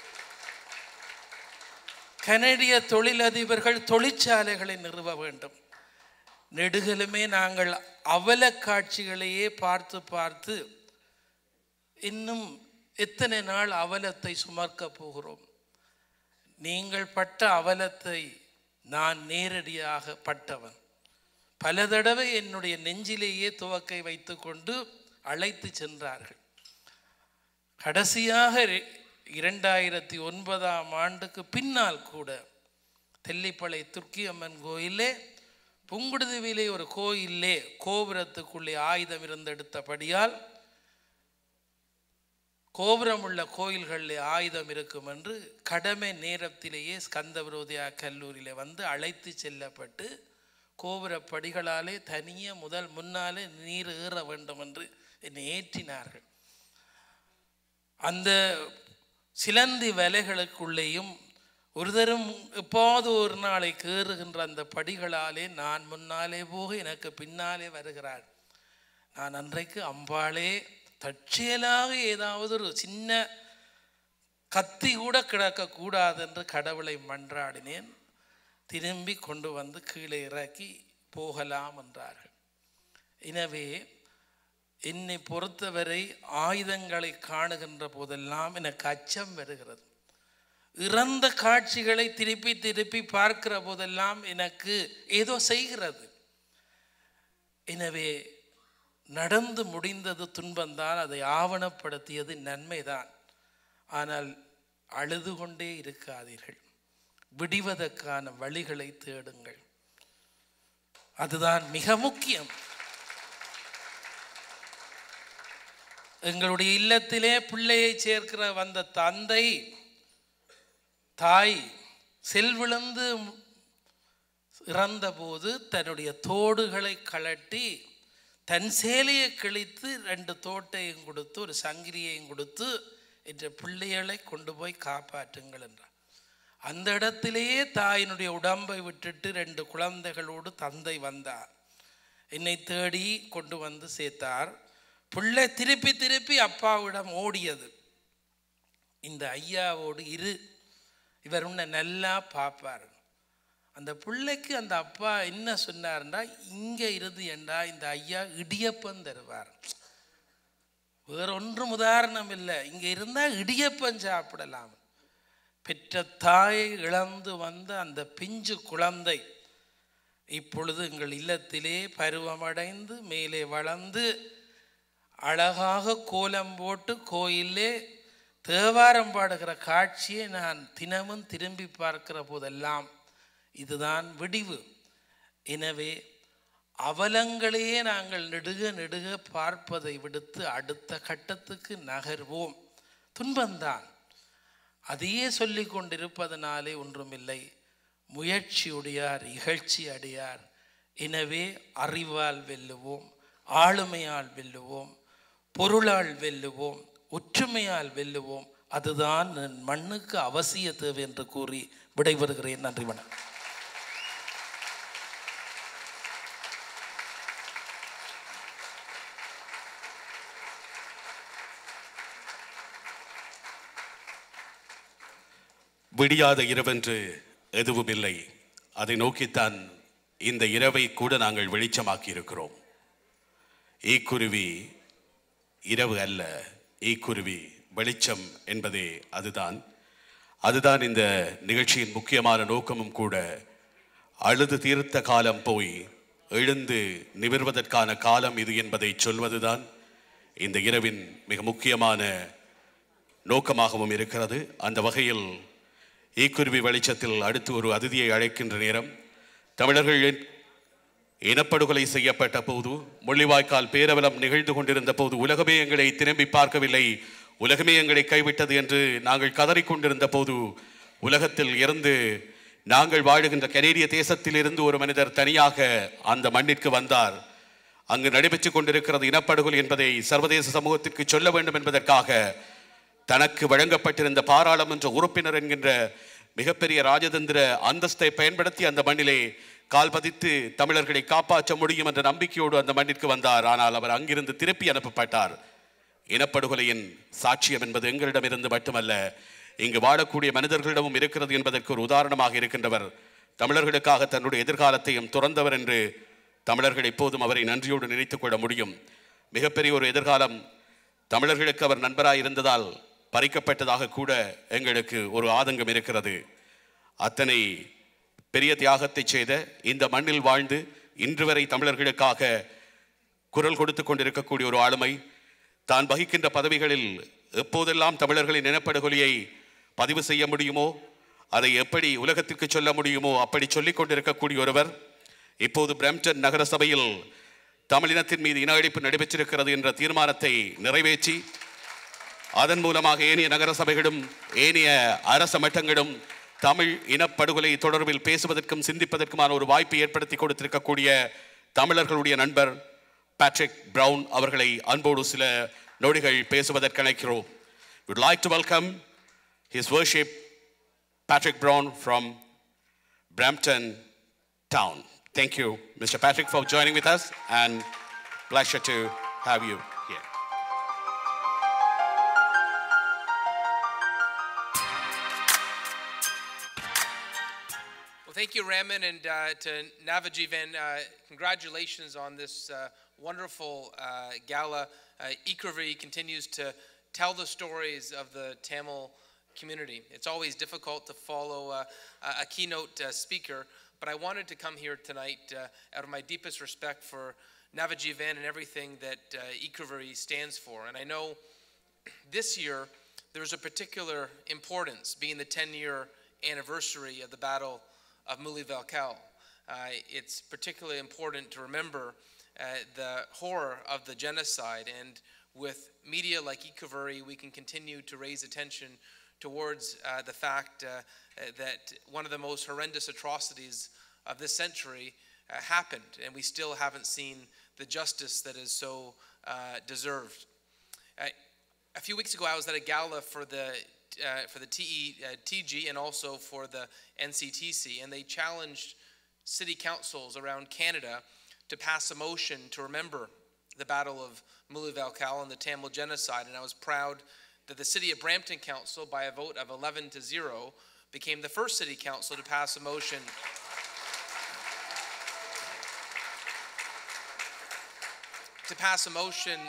கனடிய தொழிலதிபர்கள் தொழிற்சாலைகளை நிறுவ வேண்டும் நெடுகளுமே நாங்கள் அவல காட்சிகளையே பார்த்து பார்த்து இன்னும் எத்தனை நாள் அவலத்தை சுமக்க போகிறோம் நீங்கள் பட்ட அவலத்தை நான் நேரடியாக பட்டவன் பல தடவை என்னுடைய நெஞ்சிலேயே துவக்கை வைத்துக்கொண்டு அழைத்து சென்றார்கள் கடைசியாக இர- இரண்டாயிரத்தி ஒன்பதாம் ஆண்டுக்கு பின்னால் கூட தெல்லிப்பளை துர்க்கி அம்மன் கோயிலே புங்குடுதுவிலே ஒரு கோயிலே கோபுரத்துக்குள்ளே ஆயுதம் இருந்தெடுத்தபடியால் கோபுரம் உள்ள கோயில்களில் ஆயுதம் இருக்கும் என்று கடமை நேரத்திலேயே ஸ்கந்த விரோதியா கல்லூரியில வந்து அழைத்து செல்லப்பட்டு கோபுர படிகளாலே தனியே முதல் முன்னாலே நீர் ஏற வேண்டும் என்று என்னை ஏற்றினார்கள் அந்த சிலந்தி வலைகளுக்குள்ளேயும் ஒரு தரம் எப்போது ஒரு நாளை கேறுகின்ற அந்த படிகளாலே நான் முன்னாலே போக எனக்கு பின்னாலே வருகிறாள் நான் அன்றைக்கு அம்பாளே தற்செயலாக ஏதாவது ஒரு சின்ன கத்தி கூட கிடக்கக்கூடாது என்று கடவுளை மன்றாடினேன் திரும்பி கொண்டு வந்து கீழே இறக்கி போகலாம் என்றார்கள் எனவே என்னை பொறுத்தவரை ஆயுதங்களை காணுகின்ற போதெல்லாம் எனக்கு அச்சம் வருகிறது இறந்த காட்சிகளை திருப்பி திருப்பி பார்க்கிற போதெல்லாம் எனக்கு ஏதோ செய்கிறது எனவே நடந்து முடிந்தது துன்பம்தான் அதை ஆவணப்படுத்தியது நன்மைதான் ஆனால் அழுது கொண்டே இருக்காதீர்கள் விடிவதற்கான வழிகளை தேடுங்கள் அதுதான் மிக முக்கியம் எங்களுடைய இல்லத்திலே பிள்ளையை சேர்க்கிற வந்த தந்தை தாய் செல்விழந்து இறந்தபோது தன்னுடைய தோடுகளை கழட்டி தன் சேலையை கிழித்து ரெண்டு தோட்டையும் கொடுத்து ஒரு சங்கிலியையும் கொடுத்து என்ற பிள்ளைகளை கொண்டு போய் காப்பாற்றுங்கள் என்றார் அந்த இடத்திலேயே தாயினுடைய உடம்பை விட்டுட்டு ரெண்டு குழந்தைகளோடு தந்தை வந்தார் என்னை தேடி கொண்டு வந்து சேர்த்தார் பிள்ளை திருப்பி திருப்பி அப்பாவிடம் ஓடியது இந்த ஐயாவோடு இரு இவர் உன்னை நல்லா பார்ப்பார் அந்த பிள்ளைக்கு அந்த அப்பா என்ன சொன்னார்னா இங்கே இருந்து என்றா இந்த ஐயா இடியப்பம் தருவார் வேற ஒன்றும் உதாரணம் இல்லை இங்கே இருந்தால் இடியப்பம் சாப்பிடலாம் பெற்ற தாயை இழந்து வந்த அந்த பிஞ்சு குழந்தை இப்பொழுது எங்கள் இல்லத்திலே பருவமடைந்து மேலே வளர்ந்து அழகாக கோலம் போட்டு கோயிலே தேவாரம் பாடுகிற காட்சியை நான் தினமும் திரும்பி பார்க்கிற போதெல்லாம் இதுதான் விடிவு எனவே அவலங்களையே நாங்கள் நெடுக நெடுக பார்ப்பதை விடுத்து அடுத்த கட்டத்துக்கு நகர்வோம் துன்பம்தான் அதையே சொல்லி கொண்டிருப்பதனாலே ஒன்றுமில்லை முயற்சியுடையார் இகழ்ச்சி அடையார் எனவே அறிவால் வெல்லுவோம் ஆளுமையால் வெல்லுவோம் பொருளால் வெல்லுவோம் ஒற்றுமையால் வெல்லுவோம் அதுதான் என் மண்ணுக்கு அவசிய தேவை என்று கூறி விடைபெறுகிறேன் நன்றி வணக்கம் விடியாத இரவென்று எதுவும் இல்லை அதை நோக்கித்தான் இந்த இரவை கூட நாங்கள் வெளிச்சமாக்கி இருக்கிறோம் ஈக்குருவி இரவு அல்ல ஈக்குருவி வெளிச்சம் என்பதே அதுதான் அதுதான் இந்த நிகழ்ச்சியின் முக்கியமான நோக்கமும் கூட அழுது தீர்த்த காலம் போய் எழுந்து நிமிர்வதற்கான காலம் இது என்பதை சொல்வதுதான் இந்த இரவின் மிக முக்கியமான நோக்கமாகவும் இருக்கிறது அந்த வகையில் ஈக்குருவி வெளிச்சத்தில் அடுத்து ஒரு அதிதியை அழைக்கின்ற நேரம் தமிழர்கள் இனப்படுகொலை செய்யப்பட்ட போது முள்ளிவாய்க்கால் பேரவலம் நிகழ்ந்து கொண்டிருந்த போது உலகமே எங்களை திரும்பி பார்க்கவில்லை உலகமே எங்களை கைவிட்டது என்று நாங்கள் கதறிக்கொண்டிருந்த போது உலகத்தில் இருந்து நாங்கள் வாழுகின்ற கனேடிய தேசத்தில் இருந்து ஒரு மனிதர் தனியாக அந்த மண்ணிற்கு வந்தார் அங்கு நடைபெற்றுக் கொண்டிருக்கிறது இனப்படுகொலை என்பதை சர்வதேச சமூகத்திற்கு சொல்ல வேண்டும் என்பதற்காக தனக்கு வழங்கப்பட்டிருந்த பாராளுமன்ற உறுப்பினர் என்கின்ற மிகப்பெரிய ராஜதந்திர அந்தஸ்தை பயன்படுத்தி அந்த மண்ணிலே கால் பதித்து தமிழர்களை காப்பாற்ற முடியும் என்ற நம்பிக்கையோடு அந்த மண்ணிற்கு வந்தார் ஆனால் அவர் அங்கிருந்து திருப்பி அனுப்பப்பட்டார் இனப்படுகொலையின் சாட்சியம் என்பது எங்களிடமிருந்து மட்டுமல்ல இங்கு வாழக்கூடிய மனிதர்களிடமும் இருக்கிறது என்பதற்கு ஒரு உதாரணமாக இருக்கின்றவர் தமிழர்களுக்காக தன்னுடைய எதிர்காலத்தையும் துறந்தவர் என்று தமிழர்கள் எப்போதும் அவரை நன்றியோடு நினைத்துக் கொள்ள முடியும் மிகப்பெரிய ஒரு எதிர்காலம் தமிழர்களுக்கு அவர் நண்பராய் இருந்ததால் பறிக்கப்பட்டதாக கூட எங்களுக்கு ஒரு ஆதங்கம் இருக்கிறது அத்தனை பெரிய தியாகத்தை செய்த இந்த மண்ணில் வாழ்ந்து இன்று வரை தமிழர்களுக்காக குரல் கொடுத்து கொண்டிருக்கக்கூடிய ஒரு ஆளுமை தான் வகிக்கின்ற பதவிகளில் எப்போதெல்லாம் தமிழர்களின் இனப்படுகொலையை பதிவு செய்ய முடியுமோ அதை எப்படி உலகத்திற்கு சொல்ல முடியுமோ அப்படி சொல்லிக் கொண்டிருக்கக்கூடிய ஒருவர் இப்போது பிரம்டன் நகர சபையில் தமிழினத்தின் மீது இன அழிப்பு நடைபெற்றிருக்கிறது என்ற தீர்மானத்தை நிறைவேற்றி அதன் மூலமாக ஏனைய நகர சபைகளும் ஏனைய அரச மட்டங்களும் தமிழ் இனப்படுகொலை தொடர்பில் பேசுவதற்கும் சிந்திப்பதற்குமான ஒரு வாய்ப்பை ஏற்படுத்தி கொடுத்திருக்கக்கூடிய தமிழர்களுடைய நண்பர் பேட்ரிக் பிரவுன் அவர்களை அன்போடு சில நொடிகள் பேசுவதற்கு அழைக்கிறோம் would like to welcome his worship Patrick Brown from Brampton town. Thank you, Mr. Patrick, for joining with us and pleasure to have you here. Well, thank you, Raman, and uh, to Navajivan, uh, congratulations on this uh, wonderful uh, gala. Uh, Ikravi continues to tell the stories of the Tamil community. It's always difficult to follow uh, a- a keynote uh, speaker, but I wanted to come here tonight uh, out of my deepest respect for Navajivan and everything that uh, Ikravi stands for. And I know this year there's a particular importance, being the 10 year anniversary of the Battle of Muli Valkal. Uh, it's particularly important to remember uh, the horror of the genocide, and with media like Ikavuri, we can continue to raise attention towards uh, the fact uh, uh, that one of the most horrendous atrocities of this century uh, happened, and we still haven't seen the justice that is so uh, deserved. Uh, a few weeks ago, I was at a gala for the uh, for the TE, uh, TG and also for the NCTC, and they challenged city councils around Canada to pass a motion to remember the Battle of Mulu Valcal and the Tamil genocide. And I was proud that the City of Brampton Council, by a vote of 11 to 0, became the first city council to pass a motion to pass a motion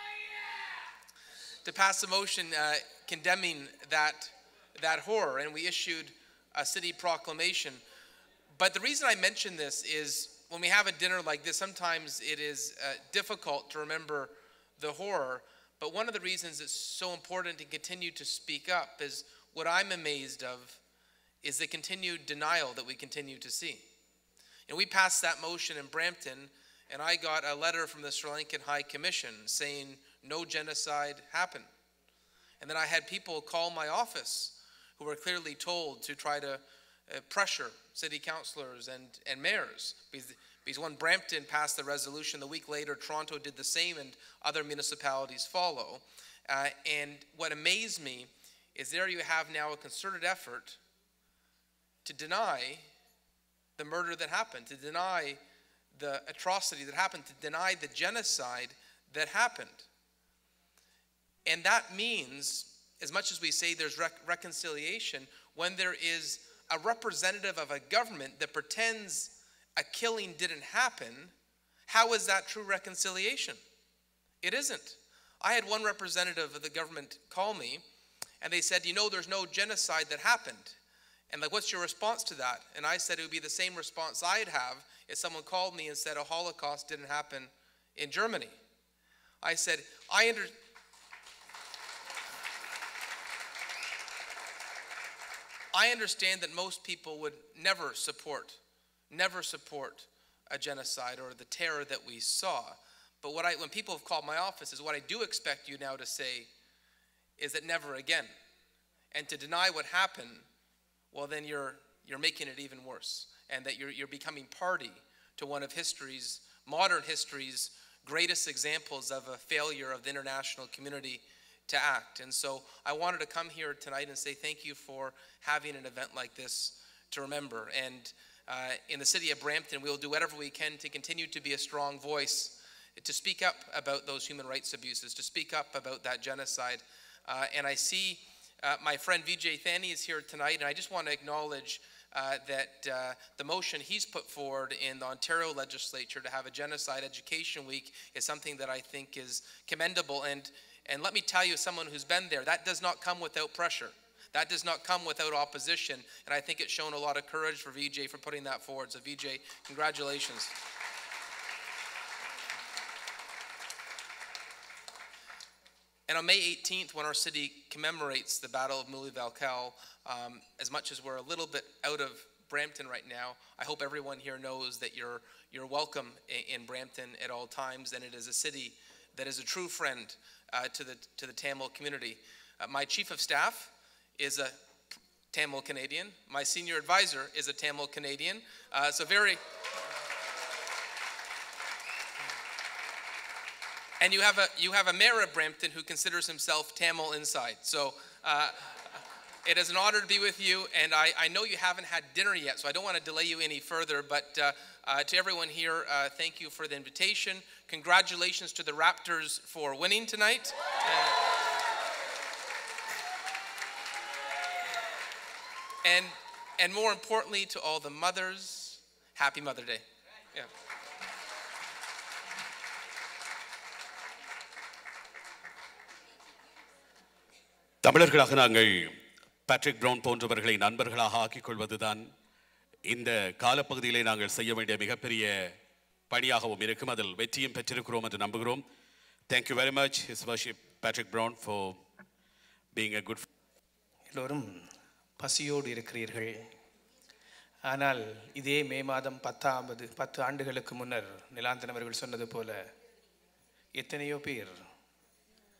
to pass a motion uh, condemning that that horror, and we issued a city proclamation. But the reason I mention this is when we have a dinner like this, sometimes it is uh, difficult to remember the horror. But one of the reasons it's so important to continue to speak up is what I'm amazed of is the continued denial that we continue to see. And we passed that motion in Brampton, and I got a letter from the Sri Lankan High Commission saying no genocide happened. And then I had people call my office who were clearly told to try to uh, pressure city councilors and, and mayors. Because, because when Brampton passed the resolution, the week later, Toronto did the same and other municipalities follow. Uh, and what amazed me is there you have now a concerted effort to deny the murder that happened, to deny the atrocity that happened, to deny the genocide that happened. And that means, as much as we say there's rec- reconciliation, when there is a representative of a government that pretends a killing didn't happen, how is that true reconciliation? It isn't. I had one representative of the government call me, and they said, You know, there's no genocide that happened. And like, what's your response to that? And I said it would be the same response I'd have if someone called me and said a Holocaust didn't happen in Germany. I said, I under. I understand that most people would never support, never support a genocide or the terror that we saw. But what I, when people have called my office, is what I do expect you now to say is that never again. And to deny what happened, well, then you're, you're making it even worse. And that you're, you're becoming party to one of history's, modern history's greatest examples of a failure of the international community to act. And so I wanted to come here tonight and say thank you for having an event like this to remember. And uh, in the city of Brampton, we will do whatever we can to continue to be a strong voice, to speak up about those human rights abuses, to speak up about that genocide. Uh, and I see uh, my friend Vijay Thani is here tonight, and I just want to acknowledge uh, that uh, the motion he's put forward in the Ontario legislature to have a genocide education week is something that I think is commendable. And, and let me tell you, someone who's been there, that does not come without pressure. That does not come without opposition. And I think it's shown a lot of courage for VJ for putting that forward. So, VJ, congratulations. And on May 18th, when our city commemorates the Battle of Muli Valcal, um, as much as we're a little bit out of Brampton right now, I hope everyone here knows that you're, you're welcome in, in Brampton at all times, and it is a city that is a true friend uh, to, the, to the Tamil community. Uh, my chief of staff is a Tamil Canadian. My senior advisor is a Tamil Canadian. Uh, so very. And you have a you have a mayor of Brampton who considers himself Tamil inside. So uh, it is an honor to be with you. And I, I know you haven't had dinner yet, so I don't want to delay you any further. But uh, uh, to everyone here, uh, thank you for the invitation. Congratulations to the Raptors for winning tonight. and and more importantly, to all the mothers, happy Mother Day. Yeah. தமிழர்களாக நாங்கள் பேட்ரிக் பிரவுன் போன்றவர்களை நண்பர்களாக ஆக்கிக் கொள்வதுதான் இந்த காலப்பகுதியிலே நாங்கள் செய்ய வேண்டிய மிகப்பெரிய பணியாகவும் இருக்கும் அதில் வெற்றியும் பெற்றிருக்கிறோம் என்று நம்புகிறோம் thank you very much his worship Patrick Brown for being a good எல்லோரும் பசியோடு இருக்கிறீர்கள் ஆனால் இதே மே மாதம் பத்தாவது பத்து ஆண்டுகளுக்கு முன்னர் நிலாந்தன் அவர்கள் சொன்னது போல எத்தனையோ பேர்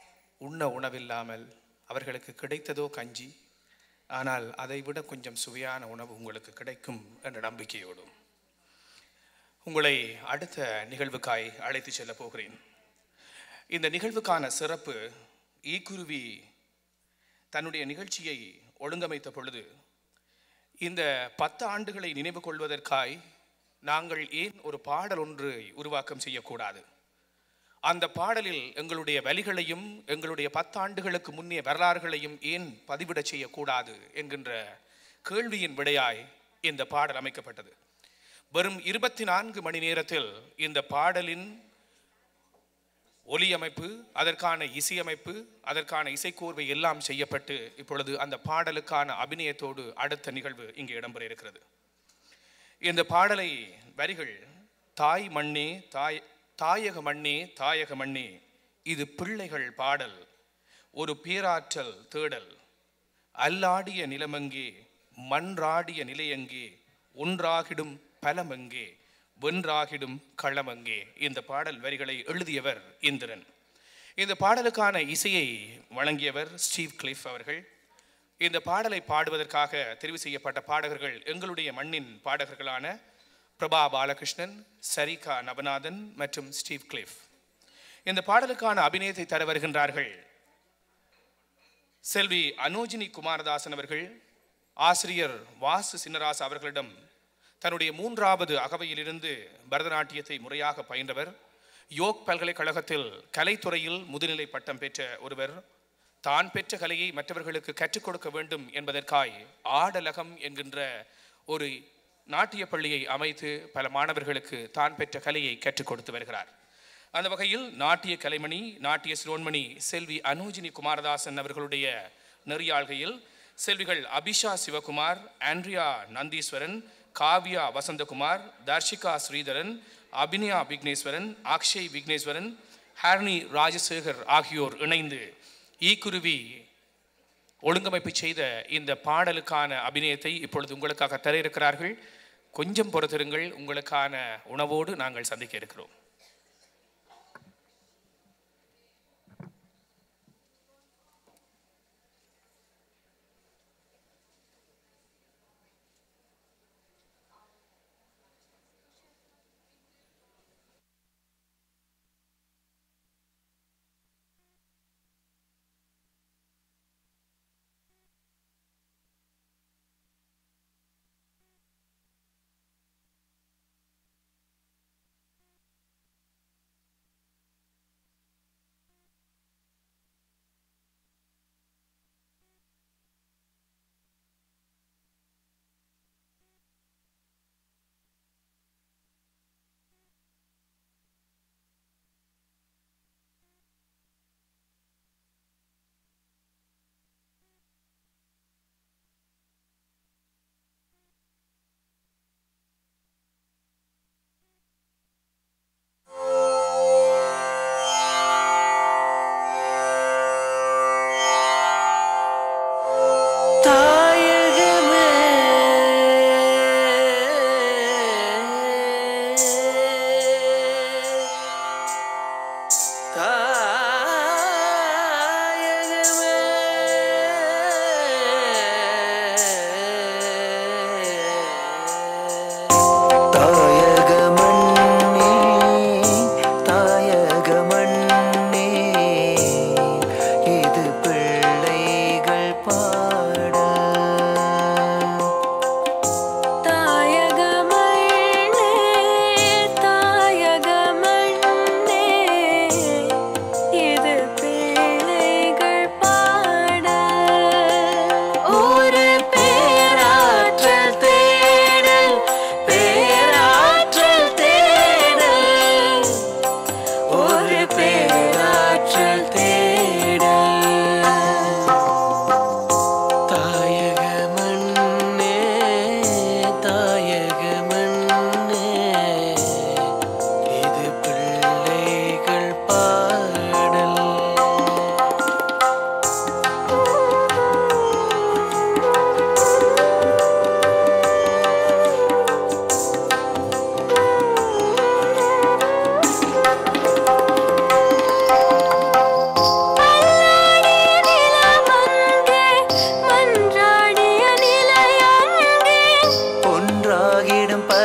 உண்ண உணவில்லாமல் அவர்களுக்கு கிடைத்ததோ கஞ்சி ஆனால் அதை விட கொஞ்சம் சுவையான உணவு உங்களுக்கு கிடைக்கும் என்ற நம்பிக்கையோடும் உங்களை அடுத்த நிகழ்வுக்காய் அழைத்து செல்ல போகிறேன் இந்த நிகழ்வுக்கான சிறப்பு ஈக்குருவி தன்னுடைய நிகழ்ச்சியை ஒழுங்கமைத்த பொழுது இந்த பத்து ஆண்டுகளை நினைவு கொள்வதற்காய் நாங்கள் ஏன் ஒரு பாடல் ஒன்று உருவாக்கம் செய்யக்கூடாது அந்த பாடலில் எங்களுடைய வலிகளையும் எங்களுடைய பத்தாண்டுகளுக்கு முன்னே வரலாறுகளையும் ஏன் பதிவிடச் செய்யக்கூடாது என்கின்ற கேள்வியின் விடையாய் இந்த பாடல் அமைக்கப்பட்டது வெறும் இருபத்தி நான்கு மணி நேரத்தில் இந்த பாடலின் ஒலி அமைப்பு அதற்கான இசையமைப்பு அதற்கான இசைக்கோர்வை எல்லாம் செய்யப்பட்டு இப்பொழுது அந்த பாடலுக்கான அபிநயத்தோடு அடுத்த நிகழ்வு இங்கே இடம்பெற இருக்கிறது இந்த பாடலை வரிகள் தாய் மண்ணே தாய் தாயக மண்ணே தாயக மண்ணே இது பிள்ளைகள் பாடல் ஒரு பேராற்றல் தேடல் அல்லாடிய நிலமங்கே மன்றாடிய நிலையங்கே ஒன்றாகிடும் பலமங்கே வென்றாகிடும் களமங்கே இந்த பாடல் வரிகளை எழுதியவர் இந்திரன் இந்த பாடலுக்கான இசையை வழங்கியவர் ஸ்டீவ் கிளிஃப் அவர்கள் இந்த பாடலை பாடுவதற்காக தெரிவு செய்யப்பட்ட பாடகர்கள் எங்களுடைய மண்ணின் பாடகர்களான பிரபா பாலகிருஷ்ணன் சரிகா நவநாதன் மற்றும் ஸ்டீவ் கிளிஃப் இந்த பாடலுக்கான அபிநயத்தை தர வருகின்றார்கள் செல்வி அனோஜினி குமாரதாசன் அவர்கள் ஆசிரியர் வாசு சின்னராசு அவர்களிடம் தன்னுடைய மூன்றாவது அகவையிலிருந்து பரதநாட்டியத்தை முறையாக பயின்றவர் யோக் பல்கலைக்கழகத்தில் கலைத்துறையில் முதுநிலை பட்டம் பெற்ற ஒருவர் தான் பெற்ற கலையை மற்றவர்களுக்கு கற்றுக் கொடுக்க வேண்டும் என்பதற்காய் ஆடலகம் என்கின்ற ஒரு நாட்டிய பள்ளியை அமைத்து பல மாணவர்களுக்கு தான் பெற்ற கலையை கற்றுக் கொடுத்து வருகிறார் அந்த வகையில் நாட்டிய கலைமணி நாட்டிய சிரோன்மணி செல்வி அனோஜினி குமாரதாசன் அவர்களுடைய நெறியாள்கையில் செல்விகள் அபிஷா சிவகுமார் ஆண்ட்ரியா நந்தீஸ்வரன் காவ்யா வசந்தகுமார் தர்ஷிகா ஸ்ரீதரன் அபினியா விக்னேஸ்வரன் அக்ஷய் விக்னேஸ்வரன் ஹார்னி ராஜசேகர் ஆகியோர் இணைந்து ஈக்குருவி ஒழுங்கமைப்பு செய்த இந்த பாடலுக்கான அபிநயத்தை இப்பொழுது உங்களுக்காக தர இருக்கிறார்கள் கொஞ்சம் பொறுத்திருங்கள் உங்களுக்கான உணவோடு நாங்கள் சந்திக்க இருக்கிறோம்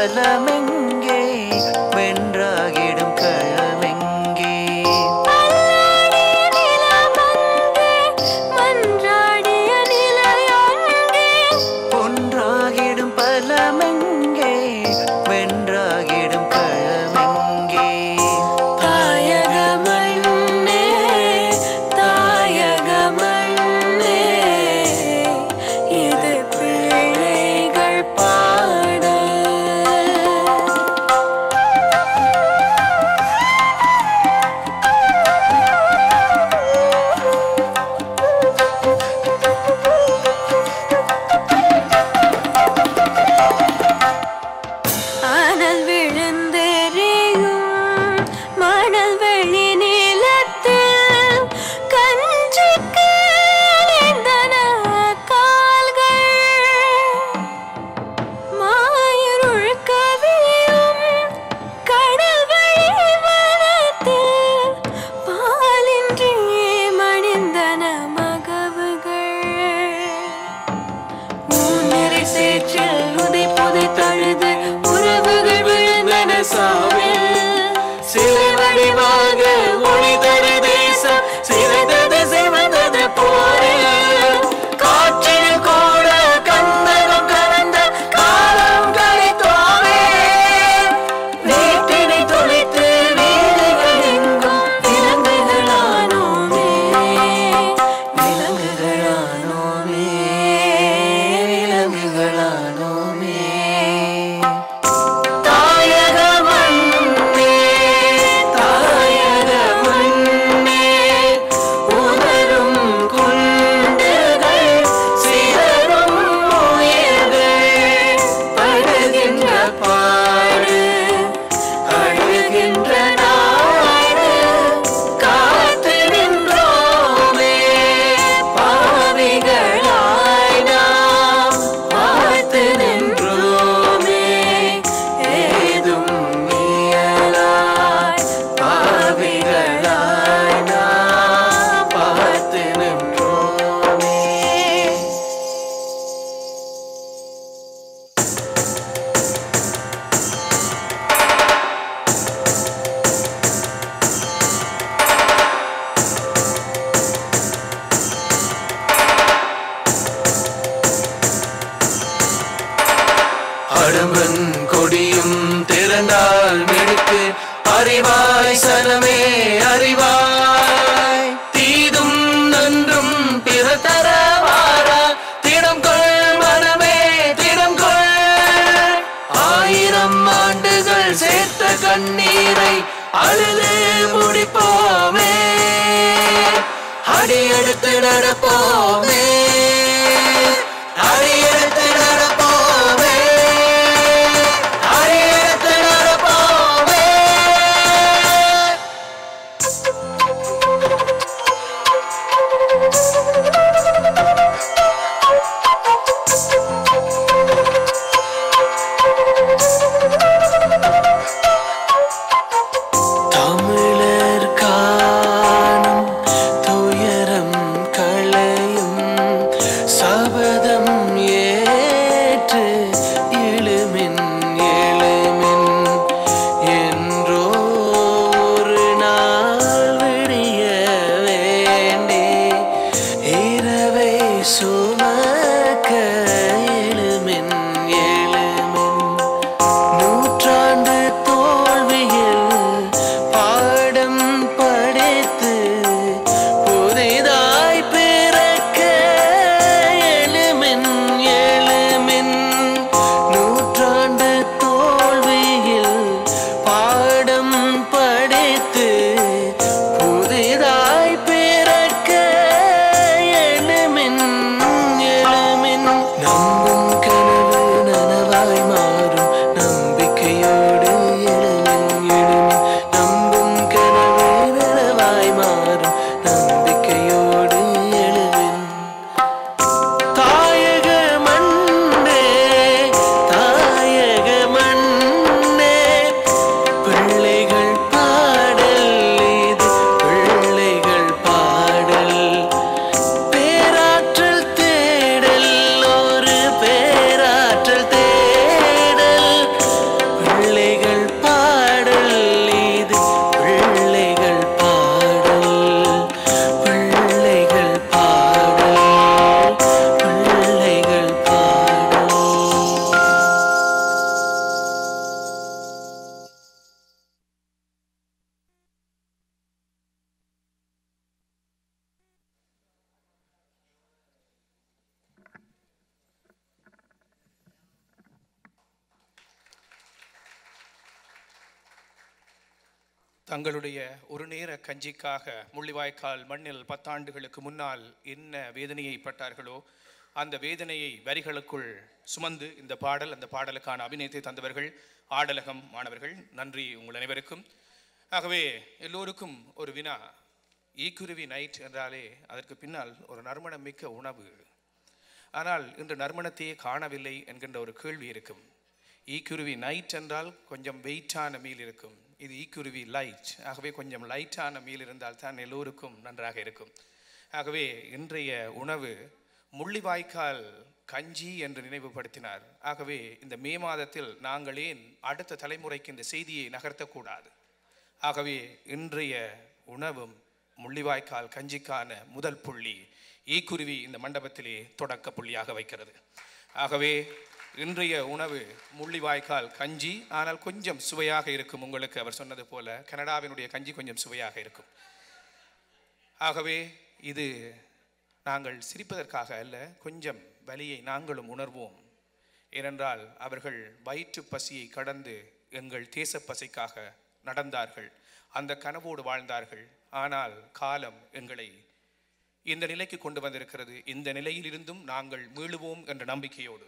பலமெங்கே வென்றாகிடும் களமெங்கே மன்றாடிய நிலையொன்றே ஒன்றாகிடும் பலமெங்கே வென்றாகிடும் களமெங்கே தாயக மண்ணே தாயக மண்ணே இது பிள்ளைகள் பாட அனல் விழுந்தெறியும் மணல் வெளி நிலத்தில் கஞ்சிக்கு அணிந்தன கால்கள் மாயிருள் கவியும் கடல் வழி வனத்தில் பாலின்றி மணிந்தன மகவுகள் ஊன்னெறி சேற்றில் உதை புதை தழுது உறவுகள் விழுந்தன சாவில் சிலை வடிவாக ஒளி தரு தேசம் சிறந்தது சிவந்தது போரில் காற்றில் கூட கந்தகம் கலந்த காலம் கழித்தோமே வீட்டினை தொலைத்து வீடுகள் எங்கும் விலங்குகளானோமே விலங்குகளானோமே விலங்குகளானோமே தாயக மண்ணே தாயக மண்ணே உணரும் குண்டுகள் சிதறும் உயிர்கள் படுகின்ற பாடு அழுகின்ற நாடு காத்து நின்றோமே பாவிகளாய் நாம் பார்த்து நின்றோமே ஏதும் இயலாய் பாவிகளாய் நாம் பார்த்து நின்றோமே அடும்பன் கொடியும் திரண்டால் மிடுக்கு அறிவாய் சனமே அறிவாய் தீதும் நன்றும் பிற தரவாரா திடம் கொள் மனமே திடம் கொள் ஆயிரம் ஆண்டுகள் சேர்த்த கண்ணீரை அழுது முடிப்போமே அடியெடுத்து நடப்போமே அடியெடுத்து நடப்போமே அடியெடுத்து நடப்போமே தமிழர் காணும் துயரம் களையும் தங்களுடைய ஒரு நேர கஞ்சிக்காக முள்ளிவாய்க்கால் மண்ணில் பத்தாண்டுகளுக்கு முன்னால் என்ன வேதனையை பட்டார்களோ அந்த வேதனையை வரிகளுக்குள் சுமந்து இந்த பாடல் அந்த பாடலுக்கான அபிநயத்தை தந்தவர்கள் ஆடலகம் மாணவர்கள் நன்றி உங்கள் அனைவருக்கும் ஆகவே எல்லோருக்கும் ஒரு வினா ஈக்குருவி நைட் என்றாலே அதற்கு பின்னால் ஒரு நறுமணம் மிக்க உணவு ஆனால் இன்று நறுமணத்தையே காணவில்லை என்கின்ற ஒரு கேள்வி இருக்கும் ஈக்குருவி நைட் என்றால் கொஞ்சம் வெயிட்டான மீல் இருக்கும் இது ஈக்குருவி லைட் ஆகவே கொஞ்சம் லைட்டான மீல் இருந்தால் தான் எல்லோருக்கும் நன்றாக இருக்கும் ஆகவே இன்றைய உணவு முள்ளிவாய்க்கால் கஞ்சி என்று நினைவுபடுத்தினார் ஆகவே இந்த மே மாதத்தில் நாங்கள் ஏன் அடுத்த தலைமுறைக்கு இந்த செய்தியை நகர்த்தக்கூடாது ஆகவே இன்றைய உணவும் முள்ளிவாய்க்கால் கஞ்சிக்கான முதல் புள்ளி ஈக்குருவி இந்த மண்டபத்திலே தொடக்க புள்ளியாக வைக்கிறது ஆகவே இன்றைய உணவு முள்ளிவாய்க்கால் கஞ்சி ஆனால் கொஞ்சம் சுவையாக இருக்கும் உங்களுக்கு அவர் சொன்னது போல கனடாவினுடைய கஞ்சி கொஞ்சம் சுவையாக இருக்கும் ஆகவே இது நாங்கள் சிரிப்பதற்காக அல்ல கொஞ்சம் வலியை நாங்களும் உணர்வோம் ஏனென்றால் அவர்கள் வயிற்று பசியை கடந்து எங்கள் தேச பசிக்காக நடந்தார்கள் அந்த கனவோடு வாழ்ந்தார்கள் ஆனால் காலம் எங்களை இந்த நிலைக்கு கொண்டு வந்திருக்கிறது இந்த நிலையிலிருந்தும் நாங்கள் மீளுவோம் என்ற நம்பிக்கையோடு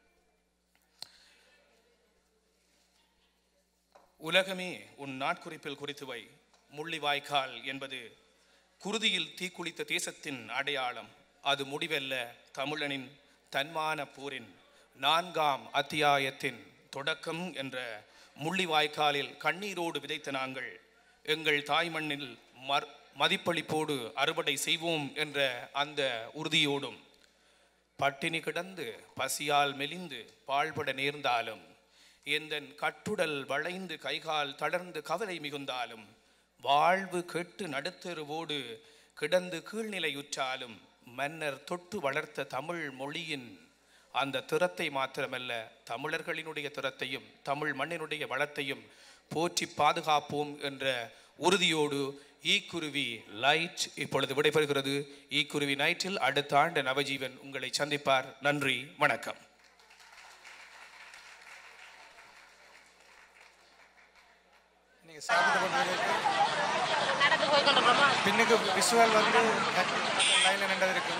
உலகமே உன் நாட்குறிப்பில் குறித்து வை முள்ளிவாய்க்கால் என்பது குருதியில் தீக்குளித்த தேசத்தின் அடையாளம் அது முடிவல்ல தமிழனின் தன்மான போரின் நான்காம் அத்தியாயத்தின் தொடக்கம் என்ற முள்ளிவாய்க்காலில் கண்ணீரோடு விதைத்த நாங்கள் எங்கள் தாய்மண்ணில் மர் மதிப்பளிப்போடு அறுவடை செய்வோம் என்ற அந்த உறுதியோடும் பட்டினி கிடந்து பசியால் மெலிந்து பாழ்பட நேர்ந்தாலும் எந்தன் கட்டுடல் வளைந்து கைகால் தளர்ந்து கவலை மிகுந்தாலும் வாழ்வு கெட்டு நடுத்தெருவோடு கிடந்து கீழ்நிலையுற்றாலும் மன்னர் தொட்டு வளர்த்த தமிழ் மொழியின் அந்த திறத்தை மாத்திரமல்ல தமிழர்களினுடைய திறத்தையும் தமிழ் மண்ணினுடைய வளத்தையும் போற்றி பாதுகாப்போம் என்ற உறுதியோடு ஈக்குருவி லைட் இப்பொழுது விடைபெறுகிறது ஈக்குருவி நைட்டில் அடுத்த ஆண்டு நவஜீவன் உங்களை சந்திப்பார் நன்றி வணக்கம் நீங்க சாப்பிட்டு கொண்டு பின்னுக்கு விஷுவல் வந்து லைன்ல நின்றது இருக்கு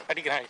அடிக்கிறாங்க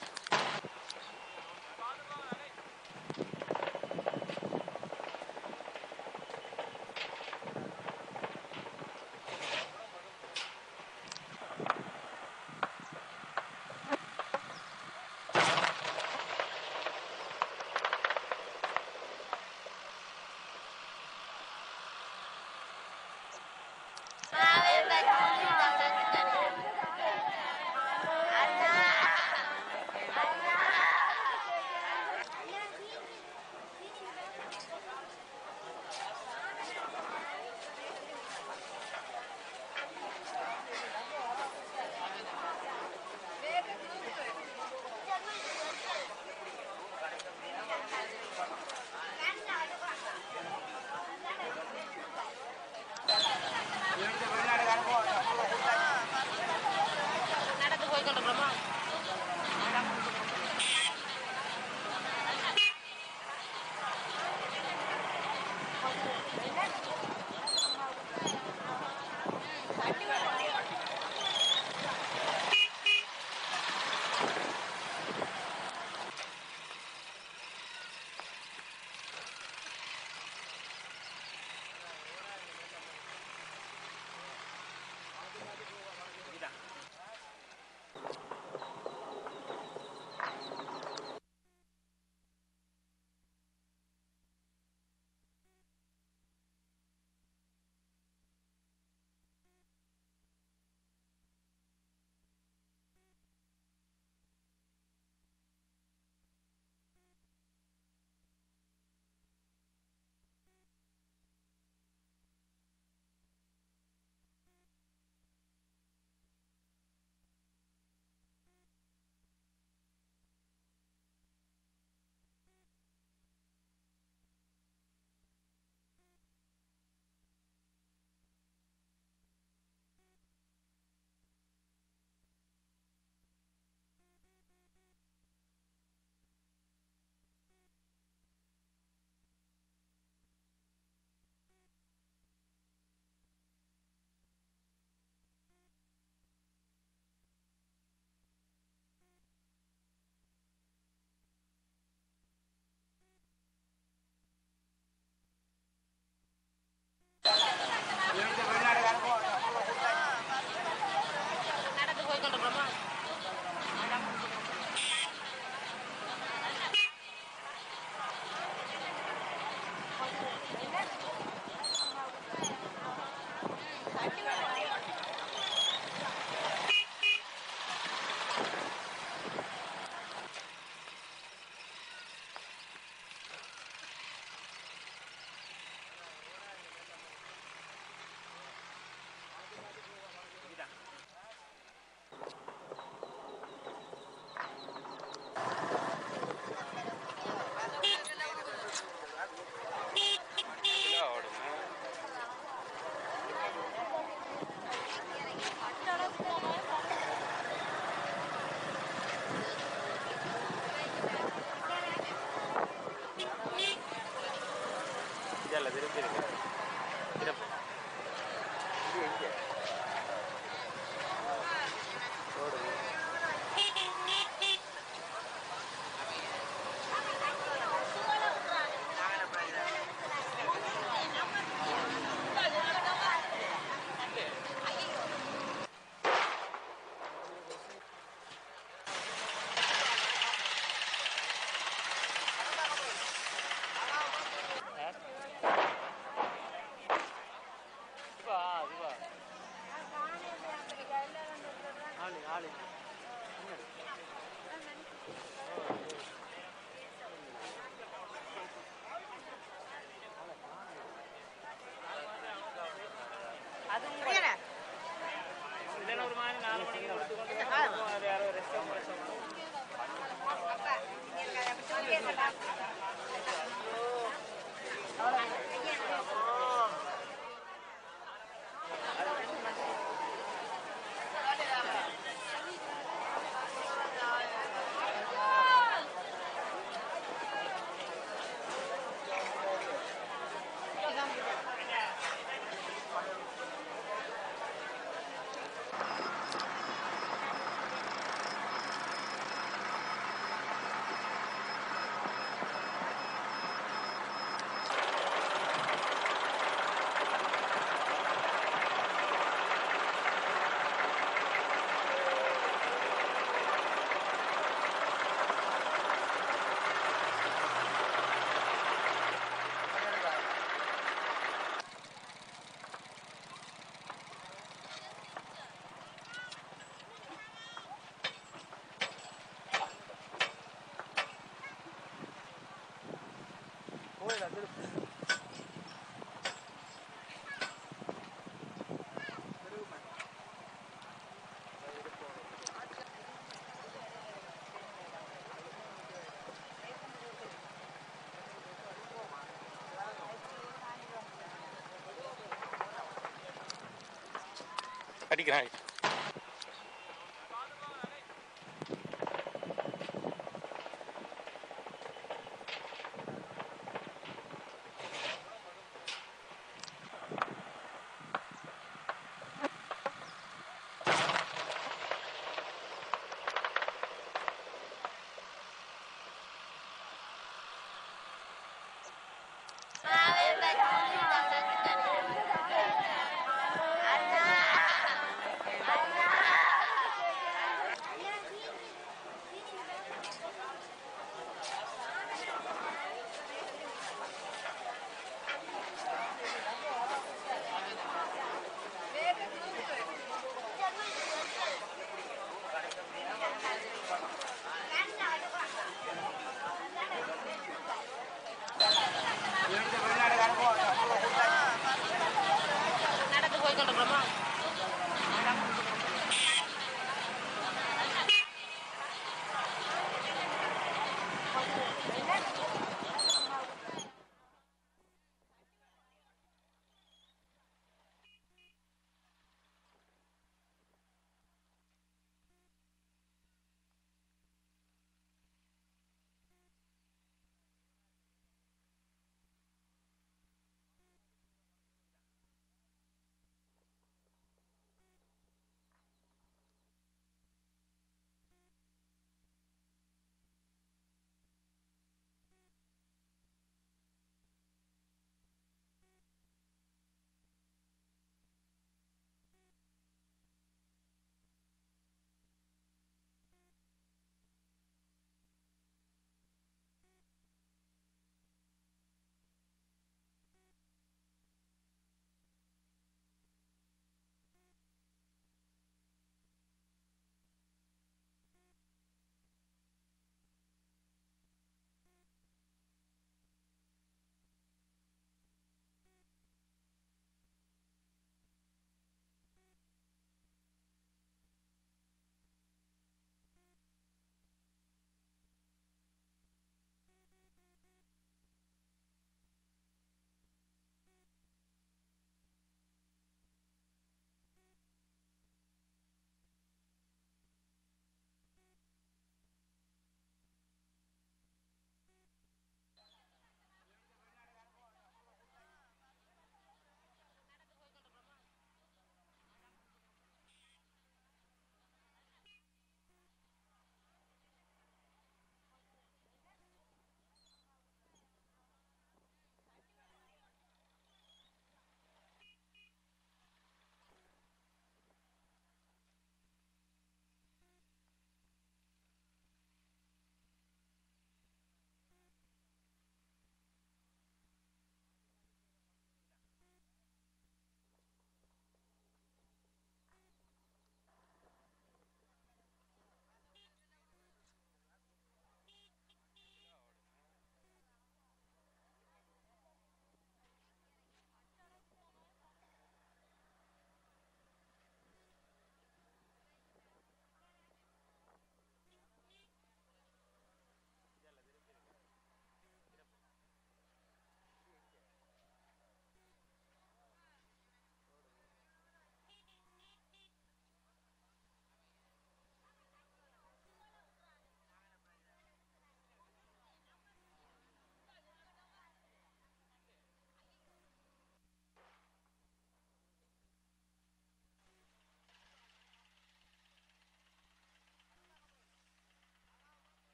அடிக்கிறான்